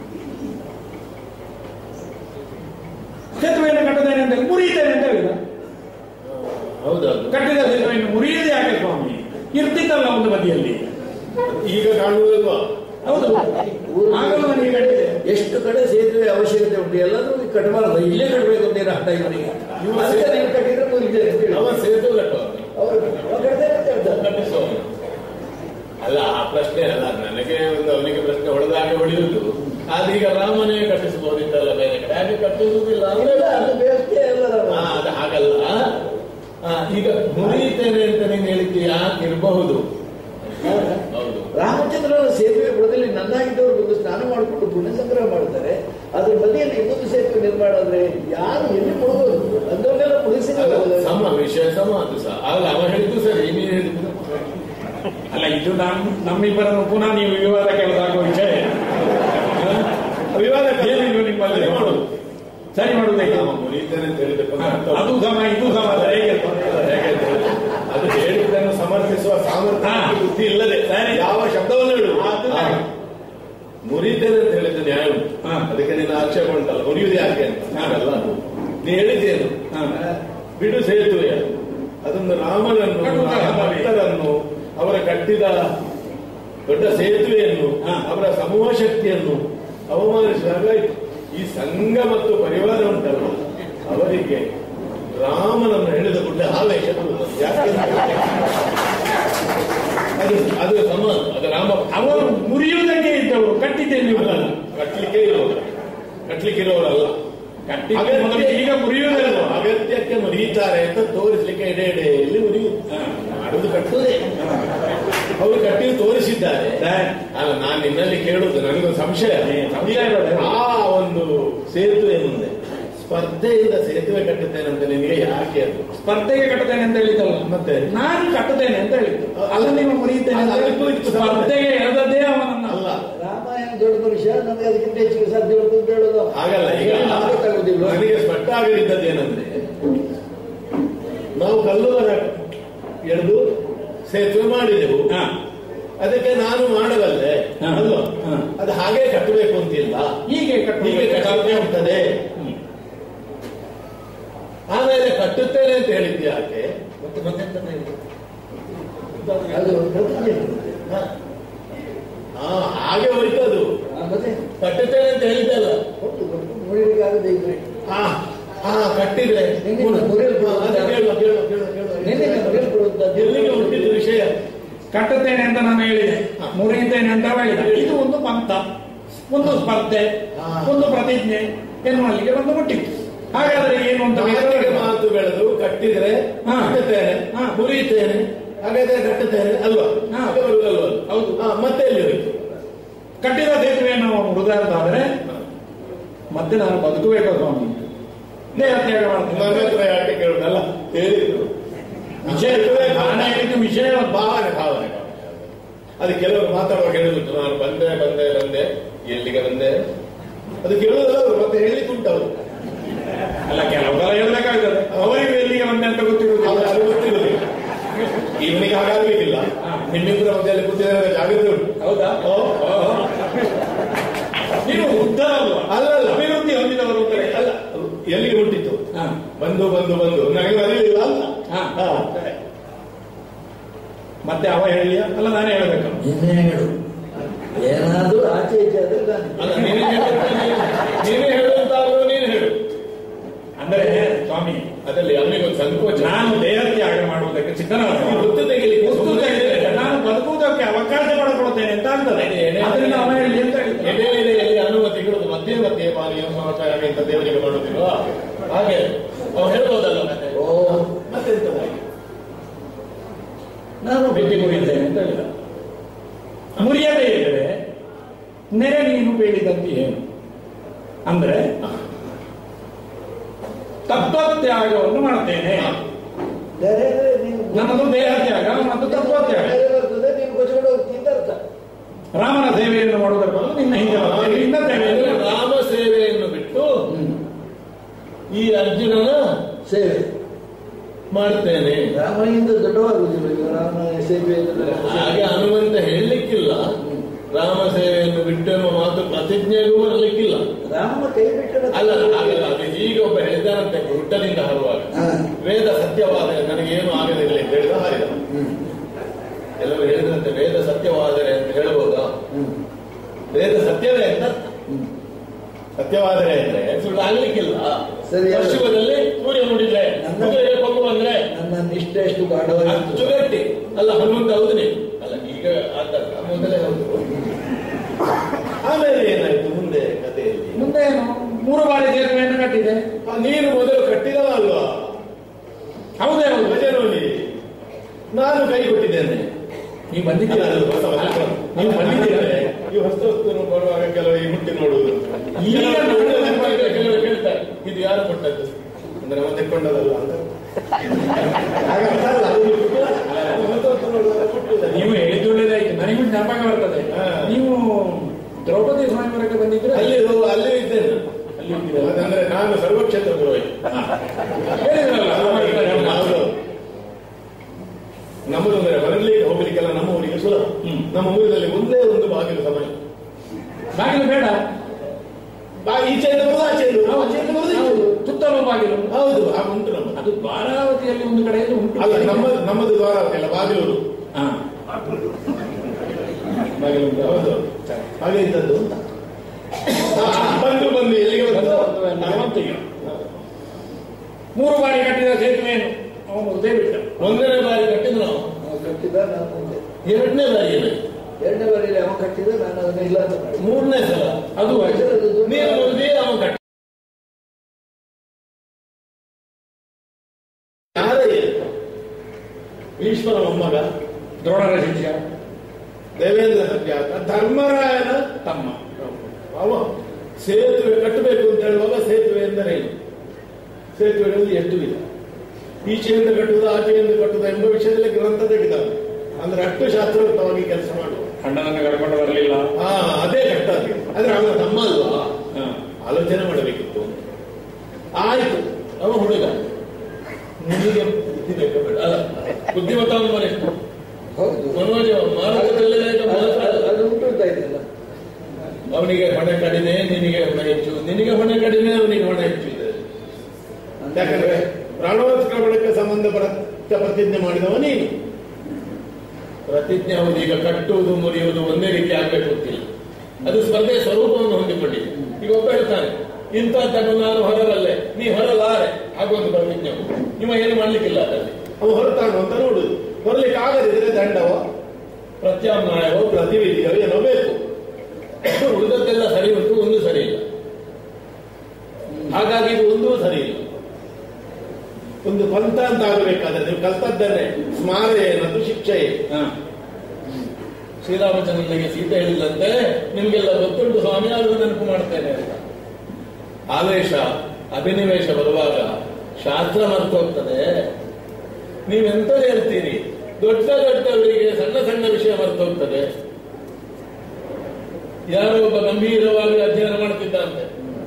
ಸೇತುವೆಯನ್ನು ಕಟ್ಟದೇನೆ ಅಂತ ಹೇಳಿ ಮುರಿಯುತ್ತೇನೆ ಅಂತ ಹೇಳಿದ ಹೌದೌದು ಕಟ್ಟಿದ ಸೇತುವೆಯನ್ನು ಮುರಿಯದೆ ಯಾಕೆ ಸ್ವಾಮಿ ಇರ್ತಿತ್ತಲ್ಲ ಒಂದು ಬದಿಯಲ್ಲಿ ಈಗ ಕಾಣುವುದಲ್ವಾ ಹೌದು ಆಗಲೂ ನನಗೆ ಕಟ್ಟಿದೆ ಎಷ್ಟು ಕಡೆ ಸೇತುವೆ ಅವಶ್ಯಕತೆ ಉಂಟು ಎಲ್ಲರೂ ಕಟ್ಟಬಾರದು ಇಲ್ಲೇ ಕಟ್ಟಬೇಕು ಅಂತ ಇರೋ ಹಠ ಇವನಿಗೆ ಅದಕ್ಕೆ ನೀವು ಕಟ್ಟಿದ್ರೆ ಮುಗಿದ್ದೇನೆ ಅಂತ ಹೇಳಿ ಅವ ಸೇತುವೆ ಕಟ್ಟುವ ಅವರು ಕಟ್ಟದೇನೆ ಅಂತ ಹೇಳ್ತಾರೆ ಕಟ್ಟಿಸುವವನು ಅಲ್ಲ ಆ ಪ್ರಶ್ನೆ ಅಲ್ಲ ನನಗೆ ಒಂದು ಅವನಿಗೆ ಪ್ರಶ್ನೆ ಹೊಡೆದಾಗ ಹೊಡೆಯುವುದು ಆದೀಗ ರಾಮನೇ ಕಟ್ಟಿಸಬಹುದಿತ್ತಲ್ಲ ಬೇರೆ ಕಡೆ ಹಾಗೆ ಕಟ್ಟಿಸುವುದಿಲ್ಲ ಅಂದ್ರೆ ಇಲ್ಲ, ಅದು ಬೇಸ್ಗೆ ಅಲ್ಲ ಆ, ಅದು ಹಾಗಲ್ಲ ಆ, ಈಗ ಮುರಿಯುತ್ತೇನೆ ಅಂತ ನೀನು ಹೇಳಿದ್ದು ಯಾಕೆ ಇರಬಹುದು ಹೌದು ರಾಮಚಂದ್ರನ ಸೇತುವೆ ಬುಡದಲ್ಲಿ ನನ್ನಾಗಿದ್ದವರು ಬಂದು ಸ್ನಾನ ಮಾಡಿಕೊಂಡು ಪುಣ್ಯ ಸಂಗ್ರಹ ಮಾಡ್ತಾರೆ ಅದ್ರ ಬದಿಯಲ್ಲಿ ಇನ್ನೊಂದು ಸೇತುವೆ ನಿರ್ಮಾಣ ಆದ್ರೆ ಯಾರು ಎಲ್ಲಿ ಮುಳುಗೋದು ಅಂದವನ್ನೆಲ್ಲ ಮುಳುಗಿಸಿ ಅಲ್ಲ, ಸಮ ವಿಷಯ ಸಮ ಅದು ಸಹ ಅಲ್ಲ ಅವ ಹೇಳಿದ್ದು ಸರಿ ನೀನು ಹೇಳಿದ್ದು ಅಲ್ಲ ಇದು ನಮ್ ನಮ್ಮಿಬ್ಬರನ್ನು ಪುನಃ ನೀವು ವಿವಾದ ಕೇಳದಾಗುವ ವಿಷಯ ವಿವಾದ ಏನಿಲ್ವ ನಿಮ್ಮಲ್ಲಿ ಸರಿ ಮಾಡುದು ಸರಿ ಮಾಡುವುದಕ್ಕೆ ನಾವು ಮುರಿಯುತ್ತೇನೆ ಅಂತ ಹೇಳಿದ್ದಕ್ಕೆ ಒಂದು ಅರ್ಥ ಅದು ಸಮ ಇದು ಸಮ ಹೇಗೆ ಹೇಗೆ ಅಂತ ಹೇಳಿ, ಅದು ಹೇಳಿದ್ದನ್ನು ಸಮರ್ಥಿಸುವ ಸಾಮರ್ಥ್ಯ ಹಾ. ಮತ್ತು ಬುದ್ಧಿ ಇಲ್ಲದೆ ಸರಿ. ಯಾವ ಶಬ್ದವನ್ನು ಹೇಳು ಅದು ಹಾ. ಸರಿ. ಮುರಿಯುತ್ತೇನೆ ಅಂತ ಹೇಳಿದ್ದು ನ್ಯಾಯ ಉಂಟು ಹಾ. ಅದಕ್ಕೆ ನಿನ್ನ ಆಕ್ಷೇಪ ಉಂಟಲ್ಲ ಮುರಿಯುವುದು ಯಾಕೆ ಅಂತ ಹಾ. ಹಾಗಲ್ಲ ನೀ ಹೇಳಿದ್ದೇನು ಹಾ. ಬಿಡು ಸೇತುವೆ ಅದೊಂದು ರಾಮನನ್ನು ಕಟ್ಟುವ ರಾಮ ಭಕ್ತರನ್ನು ಅವರ ಕಟ್ಟಿದ ದೊಡ್ಡ ಸೇತುವೆಯನ್ನು ಹಾ. ಅವರ ಸಮೂಹ ಶಕ್ತಿಯನ್ನು ಅವಮಾನಿಸಿದಾಗಾಯ್ತು ಈ ಸಂಘ ಮತ್ತು ಪರಿವಾರ ಉಂಟಲ್ಲ ಅವರಿಗೆ ರಾಮನನ್ನು ಹೇಳಿದ ಗುಡ್ಡ ಆವೇಶ ಬರುತ್ತದೆ. ಯಾಕೆ ಅದು ಅದು ಸಮ ಅದು ರಾಮ ಅವರು ಮುರಿಯುವುದಕ್ಕೆ ಇದ್ದವರು ಕಟ್ಟಿದ್ದೇನೆ ನೀವು ಅಲ್ಲ, ಕಟ್ಲಿಕ್ಕೆ ಇರೋರು ಕಟ್ಲಿಕ್ಕೆ ಇರೋರಲ್ಲ ಕಟ್ಟಿದ್ದೆ ಮೊದಲು ಈಗ ಮುರಿಯುವುದಲ್ಲ ಅಗತ್ಯಕ್ಕೆ ಮುರಿಯುತ್ತಾರೆ ಅಂತ ತೋರಿಸ್ಲಿಕ್ಕೆ ಎಡೆ ಎಡೆಯಲ್ಲಿ ಮುರಿಯುವುದು ಮಾಡುದು ಕಟ್ಟುವುದೇ ಅವರು ಕಟ್ಟಿ ತೋರಿಸಿದ್ದಾರೆ ಸರಿ. ಅಲ್ಲ ನಾನು ನಿನ್ನಲ್ಲಿ ಕೇಳುದು ನನಗೊಂದು ಸಂಶಯ ಸಂಶಯ ಬೇಡ. ಆ ಒಂದು ಸೇತುವೆ ಮುಂದೆ ಸ್ಪರ್ಧೆಯಿಂದ ಸೇತುವೆ ಕಟ್ಟುತ್ತೇನೆ ಅಂತ ನಿನಗೆ ಯಾಕೆ ಅದು ಸ್ಪರ್ಧೆಗೆ ಕಟ್ಟುತ್ತೇನೆ ಅಂತ ಹೇಳಿದ್ದಲ್ಲ ಮತ್ತೆ? ನಾನು ಕಟ್ಟುತ್ತೇನೆ ಅಂತ ಹೇಳಿದ್ದು ಅಲ್ಲ ನೀವು ಮುರಿಯುತ್ತೇನೆ ಅಂತ ಅದು ಹೇಳಿದ್ದು. ಇತ್ತು. ಸ್ಪರ್ಧೆಗೆ ಎಳೆದದ್ದೇ ಅವನನ್ನ ಅಲ್ಲ ರಾಮಾಯಣ ದೊಡ್ಡ ಮನುಷ್ಯ ನಮಗೆ ಅದಕ್ಕಿಂತ ಹೆಚ್ಚಿಗೆ ಸಾಧ್ಯ ಉಂಟು ಅಂತ ಹೇಳೋದು ಹಾಗಲ್ಲ ಈಗ ಗೊತ್ತಾಗುದಿಲ್ಲ ನನಗೆ ಸ್ಪಷ್ಟ ಆಗಲಿದ್ದದ್ದು ಏನಂದ್ರೆ ನಾವು ಕಲ್ಲುಗಳ ಎಳೆದು ಸೇತುವೆ ಮಾಡಿದೆವು ಹಾ. ಅದಕ್ಕೆ ನಾನು ಮಾಡಬಲ್ಲೆ ಹಾ. ಅಲ್ವಾ ಹಾ. ಅದು ಹಾಗೆ ಕಟ್ಟಬೇಕು ಅಂತಿಲ್ಲ ಹೀಗೆ ಕಟ್ಟು ಹೀಗೆ ಕಟ್ಟುತ್ತೇ ಉಂಟದೆ ಆಮೇಲೆ ಕಟ್ಟುತ್ತೇನೆ ಅಂತ ಹೇಳಿದ್ದೆ ಯಾಕೆ ಮತ್ತೆ ಮತ್ತೆಂತ ಹೇಳಿದ್ರು? ಅದು ಪ್ರತಿಜ್ಞೆ ಹಾ. ಹಾ ಹಾಗೆ ಹೋಯ್ತು ಅದು ಆ, ಮತ್ತೆ ಕಟ್ಟುತ್ತೇನೆ ಅಂತ ಹೇಳಿದ್ದಲ್ಲ ಕೊಟ್ಟು ಕೊಟ್ಟು ಮುರಿಲಿಕ್ಕಾಗದೆ ಇದ್ರೆ ಹಾ ಹಾ ಕಟ್ಟಿದ್ರೆ ನಿನ್ನೆ ಮುರಿಯಲ್ಪಡುವ ಹಾ, ಅದು ಕೇಳು, ಕೇಳು, ಕೇಳು, ಕೇಳು. ನಿನ್ನೆ ಮುರಿಯಲ್ಪಡುವಂತದ್ದು ಎಲ್ಲಿಗೆ ಹುಟ್ಟಿದ ವಿಷಯ ಕಟ್ಟುತ್ತೇನೆ ಅಂತ ನಾನು ಹೇಳಿದೆ ಹಾ. ಮುರಿಯುತ್ತೇನೆ ಅಂತ ಹೇಳಿದೆ ಇದು ಒಂದು ಪಂಥ ಒಂದು ಸ್ಪರ್ಧೆ ಹಾ. ಒಂದು ಪ್ರತಿಜ್ಞೆ ಎನ್ನುವಲ್ಲಿಗೆ ಬಂದು ಮುಟ್ಟಿತ್ತು ಹಾಗಾದ್ರೆ ಏನು ಅಂತ ಮಾತಿಗೆ ಬೇಕಾದ್ರೆ ಮಾತು ಬೆಳೆದು ಕಟ್ಟಿದ್ರೆ ಹಾ. ಕಟ್ಟುತ್ತೇನೆ ಹಾ. ಮುರಿಯುತ್ತೇನೆ ಹಾಗಾದ್ರೆ ಕಟ್ಟುತ್ತೇನೆ ಅಲ್ವಾ ಹಾ. ಹಾಗೆ ಬರುವುದಲ್ವಾ ಅದು? ಹೌದು. ಹಾ, ಮತ್ತೆ ಎಲ್ಲಿ ಹೋಯ್ತು ಕಟ್ಟಿದ ಸೇತುವೆಯನ್ನು ನಾವು ಮುರಿದಾದ್ರೆ ಮತ್ತೆ ನಾನು ಬದುಕಬೇಕು ಸ್ವಾಮಿ ದೇಹ ತ್ಯಾಗ ನನ್ನ ಮಾಡ್ತೇನೆ ಹತ್ರ ಯಾಕೆ ಕೇಳುದಲ್ಲ ಹೇಳಿದ್ರು ವಿಷಯ ನಾನು ಹೇಳಿದ್ದು ವಿಷಯ ಭಾವನೆ ಭಾವನೆ ಭಾವನೆ. ಅದು ಕೆಲವರು ಮಾತಾಡುವಾಗ ಹೇಳುದು ನಾನು ಬಂದೆ ಬಂದೆ ಬಂದೆ ಎಲ್ಲಿಗೆ ಬಂದೆ ಅದು ಕೇಳುವುದಲ್ಲ ಅವರು ಮತ್ತೆ ಹೇಳಿಕ್ಕೆ ಉಂಟು ಅವರು ಅಲ್ಲ ಕೆಲವೆಲ್ಲ ಹೇಳ್ಬೇಕಾಗ್ತದೆ ಅವರಿಗೆ ಎಲ್ಲಿಗೆ ಬಂದೆ ಅಂತ ಗೊತ್ತಿರುವುದಿಲ್ಲ ಅದು ಅದು ಗೊತ್ತಿರುವುದಿಲ್ಲ ಇವನಿಗೆ ಹಾಗಾಗ್ಲಿಕ್ಕಿಲ್ಲ ನಿಮ್ಮಿಬ್ಬರ ಮಧ್ಯದಲ್ಲಿ ಕೂತಿದ್ದಾರೆ ಜಾಗ್ರತೆ ಉಂಟು ಹೌದಾ ಓ, ಓ, ಓ. ನೀವು ಉದ್ದ ಅಲ್ವಾ ಅಲ್ಲ ಅಲ್ಲ ಅಭಿವೃದ್ಧಿ ಹೊಂದಿದವರು ಅಂತ ಹೇಳಿ. ಅಲ್ಲ ಎಲ್ಲಿಗೆ ಹುಟ್ಟಿತ್ತು ಹಾ. ಬಂದು ಬಂದು ಬಂದು ನನಗೆ ಬರಲಿಲ್ಲ ಅಲ್ಲ ಹಾ. ಹಾ. ಮತ್ತೆ ಅವ ಹೇಳಿಯ ಅಲ್ಲ ನಾನೇ ಹೇಳ್ಬೇಕು ನಿನ್ನೆ ಹೇಳು ಏನಾದ್ರೂ ಆಚೆ ಈಚೆ ಆದ್ರೆ ನಾನು ಅಲ್ಲ ನೀನೇ ಹೇಳು, ನೀನೇ ಹೇಳುವಂತಾದ್ರೂ ನೀನು ಹೇಳು ಅಂದ್ರೆ ಸ್ವಾಮಿ ಅದಲ್ಲಿ ಅವನಿಗೊಂದು ಸಂಕೋಚ ನಾನು ದೇಹ ತ್ಯಾಗ ಮಾಡುವುದಕ್ಕೆ ಸಿದ್ಧನಾದ ಗೊತ್ತು ತೆಗಿಲಿಕ್ಕೆ ವಸ್ತು ತೆಗೆದರೆ ನಾನು ಬದುಕುವುದಕ್ಕೆ ಅವಕಾಶ ಮಾಡಿಕೊಡುತ್ತೇನೆ ಅಂತ ಆಗ್ತದೆ ಅದರಿಂದ ಅವನ ಹೇಳಿ ಅಂತ ಹೇಳಿದ್ದು. ಎಡೆ ಎಡೆಯಲ್ಲಿ ಅನುಮತಿಗಳು ಮಧ್ಯೆ ಮಧ್ಯೆ ಬಾರಿಯ ಹಾಗೆ ಅಂತ ದೇವರಿಗೆ ಮಾಡುವುದಿಲ್ವಾ ಹಾಗೆ ಅವ ಹೇಳ್ಬೋದಲ್ಲ ಮತ್ತೆ ಓ ಮತ್ತೆಂತ ನಾನು ಭೇಟಿ ಮುರಿಯುತ್ತೇನೆ ಅಂತ ಹೇಳಿದ ಮುರಿಯದೇ ಇದ್ರೆ ನೆರೆ ನೀನು ಬೇಡಿದಂತೆ ಏನು ಅಂದ್ರೆ ತತ್ವತ್ಯಾಗವನ್ನು ಮಾಡ್ತೇನೆ ಬೇರೆ ನೀನು ನನ್ನದು ದೇಹ ತ್ಯಾಗ ಮತ್ತು ತತ್ವತ್ಯಾಗ ಬೇರೆ ಬರ್ತದೆ ನೀನು ಕೊಚ್ಕೊಂಡು ಹೋಗ್ತೀನಿ ಅಂತ ಅರ್ಥ ರಾಮನ ಸೇವೆಯನ್ನು ಮಾಡುವುದರ ಬದಲು ನಿನ್ನ ಹಿಂದೆ ಬರ್ತೇನೆ ನಿನ್ನ ಸೇವೆಯನ್ನು ರಾಮ ಸೇವೆಯನ್ನು ಬಿಟ್ಟು ಈ ಅರ್ಜುನನ ಸೇವೆ ಮಾಡ್ತೇನೆ ರಾಮನಿಂದ ದೊಡ್ಡವಾಗುವುದಿಲ್ಲ ಈಗ ರಾಮನ ಸೇವೆ ಅಂದ್ರೆ ಹಾಗೆ ಹನುಮಂತ ಹೇಳಲಿಕ್ಕಿಲ್ಲ ರಾಮ ಸೇವೆಯನ್ನು ಬಿಟ್ಟು ಎನ್ನುವ ಮಾತು ಪ್ರತಿಜ್ಞೆಗೂ ಬರಲಿಕ್ಕಿಲ್ಲ ರಾಮ ಕೈ ಬಿಟ್ಟರೆ ಅಲ್ಲ ಹಾಗಲ್ಲ ಅದು ಈಗ ಒಬ್ಬ ಹೇಳಿದ್ದಾನಂತೆ ಗುಡ್ಡದಿಂದ ಹಾರುವಾಗ ಹಾ. ವೇದ ಸತ್ಯವಾದರೆ ನನಗೇನು ಆಗದಿರಲಿ ಅಂತ ಹೇಳಿದ ಹಾರಿದ ಹ್ಮ್. ಎಲ್ಲರೂ ಹೇಳಿದ್ರಂತೆ ವೇದ ಸತ್ಯವಾದರೆ ಅಂತ ಹೇಳ್ಬೋದಾ ಹ್ಮ್. ವೇದ ಸತ್ಯವೇ ಅಂತ ಅರ್ಥ. ಹ್ಮ್. ಸತ್ಯವಾದರೆ ಅಂದ್ರೆ ಸುಳ್ಳು ಆಗ್ಲಿಕ್ಕಿಲ್ಲ ಸರಿ, ಅದು- ಪಶ್ಚಿಮದಲ್ಲಿ ಸೂರ್ಯ ನೋಡಿದ್ರೆ ನನ್ನ- ಕುದುರೆಗೆ ಕೊಂಬು ಬಂದ್ರೆ ನನ್ನ ನಿಷ್ಠೆ ಎಷ್ಟು ಗಾಢವಾಗಿತ್ತು ಅಷ್ಟು ಗಟ್ಟಿ ಅಲ್ಲ ಹನುಮಂತ ಹೌದು ನೀ ಅಲ್ಲ ಈಗ ಆತಲ್ಲ ಮೊದಲೇ ಹೌದು ಆಮೇಲೆ ಏನಾಯ್ತು ಮುಂದೆ ಕಥೆಯಲ್ಲಿ ಮುಂದೆ ಏನು ಮೂರು ಬಾರಿ ಸೇತುವೆಯನ್ನು ಕಟ್ಟಿದೆ ಆ ನೀನು ಮೊದಲು ಕಟ್ಟಿದವ ಅಲ್ವಾ ಹೌದೇ ಹೌದು ಭಜನೋಲಿ ನಾನು ಕೈ ಕೊಟ್ಟಿದ್ದೇನೆ ನೀವು ಬಂದಿದ್ದೀರ ಅಲ್ಲ, ಅದು ಹೊಸ ವಸ್ತು. ನೀವು ಬಂದಿದ್ದೀರ ಈ ಹೊಸ ವಸ್ತುವನ್ನು ಬರುವಾಗ ಕೆಲವು ಈ ಮುಟ್ಟಿ ನೋಡುವುದು ಈಗ ಕೆಲವರು ನೋಡುವುದು ನೆನಪಾಗಿದೆ, ಕೆಲವರು ಕೇಳ್ತಾರೆ ಇದು ಯಾರು ಕೊಟ್ಟದ್ದು ಅಂದ್ರೆ ನಾವು ತೆಕ್ಕೊಂಡದಲ್ಲ ಅಂತ ಹಾಗೆ ಅರ್ಥ ಅಲ್ಲ, ಅದು ಮುಟ್ಟುವುದಿಲ್ಲ. ಅದು ಹೊಸ ವಸ್ತು ನೋಡುವಾಗ ಮುಟ್ಟುವುದಿಲ್ಲ. ನೀವು ಹೇಳಿದ್ದು ಒಳ್ಳೇದಾಯ್ತು ನನಗೂ ಜ್ಞಾಪಕ ಬರ್ತದೆ ಹಾ. ನೀವು ದ್ರೌಪದಿ ಸ್ವಯಂವರಕ್ಕೆ ಬಂದಿದ್ರೆ ಅಲ್ಲಿ ಅಲ್ಲಿ ಇದ್ದೇನೆ ಅಲ್ಲಿ ಹೋಗಿದ್ದೀರಾ? ಅಂದ್ರೆ ನಾನು ಸರ್ವಕ್ಷೇತ್ರ ಪುರೋಹಿತ ಹೇಳಿದ್ರಲ್ಲ, ರಾಮಕೃಷ್ಣ ಹೆಮ್ಮ. ಹೌದು. ನಮ್ಮದು ಅಂದ್ರೆ ಬರಲಿಕ್ಕೆ ಹೋಗ್ಲಿಕ್ಕೆಲ್ಲ ನಮ್ಮ ಊರಿಗೆ ಸುಲಭ ಹ್ಮ್. ನಮ್ಮ ಊರಿನಲ್ಲಿ ಒಂದೇ ಒಂದು ಬಾಗಿಲು ಸಮಯ ಬಾಗಿಲು ಬೇಡ ಬಾ ಈಚೆಯಿಂದ ಬರೋದು ಆಚೆಯಿಂದ ಬರೋದು, ಆಚೆಯಿಂದ ಬರೋದು ಈಚೆಯಿಂದ ಹೌದು, ಬರೋದು. ಸುತ್ತಲೂ ಬಾಗಿಲು ಹೌದು ಹಾಗೆ ಉಂಟು ನಮ್ಮ ಅದು ದ್ವಾರಾವತಿಯಲ್ಲಿ ಒಂದು ಕಡೆಯಲ್ಲಿ ಉಂಟು ಅಲ್ಲ ನಮ್ಮ ನಮ್ಮದು ದ್ವಾರ ಅಲ್ಲ ಬಾಗಿಲೂರು ಹಾ. ಬಾಗಿಲು ಉಂಟು, ಹೌದು ಹಾಗೆ ಇದ್ದದ್ದು ಅಂತ ಆ, ಬಂದು ಬಂದು ಎಲ್ಲಿಗೆ ಬಂದು ನಲವತ್ತೈದು. ಮೂರು ಬಾರಿ ಕಟ್ಟಿದ ಸೇತುವೆಯನ್ನು ಅವನು ಉದೇ ಬಿಟ್ಟ ಒಂದನೇ ಬಾರಿ ಕಟ್ಟಿದ್ರು ನಾವು ನಾವು ಕಟ್ಟಿದ ನಾನು ಮುಂದೆ ಎರಡನೇ ಬಾರಿ ಏನಾಯ್ತು? ಎರಡನೇ ಬಾರಿಯಲ್ಲಿ ಅವ ಕಟ್ಟಿದ ನಾನು ಅದನ್ನ ಇಲ್ಲ ಅಂತ ಮಾಡಿ ಮೂರನೇ ಸಲ ಅದು ನೀರು ಮುಗಿದಿ ಅವನು ಕಟ್ಟ ಯಾರೇ ಭೀಷ್ಮರ ಮೊಮ್ಮಗ ದ್ರೋಣರ ಶಿಷ್ಯ ದೇವೇಂದ್ರ ಸತ್ಯಾತ ಧರ್ಮರಾಯನ ತಮ್ಮ ಅವ ಸೇತುವೆ ಕಟ್ಟಬೇಕು ಅಂತ ಹೇಳುವಾಗ ಸೇತುವೆ ಎಂದರೇನು ಸೇತುವೆಗಳಲ್ಲಿ ಎಷ್ಟು ವಿಧ ಈಚೆಯಿಂದ ಕಟ್ಟುವುದು ಆಚೆಯಿಂದ ಕಟ್ಟುವುದು ಎಂಬ ವಿಷಯದಲ್ಲಿ ಗ್ರಂಥ ತೆಗೆದಾನೆ ಅಂದ್ರೆ ಅಷ್ಟು ಶಾಸ್ತ್ರೋಕ್ತವಾಗಿ ಕೆಲಸ ಮಾಡುವ ಅಣ್ಣನನ್ನು ಕರ್ಕೊಂಡು ಬರಲಿಲ್ಲ ಹಾ ಅದೇ ಕಟ್ಟಾಗಿ ಆದ್ರೆ ಅವನ ತಮ್ಮ ಅಲ್ವಾ ಹಾ. ಆಲೋಚನೆ ಮಾಡಬೇಕಿತ್ತು ಆಯ್ತು ಅವ ಹುಡುಗ ನಿನಗೆ ಬುದ್ಧಿ ಬೇಕಾ ಬೇಡ ಅಲ್ಲ ಬುದ್ಧಿಮತ್ತ ಮನೆ ಹೌದು ಮನೋಜ ಮಾರುಕಟ್ಟೆಯಲ್ಲಿ ಅದು- ಅದು- ಅದು ಉಂಟು ಅಂತ ಆಯ್ತಲ್ಲ ಅವನಿಗೆ ಹೊಣೆ ಕಡಿಮೆ ನಿನಗೆ ಹೊಣೆ ಹೆಚ್ಚು ನಿನಗೆ ಹೊಣೆ ಕಡಿಮೆ ಅವನಿಗೆ ಹೊಣೆ ಹೆಚ್ಚು ಇದೆ ಯಾಕಂದ್ರೆ ಪ್ರಾಣೋತ್ಕ್ರಮಣಕ್ಕೆ ಸಂಬಂಧಪಟ್ಟ ಪ್ರತಿಜ್ಞೆ ಮಾಡಿದವ ನೀನು ಪ್ರತಿಜ್ಞೆ ಹೌದು ಈಗ ಕಟ್ಟುವುದು ಮುರಿಯುವುದು ಒಂದೇ ರೀತಿ ಆಗ್ಬೇಕು ಅಂತಿಲ್ಲ ಅದು ಸ್ಪರ್ಧೆ ಸ್ವರೂಪವನ್ನು ಹೊಂದಿಕೊಂಡಿದೆ ಈಗ ಒಬ್ಬ ಹೇಳ್ತಾನೆ ಇಂಥದ್ದನ್ನು ನಾನು ಹೊರಬಲ್ಲೆ ನೀ ಹೊರಲಾರೆ ಹಾಗೊಂದು ಪ್ರತಿಜ್ಞೆ ಉಂಟು. ನಿಮ್ಮ ಏನು ಮಾಡ್ಲಿಕ್ಕಿಲ್ಲ ಅದರಲ್ಲಿ ಅವ ಹೊರತಾನು ಅಂತ ನೋಡುದು ಹೊರಲಿಕ್ಕೆ ಆಗದಿದ್ರೆ ದಂಡವೋ ಪ್ರತ್ಯಾಮ್ನಾಯವೋ ಪ್ರತಿವಿಧಿಯೋ ಏನೋ ಬೇಕು ಉಳಿದದ್ದೆಲ್ಲ ಸರಿ ಉಂಟು ಒಂದು ಸರಿ ಇಲ್ಲ ಹಾಗಾಗಿ ಇದು ಒಂದೂ ಸರಿ ಇಲ್ಲ ಒಂದು ಪಂಥ ಅಂತ ಆಗಬೇಕಾದ್ರೆ ನೀವು ಕಲ್ತದ್ದನ್ನೇ ಸ್ಮಾರ ಏನದು ಶಿಕ್ಷೆ ಏನು ಹಾ. ಶ್ರೀರಾಮಚಂದ್ರನಿಗೆ ಸೀತೆ ಹೇಳಿದಂತೆ ನಿಮ್ಗೆಲ್ಲ ಗೊತ್ತುಂಟು ಸ್ವಾಮಿ ಆದರೂ ನೆನಪು ಮಾಡ್ತೇನೆ ಅಂತ ಆವೇಶ ಅಭಿನಿವೇಶ ಬರುವಾಗ ಶಾಸ್ತ್ರ ಮರ್ತು ಹೋಗ್ತದೆ ನೀವೆಂತ ಹೇಳ್ತೀರಿ ದೊಡ್ಡ ದೊಡ್ಡವರಿಗೆ ಸಣ್ಣ ಸಣ್ಣ ವಿಷಯ ಮರ್ತು ಹೋಗ್ತದೆ ಯಾರೋ ಒಬ್ಬ ಗಂಭೀರವಾಗಿ ಅಧ್ಯಯನ ಮಾಡ್ತಿದ್ದಂತೆ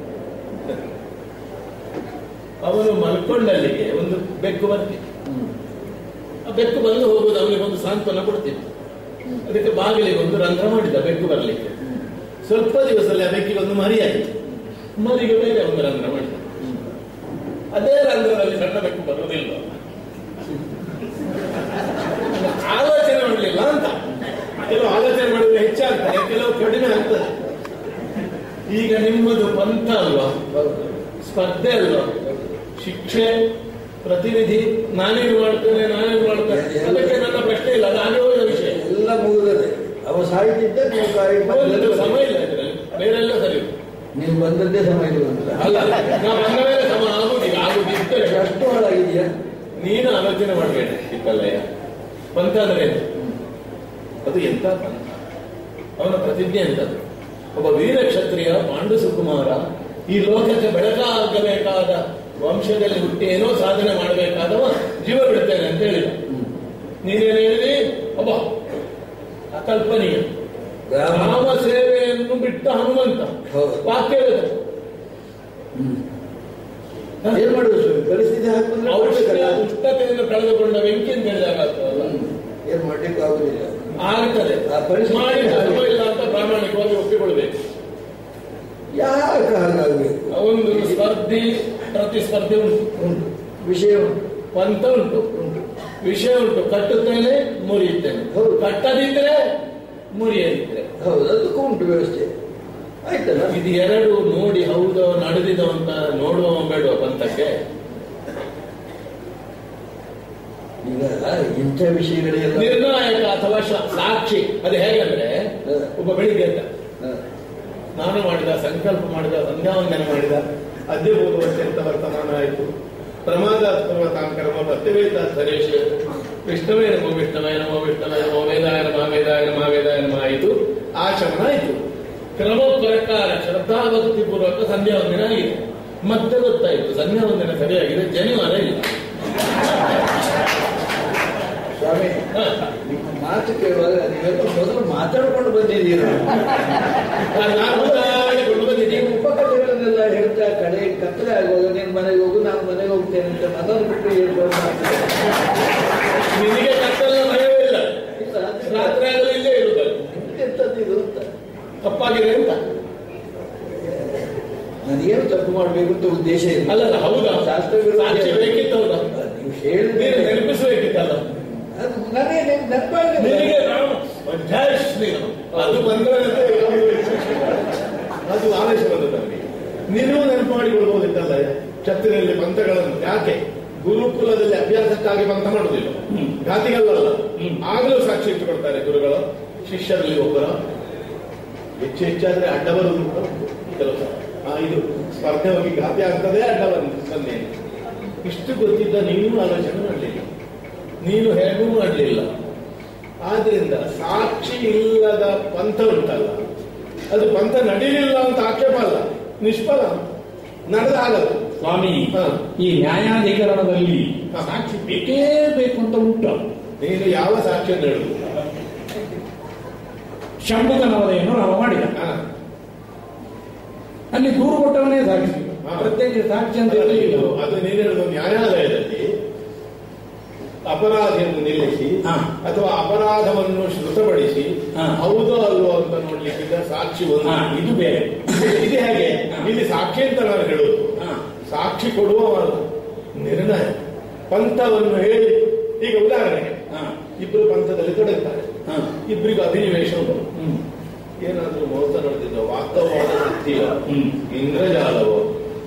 ಅವನು ಮಲ್ಕೊಂಡಲ್ಲಿಗೆ ಒಂದು ಬೆಕ್ಕು ಬರ್ತಿತ್ತು ಆ ಬೆಕ್ಕು ಬಂದು ಹೋಗುವುದು ಅವನಿಗೆ ಒಂದು ಸಾಂತ್ವನ ಕೊಡ್ತಿತ್ತು ಅದಕ್ಕೆ ಬಾಗಿಲಿಗೆ ಒಂದು ರಂಧ್ರ ಮಾಡಿದ ಬೆಕ್ಕು ಬರಲಿಕ್ಕೆ ಸ್ವಲ್ಪ ದಿವಸದಲ್ಲಿ ಆ ಬೆಕ್ಕಿಗೆ ಒಂದು ಮರಿ ಆಯಿತು ಮರಿಗೆ ಬೇರೆ ಒಂದು ರಂಧ್ರ ಮಾಡಿದ ಅದೇ ರಂಧ್ರದಲ್ಲಿ ಸಣ್ಣ ಬೆಕ್ಕು ಬರುವುದಿಲ್ಲ ಆಲೋಚನೆ ಮಾಡಲಿಲ್ಲ ಅಂತ ಕೆಲವು ಆಲೋಚನೆ ಮಾಡಿದ್ರೆ ಹೆಚ್ಚಾಗ್ತದೆ ಕೆಲವು ಕಡಿಮೆ ಆಗ್ತದೆ ಈಗ ನಿಮ್ಮದು ಪಂಥ ಅಲ್ವಾ ಸ್ಪರ್ಧೆ ಅಲ್ವಾ ಶಿಕ್ಷೆ ಪ್ರತಿನಿಧಿ ನಾನೇನು ಮಾಡ್ತೇನೆ ನಾನೇನು ಮಾಡ್ತೇನೆ ಅದಕ್ಕೆ ನನ್ನ ಪ್ರಶ್ನೆ ಇಲ್ಲ ಅದು ಹಾಗೆ ಹೋದ ವಿಷಯ ಎಲ್ಲ ಮುಗಿದದೆ ಅವ ಸಾಯ್ತಿದ್ದ ನೀವು ಕಾಯಿ ಒಂದು ಬಂದದ್ದು ಸಮಯ ಇಲ್ಲ ಇದರಲ್ಲಿ ಬೇರೆಲ್ಲ ಸರಿ ಉಂಟು. ನೀವು ಬಂದದ್ದೇ ಸಮಯದಲ್ಲಿ ಬಂದಿಲ್ಲ ಅಲ್ಲ ನಾವು ಬಂದ ಮೇಲೆ ಸಮ ಆಗುದಿಲ್ಲ ಆಗುದಿದ್ದರೆ ಅಷ್ಟು ಹಾಳಾಗಿದೆಯಾ ನೀನು ಆಲೋಚನೆ ಮಾಡಬೇಡ ಇತ್ತಲ್ಲಯ್ಯ ಪಂಥ ಅಂದ್ರೆ ಏನು? ಅದು ಎಂತ ಪಂಥ ಅವನ ಪ್ರತಿಜ್ಞೆ ಎಂತದ್ದು ಒಬ್ಬ ವೀರ ಕ್ಷತ್ರಿಯ ಪಾಂಡು ಸುಕುಮಾರ ಈ ಲೋಕಕ್ಕೆ ಬೆಳಕಾಗಬೇಕಾದ ವಂಶದಲ್ಲಿ ಹುಟ್ಟಿ ಏನೋ ಸಾಧನೆ ಮಾಡಬೇಕಾದವ ಜೀವ ಬಿಡ್ತೇನೆ ಅಂತ ಹೇಳಿದ ನೀನೇನು ಹೇಳಿದಿ ಒಬ್ಬ ಅಕಲ್ಪನೀಯ ರಾಮ ರಾಮ ಸೇವೆಯನ್ನು ಬಿಟ್ಟ ಹನುಮಂತ ಹೌದು. ವಾಕ್ಯವೇ ಏನ್ ಮಾಡುದು ಸ್ವಾಮಿ? ಪರಿಸ್ಥಿತಿ ಹಾಕಿದ್ರೆ ಔಷಧ ಮಾಡ್ಬೇಕಲ್ಲ? ಉಷ್ಣತೆಯನ್ನು ಕಳೆದುಕೊಂಡ ಬೆಂಕಿ ಅಂತ ಹೇಳಿದಾಗ ಆಗ್ತದಲ್ಲ ಏನ್ ಮಾಡ್ಲಿಕ್ಕೆ ಆಗುದಿಲ್ಲ ಆಗ್ತದೆ ಆ ಪರಿಸ್ಥಿತಿ ಮಾಡಿ ಧರ್ಮ ಇಲ್ಲ ಅಂತ ಪ್ರಾಮಾಣಿಕವಾಗಿ ಒಪ್ಪಿಕೊಳ್ಬೇಕು ಯಾಕೆ ಹಾಗಾಗಬೇಕು ಒಂದು ಸ್ಪರ್ಧಿ ಪ್ರತಿಸ್ಪರ್ಧಿ ಉಂಟು ಉಂಟು ವಿಷಯ ಉಂಟು ಪಂಥ ಉಂಟು ಉಂಟು ವಿಷಯ ಉಂಟು ಕಟ್ಟುತ್ತೇನೆ ಮುರಿಯುತ್ತೇನೆ ಹೌದು. ಕಟ್ಟದಿದ್ರೆ ಮುರಿಯದಿದ್ರೆ ಹೌದು ಅದಕ್ಕೂ ಉಂಟು ವ್ಯವಸ್ಥೆ ಆಯ್ತಲ್ಲ ಇದು ಎರಡು ನೋಡಿ ಹೌದು ನಡೆದಿದ ಅಂತ ನೋಡುವ ಬೇಡುವ ಪಂಥಕ್ಕೆ ಈಗ ಇಂಥ ವಿಷಯಗಳೆಲ್ಲ ನಿರ್ಣಾಯಕ ಅಥವಾ ಶಾ- ಸಾಕ್ಷಿ ಅದು ಹೇಗಂದ್ರೆ ಹ. ಒಬ್ಬ ಬೆಳಿಗ್ಗೆ ಎದ್ದ ಹ, ನಾನು ಮಾಡಿದ ಸಂಕಲ್ಪ ಮಾಡಿದ ಸಂಧ್ಯಾವಂದನೆ ಮಾಡಿದ ಅದ್ಯಭೂತ ಅತ್ಯಂತ ವರ್ತಮಾನ ಆಯಿತು ಪ್ರಮಾದಾತ್ಮಕ ತಾಂಕರ್ಮ ಪ್ರತ್ಯವೇದ ಧರೇಶ ವಿಷ್ಣವೇ ನಮೋ ವಿಷ್ಣವೇ ನಮೋ ವಿಷ್ಣವೇ ನಮೋ ವೇದಾಯ ನಮ ವೇದಾಯ ನಮ ವೇದಾಯ ನಮ ಆಯಿತು ಆಚಮನ ಆಯಿತು ಕ್ರಮ ಪ್ರಕಾರ ಶ್ರದ್ಧಾಭಕ್ತಿ ಪೂರ್ವಕ ಸಂಧ್ಯಾವಂದನೆ ಆಗಿದೆ ಮತ್ತೆ ಗೊತ್ತಾಯಿತು ಸಂಧ್ಯಾವಂದನೆ ಸರಿಯಾಗಿದೆ ಜನಿವಾರ ಇಲ್ಲ ಸ್ವಾಮಿ ಹ. ನಿಮ್ಮ ಮಾತು ಕೇಳುವಾಗ ನೀವೆಲ್ಲ ಮೊದಲು ಮಾತಾಡ್ಕೊಂಡು ಬಂದಿದ್ದೀರ ನಾನು ಮಾತಾಡಿಕೊಂಡು ಬಂದಿದ್ದೀನಿ ನೀವು ಉಪಕಥೆಗಳನ್ನೆಲ್ಲ ಹೇಳ್ತಾ ಕಡೆ ಕತ್ತಲೆ ಆಗುವಾಗ ನೀನು ಮನೆಗೆ ಹೋಗು ನಾನು ಮನೆಗೆ ಹೋಗ್ತೇನೆ ಅಂತ ನನ್ನನ್ನು ಬಿಟ್ಟು ಹೇಳ್ಕೊಂಡು ಮಾಡ್ತಾರೆ. ನಿನಗೆ ಕತ್ತಲ ಭಯವೇ ಇಲ್ಲ ಇಲ್ಲ, ಅದು ರಾತ್ರಿ ಆಗಲೂ ಇಲ್ಲೇ ಇರುತ್ತದೆ ಎಂತದ್ದು ಇದು ಅಂತ ತಪ್ಪಾಗಿದೆ ಅಂತ ನನಗೇನು ತಪ್ಪು ಮಾಡಬೇಕು ಅಂತ ಉದ್ದೇಶ ಇಲ್ಲ ಅಲ್ಲ ಹೌದಾ ಶಾಸ್ತ್ರ ವಿರೋಧಿ ಸಾಕ್ಷಿ ಬೇಕಿತ್ತು ಹೌದಾ ನೀವು ಹೇಳಿದ್ರೆ ನೀನು ನೆನಪಿಸಬೇಕಿತ್ತಲ್ಲ ಅದು ನನಗೆ ನೆನಪಾಗಿದೆ ನಿನಗೆ ನಾವು ಜಯಶ್ ನೀನು ಅದು ಬಂದ್ರೆ ಅದು ಆವೇಶ ಬಂದದ್ದು ನನಗೆ ನೀನು ನೆನಪು ಮಾಡಿಕೊಳ್ಬಹುದಿತ್ತಲ್ಲ ಛತ್ತಿನಲ್ಲಿ ಪಂಥಗಳನ್ನು ಯಾಕೆ ಗುರುಕುಲದಲ್ಲಿ ಅಭ್ಯಾಸಕ್ಕಾಗಿ ಪಂಥ ಮಾಡುವುದಿಲ್ಲ ಘಾತಿಗಳಲ್ಲ ಆಗಲೂ ಸಾಕ್ಷಿ ಇಟ್ಟುಕೊಳ್ತಾರೆ ಗುರುಗಳು ಶಿಷ್ಯರಲ್ಲಿ ಒಬ್ಬರ ಹೆಚ್ಚು ಹೆಚ್ಚಾದ್ರೆ ಅಡ್ಡ ಬರುವುದು ಕೂಡ ಉಂಟು ಕೆಲವು ಸಲ. ಆ, ಇದು ಸ್ಪರ್ಧೆ ಹೋಗಿ ಘಾತಿ ಆಗ್ತದೆ ಅಡ್ಡ ಬಂದು ಬಂದೇನೆ ಇಷ್ಟು ಗೊತ್ತಿದ್ದ ನೀನು ಆಲೋಚನೆ ಮಾಡಲಿಲ್ಲ ನೀನು ಹೇಗೂ ಮಾಡಲಿಲ್ಲ ಆದ್ರಿಂದ ಸಾಕ್ಷಿ ಇಲ್ಲದ ಪಂಥ ಉಂಟಲ್ಲ ಅದು ಪಂಥ ನಡೀಲಿಲ್ಲ ಅಂತ ಆಕ್ಷೇಪ ಅಲ್ಲ ನಿಷ್ಫಲ ನಡೆದ ಆಗದು ಸ್ವಾಮಿ ಹ. ಈ ನ್ಯಾಯಾಧಿಕರಣದಲ್ಲಿ ಹ. ಸಾಕ್ಷಿ ಬೇಕೇ ಬೇಕು ಅಂತ ಉಂಟು ನೀನು ಯಾವ ಸಾಕ್ಷಿಯನ್ನು ಹೇಳುದು ಶಂಭುಕನವದೆಯನ್ನು ನಾವು ಮಾಡಿದ ಹ. ಅಲ್ಲಿ ದೂರು ಕೊಟ್ಟವನೇ ಸಾಕ್ಷಿ ಹ. ಪ್ರತ್ಯೇಕ ಸಾಕ್ಷಿ ಅಂತ ಅದು ಹೇಳಲಿಲ್ಲ. ಇದು- ಅದು ನೀನು ಹೇಳುದು ನ್ಯಾಯಾಲಯದಲ್ಲಿ ಅಪರಾಧಿಯನ್ನು ನಿಲ್ಲಿಸಿ ಹ. ಅಥವಾ ಅಪರಾಧವನ್ನು ಶ್ರುತಪಡಿಸಿ ಹ. ಹೌದೋ ಅಲ್ವೋ ಅಂತ ನೋಡ್ಲಿಕ್ಕಿದ್ದ ಸಾಕ್ಷಿ ಒಂದು ಹ, ಇದು ಬೇರೆ ಇದು ಹೇಗೆ ಹ. ಇಲ್ಲಿ ಸಾಕ್ಷಿ ಅಂತ ನಾನು ಹೇಳುದು ಹ. ಸಾಕ್ಷಿ ಕೊಡುವವಲ್ಲ ನಿರ್ಣಯ ಪಂಥವನ್ನು ಹೇಳಿ ಈಗ ಉದಾಹರಣೆಗೆ ಹ. ಇಬ್ರು ಪಂಥದಲ್ಲಿ ತೊಡಗುತ್ತಾರೆ ಹ. ಇಬ್ಬರಿಗೂ ಅಭಿನಿವೇಶ ಉಂಟು ಹ್ಮ್. ಏನಾದ್ರೂ ಮೋಸ ನಡೆದಿದ್ದ ವಾಸ್ತವವಾದ ವೃತ್ತಿಯೋ ಹ್ಮ್. ಇಂದ್ರಜಾಲವೋ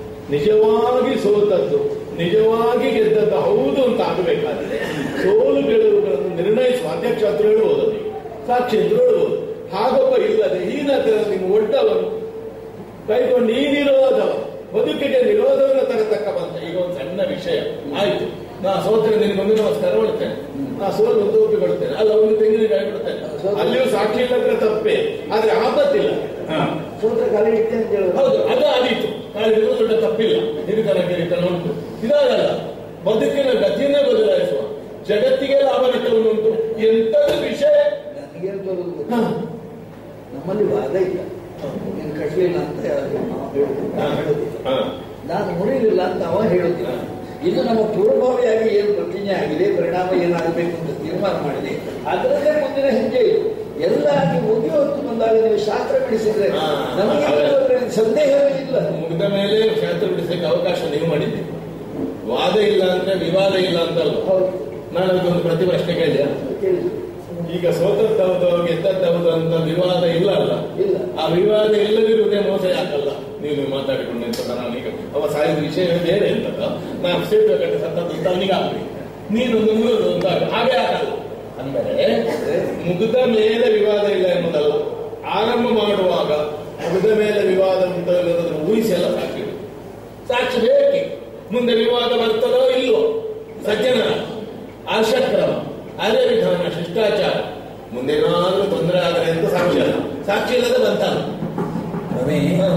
ನಿಜವಾಗಿ ಸೋತದ್ದು ನಿಜವಾಗಿ ಗೆದ್ದದ್ದು ಹೌದು ಅಂತ ಆಗಬೇಕಾದ್ರೆ ಸೋಲು ಗೆಲುವುಗಳನ್ನು ನಿರ್ಣಯಿಸುವ ಅಧ್ಯಕ್ಷ ಹತ್ರ ಹೇಳ್ಬೋದು ನೀವು ಸಾಕ್ಷಿ ಹತ್ರ ಹೇಳ್ಬೋದು ಹಾಗೊಬ್ಬ ಇಲ್ಲದೆ ಹೀನತರ ನಿಮ್ಮ ಒಡ್ಡವನು ಕೈಗೊಂಡು ಈ ನಿರೋಧ ಬದುಕಿಗೆ ನಿರೋಧವನ್ನು ತರತಕ್ಕ ಬಂತ ಈಗ ಒಂದು ಸಣ್ಣ ವಿಷಯ ಆಯ್ತು ನಾ ಸೋತರೆ ನಿನಗೊಂದು ನಮಸ್ಕಾರ ಮಾಡ್ತೇನೆ ನಾ ಸೋಲು ಒಂದು ಒಪ್ಪಿಕೊಳ್ತೇನೆ ಅಲ್ಲ ಒಂದು ತೆಂಗಿನಕಾಯಿ ಕೊಡ್ತೇನೆ ಅಲ್ಲಿಯೂ ಸಾಕ್ಷಿ ಇಲ್ಲದ್ರೆ ತಪ್ಪೇ ಆದ್ರೆ ಆಪತ್ತಿಲ್ಲ ಹ. ಸೂತ್ರ ಕಾಲಿ ಇಡ್ತೇನೆ ಅಂತ ಹೇಳುದು ಹೌದು ಅದು ಆದೀತು ಕಾಲಿಡುವುದು ದೊಡ್ಡ ತಪ್ಪಿಲ್ಲ ಹಿರಿತನ ಕಿರಿತನ ಉಂಟು ಇದಾಗಲ್ಲ ಬದುಕಿನ ಗತಿಯನ್ನೇ ಬದಲಾಯಿಸುವ ಜಗತ್ತಿಗೆ ಲಾಭ ನಷ್ಟವನ್ನು ಉಂಟು ಎಂತದ್ದು ವಿಷಯ ನನಗೇನು ತೋರುದು ಗೊತ್ತಾ? ಹ. ನಮ್ಮಲ್ಲಿ ವಾದ ಇಲ್ಲ ನೀನು ಕಟ್ಟಲಿಲ್ಲ ಅಂತ ಹೇಳುದು. ನಾವು ಹೇಳುದು. ನಾನು ಹೇಳುದಿಲ್ಲ. ಹ. ನಾನು ಮುರಿಲಿಲ್ಲ ಅಂತ ಅವ ಹೇಳುತ್ತಿಲ್ಲ ಇದು ನಮ್ಮ ಪೂರ್ವಭಾವಿಯಾಗಿ ಏನು ಪ್ರತಿಜ್ಞೆ ಆಗಿದೆ ಪರಿಣಾಮ ಏನಾಗಬೇಕು ಅಂತ ತೀರ್ಮಾನ ಮಾಡಿದೆ ಅದರಲ್ಲೇ ಮುಂದಿನ ಹೆಜ್ಜೆ ಇದು ಎಲ್ಲ ನೀವು ಮುಗಿ ಹೊತ್ತು ಬಂದಾಗ ನೀವು ಶಾಸ್ತ್ರ ಬಿಡಿಸಿದ್ರೆ ಹಾ. ನಮಗೆ ಅದರಲ್ಲಿ ಸಂದೇಹವೇ ಇಲ್ಲ ಮುಗಿದ ಮೇಲೆ ಶಾಸ್ತ್ರ ಬಿಡಿಸಲಿಕ್ಕೆ ಅವಕಾಶ ನೀವು ಮಾಡಿದ್ದೀರಿ ವಾದ ಇಲ್ಲ ಅಂದ್ರೆ ವಿವಾದ ಇಲ್ಲ ಅಂತಲ್ಲ ಹೌದು ನಾನು ಅದೊಂದು ಪ್ರತಿ ಪ್ರಶ್ನೆ ಕೇಳಿದೆ ಕೇಳಿದ್ರು. ಈಗ ಸೋತದ್ದೌದು ಗೆದ್ದದ್ದೌದು ಅಂತ ವಿವಾದ ಇಲ್ಲ ಅಲ್ಲ ಇಲ್ಲ ಆ ವಿವಾದ ಇಲ್ಲದಿರುವುದೇ ಮೋಸ ಯಾಕಲ್ಲ ನೀವು ಮಾತಾಡಿಕೊಂಡು ಅಂತ ನಾನೀಗ ಅವ ಸಾಯಿದ ವಿಷಯ ಬೇರೆ ಅಂತದ ನಾನು ಸೇತುವೆ ಕಟ್ಟೆ ಸತ್ತದ್ದು ಅಂತ ಅವನಿಗೆ ಆಗ್ಲಿ ನೀನೊಂದು ಮುಗಿದು ಅಂತ ಹಾಗೆ ಆಗಲ್ಲ ಅಂದರೆ ಮುಗಿದ ಮೇಲೆ ವಿವಾದ ಇಲ್ಲ ಎನ್ನುವುದಲ್ಲ ಆರಂಭ ಮಾಡುವಾಗ ಮುಗಿದ ಮೇಲೆ ವಿವಾದ ಉಂಟು ಇಲ್ಲದನ್ನು ಊಹಿಸಿ ಎಲ್ಲ ಸಾಕ್ಷಿ ಸಾಕ್ಷಿ ಬೇಕೆ ಮುಂದೆ ವಿವಾದ ಬರ್ತದೋ ಇಲ್ವೋ ಸಜ್ಜನರ ಆಶಕ್ರಮ ಅದೇ ವಿಧಾನ ಶಿಷ್ಟಾಚಾರ ಮುಂದೇನಾದ್ರೂ ತೊಂದರೆ ಆದರೆ ಅಂತ ಸಾಕ್ಷಿ ಅಲ್ಲ ಸಾಕ್ಷಿ ಇಲ್ಲದೆ ಬಂತಾನೆ ರಮೇ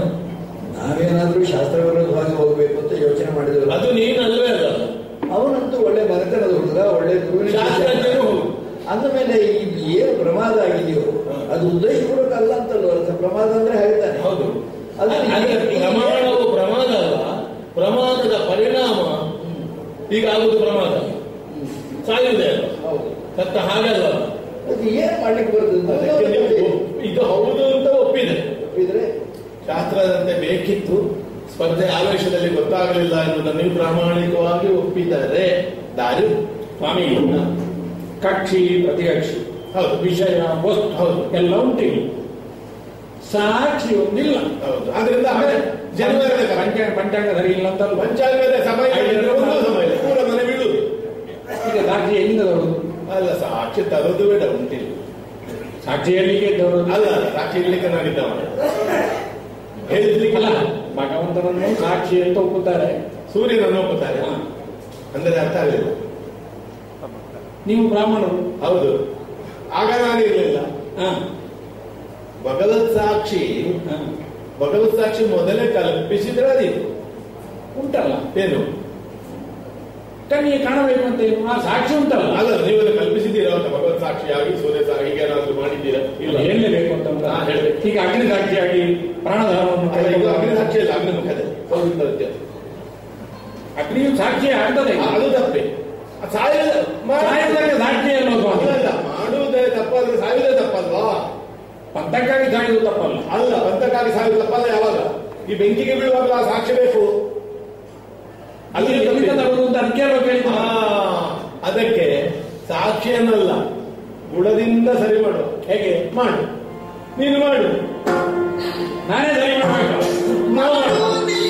ನಾವೇನಾದ್ರೂ ಶಾಸ್ತ್ರ ವಿರೋಧವಾಗಿ ಹೋಗ್ಬೇಕು ಅಂತ ಯೋಚನೆ ಮಾಡಿದ್ರು ಅದು ನೀನಲ್ವೇ ಅಲ್ಲ ಅವನಂತೂ ಒಳ್ಳೆ ಮನೆತನದ ಹುಡುಗ ಒಳ್ಳೆ ಗುರುವಿನ ಶಿಷ್ಯ. ಶಾಸ್ತ್ರಜ್ಞರು ಹೌದು ಅಂದ ಮೇಲೆ ಇದು ಏನು ಪ್ರಮಾದ ಆಗಿದೆಯೋ ಅದು ಉದ್ದೇಶಪೂರ್ವಕ ಅಲ್ಲ ಅಂತಲ್ವ ಅರ್ಥ ಪ್ರಮಾದ ಅಂದ್ರೆ ಹೇಳ್ತಾನೆ ಹೌದು ಅದು ಅಂದ್ರೆ ಪ್ರಮಾಣವು ಪ್ರಮಾದ ಅಲ್ಲ ಪ್ರಮಾದದ ಪರಿಣಾಮ ಈಗ ಆಗುದು ಪ್ರಮಾದ ಸಾಯುವುದೇ ಅಲ್ಲ ಹೌದು ಸತ್ತ ಹಾಗಲ್ಲ ಮಾಡ್ಲಿಕ್ಕೆ ಬರ್ತದೆ ಅದಕ್ಕೆ ನೀವು ಒಪ್- ಇದು ಹೌದು ಅಂತ ಒಪ್ಪಿದೆ ಇದ್ರೆ ಶಾಸ್ತ್ರದಂತೆ ಬೇಕಿತ್ತು ಸ್ಪರ್ಧೆ ಆವೇಶದಲ್ಲಿ ಗೊತ್ತಾಗಲಿಲ್ಲ ಎನ್ನುವುದನ್ನು ನೀವು ಪ್ರಾಮಾಣಿಕವಾಗಿ ಒಪ್ಪಿದರೆ ದಾರಿ ಸ್ವಾಮಿ ಕಕ್ಷಿ ಪ್ರತಿಕಕ್ಷಿ ಹೌದು ವಿಷಯ ವಸ್ತು ಹೌದು. ಎಲ್ಲ ಉಂಟಿಲ್ಲ ಸಾಕ್ಷಿ ಒಂದಿಲ್ಲ ಹೌದು ಆದ್ರಿಂದ ಜನವರಿ ಪಂಚಾಂಗ ಪಂಚಾಂಗ ಸರಿ ಇಲ್ಲ ಅಂತಲ್ಲ ಪಂಚಾಂಗದ ಸಮಯ ಒಂದು ಸಮಯ ಪೂರ ಮನೆ ಬೀಳುದು ಈಗ ಸಾಕ್ಷಿ ಎಲ್ಲಿಂದ ತರುವುದು ಅಲ್ಲ ಸಾಕ್ಷಿ ತರೋದು ಬೇಡ ಉಂಟಿಲ್ಲ ಸಾಕ್ಷಿ ಎಲ್ಲಿಗೆ ತರುವುದು ಅಲ್ಲ ಸಾಕ್ಷಿ ಇರ್ಲಿಕ್ಕೆ ನಾನಿದ್ದವ ಹೇಳಿರ್ಲಿಕ್ಕೆ ಅಲ್ಲ ಭಗವಂತನನ್ನು ಸಾಕ್ಷಿ ಅಂತ ಒಪ್ಪುತ್ತಾರೆ ಸೂರ್ಯನನ್ನು ಒಪ್ಪುತ್ತಾರೆ ಅಂದರೆ ಅರ್ಥ ಆಗಲಿಲ್ಲ ನೀವು ಬ್ರಾಹ್ಮಣರು ಹೌದು ಆಗ ನಾನು ಇರಲಿಲ್ಲ ಹಾ, ಭಗವತ್ ಸಾಕ್ಷಿ ಹಾ. ಭಗವತ್ ಸಾಕ್ಷಿ ಮೊದಲೇ ಕಲ್ಪಿಸಿದ್ರೆ ಅದಿತ್ತು ಉಂಟಲ್ಲ ಏನು ಕಣ್ಣಿಗೆ ಕಾಣಬೇಕು ಅಂತ ಏನು? ಆ ಸಾಕ್ಷಿ ಉಂಟಲ್ಲ ಅಲ್ಲ ನೀವೆಲ್ಲ ಕಲ್ಪಿಸಿದ್ದೀರಾ ಅಂತ ಭಗವತ್ ಸಾಕ್ಷಿಯಾಗಿ ಸೂರ್ಯ ಸಾ- ಹೀಗೆ ಏನಾದ್ರು ಮಾಡಿದ್ದೀರಾ ಇಲ್ಲ ಹೇಳಲೇಬೇಕು ಅಂತ ಉಂಟಾ? ಹಾ, ಹೇಳ್ಬೇಕು. ಈಗ ಅಗ್ನಿ ಸಾಕ್ಷಿಯಾಗಿ ಪ್ರಾಣಧರ್ಮವನ್ನು ಅಲ್ಲ, ಇದು ಅಗ್ನಿ ಕಳೆದುಕೊಂಡು- ಸಾಕ್ಷಿ ಅಲ್ಲ ಅಗ್ನಿ ಮುಖದ ಪವಿತ್ರ ವ್ಯತ್ಯಾಸ. ಅಗ್ನಿಯು ಸಾಕ್ಷಿ ಆಗ್ತದೆ ಆ, ಅದು ತಪ್ಪೆ ಆ ಸಾಯುವುದ ಮಾಡು- ಸಾಯುವುದಕ್ಕೆ ಸಾಕ್ಷಿ ಅಲ್ವಾ ಸ್ವಾಮಿ? ಅಲ್ಲ, ಅಲ್ಲ, ಮಾಡುವುದೇ ತಪ್ಪಾದ್ರೆ ಸಾಯುವುದೇ ತಪ್ಪಲ್ವಾ ಪಂಥಕ್ಕಾಗಿ ಸಾಯುವುದು ತಪ್ಪಲ್ಲ ಅಲ್ಲ ಬಂತಕ್ಕಾಗಿ ಸಾಯುವುದು ತಪ್ಪಲ್ಲ ಯಾವಾಗ ಈ ಬೆಂಕಿಗೆ ಬೀಳುವಾಗ ಆ ಸಾಕ್ಷಿ ಬೇಕು ಅಲ್ಲಿ ಅಲ್ಲಿ ಕವಿತ ತರುವುದು ಅಂತ ಅದಕ್ಕೆ ಅಲ್ವಾ ಕೇಳಿದ್ದು ಆ, ಅದಕ್ಕೆ ಸಾಕ್ಷಿಯನ್ನಲ್ಲ ಗುಣದಿಂದ ಸರಿ ಮಾಡು ಹೇಗೆ ಮಾಡು ನೀನು ಮಾಡು ನಾನೇ ಸರಿ ಮಾಡಬೇಕು ನಾವು ಮಾಡು.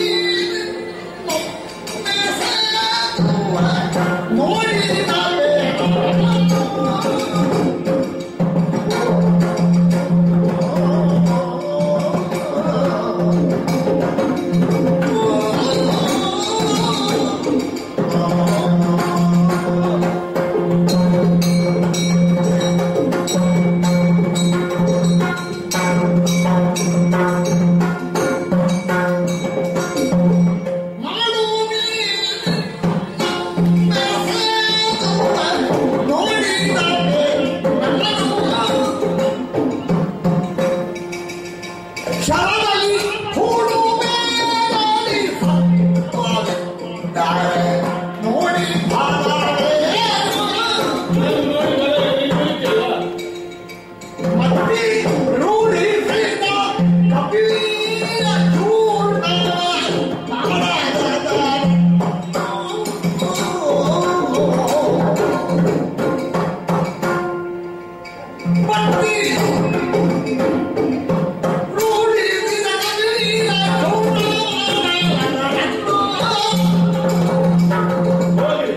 ಶರಣಲಿ ಹೂಡು ಮೇಲಲಿ ಸತ್ವಾದ ನೋಡಿ ಬಾಳಾರೆ ಮತ್ತಿ ರೂಢಿ ಸಹಿತ ಕಪಿಲ ಚೂರ್ಣ ಮತ್ತಿ ರೂಢಿ ವಿನಗಲಿನ ಹೋಗಿ.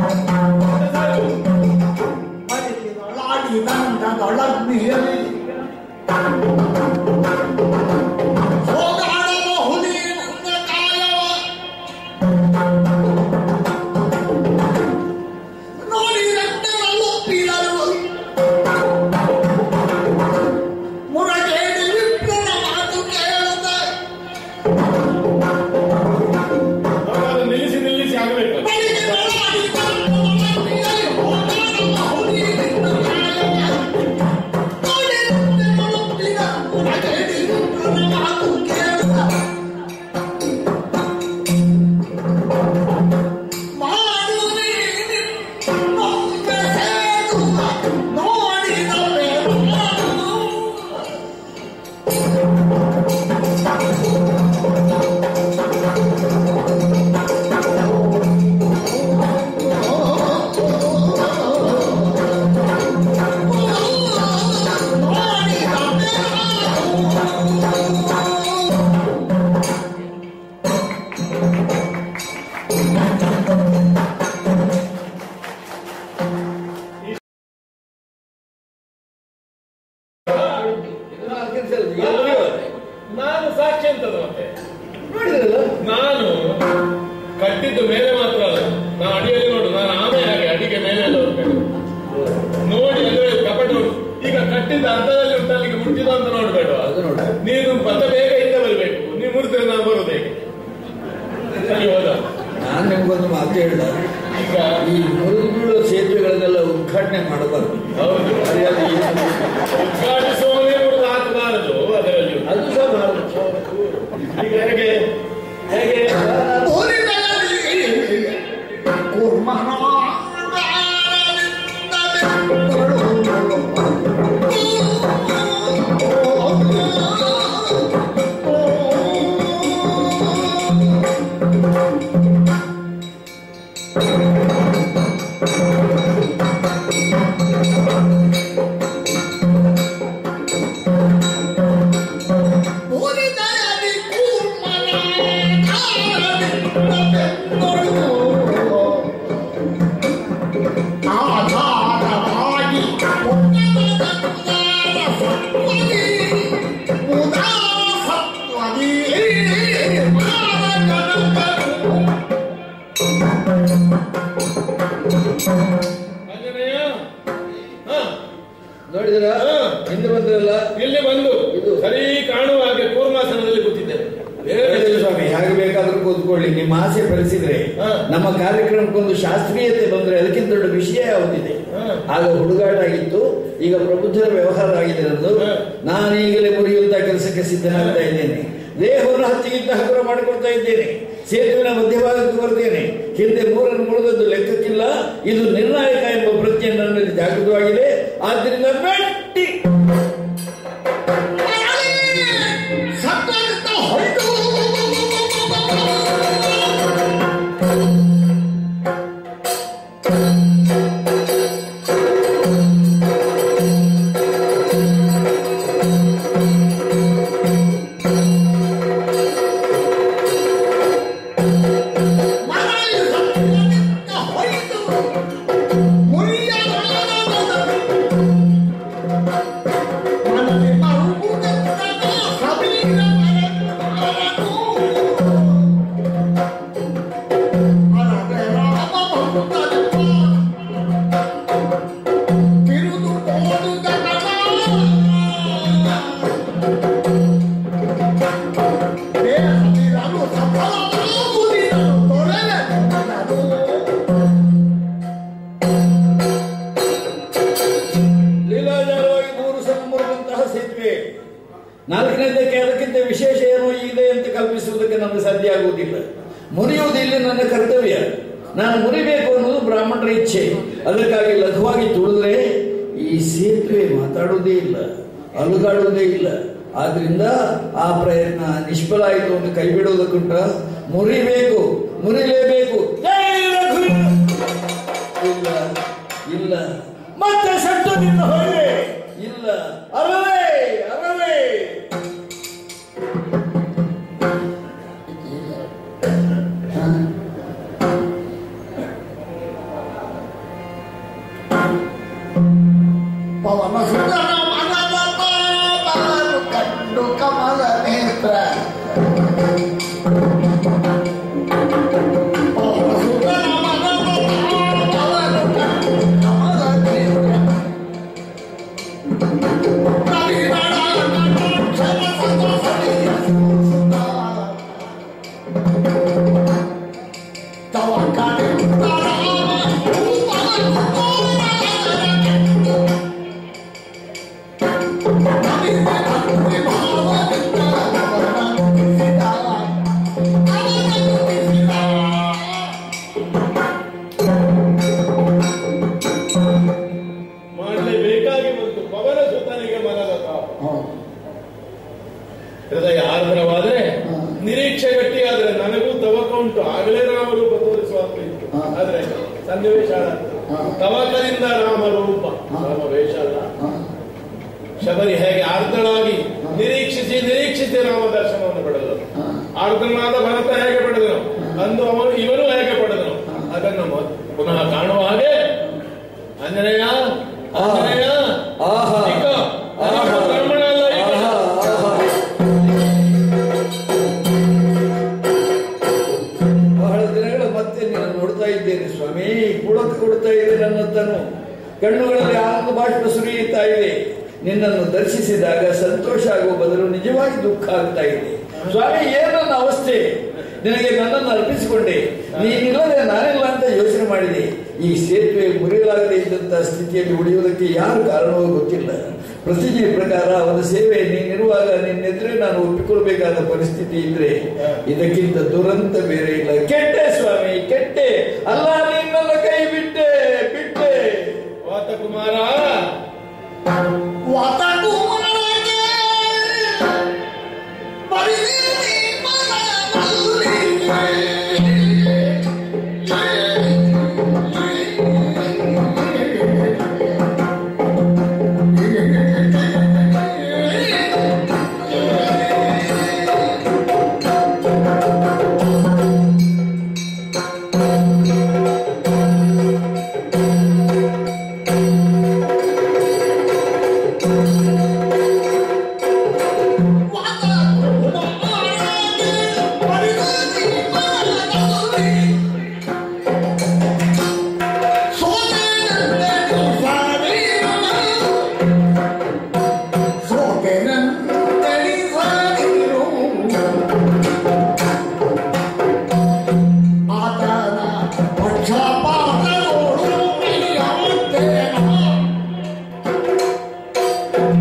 ಲಾಡಿ ದಂಡಗಳಗ್ನಿಯಲ್ಲಿ ಹೋಗಾಡಬಹುದೇ ಕಾಯವ ನೋಡಿ ರಕ್ತಗಳು ಪೀಳಲು ಮುರಗೇಡಿ ವಿಪ್ರನ ಮಾತು ಕೇಳದೆ ಹಾಗಾದ್ರೆ ನಿಲ್ಲಿಸಿ ನಿಲ್ಲಿಸಿ ಆಗಬೇಕು ಬಳಿಗೆ ಬೆಳಾಡಿ ದಂಡಗಳಗ್ನಿಯಲ್ಲಿ ಹೋಗಾಡಬಹುದೇ ಕಾಯವ ನೋಡಿ ರಕ್ತಗಳು ಪೀಳಲು ಮುರಗೇಡಿ ವಿಪ್ರನ ಮಾತು ಕೇಳದೆ ಮಾಡುವೆ ನೊಂದ ಸೇರುವ ನೋಡಿದವೇ ನಾನು ಸಾಕ್ಷಿ ಅಂತದ ಮತ್ತೆ ನೋಡಿದ್ರಲ್ಲ ನಾನು ಕಟ್ಟಿದ್ದು ಮೇಲೆ ಮಾತ್ರ ಅಲ್ಲ ನಾನು ಅಡಿಯಲ್ಲಿ ನೋಡು ನಾನು ಆಮೆ ಹಾಗೆ ಅಡಿಗೆ ಮೇಲೆ ಎಲ್ಲ ಹೋಗ್ಬೇಕು ನೋಡಿ ಅಂದ್ರೆ ಕಪಟ ಉಂಟು. ಈಗ ಕಟ್ಟಿದ್ದ ಅರ್ಧದಲ್ಲಿ ಉಂಟು ಅಲ್ಲಿಗೆ ಮುಟ್ಟಿದ ಅಂತ ನೋಡ್ಬೇಡ ಅದು ನೋಡು. ನೀನು ಪದ ಬೇಗ ಹಿಂದೆ ಬರಬೇಕು ನೀವು ಮುರಿದ್ರೆ ನಾನು ಬರೋದು ಹೇಗೆ ಅಲ್ಲಿ ಹೋದ ನಾನು ನಿಮ್ಗೊಂದು ಮಾತು ಹೇಳ್ದ ಈಗ ಈ ಮುರಿದು ಬೀಳುವ ಸೇತುವೆಗಳನ್ನೆಲ್ಲ ಉದ್ಘಾಟನೆ ಮಾಡಬಾರ್ದು ಹೌದು ಸರಿಯಾದ ಈ- ಉದ್ಘಾಟಿಸುವವನೇ ಮುರಿದು ಹಾಕಬಾರದು ಅದರಲ್ಲಿ ಅದು ಸಹ ಮಾಡುದು. ಈಗ ಹೇಗೆ ಹೇಗೆ ಕುರ್ಮನ ಆಂಜನೇಯ ಹಾ ನೋಡಿದ್ರ ಹಾ. ಹಿಂದೆ ಬಂದ್ರಲ್ಲ ಇಲ್ಲಿ ಬಂದು ಇದು. ಸರಿ ಕಾಣುವ ಹಾಗೆ ಕೂರ್ಮಾಸನದಲ್ಲಿ ಕೂತಿದ್ದೇನೆ ಬೇರೆ ಹೇಳಿದ್ರು ಸ್ವಾಮಿ ಹೇಗೆ ಬೇಕಾದ್ರೂ ಕೂತ್ಕೊಳ್ಳಿ ನಿಮ್ಮ ಆಸೆ ಫಲಿಸಿದ್ರೆ ಹಾ. ನಮ್ಮ ಕಾರ್ಯಕ್ರಮಕ್ಕೊಂದು ಶಾಸ್ತ್ರೀಯತೆ ಬಂದ್ರೆ ಅದಕ್ಕಿಂತ ದೊಡ್ಡ ವಿಷಯ ಯಾವುದಿದೆ ಹಾ. ಆಗ ಹುಡುಗಾಟ ಆಗಿತ್ತು ಈಗ ಪ್ರಬುದ್ಧರ ವ್ಯವಹಾರ ಆಗಿದೆ ನಂದು ಹಾ. ನಾನು ಈಗಲೇ ಮುರಿಯುವಂತ ಕೆಲಸಕ್ಕೆ ಸಿದ್ಧನಾಗ್ತಾ ಇದ್ದೇನೆ ದೇಹವನ್ನು ಹತ್ತಿಗಿಂತ ಹಗುರ ಮಾಡಿಕೊಳ್ತಾ ಇದ್ದೇನೆ ಸೇತುವಿನ ಮಧ್ಯಭಾಗಕ್ಕೆ ಬರ್ತೇನೆ ಹಿಂದೆ ಮೂರನ್ನು ಮುರಿದದ್ದು ಲೆಕ್ಕಕ್ಕಿಲ್ಲ ಇದು ನಿರ್ಣಾಯಕ ಎಂಬ ಪ್ರಜ್ಞೆ ನನ್ನಲ್ಲಿ ಜಾಗೃತವಾಗಿದೆ ಆದ್ದರಿಂದ ಮೆಟ್ಟಿ ಸತ್ತಂತ ಹೊರಟು ಮರಳಿ ಸತ್ತಂತ ಹೊರಟು ಮುರಿಯಲಾರದ ಮನದಿ ಮರುಗುವುದಕ್ಕ ಸಬೀರ ಮರನು. ಅರರೆ ರಾಮ ಭಕ್ತನಪ್ಪ. ತಿರುದು ಓದುಗಗನ. ದೇಹದಿರಲು ಸಫಲವಾಗುವುದಿರಲು ತೊರೆಯದು. ಲೀಲಾಜಾಲವಾಗಿ ಮೂರು ಸಲ ಮುರಿದಂತಹ ಸೇತುವೆ ನಾಲ್ಕನೇದಕ್ಕೆ ಅದಕ್ಕಿಂತ ವಿಶೇಷ ಏನೋ ಇದೆ ಅಂತ ಕಲ್ಪಿಸುವುದಕ್ಕೆ ನಮಗೆ ಸಾಧ್ಯ ಆಗುವುದಿಲ್ಲ ಮುರಿಯುವುದು ಇಲ್ಲಿ ನನ್ನ ಕರ್ತವ್ಯ ನಾನು ಮುರಿಬೇಕು ಅನ್ನೋದು ಬ್ರಾಹ್ಮಣರ ಇಚ್ಛೆ ಅದಕ್ಕಾಗಿ ಲಘುವಾಗಿ ತುಳಿದ್ರೆ ಈ ಸೇತುವೆ ಮಾತಾಡುವುದೇ ಇಲ್ಲ ಅಲುಗಾಡುವುದೇ ಇಲ್ಲ ಆದ್ರಿಂದ ಆ ಪ್ರಯತ್ನ ನಿಷ್ಫಲ ಆಯಿತು ಅಂತ ಕೈ ಬಿಡುವುದಕ್ಕುಂಟ ಮುರಿಬೇಕು ಮುರಿಲೇಬೇಕು ಜೈ ರಘುವೀರ! ಇಲ್ಲ ಇಲ್ಲ ಮತ್ತೆ ಸಟ್ಟು ನಿನ್ನ ಹೊರಗೆ ಇಲ್ಲ ಅರವೇ ಅರವೇ ಪವನ ಸುಂದರ ಮನದ ಬಾಬಾರು ಕಂಡು ಕಮಲ ನೇತ್ರ ಪವನ ಸುಂದರ ಮನದ ಬಾಬಾರು ಕಂಡು ಕಮಲ ನೇತ್ರ ಕವಿಗಳ ಕಟಾಕ್ಷರ ಸದಸರಿಯ ಸುಂದರ. ತವ ಕಡೆಯುತ್ತರ ರೂಪವನ್ನು ಕೋರಲಾರದೆ. ಮಾಡಲೇಬೇಕಾಗಿ ಬಂತು ಪವನ ಸುತನಿಗೆ ಮನದ ತಾಪ ಹೃದಯ ಆರ್ದ್ರವಾದ್ರೆ ನಿರೀಕ್ಷೆ ಗಟ್ಟಿಯಾದ್ರೆ ನನಗೂ ತವಕ ಉಂಟು ಆಗಲೇ ರಾಮರೂಪ ತೋರಿಸುವಂತ ಇತ್ತು ಆದ್ರೆ ಸನ್ನಿವೇಶ ಹಾಳಾಗ್ತದೆ. ತವಕದಿಂದ ರಾಮರೂಪ ರಾಮವೇಷ ಅಲ್ಲ ಶಬರಿ ಹೇಗೆ ಆರ್ದ್ರಳಾಗಿ ನಿರೀಕ್ಷಿಸಿ ನಿರೀಕ್ಷಿಸಿ ರಾಮ ದರ್ಶನವನ್ನು ಪಡೆದರು ಆರ್ದ್ರನಾದ ಭರತ ಹೇಗೆ ಪಡೆದನು ಅಂದು ಅವನು ಇವನು ಹೇಗೆ ಪಡೆದನು ಅದನ್ನು ಮ- ಪುನಃ ಕಾಣುವ ಹಾಗೆ ಆಂಜನೇಯ ಆಂಜನೇಯ ಆಹಾ. ಈಗ ನನಗೆ ಬ್ರಾಹ್ಮಣ ಅಲ್ಲ ಈಗ. ಆಹಾ, ಆಹಾ. ಬಹಳ ದಿನಗಳ ಮತ್ತೆ ನಾನು ನೋಡ್ತಾ ಇದ್ದೇನೆ ಸ್ವಾಮಿ ಪುಳಕ ಕೊಡ್ತಾ ಇದೆ ನನ್ನತನು ಕಣ್ಣುಗಳಲ್ಲಿ ಆನಂದ ಬಾಷ್ಪ ಸುರಿಯುತ್ತಾ ಇದೆ ನಿನ್ನನ್ನು ದರ್ಶಿಸಿದಾಗ ಸಂತೋಷ ಆಗುವ ಬದಲು ನಿಜವಾಗಿ ದುಃಖ ಆಗ್ತಾ ಇದೆ ಸ್ವಾಮಿ ಏನು ನನ್ನ ಅವಸ್ಥೆ ನಿನಗೆ ನನ್ನನ್ನು ಅರ್ಪಿಸಿಕೊಂಡೆ ನೀನಿಲ್ಲದೆ ನಾನಿಲ್ಲ ಅಂತ ಯೋಚನೆ ಮಾಡಿದೆ ಈ ಸೇತುವೆ ಮುರಿಯಲಾಗದೆ ಇದ್ದಂತಹ ಸ್ಥಿತಿಯಲ್ಲಿ ಉಳಿಯುವುದಕ್ಕೆ ಯಾರು ಕಾರಣವೋ ಗೊತ್ತಿಲ್ಲ ಪ್ರತಿಜ್ಞೆ ಪ್ರಕಾರ ಅವನ ಸೇವೆ ನೀನಿರುವಾಗ ನಿನ್ನೆದ್ರೆ ನಾನು ಒಪ್ಪಿಕೊಳ್ಬೇಕಾದ ಪರಿಸ್ಥಿತಿ ಇದ್ರೆ ಇದಕ್ಕಿಂತ ದುರಂತ ಬೇರೆ ಇಲ್ಲ ಕೆಟ್ಟೆ ಸ್ವಾಮಿ ಕೆಟ್ಟೆ ಅಲ್ಲ ನಿನ್ನನ್ನು ಕೈ ಬಿಟ್ಟೆ ಬಿಟ್ಟೆ ವಾತ ಕುಮಾರ ವಾತಕುಮಾರಗೆ ಪರಿಣಿತಿ ಆ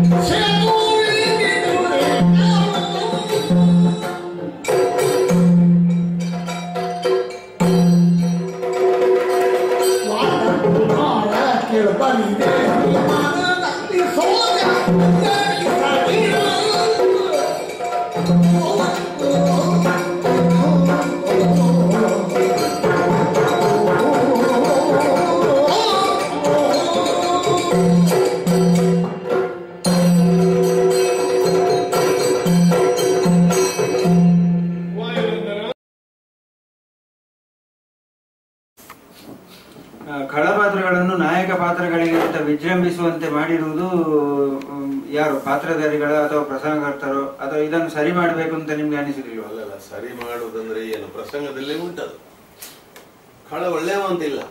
ಆ, ಖಳಪಾತ್ರಗಳನ್ನು ನಾಯಕ ಪಾತ್ರಗಳಿಗಿಂತ ವಿಜೃಂಭಿಸುವಂತೆ ಮಾಡಿರುವುದು ಉಮ್, ಯಾರು ಪಾತ್ರಧಾರಿಗಳ ಅಥವಾ ಪ್ರಸಂಗಕರ್ತರು ಅಥವಾ ಇದನ್ನು ಸರಿ ಮಾಡಬೇಕು ಅಂತ ನಿಮ್ಗೆ ಅನಿಸಿರ್ಲಿಲ್ವ ಅಲ್ಲಲ್ಲ ಸರಿ ಮಾಡುವುದಂದ್ರೆ ಏನು ಪ್ರಸಂಗದಲ್ಲೇ ಉಂಟದು ಖಳ ಒಳ್ಳೆಯವ ಅಂತಿಲ್ಲ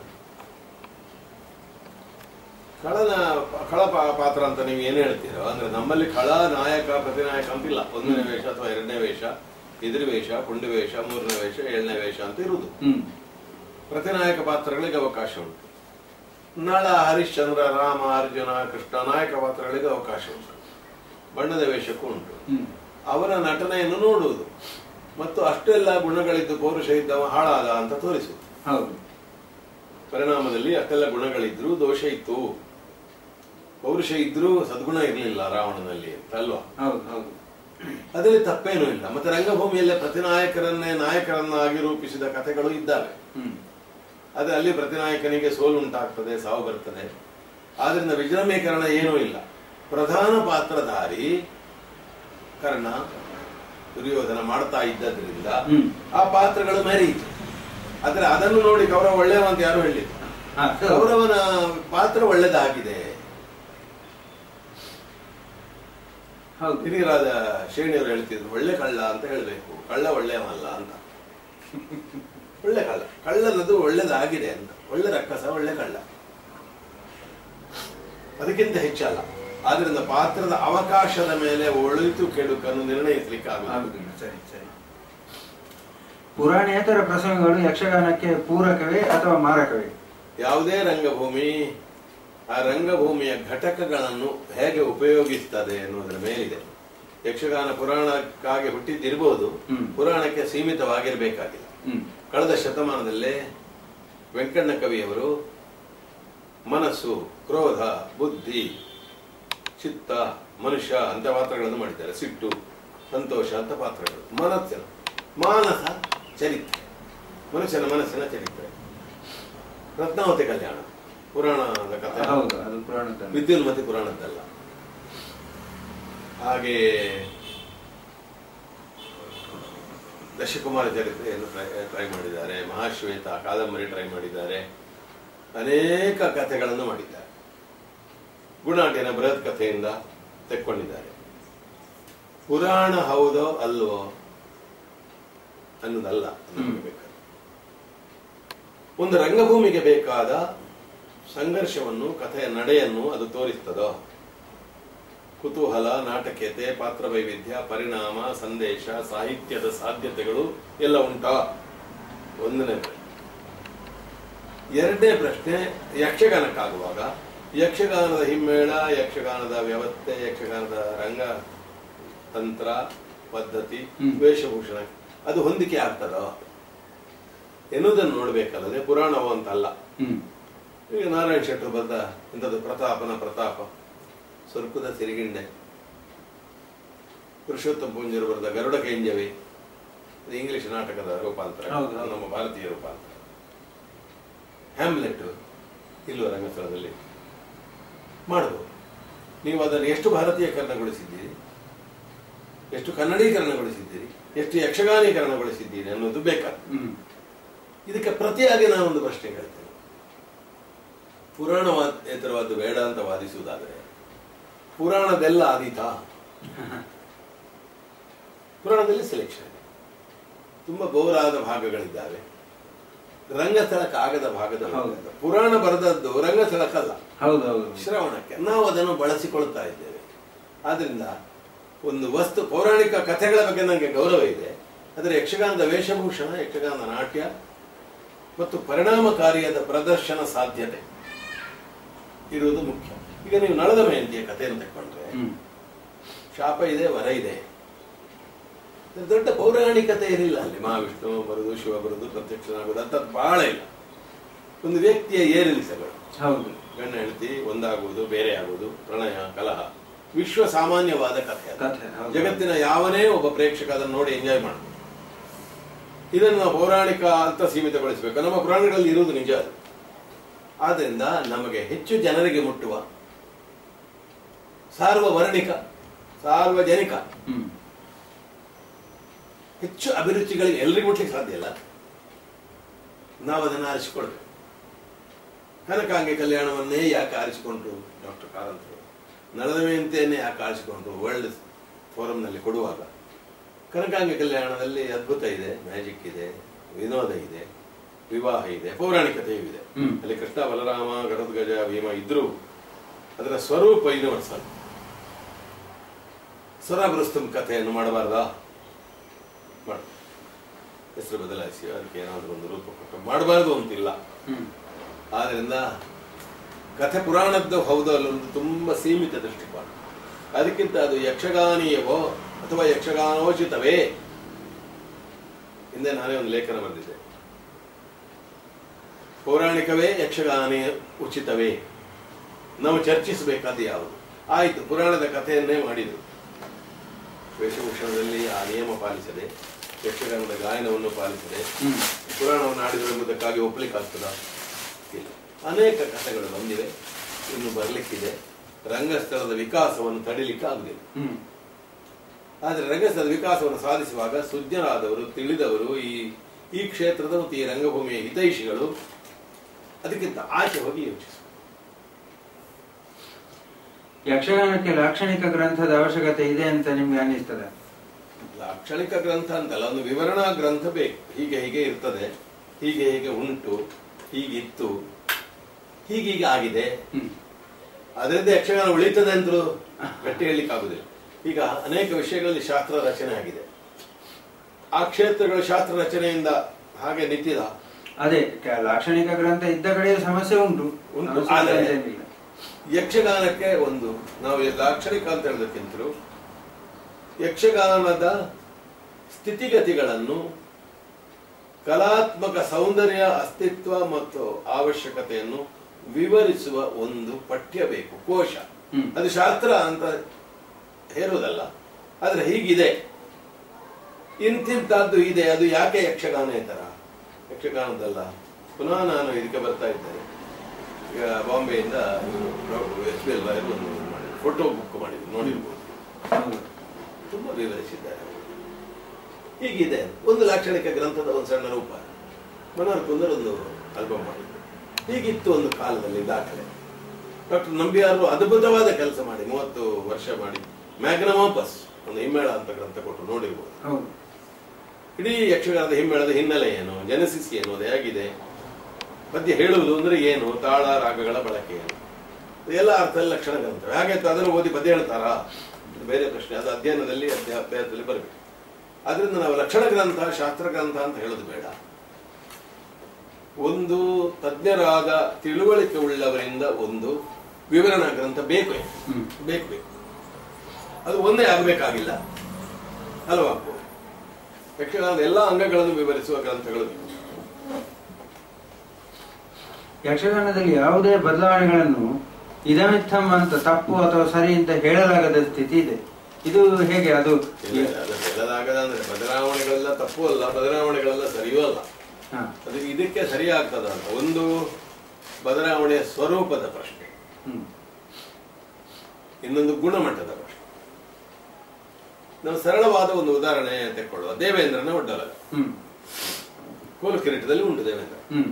ಖಳನ ಖಳ ಪಾ- ಪಾತ್ರ ಅಂತ ನೀವು ಏನ್ ಹೇಳ್ತೀರೋ ಅಂದ್ರೆ ನಮ್ಮಲ್ಲಿ ಖಳ ನಾಯಕ ಪ್ರತಿನಾಯಕ ಅಂತಿಲ್ಲ ಒಂದನೇ ವೇಷ ಅಥವಾ ಎರಡನೇ ವೇಷ ಎದುರು ವೇಷ ಪುಂಡು ವೇಷ ಮೂರನೇ ವೇಷ ಏಳನೇ ವೇಷ ಅಂತ ಇರುವುದು ಹ್ಮ್ ಪ್ರತಿನಾಯಕ ಪಾತ್ರಗಳಿಗೆ ಅವಕಾಶ ಉಂಟು ನಳ ಹರಿಶ್ಚಂದ್ರ ರಾಮ ಅರ್ಜುನ ಕೃಷ್ಣ ನಾಯಕ ಪಾತ್ರಗಳಿಗೆ ಅವಕಾಶ ಉಂಟು ಬಣ್ಣದ ವೇಷಕ್ಕೂ ಉಂಟು ಹ್ಮ್ ಅವರ ನಟನೆಯನ್ನು ನೋಡುವುದು ಮತ್ತು ಅಷ್ಟೆಲ್ಲ ಗುಣಗಳಿದ್ದು ಪೌರುಷ ಇದ್ದವ ಹಾಳಾದ ಅಂತ ತೋರಿಸುವುದು ಹೌದು ಪರಿಣಾಮದಲ್ಲಿ ಅಷ್ಟೆಲ್ಲ ಗುಣಗಳಿದ್ರು ದೋಷ ಇತ್ತು ಪೌರುಷ ಇದ್ರೂ ಸದ್ಗುಣ ಇರಲಿಲ್ಲ ರಾವಣನಲ್ಲಿ ಅಂತ ಅಲ್ವಾ ಹೌದು ಹೌದು ಅದರಲ್ಲಿ ತಪ್ಪೇನೂ ಇಲ್ಲ ಮತ್ತೆ ರಂಗಭೂಮಿಯಲ್ಲೇ ಪ್ರತಿನಾಯಕರನ್ನೇ ನಾಯಕರನ್ನಾಗಿ ರೂಪಿಸಿದ ಕಥೆಗಳು ಇದ್ದಾವೆ ಹ್ಮ್ ಆದರೆ ಅಲ್ಲಿ ಪ್ರತಿನಾಯಕನಿಗೆ ಸೋಲು ಉಂಟಾಗ್ತದೆ ಸಾವು ಬರ್ತದೆ ಆದ್ರಿಂದ ವಿಜೃಂಭೀಕರಣ ಏನೂ ಇಲ್ಲ ಪ್ರಧಾನ ಪಾತ್ರಧಾರಿ ಕರ್ಣ ದುರ್ಯೋಧನ ಮಾಡ್ತಾ ಇದ್ದದ್ರಿಂದ ಹ್ಮ್. ಆ ಪಾತ್ರಗಳು ಮೆರೀತು ಆದ್ರೆ ಅದನ್ನು ನೋಡಿ ಕೌರವ ಒಳ್ಳೆಯವ ಅಂತ ಯಾರು ಹೇಳಿಲ್ಲ ಹಾ, ಹೌದು. ಕೌರವನ ಪಾತ್ರ ಒಳ್ಳೆದಾಗಿದೆ ಹೌದು ಹಿರಿಯರಾದ ಶ್ರೇಣಿಯವರು ಹೇಳ್ತಿದ್ರು ಒಳ್ಳೆ ಕಳ್ಳ ಅಂತ ಹೇಳ್ಬೇಕು ಕಳ್ಳ ಒಳ್ಳೆಯವಲ್ಲ ಅಂತ ಒಳ್ಳೆ ಕಳ್ಳ ಕಳ್ಳನದು ಒಳ್ಳೆದಾಗಿದೆ ಅಂತ ಒಳ್ಳೆ ರಕ್ಕಸ ಒಳ್ಳೆ ಕಳ್ಳ ಅದಕ್ಕಿಂತ ಹೆಚ್ಚಲ್ಲ ಆದ್ರಿಂದ ಪಾತ್ರದ ಅವಕಾಶದ ಮೇಲೆ ಒಳಿತು ಕೆಡುಕನ್ನು ನಿರ್ಣಯಿಸಲಿಕ್ಕೆ ಆಗುತ್ತದೆ ಆಗುದಿಲ್ಲ ಸರಿ ಸರಿ ಪುರಾಣೇತರ ಪ್ರಸಂಗಗಳು ಯಕ್ಷಗಾನಕ್ಕೆ ಪೂರಕವೇ ಅಥವಾ ಮಾರಕವೇ ಯಾವುದೇ ರಂಗಭೂಮಿ ಆ ರಂಗಭೂಮಿಯ ಘಟಕಗಳನ್ನು ಹೇಗೆ ಉಪಯೋಗಿಸ್ತದೆ ಎನ್ನುವುದರ ಮೇಲಿದೆ ಯಕ್ಷಗಾನ ಪುರಾಣಕ್ಕಾಗಿ ಹುಟ್ಟಿದ್ದಿರಬಹುದು ಹ್ಮ್. ಪುರಾಣಕ್ಕೆ ಸೀಮಿತವಾಗಿರಬೇಕಾಗಿಲ್ಲ ಹ್ಮ್ ಕಳೆದ ಶತಮಾನದಲ್ಲೇ ವೆಂಕಣ್ಣ ಕವಿಯವರು ಮನಸ್ಸು ಕ್ರೋಧ ಬುದ್ಧಿ ಚಿತ್ತ ಮನುಷ್ಯ ಅಂತ ಪಾತ್ರಗಳನ್ನು ಮಾಡಿದ್ದಾರೆ ಸಿಟ್ಟು ಸಂತೋಷ ಅಂತ ಪಾತ್ರಗಳು ಮನಸ್ಸಿನ ಮಾನಸ ಚರಿತ್ರೆ ಮನುಷ್ಯನ ಮನಸ್ಸಿನ ಚರಿತ್ರೆ ರತ್ನಾವತಿ ಕಲ್ಯಾಣ ಪುರಾಣದ ಕಥೆ ಹೌದು ಅದು ಪುರಾಣದ ವಿದ್ಯುನ್ಮತಿ ಪುರಾಣದ್ದಲ್ಲ ಹಾಗೆ ದಶಕುಮಾರ ಚರಿತ್ರೆಯನ್ನು ಟ್ರೈ ಮಾಡಿದ್ದಾರೆ ಮಹಾಶ್ವೇತ ಕಾದಂಬರಿ ಟ್ರೈ ಮಾಡಿದ್ದಾರೆ ಅನೇಕ ಕಥೆಗಳನ್ನು ಮಾಡಿದ್ದಾರೆ ಗುಣಾಟಿನ ಬೃಹತ್ ಕಥೆಯಿಂದ ತೆಕ್ಕೊಂಡಿದ್ದಾರೆ ಪುರಾಣ ಹೌದೋ ಅಲ್ವೋ ಅನ್ನೋದಲ್ಲ ನಮಗೆ ಬೇಕಾದ ಒಂದು ರಂಗಭೂಮಿಗೆ ಬೇಕಾದ ಸಂಘರ್ಷವನ್ನು ಕಥೆಯ ನಡೆಯನ್ನು ಅದು ತೋರಿಸ್ತದೋ ಕುತೂಹಲ ನಾಟಕೀಯತೆ ಪಾತ್ರ ವೈವಿಧ್ಯ ಪರಿಣಾಮ ಸಂದೇಶ ಸಾಹಿತ್ಯದ ಸಾಧ್ಯತೆಗಳು ಎಲ್ಲ ಉಂಟಾ ಒಂದನೇ ಪ್ರಶ್ನೆ ಎರಡನೇ ಪ್ರಶ್ನೆ ಯಕ್ಷಗಾನಕ್ಕಾಗುವಾಗ ಯಕ್ಷಗಾನದ ಹಿಮ್ಮೇಳ ಯಕ್ಷಗಾನದ ವ್ಯವಸ್ಥೆ ಯಕ್ಷಗಾನದ ರಂಗ ತಂತ್ರ ಪದ್ಧತಿ ಹ್ಮ್. ವೇಷಭೂಷಣ ಅದು ಹೊಂದಿಕೆ ಆಗ್ತದೋ ಎನ್ನುವುದನ್ನು ನೋಡ್ಬೇಕಲ್ಲದೆ ಪುರಾಣವು ಅಂತಲ್ಲ ಹ್ಮ್ ಈಗ ನಾರಾಯಣ ಶೆಟ್ಟರು ಬರೆದ ಇಂಥದ್ದು ಪ್ರತಾಪನ ಪ್ರತಾಪ ಸ್ವರ್ಪದ ಸಿರಿಗಿಂಡೆ ಪುರುಷೋತ್ತಮ ಪೂಂಜರು ಬರೆದ ಗರುಡ ಕೈಂಜವಿ ಇದು ಇಂಗ್ಲಿಷ್ ನಾಟಕದ ರೂಪಾಂತರ ಹೌದು, ಹೌದು. ನಮ್ಮ ಭಾರತೀಯ ರೂಪಾಂತರ ಹ್ಯಾಮ್ಲೆಟ್ ಇಲ್ವ ರಂಗಸ್ಥಳದಲ್ಲಿ ಮಾಡಬಹುದು ನೀವು ಅದನ್ನು ಎಷ್ಟು ಭಾರತೀಯಕರಣಗೊಳಿಸಿದ್ದೀರಿ ಎಷ್ಟು ಕನ್ನಡೀಕರಣಗೊಳಿಸಿದ್ದೀರಿ ಎಷ್ಟು ಯಕ್ಷಗಾನೀಕರಣಗೊಳಿಸಿದ್ದೀರಿ ಅನ್ನೋದು ಬೇಕಾದ ಹ್ಮ್ ಇದಕ್ಕೆ ಪ್ರತಿಯಾಗಿ ನಾನೊಂದು ಪ್ರಶ್ನೆ ಕೇಳ್ತೇನೆ ಪುರಾಣೇತರವಾದ್ದು ಬೇಡ ಅಂತ ವಾದಿಸುವುದಾದರೆ ಪುರಾಣದೆಲ್ಲ ಆದೀತಾ ಪುರಾಣದಲ್ಲಿ ಸೆಲೆಕ್ಷನ್ ತುಂಬಾ ಬೋರಾದ ಭಾಗಗಳಿದ್ದಾವೆ ರಂಗಸ್ಥಳಕ್ಕೆ ಆಗದ ಭಾಗದ ಹೌದು. ಪುರಾಣ ಬರೆದದ್ದು ರಂಗಸ್ಥಳಕ್ಕಲ್ಲ ಹೌದು ಹೌದು ಶ್ರವಣಕ್ಕೆ ನಾವು ಅದನ್ನು ಬಳಸಿಕೊಳ್ತಾ ಇದ್ದೇವೆ ಆದ್ರಿಂದ ಒಂದು ವಸ್ತು ಪೌರಾಣಿಕ ಕಥೆಗಳ ಬಗ್ಗೆ ನನಗೆ ಗೌರವ ಇದೆ ಆದರೆ ಯಕ್ಷಗಾನದ ವೇಷಭೂಷಣ ಯಕ್ಷಗಾನದ ನಾಟ್ಯ ಮತ್ತು ಪರಿಣಾಮಕಾರಿಯಾದ ಪ್ರದರ್ಶನ ಸಾಧ್ಯತೆ ಇರುವುದು ಮುಖ್ಯ ಈಗ ನೀವು ನಳದ ಮಯಂತಿಯ ಕಥೆಯನ್ನು ತಕೊಂಡ್ರೆ ಹ್ಮ್ ಶಾಪ ಇದೆ ವರ ಇದೆ ಇದು ದೊಡ್ಡ ಪೌರಾಣಿಕತೆ ಏನಿಲ್ಲ ಅಲ್ಲಿ ಮಹಾವಿಷ್ಣು ಬರುದು ಶಿವ ಬರುದು ಪ್ರತ್ಯಕ್ಷನಾಗುದು ಅಂತದ್ದು ಬಹಳ ಇಲ್ಲ ಒಂದು ವ್ಯಕ್ತಿಯ ಏರಿಳಿತಗಳು ಹೌದು ಗಂಡ ಹೆಂಡತಿ ಒಂದಾಗುವುದು ಬೇರೆ ಆಗುವುದು ಪ್ರಣಯ ಕಲಹ ವಿಶ್ವ ಸಾಮಾನ್ಯವಾದ ಕಥೆ ಅದು. ಕಥೆ, ಹೌದು. ಜಗತ್ತಿನ ಯಾವನೇ ಒಬ್ಬ ಪ್ರೇಕ್ಷಕ ಅದನ್ನು ನೋಡಿ ಎಂಜಾಯ್ ಮಾಡಬಹುದು ಇದನ್ನು ನಾವು ಪೌರಾಣಿಕ ಅಂತ ಸೀಮಿತಗೊಳಿಸಬೇಕು ನಮ್ಮ ಪುರಾಣಗಳಲ್ಲಿ ಇರುವುದು ನಿಜ ಅದು ಆದ್ರಿಂದ ನಮಗೆ ಹೆಚ್ಚು ಜನರಿಗೆ ಮುಟ್ಟುವ ಸಾರ್ವವರ್ಣಿಕ ಸಾರ್ವಜನಿಕ ಹ್ಮ್ ಹೆಚ್ಚು ಅಭಿರುಚಿಗಳಿಗೆ ಎಲ್ರಿಗೂ ಮುಟ್ಲಿಕ್ಕೆ ಸಾಧ್ಯ ಇಲ್ಲ ನಾವು ಅದನ್ನು ಆರಿಸಿಕೊಳ್ಬೇಕು ಕನಕಾಂಗಿ ಕಲ್ಯಾಣವನ್ನೇ ಯಾಕೆ ಆರಿಸಿಕೊಂಡ್ರು ಡಾಕ್ಟರ್ ಕಾರಂತರು ನಳದಮಯಂತೆಯನ್ನೇ ಯಾಕೆ ಆರಿಸಿಕೊಂಡ್ರು ವರ್ಲ್ಡ್ ಫೋರಂನಲ್ಲಿ ಕೊಡುವಾಗ ಕನಕಾಂಗಿ ಕಲ್ಯಾಣದಲ್ಲಿ ಅದ್ಭುತ ಇದೆ ಮ್ಯಾಜಿಕ್ ಇದೆ ವಿನೋದ ಇದೆ ವಿವಾಹ ಇದೆ ಪೌರಾಣಿಕತೆಯೂ ಇದೆ ಹ್ಮ್. ಅಲ್ಲಿ ಕೃಷ್ಣ ಬಲರಾಮ ಗರುದ್ಗಜ ಭೀಮ ಇದ್ರೂ ಅದರ ಸ್ವರೂಪ ಯೂನಿವರ್ಸಲ್ ಸ್ವರಾಬೃಸ್ತಂ ಕಥೆಯನ್ನು ಮಾಡಬಾರ್ದಾ ಮಾಡು ಹೆಸರು ಬದಲಾಯಿಸಿ ಅದಕ್ಕೆ ಏನಾದರೂ ಒಂದು ರೂಪ ಕೊಟ್ಟು ಮಾಡಬಾರ್ದು ಅಂತಿಲ್ಲ ಹ್ಮ್ ಆದ್ರಿಂದ ಕಥೆ ಪುರಾಣದ್ದು ಹೌದು ಅಲ್ಲೊಂದು ತುಂಬಾ ಸೀಮಿತ ದೃಷ್ಟಿಕೋನ ಅದಕ್ಕಿಂತ ಅದು ಯಕ್ಷಗಾನೀಯವೋ ಅಥವಾ ಯಕ್ಷಗಾನೋಚಿತವೇ ಹಿಂದೆ ನಾನೇ ಒಂದು ಲೇಖನ ಬರೆದಿದ್ದೆ ಪೌರಾಣಿಕವೇ ಯಕ್ಷಗಾನ ಉಚಿತವೇ ನಾವು ಚರ್ಚಿಸಬೇಕಾದ ಯಾವುದು ಆಯಿತು ಪುರಾಣದ ಕಥೆಯನ್ನೇ ಮಾಡಿದರು ವೇಷಭೂಷಣದಲ್ಲಿ ಆ ನಿಯಮ ಪಾಲಿಸದೆ ಯಕ್ಷಗಾನದ ಗಾಯನವನ್ನು ಪಾಲಿಸದೆ ಹ್ಮ್ ಪುರಾಣವನ್ನು ಆಡಿದರು ಎಂಬುದಕ್ಕಾಗಿ ಒಪ್ಪಲಿಕ್ಕಾಗ್ತದಾ ಇಲ್ಲ ಅನೇಕ ಕಥೆಗಳು ಬಂದಿವೆ ಇನ್ನು ಬರಲಿಕ್ಕಿದೆ ರಂಗಸ್ಥಳದ ವಿಕಾಸವನ್ನು ತಡಿಲಿಕ್ಕೆ ಆಗುದಿಲ್ಲ ಹ್ಮ್ ಆದರೆ ರಂಗಸ್ಥಳದ ವಿಕಾಸವನ್ನು ಸಾಧಿಸುವಾಗ ಸುಜ್ಞರಾದವರು ತಿಳಿದವರು ಈ ಈ ಕ್ಷೇತ್ರದ ಮತ್ತು ಈ ರಂಗಭೂಮಿಯ ಹಿತೈಷಿಗಳು ಅದಕ್ಕಿಂತ ಆಚೆ ಹೋಗಿ ಯೋಚಿಸ ಯಕ್ಷಗಾನಕ್ಕೆ ಲಾಕ್ಷಣಿಕ ಗ್ರಂಥದ ಅವಶ್ಯಕತೆ ಇದೆ ಅಂತ ನಿಮ್ಗೆ ಅನ್ನಿಸ್ತದೆ ಲಾಕ್ಷಣಿಕ ಗ್ರಂಥ ಅಂತಲ್ಲ ಒಂದು ವಿವರಣಾ ಗ್ರಂಥ ಬೇಕು ಹೀಗೆ ಹೀಗೆ ಇರ್ತದೆ ಹೀಗೆ ಹೀಗೆ ಉಂಟು ಹೀಗಿತ್ತು ಹೀಗೀಗೆ ಆಗಿದೆ ಹ್ಮ್ ಅದರಿಂದ ಯಕ್ಷಗಾನ ಉಳಿತದೆ ಅಂತಲೂ ಗಟ್ಟಿ ಹೇಳಲಿಕ್ಕೆ ಆಗುದಿಲ್ಲ ಈಗ ಅನೇಕ ವಿಷಯಗಳಲ್ಲಿ ಶಾಸ್ತ್ರ ರಚನೆ ಆಗಿದೆ ಆ ಕ್ಷೇತ್ರಗಳ ಶಾಸ್ತ್ರ ರಚನೆಯಿಂದ ಹಾಗೆ ನಿಂತಿದ ಅದೇ ಕ- ಲಾಕ್ಷಣಿಕ ಗ್ರಂಥ ಇದ್ದ ಕಡೆ ಸಮಸ್ಯೆ ಉಂಟು ಉಂಟು, ಸಮಸ್ಯೆ ಆದರೆ- ಇಲ್ಲ ಏನಿಲ್ಲ. ಯಕ್ಷಗಾನಕ್ಕೆ ಒಂದು ನಾವು ಲಾಕ್ಷಣಿಕ ಅಂತ ಹೇಳೋದಕ್ಕಿಂತಲೂ ಯಕ್ಷಗಾನದ ಸ್ಥಿತಿಗತಿಗಳನ್ನು ಕಲಾತ್ಮಕ ಸೌಂದರ್ಯ ಅಸ್ತಿತ್ವ ಮತ್ತು ಅವಶ್ಯಕತೆಯನ್ನು ವಿವರಿಸುವ ಒಂದು ಪಠ್ಯ ಬೇಕು ಕೋಶ ಹ್ಮ್. ಅದು ಶಾಸ್ತ್ರ ಅಂತ ಹೇರುವುದಲ್ಲ ಆದ್ರೆ ಹೀಗಿದೆ ಇಂತಿಂತದ್ದು ಇದೆ ಅದು ಯಾಕೆ ಯಕ್ಷಗಾನೇತರ ಯಕ್ಷಗಾನದಲ್ಲ ಪುನಃ ನಾನು ಇದಕ್ಕೆ ಬರ್ತಾ ಇದ್ದೇನೆ ಈಗ ಬಾಂಬೆಯಿಂದ ಎಸ್ ಪಿ ಎಲ್ ರಾಯರು ಒಂದು ಫೋಟೋ ಬುಕ್ ಮಾಡಿದ್ರು ನೋಡಿರ್ಬೋದು ಹೌದು. ತುಂಬಾ ವಿವರಿಸಿದ್ದಾರೆ ಅವರು. ಹೀಗಿದೆ ಒಂದು ಲಾಕ್ಷಣಿಕ ಗ್ರಂಥದ ಒಂದು ಸಣ್ಣ ರೂಪ ಮನೋಹರ್ ಕುಂದರ್ ಒಂದು ಆಲ್ಬಮ್ ಮಾಡಿದ್ರು ಹೀಗಿತ್ತು ಒಂದು ಕಾಲದಲ್ಲಿ ದಾಖಲೆ ಡಾಕ್ಟರ್ ನಂಬಿಯಾರು ಅದ್ಭುತವಾದ ಕೆಲಸ ಮಾಡಿ ಮೂವತ್ತು ವರ್ಷ ಮಾಡಿ ಮ್ಯಾಗ್ನಮಾಪಸ್ ಒಂದು ಹಿಮ್ಮೇಳ ಅಂತ ಗ್ರಂಥ ಕೊಟ್ಟು ನೋಡಿರ್ಬೋದು ಹೌದು ಇಡೀ ಯಕ್ಷಗಾನದ ಹಿಮ್ಮೇಳದ ಹಿನ್ನೆಲೆ ಏನು ಜನಸಿಸ್ ಏನು ಅದು ಹೇಗಿದೆ ಪದ್ಯ ಹೇಳುವುದು ಅಂದ್ರೆ ಏನು ತಾಳ ರಾಗಗಳ ಬಳಕೆ ಏನು ಇದೆಲ್ಲ ಅರ್ಥ ಲಕ್ಷಣ ಗ್ರಂಥವೇ ಹಾಗೆ ಅದನ್ನು ಓದಿ ಪದ್ಯ ಹೇಳ್ತಾರಾ ಇದು ಬೇರೆ ಪ್ರಶ್ನೆ ಅದು ಅಧ್ಯಯನದಲ್ಲಿ ಅಧ್ಯ- ಅಭ್ಯಾಸದಲ್ಲಿ ಬರಬೇಕು ಅದರಿಂದ ನಾವು ಲಕ್ಷಣ ಗ್ರಂಥ ಶಾಸ್ತ್ರ ಗ್ರಂಥ ಅಂತ ಹೇಳೋದು ಬೇಡ ಒಂದು ತಜ್ಞರಾದ ತಿಳುವಳಿಕೆ ಉಳ್ಳವರಿಂದ ಒಂದು ವಿವರಣಾ ಗ್ರಂಥ ಬೇಕು ಹ್ಮ್. ಬೇಕು ಬೇಕು ಅದು ಒಂದೇ ಆಗಬೇಕಾಗಿಲ್ಲ ಹಲವಾಗ್ಬೋದು ಯಕ್ಷಗಾನದ ಎಲ್ಲ ಅಂಗಗಳನ್ನು ವಿವರಿಸುವ ಗ್ರಂಥಗಳು ಬೇಕು. ಯಕ್ಷಗಾನದಲ್ಲಿ ಯಾವುದೇ ಬದಲಾವಣೆಗಳನ್ನು ಇದಮಿತ್ತಂ ಅಂತ ತಪ್ಪು ಅಥವಾ ಸರಿ ಅಂತ ಹೇಳಲಾಗದ ಸ್ಥಿತಿ ಇದೆ ಇದು ಹೇಗೆ ಅದು ಇಲ್ಲ, ಅದು ಹೇಳಲಾಗದ ಅಂದ್ರೆ ಬದಲಾವಣೆಗಳೆಲ್ಲ ತಪ್ಪು ಅಲ್ಲ ಬದಲಾವಣೆಗಳೆಲ್ಲ ಸರಿಯೂ ಅಲ್ಲ ಹಾ. ಅದು ಇದಕ್ಕೆ ಸರಿಯಾಗ್ತದ ಅಂತ ಒಂದು ಬದಲಾವಣೆಯ ಸ್ವರೂಪದ ಪ್ರಶ್ನೆ ಹ್ಮ್. ಇನ್ನೊಂದು ಗುಣಮಟ್ಟದ ಪ್ರಶ್ನೆ ನಾವು ಸರಳವಾದ ಒಂದು ಉದಾಹರಣೆ ತೆಕ್ಕೊಳ್ಳುವ ದೇವೇಂದ್ರನ ಒಡ್ಡಲ ಹ್ಮ್. ಕೋಲು ಕಿರೀಟದಲ್ಲಿ ಉಂಟು ದೇವೇಂದ್ರ ಹ್ಮ್.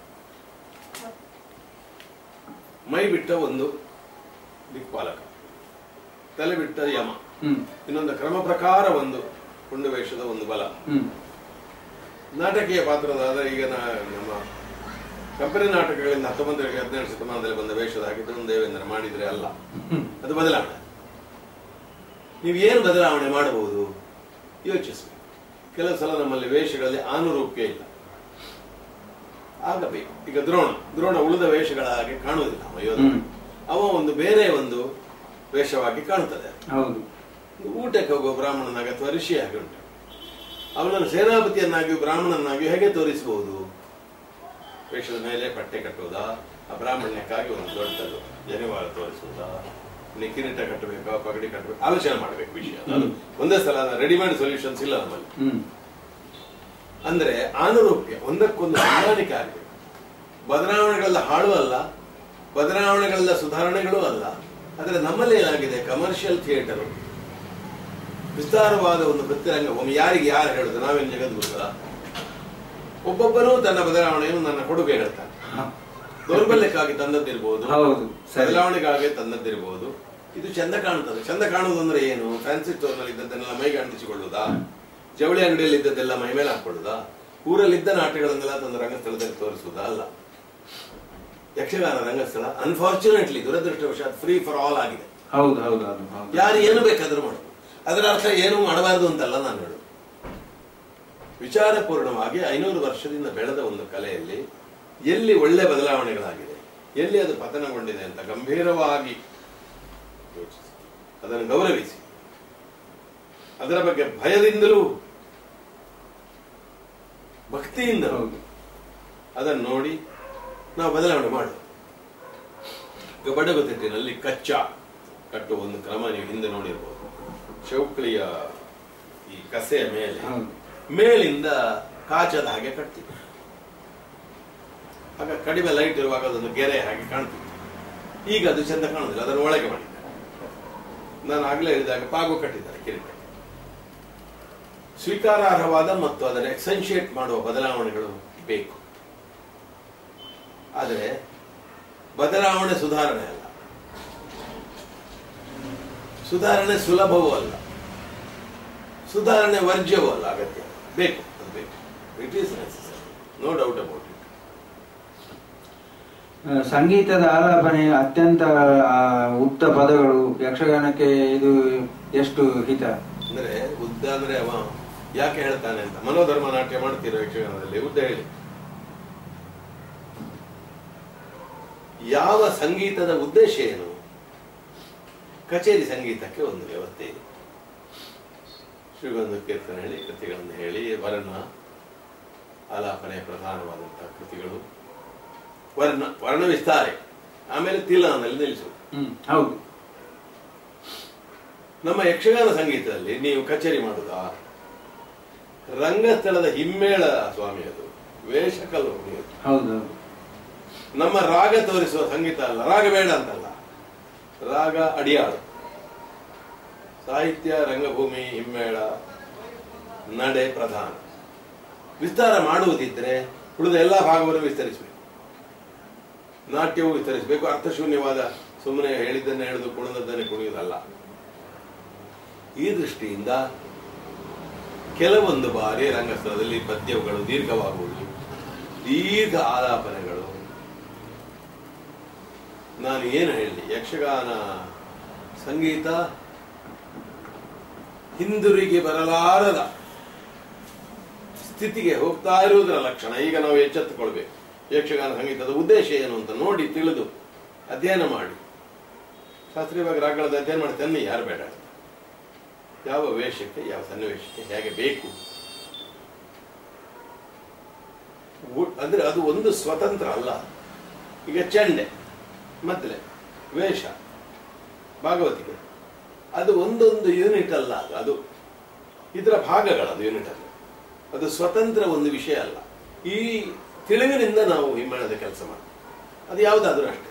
ಮೈ ಬಿಟ್ಟ ಒಂದು ದಿಕ್ಪಾಲಕ ತಲೆ ಬಿಟ್ಟ ಯಮ ಹ್ಮ್. ಇನ್ನೊಂದು ಕ್ರಮ ಪ್ರಕಾರ ಒಂದು ಪುಂಡು ವೇಷದ ಒಂದು ಬಲ ಹ್ಮ್. ನಾಟಕೀಯ ಪಾತ್ರದಾದ ಈಗ ನಾ- ನಮ್ಮ ಕಂಪನಿ ನಾಟಕಗಳಿಂದ ಹತ್ತೊಂಬತ್ತು ಹದಿನೇಳು ಶತಮಾನದಲ್ಲಿ ಬಂದ ವೇಷದ ಹಾಕಿದ್ದು ಒಂದು ದೇವೇಂದ್ರ ಮಾಡಿದ್ರೆ ಅಲ್ಲ ಹ್ಮ್. ಅದು ಬದಲಾವಣೆ ನೀವು ಏನು ಬದಲಾವಣೆ ಮಾಡಬಹುದು ಯೋಚಿಸಬೇಕು ಕೆಲವು ಸಲ ನಮ್ಮಲ್ಲಿ ವೇಷಗಳಲ್ಲಿ ಆನುರೂಪ್ಯ ಇಲ್ಲ ಆಗಬೇಕು ಈಗ ದ್ರೋಣ ದ್ರೋಣ ಉಳಿದ ವೇಷಗಳ ಹಾಗೆ ಕಾಣುವುದಿಲ್ಲ ಅವ ಯೋಧ ಹ್ಮ್. ಅವ ಒಂದು ಬೇರೆ ಒಂದು ವೇಷವಾಗಿ ಕಾಣುತ್ತದೆ ಹೌದು ಊಟಕ್ಕೆ ಹೋಗುವ ಬ್ರಾಹ್ಮಣನಾಗ ಅಥವಾ ಋಷಿಯಾಗಿ ಉಂಟು ಅವನನ್ನು ಸೇನಾಪತಿಯನ್ನಾಗಿ ಬ್ರಾಹ್ಮಣನಾಗಿ ಹೇಗೆ ತೋರಿಸಬಹುದು ವೇಷದ ಮೇಲೆ ಪಟ್ಟೆ ಕಟ್ಟುವುದಾ ಆ ಬ್ರಾಹ್ಮಣ್ಯಕ್ಕಾಗಿ ಒಂದು ದೊಡ್ಡದು ಜನಿವಾರ ತೋರಿಸುವುದಾ ಇನ್ನು ಕಿರೀಟ ಕಟ್ಟಬೇಕಾ ಪಗಡಿ ಕಟ್ಟಬೇಕು ಆಲೋಚನೆ ಮಾಡಬೇಕು ವಿಷಯ ಅದು ಒಂದೇ ಸಲ ರೆಡಿಮೇಡ್ ಸೊಲ್ಯೂಷನ್ಸ್ ಇಲ್ಲ ನಮ್ಮಲ್ಲಿ ಹ್ಮ್ ಅಂದ್ರೆ ಆನುರೂಪ್ಯ ಒಂದಕ್ಕೊಂದು ಹೊಂದಾಣಿಕೆ ಆಗಬೇಕು ಬದಲಾವಣೆಗಳೆಲ್ಲ ಹಾಳು ಅಲ್ಲ ಬದಲಾವಣೆಗಳೆಲ್ಲ ಸುಧಾರಣೆಗಳು ಅಲ್ಲ ಆದರೆ ನಮ್ಮಲ್ಲಿ ಏನಾಗಿದೆ ಕಮರ್ಷಿಯಲ್ ಥಿಯೇಟರ್ ವಿಸ್ತಾರವಾದ ಒಂದು ನೃತ್ಯರಂಗ ಒಮ್ಮೆ ಯಾರಿಗೆ ಯಾರು ಹೇಳುದು ನಾವೇನು ಜಗದ್ ಗೊತ್ತಾ ಒಬ್ಬೊಬ್ಬನೂ ತನ್ನ ಬದಲಾವಣೆಯನ್ನು ನನ್ನ ಕೊಡುಗೆ ಹೇಳ್ತಾನೆ ದೌರ್ಬಲ್ಯಕ್ಕಾಗಿ ತಂದದ್ದಿರ್ಬೋದು ಹೌದು, ಸರಿ. ಬದಲಾವಣೆಗಾಗಿ ತಂದದ್ದಿರ್ಬೋದು ಇದು ಚಂದ ಕಾಣ್ತದೆ ಚಂದ ಕಾಣುವುದು ಅಂದ್ರೆ ಏನು ಫ್ಯಾನ್ಸಿ ಸ್ಟೋರ್ ನಲ್ಲಿ ಇದ್ದದ್ದನ್ನೆಲ್ಲ ಮೈಗೆ ಅಂಟಿಸಿಕೊಳ್ಳುವುದಾ ಜವಳಿ ಅಂಗಡಿಯಲ್ಲಿ ಇದ್ದದ್ದೆಲ್ಲ ಮೈ ಮೇಲೆ ಹಾಕೊಳ್ಳುದಾ ಊರಲ್ಲಿದ್ದ ನಾಟ್ಯಗಳನ್ನೆಲ್ಲ ತಂದು ರಂಗಸ್ಥಳದಲ್ಲಿ ತೋರಿಸುವುದಾ ಅಲ್ಲ ಯಕ್ಷಗಾನ ರಂಗಸ್ಥಳ ಅನ್ಫಾರ್ಚುನೇಟ್ಲಿ ದುರದೃಷ್ಟವಶಾತ್ ಫ್ರೀ ಫಾರ್ ಆಲ್ ಆಗಿದೆ ಹೌದು ಹೌದು ಹೌದು ಹೌದು ಯಾರು ಏನು ಬೇಕಾದ್ರೂ ಮಾಡು ಅದರ ಅರ್ಥ ಏನು ಮಾಡಬಾರದು ಅಂತಲ್ಲ ನಾನು ಹೇಳು ವಿಚಾರಪೂರ್ಣವಾಗಿ ಐನೂರು ವರ್ಷದಿಂದ ಬೆಳೆದ ಒಂದು ಕಲೆಯಲ್ಲಿ ಎಲ್ಲಿ ಒಳ್ಳೆ ಬದಲಾವಣೆಗಳಾಗಿದೆ ಎಲ್ಲಿ ಅದು ಪತನಗೊಂಡಿದೆ ಅಂತ ಗಂಭೀರವಾಗಿ ಯೋಚಿಸಿ ಅದನ್ನು ಗೌರವಿಸಿ ಅದರ ಬಗ್ಗೆ ಭಯದಿಂದಲೂ ಭಕ್ತಿಯಿಂದಲೂ ಹೌದು ಅದನ್ನು ನೋಡಿ ನಾವು ಬದಲಾವಣೆ ಮಾಡುವ ಈಗ ಬಡಗುತಿಟ್ಟಿನಲ್ಲಿ ಕಚ್ಚಾ ಕಟ್ಟುವ ಒಂದು ಕ್ರಮ ನೀವು ಹಿಂದೆ ನೋಡಿರ್ಬೋದು ಚೌಕಳಿಯ ಈ ಕಸೆಯ ಮೇಲೆ ಹೌದು. ಮೇಲಿಂದ ಕಾಚದ ಹಾಗೆ ಕಟ್ತೀವಿ ಆಗ ಕಡಿಮೆ ಲೈಟ್ ಇರುವಾಗ ಅದೊಂದು ಗೆರೆ ಹಾಗೆ ಕಾಣ್ತಿತ್ತು ಈಗ ಅದು ಚಂದ ಕಾಣುದಿಲ್ಲ ಅದನ್ನು ಒಳಗೆ ಮಾಡಿದ್ದಾರೆ ನಾನು ಆಗ್ಲೇ ಹೇಳಿದಾಗ ಪಾಗು ಕಟ್ಟಿದ್ದಾರೆ ಕಿರೀಟ ಸ್ವೀಕಾರಾರ್ಹವಾದ ಮತ್ತು ಅದನ್ನು ಎಕ್ಸೆನ್ಶಿಯೇಟ್ ಮಾಡುವ ಬದಲಾವಣೆಗಳು ಬೇಕು ಆದರೆ ಬದಲಾವಣೆ ಸುಧಾರಣೆ ಅಲ್ಲ ಸುಧಾರಣೆ ಸುಲಭವೂ ಅಲ್ಲ ಸುಧಾರಣೆ ವರ್ಜ್ಯವೂ ಅಲ್ಲ ಅಗತ್ಯ ಬೇಕು ಅದು ಬೇಕು it is necessary no doubt about it ಆ, ಸಂಗೀತದ ಆಲಾಪನೆ ಅತ್ಯಂತ ಆ, ಉಕ್ತ ಪದಗಳು ಯಕ್ಷಗಾನಕ್ಕೆ ಇದು ಎಷ್ಟು ಹಿತ ಅಂದ್ರೆ ಉದ್ದ ಅಂದ್ರೆ ಅವ ಯಾಕೆ ಹೇಳ್ತಾನೆ ಅಂತ ಮನೋಧರ್ಮ ನಾಟ್ಯ ಮಾಡ್ತಿರೋ ಯಕ್ಷಗಾನದಲ್ಲಿ ಉದ್ದ ಹೇಳಿ ಯಾವ ಸಂಗೀತದ ಉದ್ದೇಶ ಏನು ಕಚೇರಿ ಸಂಗೀತಕ್ಕೆ ಒಂದು ವ್ಯವಸ್ಥೆ ಇದೆ ಶ್ರೀಗಂಧ ಕೀರ್ತನೆ ಹೇಳಿ ಕೃತಿಗಳನ್ನು ಹೇಳಿ ವರ್ಣ ಆಲಾಪನೆ ಪ್ರಧಾನವಾದಂತಹ ಕೃತಿಗಳು ವರ್ಣ ವರ್ಣ ವಿಸ್ತಾರೆ ಆಮೇಲೆ ತಿಲಾನಲ್ಲಿ ನಿಲ್ಲಿಸುವುದು ಹ್ಮ್ ಹೌದು ನಮ್ಮ ಯಕ್ಷಗಾನ ಸಂಗೀತದಲ್ಲಿ ನೀವು ಕಚೇರಿ ಮಾಡುದಾ ರಂಗಸ್ಥಳದ ಹಿಮ್ಮೇಳ ಸ್ವಾಮಿ ಅದು ವೇಷಕಲ್ಲು ಕುಣಿಯೋದು ಹೌದು ಹೌದು ನಮ್ಮ ರಾಗ ತೋರಿಸುವ ಸಂಗೀತ ಅಲ್ಲ ರಾಗ ಬೇಡ ಅಂತಲ್ಲ ರಾಗ ಅಡಿಯಾಳು ಸಾಹಿತ್ಯ ರಂಗಭೂಮಿ ಹಿಮ್ಮೇಳ ನಡೆ ಪ್ರಧಾನ ವಿಸ್ತಾರ ಮಾಡುವುದಿದ್ರೆ ಉಳಿದ ಎಲ್ಲ ಭಾಗವನ್ನು ವಿಸ್ತರಿಸಬೇಕು ನಾಟ್ಯವು ವಿಸ್ತರಿಸಬೇಕು ಅರ್ಥಶೂನ್ಯವಾದ ಸುಮ್ಮನೆ ಹೇಳಿದ್ದನ್ನೇ ಹೇಳುದು ಕುಣಿದದ್ದನ್ನೇ ಕುಣಿಯುವುದಲ್ಲ ಈ ದೃಷ್ಟಿಯಿಂದ ಕೆಲವೊಂದು ಬಾರಿ ರಂಗಸ್ಥಳದಲ್ಲಿ ಪದ್ಯಗಳು ದೀರ್ಘವಾಗುವುದು ದೀರ್ಘ ಆಲಾಪನೆಗಳು ನಾನು ಏನು ಹೇಳಿ ಯಕ್ಷಗಾನ ಸಂಗೀತ ಹಿಂದಿರುಗಿ ಬರಲಾರದ ಸ್ಥಿತಿಗೆ ಹೋಗ್ತಾ ಇರುವುದರ ಲಕ್ಷಣ ಈಗ ನಾವು ಎಚ್ಚೆತ್ತುಕೊಳ್ಬೇಕು ಯಕ್ಷಗಾನ ಸಂಗೀತದ ಉದ್ದೇಶ ಏನು ಅಂತ ನೋಡಿ ತಿಳಿದು ಅಧ್ಯಯನ ಮಾಡಿ ಶಾಸ್ತ್ರೀಯವಾಗಿ ರಾಗಗಳದ ಅಧ್ಯಯನ ಮಾಡಿ ತನ್ನಿ ಯಾರು ಬೇಡ ಅಂತ. ಯಾವ ವೇಷಕ್ಕೆ ಯಾವ ಸನ್ನಿವೇಶಕ್ಕೆ ಹೇಗೆ ಬೇಕು ಉ- ಅಂದ್ರೆ ಅದು ಒಂದು ಸ್ವತಂತ್ರ ಅಲ್ಲ ಈಗ ಚಂಡೆ ಮೊದಲೇ ವೇಷ ಭಾಗವತಿಕೆ ಅದು ಒಂದೊಂದು ಯೂನಿಟ್ ಅಲ್ಲ ಅದು. ಅದು ಇದರ ಭಾಗಗಳದು ಯೂನಿಟ್ ಅಲ್ಲ ಅದು ಸ್ವತಂತ್ರ ಒಂದು ವಿಷಯ ಅಲ್ಲ ಈ ತಿಳಿವಿನಿಂದ ನಾವು ಹಿಮ್ಮೇಳದ ಕೆಲಸ ಮಾಡಿ ಅದು ಯಾವುದಾದ್ರೂ ಅಷ್ಟೇ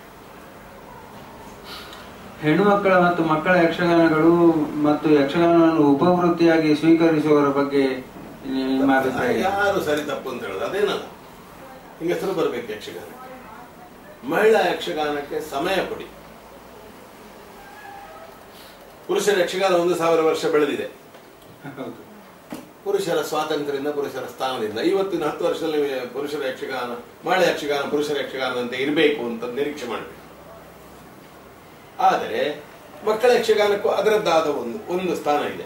ಹೆಣ್ಣುಮಕ್ಕಳ ಮತ್ತು ಮಕ್ಕಳ ಯಕ್ಷಗಾನಗಳು ಮತ್ತು ಯಕ್ಷಗಾನವನ್ನು ಉಪವೃತ್ತಿಯಾಗಿ ಸ್ವೀಕರಿಸುವವರ ಬಗ್ಗೆ ನಿಮ್ಮ ಅಭಿಪ್ರಾಯ ಏನು? ಯಾರು ಸರಿ ತಪ್ಪು ಅಂತ ಹೇಳೋದು ಅದೇನಲ್ಲ ಹೆಂಗಸರು ಬರಬೇಕು ಯಕ್ಷಗಾನಕ್ಕೆ ಮಹಿಳಾ ಯಕ್ಷಗಾನಕ್ಕೆ ಸಮಯ ಕೊಡಿ ಪುರುಷರ ಯಕ್ಷಗಾನ ಒಂದು ಸಾವಿರ ವರ್ಷ ಬೆಳೆದಿದೆ ಹೌದು ಪುರುಷರ ಸ್ವಾತಂತ್ರ್ಯದಿಂದ ಪುರುಷರ ಸ್ಥಾನದಿಂದ ಇವತ್ತಿನ ಹತ್ತು ವರ್ಷದಲ್ಲಿ ಪುರುಷರ ಯಕ್ಷಗಾನ ಮಹಿಳಾ ಯಕ್ಷಗಾನ ಪುರುಷರ ಯಕ್ಷಗಾನದಂತೆ ಇರಬೇಕು ಅಂತ ನಿರೀಕ್ಷೆ ಮಾಡಬೇಕು ಆದರೆ ಮಕ್ಕಳ ಯಕ್ಷಗಾನಕ್ಕೂ ಅದರದ್ದಾದ ಒಂದು ಒಂದು ಸ್ಥಾನ ಇದೆ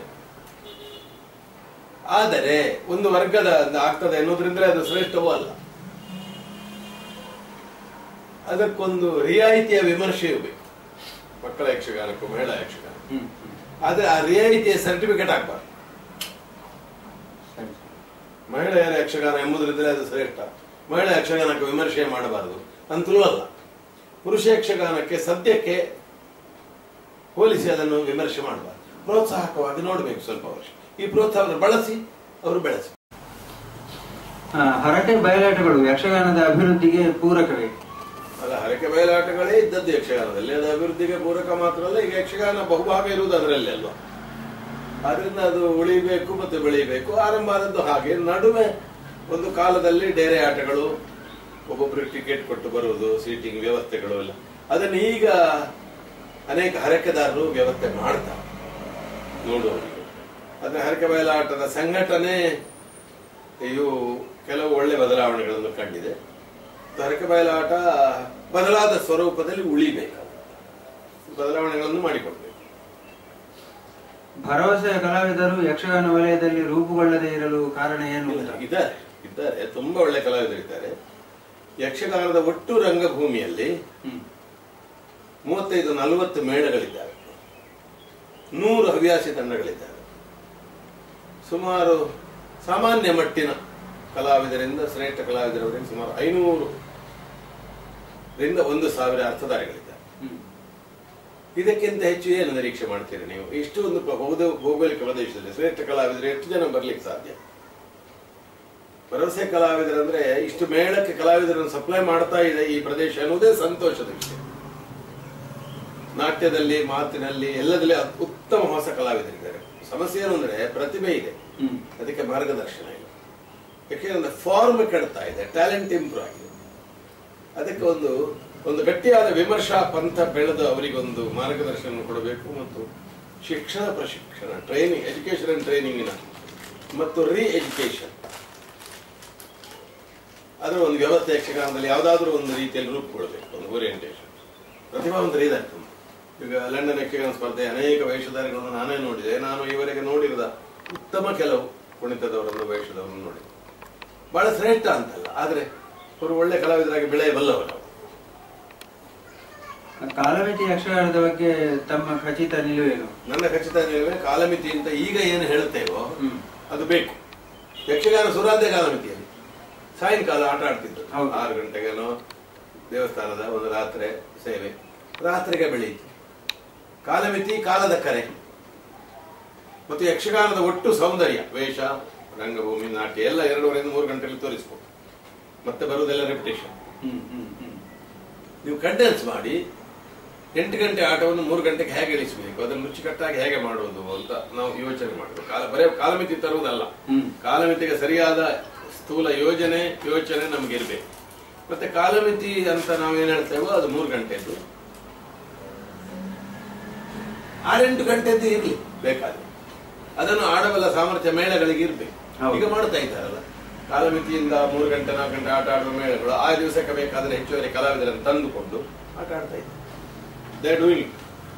ಆದರೆ ಒಂದು ವರ್ಗದ ಆಗ್ತದೆ ಅನ್ನೋದ್ರಿಂದ ಅದು ಶ್ರೇಷ್ಠವೂ ಅಲ್ಲ ಅದಕ್ಕೊಂದು ರಿಯಾಯಿತಿಯ ವಿಮರ್ಶೆಯೂ ಬೇಕು ಮಕ್ಕಳ ಯಕ್ಷಗಾನಕ್ಕೂ ಮಹಿಳಾ ಯಕ್ಷಗಾನ ಹ್ಮ್ ಆದ್ರೆ ಆ ರಿಯಾಯಿತಿಯ ಸರ್ಟಿಫಿಕೇಟ್ ಆಗ್ಬಾರ್ದು ಸರಿ ಮಹಿಳೆಯರ ಯಕ್ಷಗಾನ ಎಂಬುದರಿದ್ರೆ ಅದು ಶ್ರೇಷ್ಠ ಮಹಿಳಾ ಯಕ್ಷಗಾನಕ್ಕೆ ವಿಮರ್ಶೆ ಮಾಡಬಾರದು ಅಂತಲೂ ಅಲ್ಲ ಪುರುಷ ಯಕ್ಷಗಾನಕ್ಕೆ ಸದ್ಯಕ್ಕೆ ಹೋಲಿಸಿ ಅದನ್ನು ವಿಮರ್ಶೆ ಮಾಡಬಾರದು ಪ್ರೋತ್ಸಾಹಕವಾಗಿ ನೋಡಬೇಕು ಸ್ವಲ್ಪ ವರ್ಷ ಈ ಪ್ರೋತ್ಸಾಹವನ್ನು ಬಳಸಿ ಅವರು ಬೆಳೆಸಿ ಆ, ಹರಟೆ ಬಯಲಾಟಗಳು ಯಕ್ಷಗಾನದ ಅಭಿವೃದ್ಧಿಗೆ ಪೂರಕವೇ ಅಲ್ಲ ಹರಕೆ ಬಯಲಾಟಗಳೇ ಇದ್ದದ್ದು ಯಕ್ಷಗಾನದಲ್ಲಿ ಅದು ಅಭಿವೃದ್ಧಿಗೆ ಪೂರಕ ಮಾತ್ರ ಅಲ್ಲ ಈಗ ಯಕ್ಷಗಾನ ಬಹುಭಾಗ ಇರುವುದು ಅದರಲ್ಲಿ ಅಲ್ವಾ ಆದ್ರಿಂದ ಅದು ಉಳಿಬೇಕು ಮತ್ತು ಬೆಳಿಬೇಕು ಆರಂಭ ಆದದ್ದು ಹಾಗೆ ನಡುವೆ ಒಂದು ಕಾಲದಲ್ಲಿ ಡೇರೆ ಆಟಗಳು ಒಬ್ಬೊಬ್ಬರು ಟಿಕೆಟ್ ಕೊಟ್ಟು ಬರುವುದು ಸೀಟಿಂಗ್ ವ್ಯವಸ್ಥೆಗಳು ಎಲ್ಲ ಅದನ್ನು ಈಗ ಅನೇಕ ಹರಕೆದಾರರು ವ್ಯವಸ್ಥೆ ಮಾಡ್ತಾರೆ ನೋಡುವವರಿಗೆ ಅದ್ರ ಹರಕೆ ಬಯಲಾಟದ ಸಂಘಟನೆ ಇವು ಕೆಲವು ಒಳ್ಳೆ ಬದಲಾವಣೆಗಳನ್ನು ಕಂಡಿದೆ ಹರಕೆ ಬಯಲಾಟ ಬದಲಾದ ಸ್ವರೂಪದಲ್ಲಿ ಉಳಿಬೇಕು ಬದಲಾವಣೆಗಳನ್ನು ಮಾಡಿಕೊಡ್ಬೇಕು ಭರವಸೆಯ ಕಲಾವಿದರು ಯಕ್ಷಗಾನ ವಲಯದಲ್ಲಿ ರೂಪುಗೊಳ್ಳದೇ ಇರಲು ಕಾರಣ ಏನು ಇಲ್ಲ, ಇದ್ದಾರೆ ಇದ್ದಾರೆ ತುಂಬಾ ಒಳ್ಳೆ ಕಲಾವಿದರಿದ್ದಾರೆ ಯಕ್ಷಗಾನದ ಒಟ್ಟು ರಂಗಭೂಮಿಯಲ್ಲಿ ಹ್ಮ್. ಮೂವತ್ತೈದು ನಲವತ್ತು ಮೇಳಗಳಿದ್ದಾವೆ ನೂರು ಹವ್ಯಾಸಿ ತಂಡಗಳಿದ್ದಾವೆ ಸುಮಾರು ಸಾಮಾನ್ಯ ಮಟ್ಟಿನ ಕಲಾವಿದರಿಂದ ಶ್ರೇಷ್ಠ ಕಲಾವಿದರವರೆಗೆ ಸುಮಾರು ಐನೂರು ರಿಂದ ಒಂದು ಸಾವಿರ ಅರ್ಥಧಾರಿಗಳಿದ್ದಾರೆ ಹ್ಮ್. ಇದಕ್ಕಿಂತ ಹೆಚ್ಚು ಏನು ನಿರೀಕ್ಷೆ ಮಾಡ್ತೀರಿ ನೀವು ಇಷ್ಟು ಒಂದು ಪ್ರ- ಭೌದ- ಭೌಗೋಳಿಕ ಪ್ರದೇಶದಲ್ಲಿ ಶ್ರೇಷ್ಠ ಕಲಾವಿದರು ಎಷ್ಟು ಜನ ಬರ್ಲಿಕ್ಕೆ ಸಾಧ್ಯ ಭರವಸೆ ಕಲಾವಿದರಂದ್ರೆ ಇಷ್ಟು ಮೇಳಕ್ಕೆ ಕಲಾವಿದರನ್ನು ಸಪ್ಲೈ ಮಾಡ್ತಾ ಇದೆ ಈ ಪ್ರದೇಶ ಅನ್ನೋದೇ ಸಂತೋಷದ ವಿಷಯ ನಾಟ್ಯದಲ್ಲಿ ಮಾತಿನಲ್ಲಿ ಎಲ್ಲದಲ್ಲಿ ಅತ್- ಉತ್ತಮ ಹೊಸ ಕಲಾವಿದರಿದ್ದಾರೆ ಸಮಸ್ಯೆ ಏನು ಅಂದ್ರೆ ಪ್ರತಿಭೆ ಇದೆ ಹ್ಮ್. ಅದಕ್ಕೆ ಮಾರ್ಗದರ್ಶನ ಇಲ್ಲ ಯಾಕೆಂದ್ರೆ ಫಾರ್ಮ್ ಕೆಡ್ತಾ ಇದೆ ಟ್ಯಾಲೆಂಟ್ ಇಂಪ್ರೂವ್ ಆಗಿದೆ ಅದಕ್ಕೆ ಒಂದು ಒಂದು ಗಟ್ಟಿಯಾದ ವಿಮರ್ಶಾ ಪಂಥ ಬೆಳೆದು ಅವರಿಗೊಂದು ಮಾರ್ಗದರ್ಶನ ಕೊಡಬೇಕು ಮತ್ತು ಶಿಕ್ಷಣ ಪ್ರಶಿಕ್ಷಣ ಟ್ರೈನಿಂಗ್ ಎಜುಕೇಶನ್ ಅಂಡ್ ಟ್ರೈನಿಂಗಿನ ಮತ್ತು ರೀ ಎಜುಕೇಶನ್ ಅದರ ಒಂದು ವ್ಯವಸ್ಥೆ ಯಕ್ಷಗಾನದಲ್ಲಿ ಯಾವುದಾದ್ರೂ ಒಂದು ರೀತಿಯಲ್ಲಿ ರೂಪುಗೊಳ್ಳಬೇಕು ಒಂದು ಓರಿಯಂಟೇಷನ್ ಪ್ರತಿಭಾವಂತರು ಇದ್ದಾರೆ ತುಂಬ. ಈಗ ಲಂಡನ್ ಯಕ್ಷಗಾನ ಸ್ಪರ್ಧೆ ಅನೇಕ ವೇಷಧಾರಿಗಳನ್ನು ನಾನೇ ನೋಡಿದೆ ನಾನು ಈವರೆಗೆ ನೋಡಿರದ ಉತ್ತಮ ಕೆಲವು ಕುಣಿತದವರನ್ನು ವೇಷದವರನ್ನು ನೋಡಿದೆ ಬಹಳ ಶ್ರೇಷ್ಠ ಅಂತಲ್ಲ ಆದ್ರೆ ಅವರು ಒಳ್ಳೆ ಕಲಾವಿದರಾಗಿ ಬೆಳೆಯಬಲ್ಲವರು ಕಾಲಮಿತಿ ಯಕ್ಷಗಾನದ ಬಗ್ಗೆ ತಮ್ಮ ಖಚಿತ ನಿಲುವೇನು ನನ್ನ ಖಚಿತ ನಿಲುವೆ ಕಾಲಮಿತಿ ಅಂತ ಈಗ ಏನು ಹೇಳ್ತೇವೋ ಹ್ಮ್. ಅದು ಬೇಕು ಯಕ್ಷಗಾನ ಸುರಾಧ್ಯ ಕಾಲಮಿತಿಯಲ್ಲಿ ಸಾಯಂಕಾಲ ಆಟ ಆಡ್ತಿದ್ದು ಹೌದು. ಆರು ಗಂಟೆಗೇನೋ ದೇವಸ್ಥಾನದ ಒಂದು ರಾತ್ರಿ ಸೇವೆ ರಾತ್ರಿಗೆ ಬೆಳೆಯಿತು ಕಾಲಮಿತಿ ಕಾಲದ ಕರೆ ಮತ್ತು ಯಕ್ಷಗಾನದ ಒಟ್ಟು ಸೌಂದರ್ಯ ವೇಷ ರಂಗಭೂಮಿ ನಾಟ್ಯ ಎಲ್ಲ ಎರಡೂವರೆಯಿಂದ ಮೂರು ಗಂಟೆಯಲ್ಲಿ ತೋರಿಸ್ಬೋದು ಮತ್ತೆ ಬರುವುದೆಲ್ಲ ರೆಪಿಟೇಷನ್ ಹ್ಮ್ ಹ್ಮ್ ಹ್ಮ್ ನೀವು ಕಂಡೆನ್ಸ್ ಮಾಡಿ ಎಂಟು ಗಂಟೆ ಆಟವನ್ನು ಮೂರು ಗಂಟೆಗೆ ಹೇಗೆ ಇಳಿಸಬೇಕು ಅದನ್ನು ರುಚಿಕಟ್ಟಾಗಿ ಹೇಗೆ ಮಾಡುವುದು ಅಂತ ನಾವು ಯೋಚನೆ ಮಾಡಬೇಕು ಕಾಲ ಬರೇ ಕಾಲಮಿತಿ ತರುವುದಲ್ಲ ಹ್ಮ್. ಕಾಲಮಿತಿಗೆ ಸರಿಯಾದ ಸ್ಥೂಲ ಯೋಜನೆ ಯೋಚನೆ ನಮ್ಗೆ ಇರಬೇಕು ಮತ್ತೆ ಕಾಲಮಿತಿ ಅಂತ ನಾವೇನ್ ಹೇಳ್ತೇವೋ ಅದು ಮೂರು ಗಂಟೆದ್ದು ಆರೆಂಟು ಗಂಟೆದ್ದು ಇರಲಿ ಬೇಕಾದ್ರೆ ಅದನ್ನು ಆಡಬಲ್ಲ ಸಾಮರ್ಥ್ಯ ಮೇಳಗಳಿಗೆ ಇರಬೇಕು ಹೌದು. ಈಗ ಮಾಡ್ತಾ ಇದ್ದಾರಲ್ಲ ಕಾಲಮಿತಿಯಿಂದ ಮೂರು ಗಂಟೆ ನಾಲ್ಕು ಗಂಟೆ ಆಟ ಆಡುವ ಮೇಳಗಳು ಆ ದಿವಸಕ್ಕೆ ಬೇಕಾದ್ರೆ ಹೆಚ್ಚುವರಿ ಕಲಾವಿದರನ್ನು ತಂದುಕೊಂಡು ಆಟ ಆಡ್ತಾ ಇದ್ದಾರೆ ದೇ ಡೂಯಿಂಗ್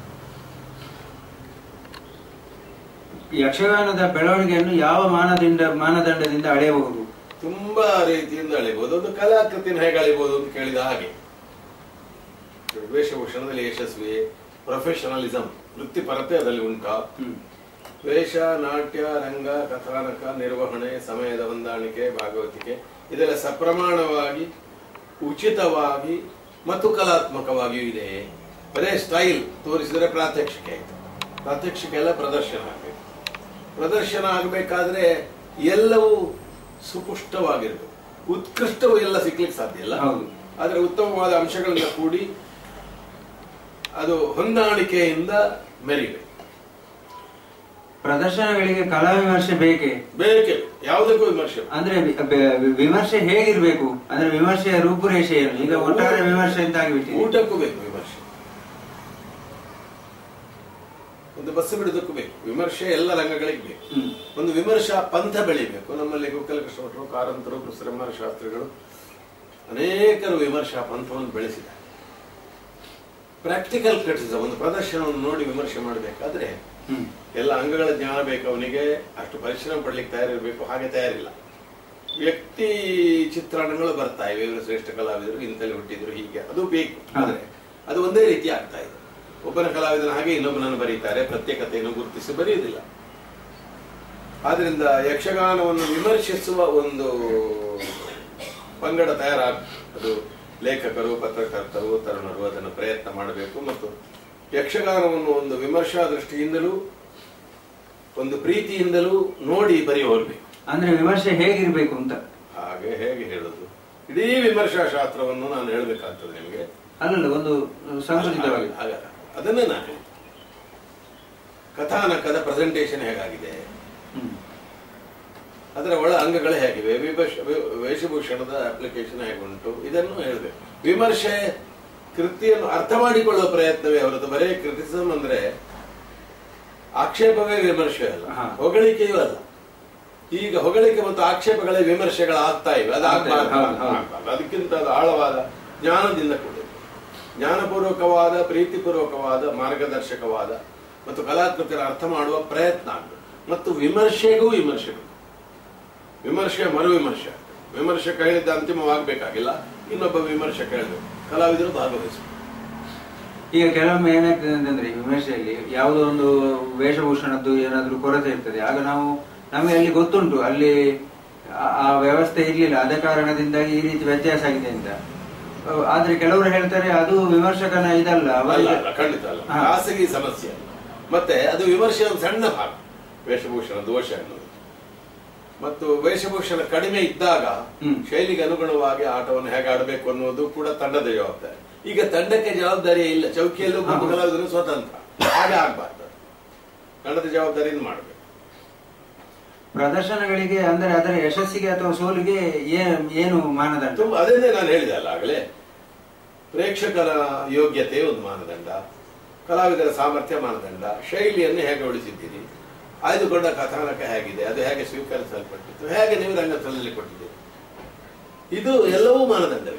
ಯಕ್ಷಗಾನದ ಬೆಳವಣಿಗೆಯನ್ನು ಯಾವ ಮಾನದಿಂದ ಮಾನದಂಡದಿಂದ ಅಳೆಯಬಹುದು ತುಂಬಾ ರೀತಿಯಿಂದ ಅಳಿಬಹುದು ಒಂದು ಕಲಾಕೃತಿಯನ್ನು ಹೇಗೆ ಅಳಿಬಹುದು ಅಂತ ಕೇಳಿದ ಹಾಗೆ ವೇಷಭೂಷಣದಲ್ಲಿ ಯಶಸ್ವಿ ಪ್ರೊಫೆಷನಲಿಸಂ ವೃತ್ತಿಪರತೆ ಅದರಲ್ಲಿ ಉಂಟಾ ಹ್ಮ್. ವೇಷ ನಾಟ್ಯ ರಂಗ ಕಥಾನಕ ನಿರ್ವಹಣೆ ಸಮಯದ ಹೊಂದಾಣಿಕೆ ಭಾಗವತಿಕೆ ಇದೆಲ್ಲ ಸಪ್ರಮಾಣವಾಗಿ ಉಚಿತವಾಗಿ ಮತ್ತು ಕಲಾತ್ಮಕವಾಗಿಯೂ ಇದೆ ಬರೇ ಸ್ಟೈಲ್ ತೋರಿಸಿದ್ರೆ ಪ್ರಾತ್ಯಕ್ಷಿಕೆ ಆಯ್ತು ಪ್ರಾತ್ಯಕ್ಷಿಕೆ ಎಲ್ಲ ಪ್ರದರ್ಶನ ಆಗಬೇಕು ಪ್ರದರ್ಶನ ಆಗಬೇಕಾದ್ರೆ ಎಲ್ಲವೂ ಸುಪುಷ್ಟವಾಗಿರ್ಬೇಕು ಉತ್ಕೃಷ್ಟವೂ ಎಲ್ಲ ಸಿಗ್ಲಿಕ್ಕೆ ಸಾಧ್ಯ ಇಲ್ಲ ಹೌದು. ಆದ್ರೆ ಉತ್ತಮವಾದ ಅಂಶಗಳಿಂದ ಕೂಡಿ ಅದು ಹೊಂದಾಣಿಕೆಯಿಂದ ಮೆರಿಬೇಕು ಪ್ರದರ್ಶನಗಳಿಗೆ ಕಲಾ ವಿಮರ್ಶೆ ಬೇಕೇ ಬೇಕೆ ಯಾವುದಕ್ಕೂ ವಿಮರ್ಶೆ ಅಂದ್ರೆ ವಿ- ಬೆ- ವಿಮರ್ಶೆ ಹೇಗಿರ್ಬೇಕು ಅಂದ್ರೆ ವಿಮರ್ಶೆಯ ರೂಪುರೇಷೆ ಏನು ಈಗ ಒಟ್ಟಾರೆ ವಿಮರ್ಶೆ ಅಂತ ಆಗಿಬಿಟ್ಟಿದೆ ಊಟಕ್ಕೂ ಬೇಕು ವಿಮರ್ಶೆ ಒಂದು ಬಸ್ ಬಿಡುವುದಕ್ಕೂ ಬೇಕು ವಿಮರ್ಶೆ ಎಲ್ಲ ರಂಗಗಳಿಗೆ ಬೇಕು ಹ್ಮ್. ಒಂದು ವಿಮರ್ಶಾ ಪಂಥ ಬೆಳಿಬೇಕು ನಮ್ಮಲ್ಲಿ ಗೋಕಲ ಕೃಷ್ಣ ಭಟ್ರು ಕಾರಂತರು ಕೃಷ್ಣಮಾರ ಶಾಸ್ತ್ರಿಗಳು ಅನೇಕರು ವಿಮರ್ಶಾ ಪಂಥವನ್ನು ಬೆಳೆಸಿದ್ದಾರೆ ಪ್ರಾಕ್ಟಿಕಲ್ ಕ್ರಿಟಿಸಿಸಮ್ ಒಂದು ಪ್ರದರ್ಶನವನ್ನು ನೋಡಿ ವಿಮರ್ಶೆ ಮಾಡಬೇಕಾದ್ರೆ ಹ್ಮ್. ಎಲ್ಲ ಅಂಗಗಳ ಜ್ಞಾನ ಬೇಕು ಅವನಿಗೆ ಅಷ್ಟು ಪರಿಶ್ರಮ ಪಡ್ಲಿಕ್ಕೆ ತಯಾರಿರಬೇಕು ಹಾಗೆ ತಯಾರಿಲ್ಲ ವ್ಯಕ್ತಿ ಚಿತ್ರಣಗಳು ಬರ್ತಾ ಇವೆ ಇವರು ಶ್ರೇಷ್ಠ ಕಲಾವಿದರು ಇಂತಲ್ಲಿ ಹುಟ್ಟಿದ್ರು ಹೀಗೆ ಅದು ಬೇಕು ಆದ್ರೆ ಅದು ಒಂದೇ ರೀತಿ ಆಗ್ತಾ ಇದೆ ಒಬ್ಬನ ಕಲಾವಿದನ ಹಾಗೆ ಇನ್ನೊಬ್ಬನನ್ನು ಬರೀತಾರೆ ಪ್ರತ್ಯೇಕತೆಯನ್ನು ಗುರುತಿಸಿ ಬರೆಯುವುದಿಲ್ಲ ಆದ್ರಿಂದ ಯಕ್ಷಗಾನವನ್ನು ವಿಮರ್ಶಿಸುವ ಒಂದು ಪಂಗಡ ತಯಾರಾಗ ಅದು ಲೇಖಕರು ಪತ್ರಕರ್ತರು ತರುಣರು ಅದನ್ನು ಪ್ರಯತ್ನ ಮಾಡಬೇಕು ಮತ್ತು ಯಕ್ಷಗಾನವನ್ನು ಒಂದು ವಿಮರ್ಶಾ ದೃಷ್ಟಿಯಿಂದಲೂ ಒಂದು ಪ್ರೀತಿಯಿಂದಲೂ ನೋಡಿ ಬರೆಯುವವರ್ಬೇಕು ಅಂದ್ರೆ ವಿಮರ್ಶೆ ಹೇಗಿರ್ಬೇಕು ಅಂತ ಹಾಗೆ ಹೇಗೆ ಹೇಳುದು ಇಡೀ ವಿಮರ್ಶಾ ಶಾಸ್ತ್ರವನ್ನು ನಾನು ಹೇಳಬೇಕಾಗ್ತದೆ ನಿಮಗೆ ಅಲ್ಲಲ್ಲ ಒಂದು ಸಂಘಟಿತವಾಗಿ ಹಾಗಲ್ಲ ಅದನ್ನೇ ನಾನು ಹೇಳಿದ್ದು. ಕಥಾನಕದ ಪ್ರೆಸೆಂಟೇಷನ್ ಹೇಗಾಗಿದೆ ಹ್ಮ್. ಅದರ ಒಳ ಅಂಗಗಳು ಹೇಗಿವೆ ವಿಭಾಷ- ವಿ- ವೇಷಭೂಷಣದ ಅಪ್ಲಿಕೇಶನ್ ಹೇಗುಂಟು ಇದನ್ನು ಹೇಳಬೇಕು ವಿಮರ್ಶೆ ಕೃತಿಯನ್ನು ಅರ್ಥ ಮಾಡಿಕೊಳ್ಳುವ ಪ್ರಯತ್ನವೇ ಹೊರತು ಬರೇ ಕ್ರಿಟಿಸಿಸಮ್ ಅಂದ್ರೆ ಆಕ್ಷೇಪವೇ ವಿಮರ್ಶೆ ಅಲ್ಲ ಹಾ. ಹೊಗಳಿಕೆಯೂ ಅಲ್ಲ ಈಗ ಹೊಗಳಿಕೆ ಮತ್ತು ಆಕ್ಷೇಪಗಳೇ ವಿಮರ್ಶೆಗಳಾಗ್ತಾ ಇವೆ ಅದು ಆಗ್ಬಾರ್ದು. ಹೌದು, ಹೌದು. ಆಗ್ಬಾರ್ದು. ಅದಕ್ಕಿಂತ ಅದು ಆಳವಾದ ಜ್ಞಾನದಿಂದ ಕೂಡಿದೆ ಜ್ಞಾನಪೂರ್ವಕವಾದ ಪ್ರೀತಿಪೂರ್ವಕವಾದ ಮಾರ್ಗದರ್ಶಕವಾದ ಮತ್ತು ಕಲಾಕೃತಿಯನ್ನು ಅರ್ಥ ಮಾಡುವ ಪ್ರಯತ್ನ ಆಗಬೇಕು ಮತ್ತು ವಿಮರ್ಶೆಗೂ ವಿಮರ್ಶೆಗಳು ವಿಮರ್ಶೆ ಮರು ವಿಮರ್ಶೆ ವಿಮರ್ಶಕ ಹೇಳಿದ್ದ ಅಂತಿಮವಾಗಬೇಕಾಗಿಲ್ಲ ಇನ್ನೊಬ್ಬ ವಿಮರ್ಶಕ ಹೇಳಬೇಕು ಕಲಾವಿದರು ಭಾಗವಹಿಸಬೇಕು ಈಗ ಕೆಲವೊಮ್ಮೆ ಏನಾಗ್ತದೆ ಅಂತಂದ್ರೆ ಈ ವಿಮರ್ಶೆಯಲ್ಲಿ ಯಾವುದೋ ಒಂದು ವೇಷಭೂಷಣದ್ದು ಏನಾದ್ರೂ ಕೊರತೆ ಇರ್ತದೆ ಆಗ ನಾವು ನಮಗೆ ಅಲ್ಲಿ ಗೊತ್ತುಂಟು ಅಲ್ಲಿ ಆ- ಆ ವ್ಯವಸ್ಥೆ ಇರ್ಲಿಲ್ಲ ಆದ ಕಾರಣದಿಂದಾಗಿ ಈ ರೀತಿ ವ್ಯತ್ಯಾಸ ಆಗಿದೆ ಅಂತ ಅಹ್, ಆದ್ರೆ ಕೆಲವರು ಹೇಳ್ತಾರೆ ಅದು ವಿಮರ್ಶಕನ ಇದಲ್ಲ ಅಲ್ಲ ಅವರಿಗೆ ಅಲ್ಲ ಖಂಡಿತ ಅಲ್ಲ ಹಾ. ಖಾಸಗಿ ಸಮಸ್ಯೆ ಅಲ್ಲ. ಮತ್ತೆ ಅದು ವಿಮರ್ಶೆಯ ಒಂದು ಸಣ್ಣ ಭಾಗ ವೇಷಭೂಷಣ ದೋಷ ಅನ್ನೋದು ಮತ್ತು ವೇಷಭೂಷಣ ಕಡಿಮೆ ಇದ್ದಾಗ ಹ್ಮ್. ಶೈಲಿಗೆ ಅನುಗುಣವಾಗಿ ಆಟವನ್ನು ಹೇಗೆ ಆಡಬೇಕು ಅನ್ನೋದು ಕೂಡ ತಂಡದ ಜವಾಬ್ದಾರಿ ಈಗ ತಂಡಕ್ಕೆ ಜವಾಬ್ದಾರಿ ಇಲ್ಲ ಚೌಕಿಯಲ್ಲೂ ಗುಂಪು ಹಾ. ಕಲಾವಿದರು ಸ್ವತಂತ್ರ ಹಾಗೆ ಆಗ್ಬಾರ್ದು ತಂಡದ ಜವಾಬ್ದಾರಿಯನ್ನು ಮಾಡಬೇಕು ಪ್ರದರ್ಶನಗಳಿಗೆ ಅಂದರೆ ಅದರ ಯಶಸ್ಸಿಗೆ ಅಥವಾ ಸೋಲಿಗೆ ಏನ್ ಏನು ಮಾನದಂಡ ತುಂಬಾ ಅದನ್ನೇ ನಾನು ಹೇಳಿದೆ ಅಲ್ಲ ಆಗಲೇ ಪ್ರೇಕ್ಷಕರ ಯೋಗ್ಯತೆ ಒಂದು ಮಾನದಂಡ ಕಲಾವಿದರ ಸಾಮರ್ಥ್ಯ ಮಾನದಂಡ ಶೈಲಿಯನ್ನು ಹೇಗೆ ಉಳಿಸಿದ್ದೀರಿ ಆಯ್ದುಕೊಂಡ ಕಥಾನಕ ಹೇಗಿದೆ ಅದು ಹೇಗೆ ಸ್ವೀಕರಿಸಲ್ಪಟ್ಟಿತ್ತು ಹೇಗೆ ನೀವು ರಂಗಸ್ಥಳದಲ್ಲಿ ಕೊಟ್ಟಿದ್ದೀರಿ ಇದು ಎಲ್ಲವೂ ಮಾನದಂಡವೇ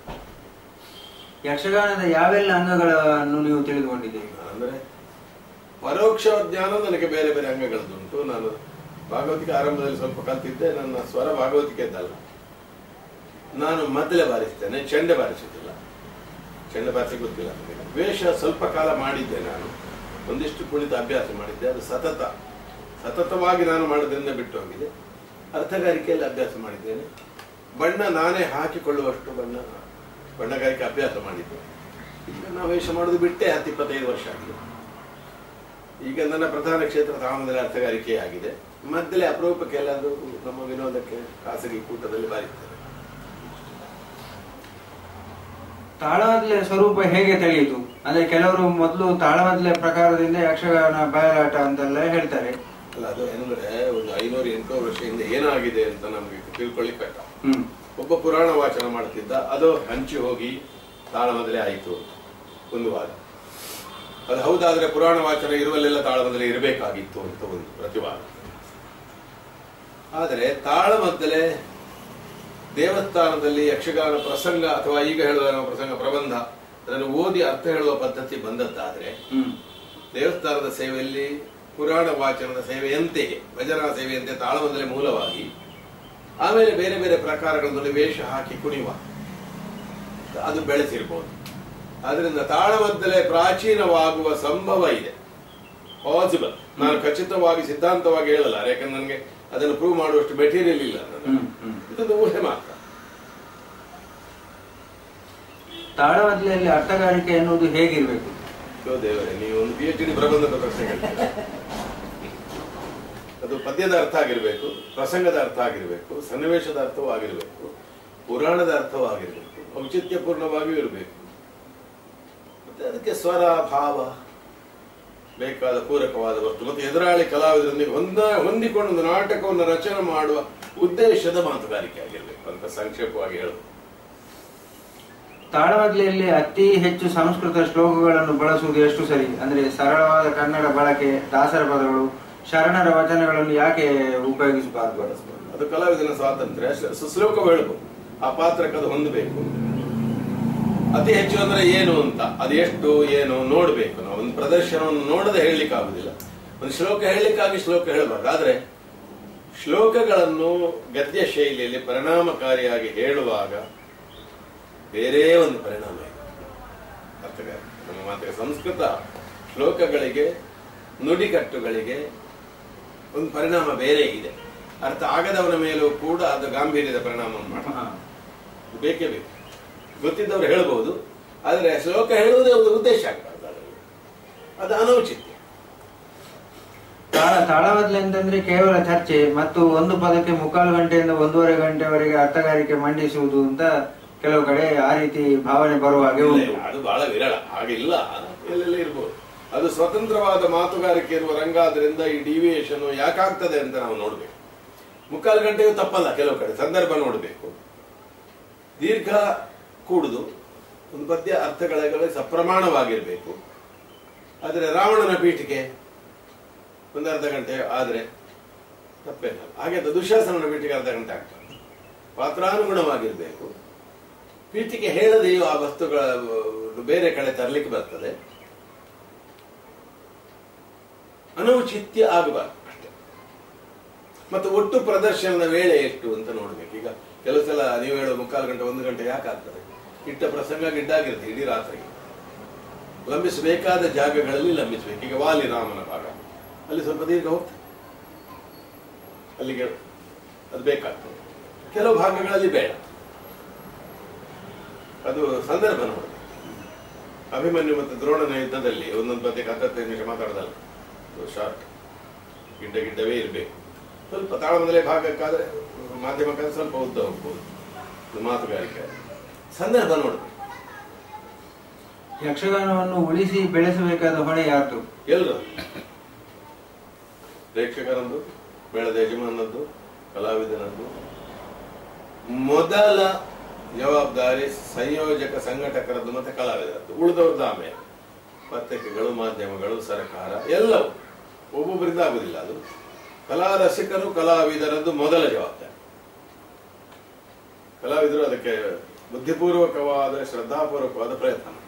ಯಕ್ಷಗಾನದ ಯಾವೆಲ್ಲ ಅಂಗಗಳನ್ನು ನೀವು ತಿಳಿದುಕೊಂಡಿದ್ದೀರಿ ಅಂದ್ರೆ ಪರೋಕ್ಷ ಜ್ಞಾನ ನನಗೆ ಬೇರೆ ಬೇರೆ ಅಂಗಗಳದ್ದುಂಟು ನಾನು ಭಾಗವತಿಕೆ ಆರಂಭದಲ್ಲಿ ಸ್ವಲ್ಪ ಕಲ್ತಿದ್ದೆ ನನ್ನ ಸ್ವರ ಭಾಗವತಿಕೆದ್ದಲ್ಲ ನಾನು ಮದ್ದಲೆ ಬಾರಿಸ್ತೇನೆ ಚೆಂಡೆ ಬಾರಿಸುತ್ತಿಲ್ಲ ಚೆಂಡೆ ಬಾರಿಸಿ ಗೊತ್ತಿಲ್ಲ ನನಗೆ ವೇಷ ಸ್ವಲ್ಪ ಕಾಲ ಮಾಡಿದ್ದೆ ನಾನು ಒಂದಿಷ್ಟು ಕುಣಿತ ಅಭ್ಯಾಸ ಮಾಡಿದ್ದೆ ಅದು ಸತತ ಸತತವಾಗಿ ನಾನು ಮಾಡೋದ್ರಿಂದ ಬಿಟ್ಟು ಹೋಗಿದೆ ಅರ್ಥಗಾರಿಕೆಯಲ್ಲಿ ಅಭ್ಯಾಸ ಮಾಡಿದ್ದೇನೆ ಬಣ್ಣ ನಾನೇ ಹಾಕಿಕೊಳ್ಳುವಷ್ಟು ಬಣ್ಣ ಬಣ್ಣಗಾರಿಕೆ ಅಭ್ಯಾಸ ಮಾಡಿದ್ದೆ ಈಗ ನಾವು ವೇಷ ಮಾಡೋದು ಬಿಟ್ಟೆ ಹತ್ತು ಇಪ್ಪತ್ತೈದು ವರ್ಷ ಆಗಿದೆ ಈಗ ನನ್ನ ಪ್ರಧಾನ ಕ್ಷೇತ್ರ ತಾಮದಲ್ಲಿ ಅರ್ಥಗಾರಿಕೆ ಆಗಿದೆ ಮಧ್ಯೆ ಅಪರೂಪಕ್ಕೆ ಎಲ್ಲಾದ್ರೂ ನಮ್ಮ ವಿನೋದಕ್ಕೆ ಖಾಸಗಿ ಕೂಟದಲ್ಲಿ ಬಾರಿದ್ದಾರೆ ತಾಳಮದ್ಲೆ ಸ್ವರೂಪ ಹೇಗೆ ತಿಳಿಯಿತು ಅಂದ್ರೆ ಕೆಲವರು ಮೊದಲು ತಾಳಮದ್ಲೆ ಪ್ರಕಾರದಿಂದ ಯಕ್ಷಗಾನ ಬಯಲಾಟ ಅಂತೆಲ್ಲ ಹೇಳ್ತಾರೆ ಅಲ್ಲ ಅದು ಏನಂದ್ರೆ ಒಂದು ಐನೂರು ಎಂಟುನೂರು ವರ್ಷ ಹಿಂದೆ ಏನಾಗಿದೆ ಅಂತ ನಮಗೆ ತಿಳ್ಕೊಳ್ಳಿಕ್ಕೆ ಕಷ್ಟ ಹ್ಮ್ ಒಬ್ಬ ಪುರಾಣ ವಾಚನ ಮಾಡ್ತಿದ್ದ ಅದು ಹಂಚಿ ಹೋಗಿ ತಾಳಮದಲೇ ಆಯಿತು ಒಂದು ವಾದ ಅದು ಹೌದಾದ್ರೆ ಪುರಾಣ ವಾಚನ ಇರುವಲ್ಲೆಲ್ಲ ತಾಳಮದಲೇ ಇರಬೇಕಾಗಿತ್ತು ಅಂತ ಒಂದು ಪ್ರತಿವಾದ ಆದರೆ ತಾಳಮದ್ದಲೆ ದೇವಸ್ಥಾನದಲ್ಲಿ ಯಕ್ಷಗಾನ ಪ್ರಸಂಗ ಅಥವಾ ಈಗ ಹೇಳುವ ನಾವು ಪ್ರಸಂಗ ಪ್ರಬಂಧ ಅದನ್ನು ಓದಿ ಅರ್ಥ ಹೇಳುವ ಪದ್ಧತಿ ಬಂದದ್ದಾದ್ರೆ ಹ್ಮ್ ದೇವಸ್ಥಾನದ ಸೇವೆಯಲ್ಲಿ ಪುರಾಣ ವಾಚನದ ಸೇವೆಯಂತೆಯೇ ಭಜನಾ ಸೇವೆಯಂತೆ ತಾಳಮದ್ದಲೆ ಮೂಲವಾಗಿ ಆಮೇಲೆ ಬೇರೆ ಬೇರೆ ಪ್ರಕಾರಗಳಲ್ಲಿ ವೇಷ ಹಾಕಿ ಕುಣಿಯುವ ಅದು ಬೆಳೆಸಿರ್ಬೋದು ಆದ್ರಿಂದ ತಾಳಮದ್ದಲೆ ಪ್ರಾಚೀನವಾಗುವ ಸಂಭವ ಇದೆ ಪಾಸಿಬಲ್ ನಾನು ಖಚಿತವಾಗಿ ಸಿದ್ಧಾಂತವಾಗಿ ಹೇಳಲ್ಲ ಯಾಕಂದ್ರೆ ನನಗೆ ಅದನ್ನು ಪ್ರೂವ್ ಮಾಡುವಷ್ಟು ಮೆಟೀರಿಯಲ್ ಇಲ್ಲ ನನ್ನ ಹ್ಮ್ ಹ್ಮ್ ಇದೊಂದು ಊಹೆ ಮಾತ್ರ ತಾಳಮದ್ಲೆಯಲ್ಲಿ ಅರ್ಥಗಾರಿಕೆ ಎನ್ನುವುದು ಹೇಗಿರ್ಬೇಕು ಯೋ ದೇವರೇ ನೀವು ಒಂದು ಪಿ ಎಚ್ ಡಿ ಪ್ರಬಂಧದ ಪ್ರಶ್ನೆ ಕೇಳ್ತೀರ ಅದು ಪದ್ಯದ ಅರ್ಥ ಆಗಿರಬೇಕು ಪ್ರಸಂಗದ ಅರ್ಥ ಆಗಿರಬೇಕು ಸನ್ನಿವೇಶದ ಅರ್ಥವೂ ಆಗಿರಬೇಕು ಪುರಾಣದ ಅರ್ಥವೂ ಆಗಿರಬೇಕು ಔಚಿತ್ಯಪೂರ್ಣವಾಗಿಯೂ ಇರಬೇಕು ಮತ್ತೆ ಅದಕ್ಕೆ ಸ್ವರ ಭಾವ ಬೇಕಾದ ಪೂರಕವಾದ ವಸ್ತು ಮತ್ತು ಎದುರಾಳಿ ಕಲಾವಿದರೊಂದಿಗೆ ಹೊಂದ ಹೊಂದಿಕೊಂಡು ಒಂದು ನಾಟಕವನ್ನು ರಚನೆ ಮಾಡುವ ಉದ್ದೇಶದ ಮಾತುಗಾರಿಕೆ ಆಗಿರಬೇಕು ಅಂತ ಸಂಕ್ಷೇಪವಾಗಿ ಹೇಳೋದು ತಾಳಮದ್ಲೆಯಲ್ಲಿ ಅತಿ ಹೆಚ್ಚು ಸಂಸ್ಕೃತ ಶ್ಲೋಕಗಳನ್ನು ಬಳಸುವುದು ಎಷ್ಟು ಸರಿ ಅಂದ್ರೆ ಸರಳವಾದ ಕನ್ನಡ ಬಳಕೆ ದಾಸರ ಪದಗಳು ಶರಣರ ವಚನಗಳನ್ನು ಯಾಕೆ ಉಪಯೋಗಿಸಬಾರದು ಅದು ಕಲಾವಿದನ ಸ್ವಾತಂತ್ರ್ಯ ಶ- ಸುಶ್ಲೋಕ ಹೇಳ್ಬೋದು ಆ ಪಾತ್ರಕ್ಕೆ ಅದು ಹೊಂದಬೇಕು ಅತಿ ಹೆಚ್ಚು ಅಂದ್ರೆ ಏನು ಅಂತ ಅದು ಎಷ್ಟು ಏನು ನೋಡ್ಬೇಕು ನಾವು ಒಂದು ಪ್ರದರ್ಶನವನ್ನು ನೋಡದೆ ಹೇಳಲಿಕ್ಕೆ ಆಗುದಿಲ್ಲ ಒಂದು ಶ್ಲೋಕ ಹೇಳಲಿಕ್ಕಾಗಿ ಶ್ಲೋಕ ಹೇಳಬಾರ್ದು ಆದ್ರೆ ಶ್ಲೋಕಗಳನ್ನು ಗದ್ಯ ಶೈಲಿಯಲ್ಲಿ ಪರಿಣಾಮಕಾರಿಯಾಗಿ ಹೇಳುವಾಗ ಬೇರೆ ಒಂದು ಪರಿಣಾಮ ಇದೆ ಅರ್ಥಗಾರ ನಮ್ಮ ಮಾತಿಗೆ ಸಂಸ್ಕೃತ ಶ್ಲೋಕಗಳಿಗೆ ನುಡಿಕಟ್ಟುಗಳಿಗೆ ಒಂದು ಪರಿಣಾಮ ಬೇರೆ ಇದೆ ಅರ್ಥ ಆಗದವನ ಮೇಲೂ ಕೂಡ ಅದು ಗಾಂಭೀರ್ಯದ ಪರಿಣಾಮವನ್ನು ಮಾಡ್ತದೆ ಹಾ. ಬೇಕೇ ಬೇಕು ಗೊತ್ತಿದ್ದವರು ಹೇಳ್ಬೋದು ಆದರೆ ಶ್ಲೋಕ ಹೇಳುವುದೇ ಒಂದು ಉದ್ದೇಶ ಆಗ್ಬಾರ್ದು ಅದರಲ್ಲಿ ಅದು ಅನೌಚಿತ್ಯ ತಾಳ ತಾಳಬದ್ಲೆ ಅಂತಂದ್ರೆ ಕೇವಲ ಚರ್ಚೆ ಮತ್ತು ಒಂದು ಪದಕ್ಕೆ ಮುಕ್ಕಾಲು ಗಂಟೆಯಿಂದ ಒಂದೂವರೆ ಗಂಟೆವರೆಗೆ ಅರ್ಥಗಾರಿಕೆ ಮಂಡಿಸುವುದು ಅಂತ ಕೆಲವು ಕಡೆ ಆ ರೀತಿ ಭಾವನೆ ಬರುವ ಹಾಗೆ ಇಲ್ಲ, ಉಂಟು ಇಲ್ಲ, ಅದು ಬಹಳ ವಿರಳ ಹಾಗಿಲ್ಲ ಎಲ್ಲೆಲ್ಲ ಇರ್ಬೋದು ಅದು ಸ್ವತಂತ್ರವಾದ ಮಾತುಗಾರಿಕೆ ಇರುವ ರಂಗ ಆದ್ರಿಂದ ಈ ಡಿವಿಯೇಷನ್ ಯಾಕಾಗ್ತದೆ ಅಂತ ನಾವು ನೋಡ್ಬೇಕು ಮುಕ್ಕಾಲು ಗಂಟೆಯೂ ತಪ್ಪಲ್ಲ ಕೆಲವು ಕಡೆ ಸಂದರ್ಭ ನೋಡಬೇಕು ದೀರ್ಘ ಕೂಡುದು ಒಂದು ಪದ್ಯ ಅರ್ಥಗಳ ಸಪ್ರಮಾಣವಾಗಿರ್ಬೇಕು ಆದರೆ ರಾವಣನ ಪೀಠಿಕೆ ಒಂದು ಅರ್ಧ ಗಂಟೆ ಆದ್ರೆ ತಪ್ಪೇನಲ್ಲ ಹಾಗೆ ಅದು ದುಶ್ಯಾಸನನ ಪೀಠಿಗೆ ಅರ್ಧ ಗಂಟೆ ಆಗ್ತದೆ ಪಾತ್ರಾನುಗುಣವಾಗಿರ್ಬೇಕು ಪೀಠಿಕೆ ಹೇಳದೆಯೂ ಆ ವಸ್ತುಗಳ ಬೇರೆ ಕಡೆ ತರಲಿಕ್ಕೆ ಬರ್ತದೆ ಅನೌಚಿತ್ಯ ಆಗಬಾರ್ದು ಅಷ್ಟೇ ಮತ್ತು ಒಟ್ಟು ಪ್ರದರ್ಶನದ ವೇಳೆ ಎಷ್ಟು ಅಂತ ನೋಡ್ಬೇಕು ಈಗ ಕೆಲವು ಸಲ ನೀವು ಹೇಳೋ ಮುಕ್ಕಾಲು ಗಂಟೆ ಒಂದು ಗಂಟೆ ಯಾಕೆ ಆಗ್ತದೆ ಇಟ್ಟ ಪ್ರಸಂಗ ಗಿಡ್ಡಾಗಿರುತ್ತೆ ಇಡೀ ರಾತ್ರಿಗೆ ಲಂಬಿಸಬೇಕಾದ ಜಾಗಗಳಲ್ಲಿ ಲಂಬಿಸಬೇಕು ಈಗ ವಾಲಿ ರಾಮನ ಭಾಗ ಅಲ್ಲಿ ಸ್ವಲ್ಪ ದೀರ್ಘ ಹೋಗ್ತದೆ ಅಲ್ಲಿಗೆ ಅದು ಬೇಕಾಗ್ತದೆ ಕೆಲವು ಭಾಗಗಳಲ್ಲಿ ಬೇಡ ಅದು ಸಂದರ್ಭ ನೋಡಿ ಅಭಿಮನ್ಯು ಮತ್ತು ದ್ರೋಣನ ಯುದ್ಧದಲ್ಲಿ ಒಂದೊಂದು ಪದ್ಯಕ್ಕೆ ಹತ್ತತ್ತೈದು ನಿಮಿಷ ಮಾತಾಡೋದಲ್ಲ ಶಾರ್ಟ್ ಗಿಡ್ಡ ಗಿಡ್ಡವೇ ಇರಬೇಕು ಸ್ವಲ್ಪ ತಾಳಮದಲೇ ಭಾಗಕ್ಕಾದ್ರೆ ಮಾಧ್ಯಮಕ್ಕಾದ್ರೆ ಸ್ವಲ್ಪ ಉದ್ದ ಹೋಗ್ಬೋದು ಇದು ಮಾತುಗಾರಿಕೆ ಸಂದರ್ಭ ನೋಡ್ಬೇಕು ಯಕ್ಷಗಾನವನ್ನು ಉಳಿಸಿ ಬೆಳೆಸಬೇಕಾದ ಹೊಣೆ ಯಾರ್ದು ಎಲ್ಲರೂ ಪ್ರೇಕ್ಷಕರದ್ದು ಮೇಳದ ಯಜಮಾನದ್ದು ಕಲಾವಿದನದ್ದು ಮೊದಲ ಜವಾಬ್ದಾರಿ ಸಂಯೋಜಕ ಸಂಘಟಕರದ್ದು ಮತ್ತೆ ಕಲಾವಿದರದ್ದು ಉಳಿದವ್ರದ್ದು ಆಮೇಲೆ ಪತ್ರಿಕೆಗಳು ಮಾಧ್ಯಮಗಳು ಸರ್ಕಾರ ಎಲ್ಲವೂ ಒಬ್ಬೊಬ್ಬರಿಂದ ಆಗುದಿಲ್ಲ ಅದು ಕಲಾ ರಸಿಕರು ಕಲಾವಿದರದ್ದು ಮೊದಲ ಜವಾಬ್ದಾರಿ ಕಲಾವಿದರು ಅದಕ್ಕೆ ಬುದ್ಧಿಪೂರ್ವಕವಾದ ಶ್ರದ್ಧಾಪೂರ್ವಕವಾದ ಪ್ರಯತ್ನ ಮಾಡ್ತಾರೆ.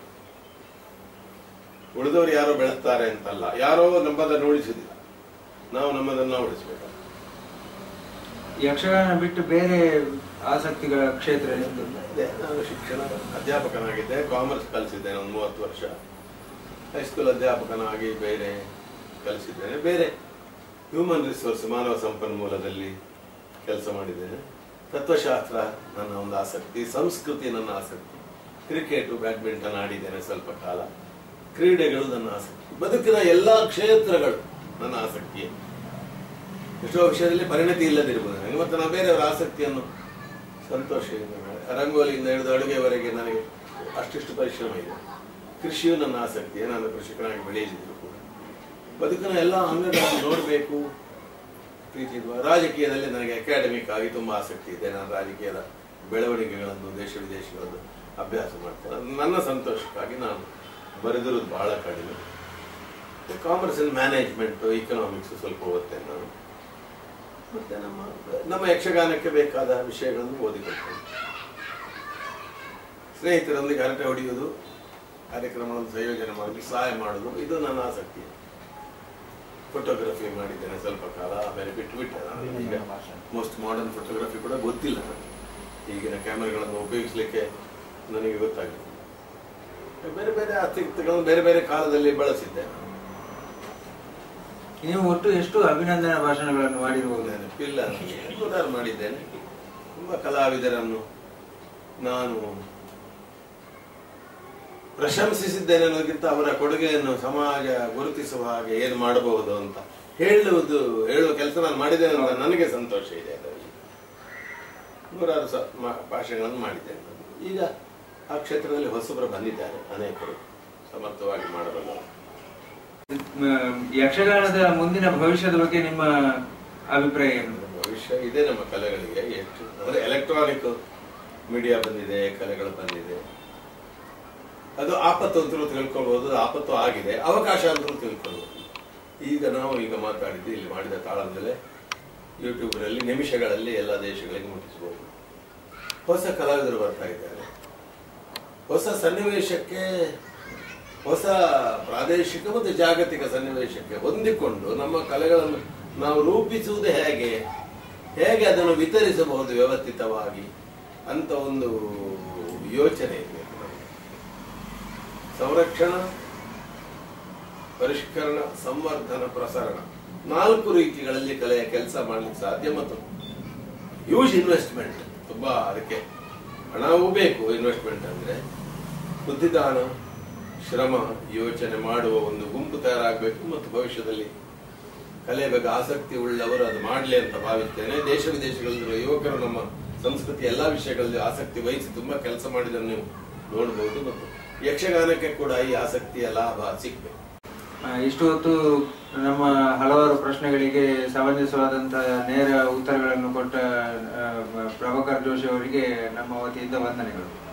ಉಳಿದವರು ಯಾರೋ ಬೆಳೆಸ್ತಾರೆ ಅಂತಲ್ಲ ಯಾರೋ ನಮ್ಮದನ್ನು ಉಳಿಸುದಿಲ್ಲ ನಾವು ನಮ್ಮದನ್ನು ನಾವು ಉಳಿಸಬೇಕು ಯಕ್ಷಗಾನ ಬಿಟ್ಟು ಬೇರೆ ಆಸಕ್ತಿಗಳ ಕ್ಷೇತ್ರ ನಿಮ್ದು ಇದೆ ನಾನು ಶಿಕ್ಷಣ ಅಧ್ಯಾಪಕನಾಗಿದ್ದೆ ಕಾಮರ್ಸ್ ಕಲಿಸಿದ್ದೇನೆ ಒಂದು ಮೂವತ್ತು ವರ್ಷ ಹೈಸ್ಕೂಲ್ ಅಧ್ಯಾಪಕನಾಗಿ ಬೇರೆ ಕಲಿಸಿದ್ದೇನೆ ಬೇರೆ ಹ್ಯೂಮನ್ ರಿಸೋರ್ಸ್ ಮಾನವ ಸಂಪನ್ಮೂಲದಲ್ಲಿ ಕೆಲಸ ಮಾಡಿದ್ದೇನೆ ತತ್ವಶಾಸ್ತ್ರ ನನ್ನ ಒಂದು ಆಸಕ್ತಿ ಸಂಸ್ಕೃತಿ ನನ್ನ ಆಸಕ್ತಿ ಕ್ರಿಕೆಟ್ ಬ್ಯಾಡ್ಮಿಂಟನ್ ಆಡಿದ್ದೇನೆ ಸ್ವಲ್ಪ ಕಾಲ ಕ್ರೀಡೆಗಳು ನನ್ನ ಆಸಕ್ತಿ ಬದುಕಿನ ಎಲ್ಲಾ ಕ್ಷೇತ್ರಗಳು ನನ್ನ ಆಸಕ್ತಿ ಎಷ್ಟೋ ವಿಷಯದಲ್ಲಿ ಪರಿಣತಿ ಇಲ್ಲದಿರ್ಬೋದು ನನಗೆ ಮತ್ತು ನಾನು ಬೇರೆಯವರ ಆಸಕ್ತಿಯನ್ನು ಸಂತೋಷದಿಂದ ಮಾಡಿ- ರಂಗೋಲಿಯಿಂದ ಹಿಡಿದು ಅಡುಗೆವರೆಗೆ ನನಗೆ ಅಷ್ಟಿಷ್ಟು ಪರಿಶ್ರಮ ಇದೆ ಕೃಷಿಯು ನನ್ನ ಆಸಕ್ತಿ ನಾನು ಕೃಷಿಕನಾಗಿ ಬೆಳೆಯಲಿದ್ರು ಕೂಡ ಬದುಕಿನ ಎಲ್ಲ ಅಂಗಗಳನ್ನು ನೋಡಬೇಕು ಪ್ರೀತಿ ಇರುವ ರಾಜಕೀಯದಲ್ಲಿ ನನಗೆ ಅಕಾಡೆಮಿಕ್ ಆಗಿ ತುಂಬಾ ಆಸಕ್ತಿ ಇದೆ ನಾನು ರಾಜಕೀಯದ ಬೆಳವಣಿಗೆಗಳನ್ನು ದೇಶ ವಿದೇಶಗಳನ್ನು ಅಭ್ಯಾಸ ಮಾಡ್ತೇನೆ ಅದು ನನ್ನ ಸಂತೋಷಕ್ಕಾಗಿ ನಾನು ಬರೆದಿರೋದು ಬಹಳ ಕಡಿಮೆ ಕಾಮರ್ಸ್ ಅಂಡ್ ಮ್ಯಾನೇಜ್ಮೆಂಟ್ ಇಕನಾಮಿಕ್ಸ್ ಸ್ವಲ್ಪ ಓದ್ತೇನೆ ನಾನು ಮತ್ತೆ ನಮ್ಮ ನಮ್ಮ ಯಕ್ಷಗಾನಕ್ಕೆ ಬೇಕಾದ ವಿಷಯಗಳನ್ನು ಓದಿಕೊಳ್ತೇನೆ ಸ್ನೇಹಿತರೊಂದಿಗೆ ಹರಟೆ ಹೊಡೆಯುವುದು ಕಾರ್ಯಕ್ರಮಗಳನ್ನು ಸಂಯೋಜನೆ ಮಾಡಲು ಸಹಾಯ ಮಾಡುವುದು ಇದು ನನ್ನ ಆಸಕ್ತಿ ಫೋಟೋಗ್ರಫಿ ಮಾಡಿದ್ದೇನೆ ಸ್ವಲ್ಪ ಕಾಲ ಆಮೇಲೆ ಬಿಟ್ಟು ಬಿಟ್ಟೆ ನಾನು ಈಗ ಮೋಸ್ಟ್ ಮಾಡರ್ನ್ ಫೋಟೋಗ್ರಫಿ ಕೂಡ ಗೊತ್ತಿಲ್ಲ ನನಗೆ ಈಗಿನ ಕ್ಯಾಮೆರಾಗಳನ್ನು ಉಪಯೋಗಿಸಲಿಕ್ಕೆ ನನಗೆ ಗೊತ್ತಾಗಿದೆ ಬೇರೆ ಬೇರೆ ಆಸಕ್ತಿಗಳನ್ನು ಬೇರೆ ಬೇರೆ ಕಾಲದಲ್ಲಿ ಬಳಸಿದ್ದೆ ನೀವು ಒಟ್ಟು ಎಷ್ಟು ಅಭಿನಂದನಾ ಭಾಷಣಗಳನ್ನು ಮಾಡಿರಬಹುದು ನೆನಪಿಲ್ಲ ನನಗೆ. ನೂರಾರು ಮಾಡಿದ್ದೇನೆ ತುಂಬಾ ಕಲಾವಿದರನ್ನು ನಾನು ಪ್ರಶಂಸಿಸಿದ್ದೇನೆ ಅನ್ನೋದಕ್ಕಿಂತ ಅವರ ಕೊಡುಗೆಯನ್ನು ಸಮಾಜ ಗುರುತಿಸುವ ಹಾಗೆ ಏನು ಮಾಡಬಹುದು ಅಂತ ಹೇಳುವುದು ಹೇಳುವ ಕೆಲಸ ನಾನು ಮಾಡಿದ್ದೇನೆ ಅಂತ ನನಗೆ ಸಂತೋಷ ಇದೆ ಅದರಲ್ಲಿ ನೂರಾರು ಸ ಮಾ- ಭಾಷೆಗಳನ್ನು ಮಾಡಿದ್ದೇನೆ ನಾನು. ಈಗ ಆ ಕ್ಷೇತ್ರದಲ್ಲಿ ಹೊಸಬರು ಬಂದಿದ್ದಾರೆ ಅನೇಕರು ಸಮರ್ಥವಾಗಿ ಮಾಡಬಲ್ಲರು ಮ್, ಯಕ್ಷಗಾನದ ಮುಂದಿನ ಭವಿಷ್ಯದ ಬಗ್ಗೆ ನಿಮ್ಮ ಅಭಿಪ್ರಾಯ ಏನು ಭವಿಷ್ಯ ಇದೆ ನಮ್ಮ ಕಲೆಗಳಿಗೆ ಎಷ್ಟು ಅಂದ್ರೆ ಎಲೆಕ್ಟ್ರಾನಿಕ್ ಮೀಡಿಯಾ ಬಂದಿದೆ ಕಲೆಗಳು ಬಂದಿದೆ ಅದು ಆಪತ್ತು ಅಂತಲೂ ತಿಳ್ಕೊಳ್ಬಹುದು ಅದು ಆಪತ್ತು ಆಗಿದೆ ಅವಕಾಶ ಅಂತಲೂ ತಿಳ್ಕೊಳ್ಬಹುದು ಈಗ ನಾವು ಈಗ ಮಾತಾಡಿದ್ದು ಇಲ್ಲಿ ಮಾಡಿದ ತಾಳದಲ್ಲೇ ಯೂಟ್ಯೂಬ್ನಲ್ಲಿ ನಿಮಿಷಗಳಲ್ಲಿ ಎಲ್ಲ ದೇಶಗಳಿಗೆ ಮುಟ್ಟಿಸಬಹುದು ಹೊಸ ಕಲಾವಿದರು ಬರ್ತಾ ಇದ್ದಾರೆ ಹೊಸ ಸನ್ನಿವೇಶಕ್ಕೆ ಹೊಸ ಪ್ರಾದೇಶಿಕ ಮತ್ತು ಜಾಗತಿಕ ಸನ್ನಿವೇಶಕ್ಕೆ ಹೊಂದಿಕೊಂಡು ನಮ್ಮ ಕಲೆಗಳನ್ನು ನಾವು ರೂಪಿಸುವುದು ಹೇಗೆ ಹೇಗೆ ಅದನ್ನು ವಿತರಿಸಬಹುದು ವ್ಯವಸ್ಥಿತವಾಗಿ ಅಂತ ಒಂದು ಯೋಚನೆ ಇರಬೇಕು ನಮಗೆ ಸಂರಕ್ಷಣಾ ಪರಿಷ್ಕರಣ ಸಂವರ್ಧನ ಪ್ರಸರಣ ನಾಲ್ಕು ರೀತಿಗಳಲ್ಲಿ ಕಲೆಯ ಕೆಲಸ ಮಾಡ್ಲಿಕ್ಕೆ ಸಾಧ್ಯ ಮತ್ತು ಹ್ಯೂಜ್ ಇನ್ವೆಸ್ಟ್ಮೆಂಟ್ ತುಂಬಾ ಅದಕ್ಕೆ ಹಣವೂ ಬೇಕು ಇನ್ವೆಸ್ಟ್ಮೆಂಟ್ ಅಂದ್ರೆ ಬುದ್ಧಿದಾನ ಶ್ರಮ ಯೋಚನೆ ಮಾಡುವ ಒಂದು ಗುಂಪು ತಯಾರಾಗಬೇಕು ಮತ್ತು ಭವಿಷ್ಯದಲ್ಲಿ ಕಲೆ ಬಗ್ಗೆ ಆಸಕ್ತಿ ಉಳ್ಳವರು ಅದು ಮಾಡಲಿ ಅಂತ ಭಾವಿಸ್ತೇನೆ ದೇಶ ವಿದೇಶಗಳಲ್ಲಿರುವ ಯುವಕರು ನಮ್ಮ ಸಂಸ್ಕೃತಿ ಎಲ್ಲಾ ವಿಷಯಗಳಲ್ಲಿ ಆಸಕ್ತಿ ವಹಿಸಿ ತುಂಬಾ ಕೆಲಸ ಮಾಡಿದ್ದನ್ನು ನೀವು ನೋಡಬಹುದು ಮತ್ತು ಯಕ್ಷಗಾನಕ್ಕೆ ಕೂಡ ಈ ಆಸಕ್ತಿಯ ಲಾಭ ಸಿಗ್ಬೇಕು ಆ, ಇಷ್ಟು ಹೊತ್ತು ನಮ್ಮ ಹಲವಾರು ಪ್ರಶ್ನೆಗಳಿಗೆ ಸಮಂಜಸವಾದಂತಹ ನೇರ ಉತ್ತರಗಳನ್ನು ಕೊಟ್ಟ ಆ, ಪ್ರಭಾಕರ್ ಜೋಶಿ ಅವರಿಗೆ ನಮ್ಮ ವತಿಯಿಂದ ವಂದನೆಗಳು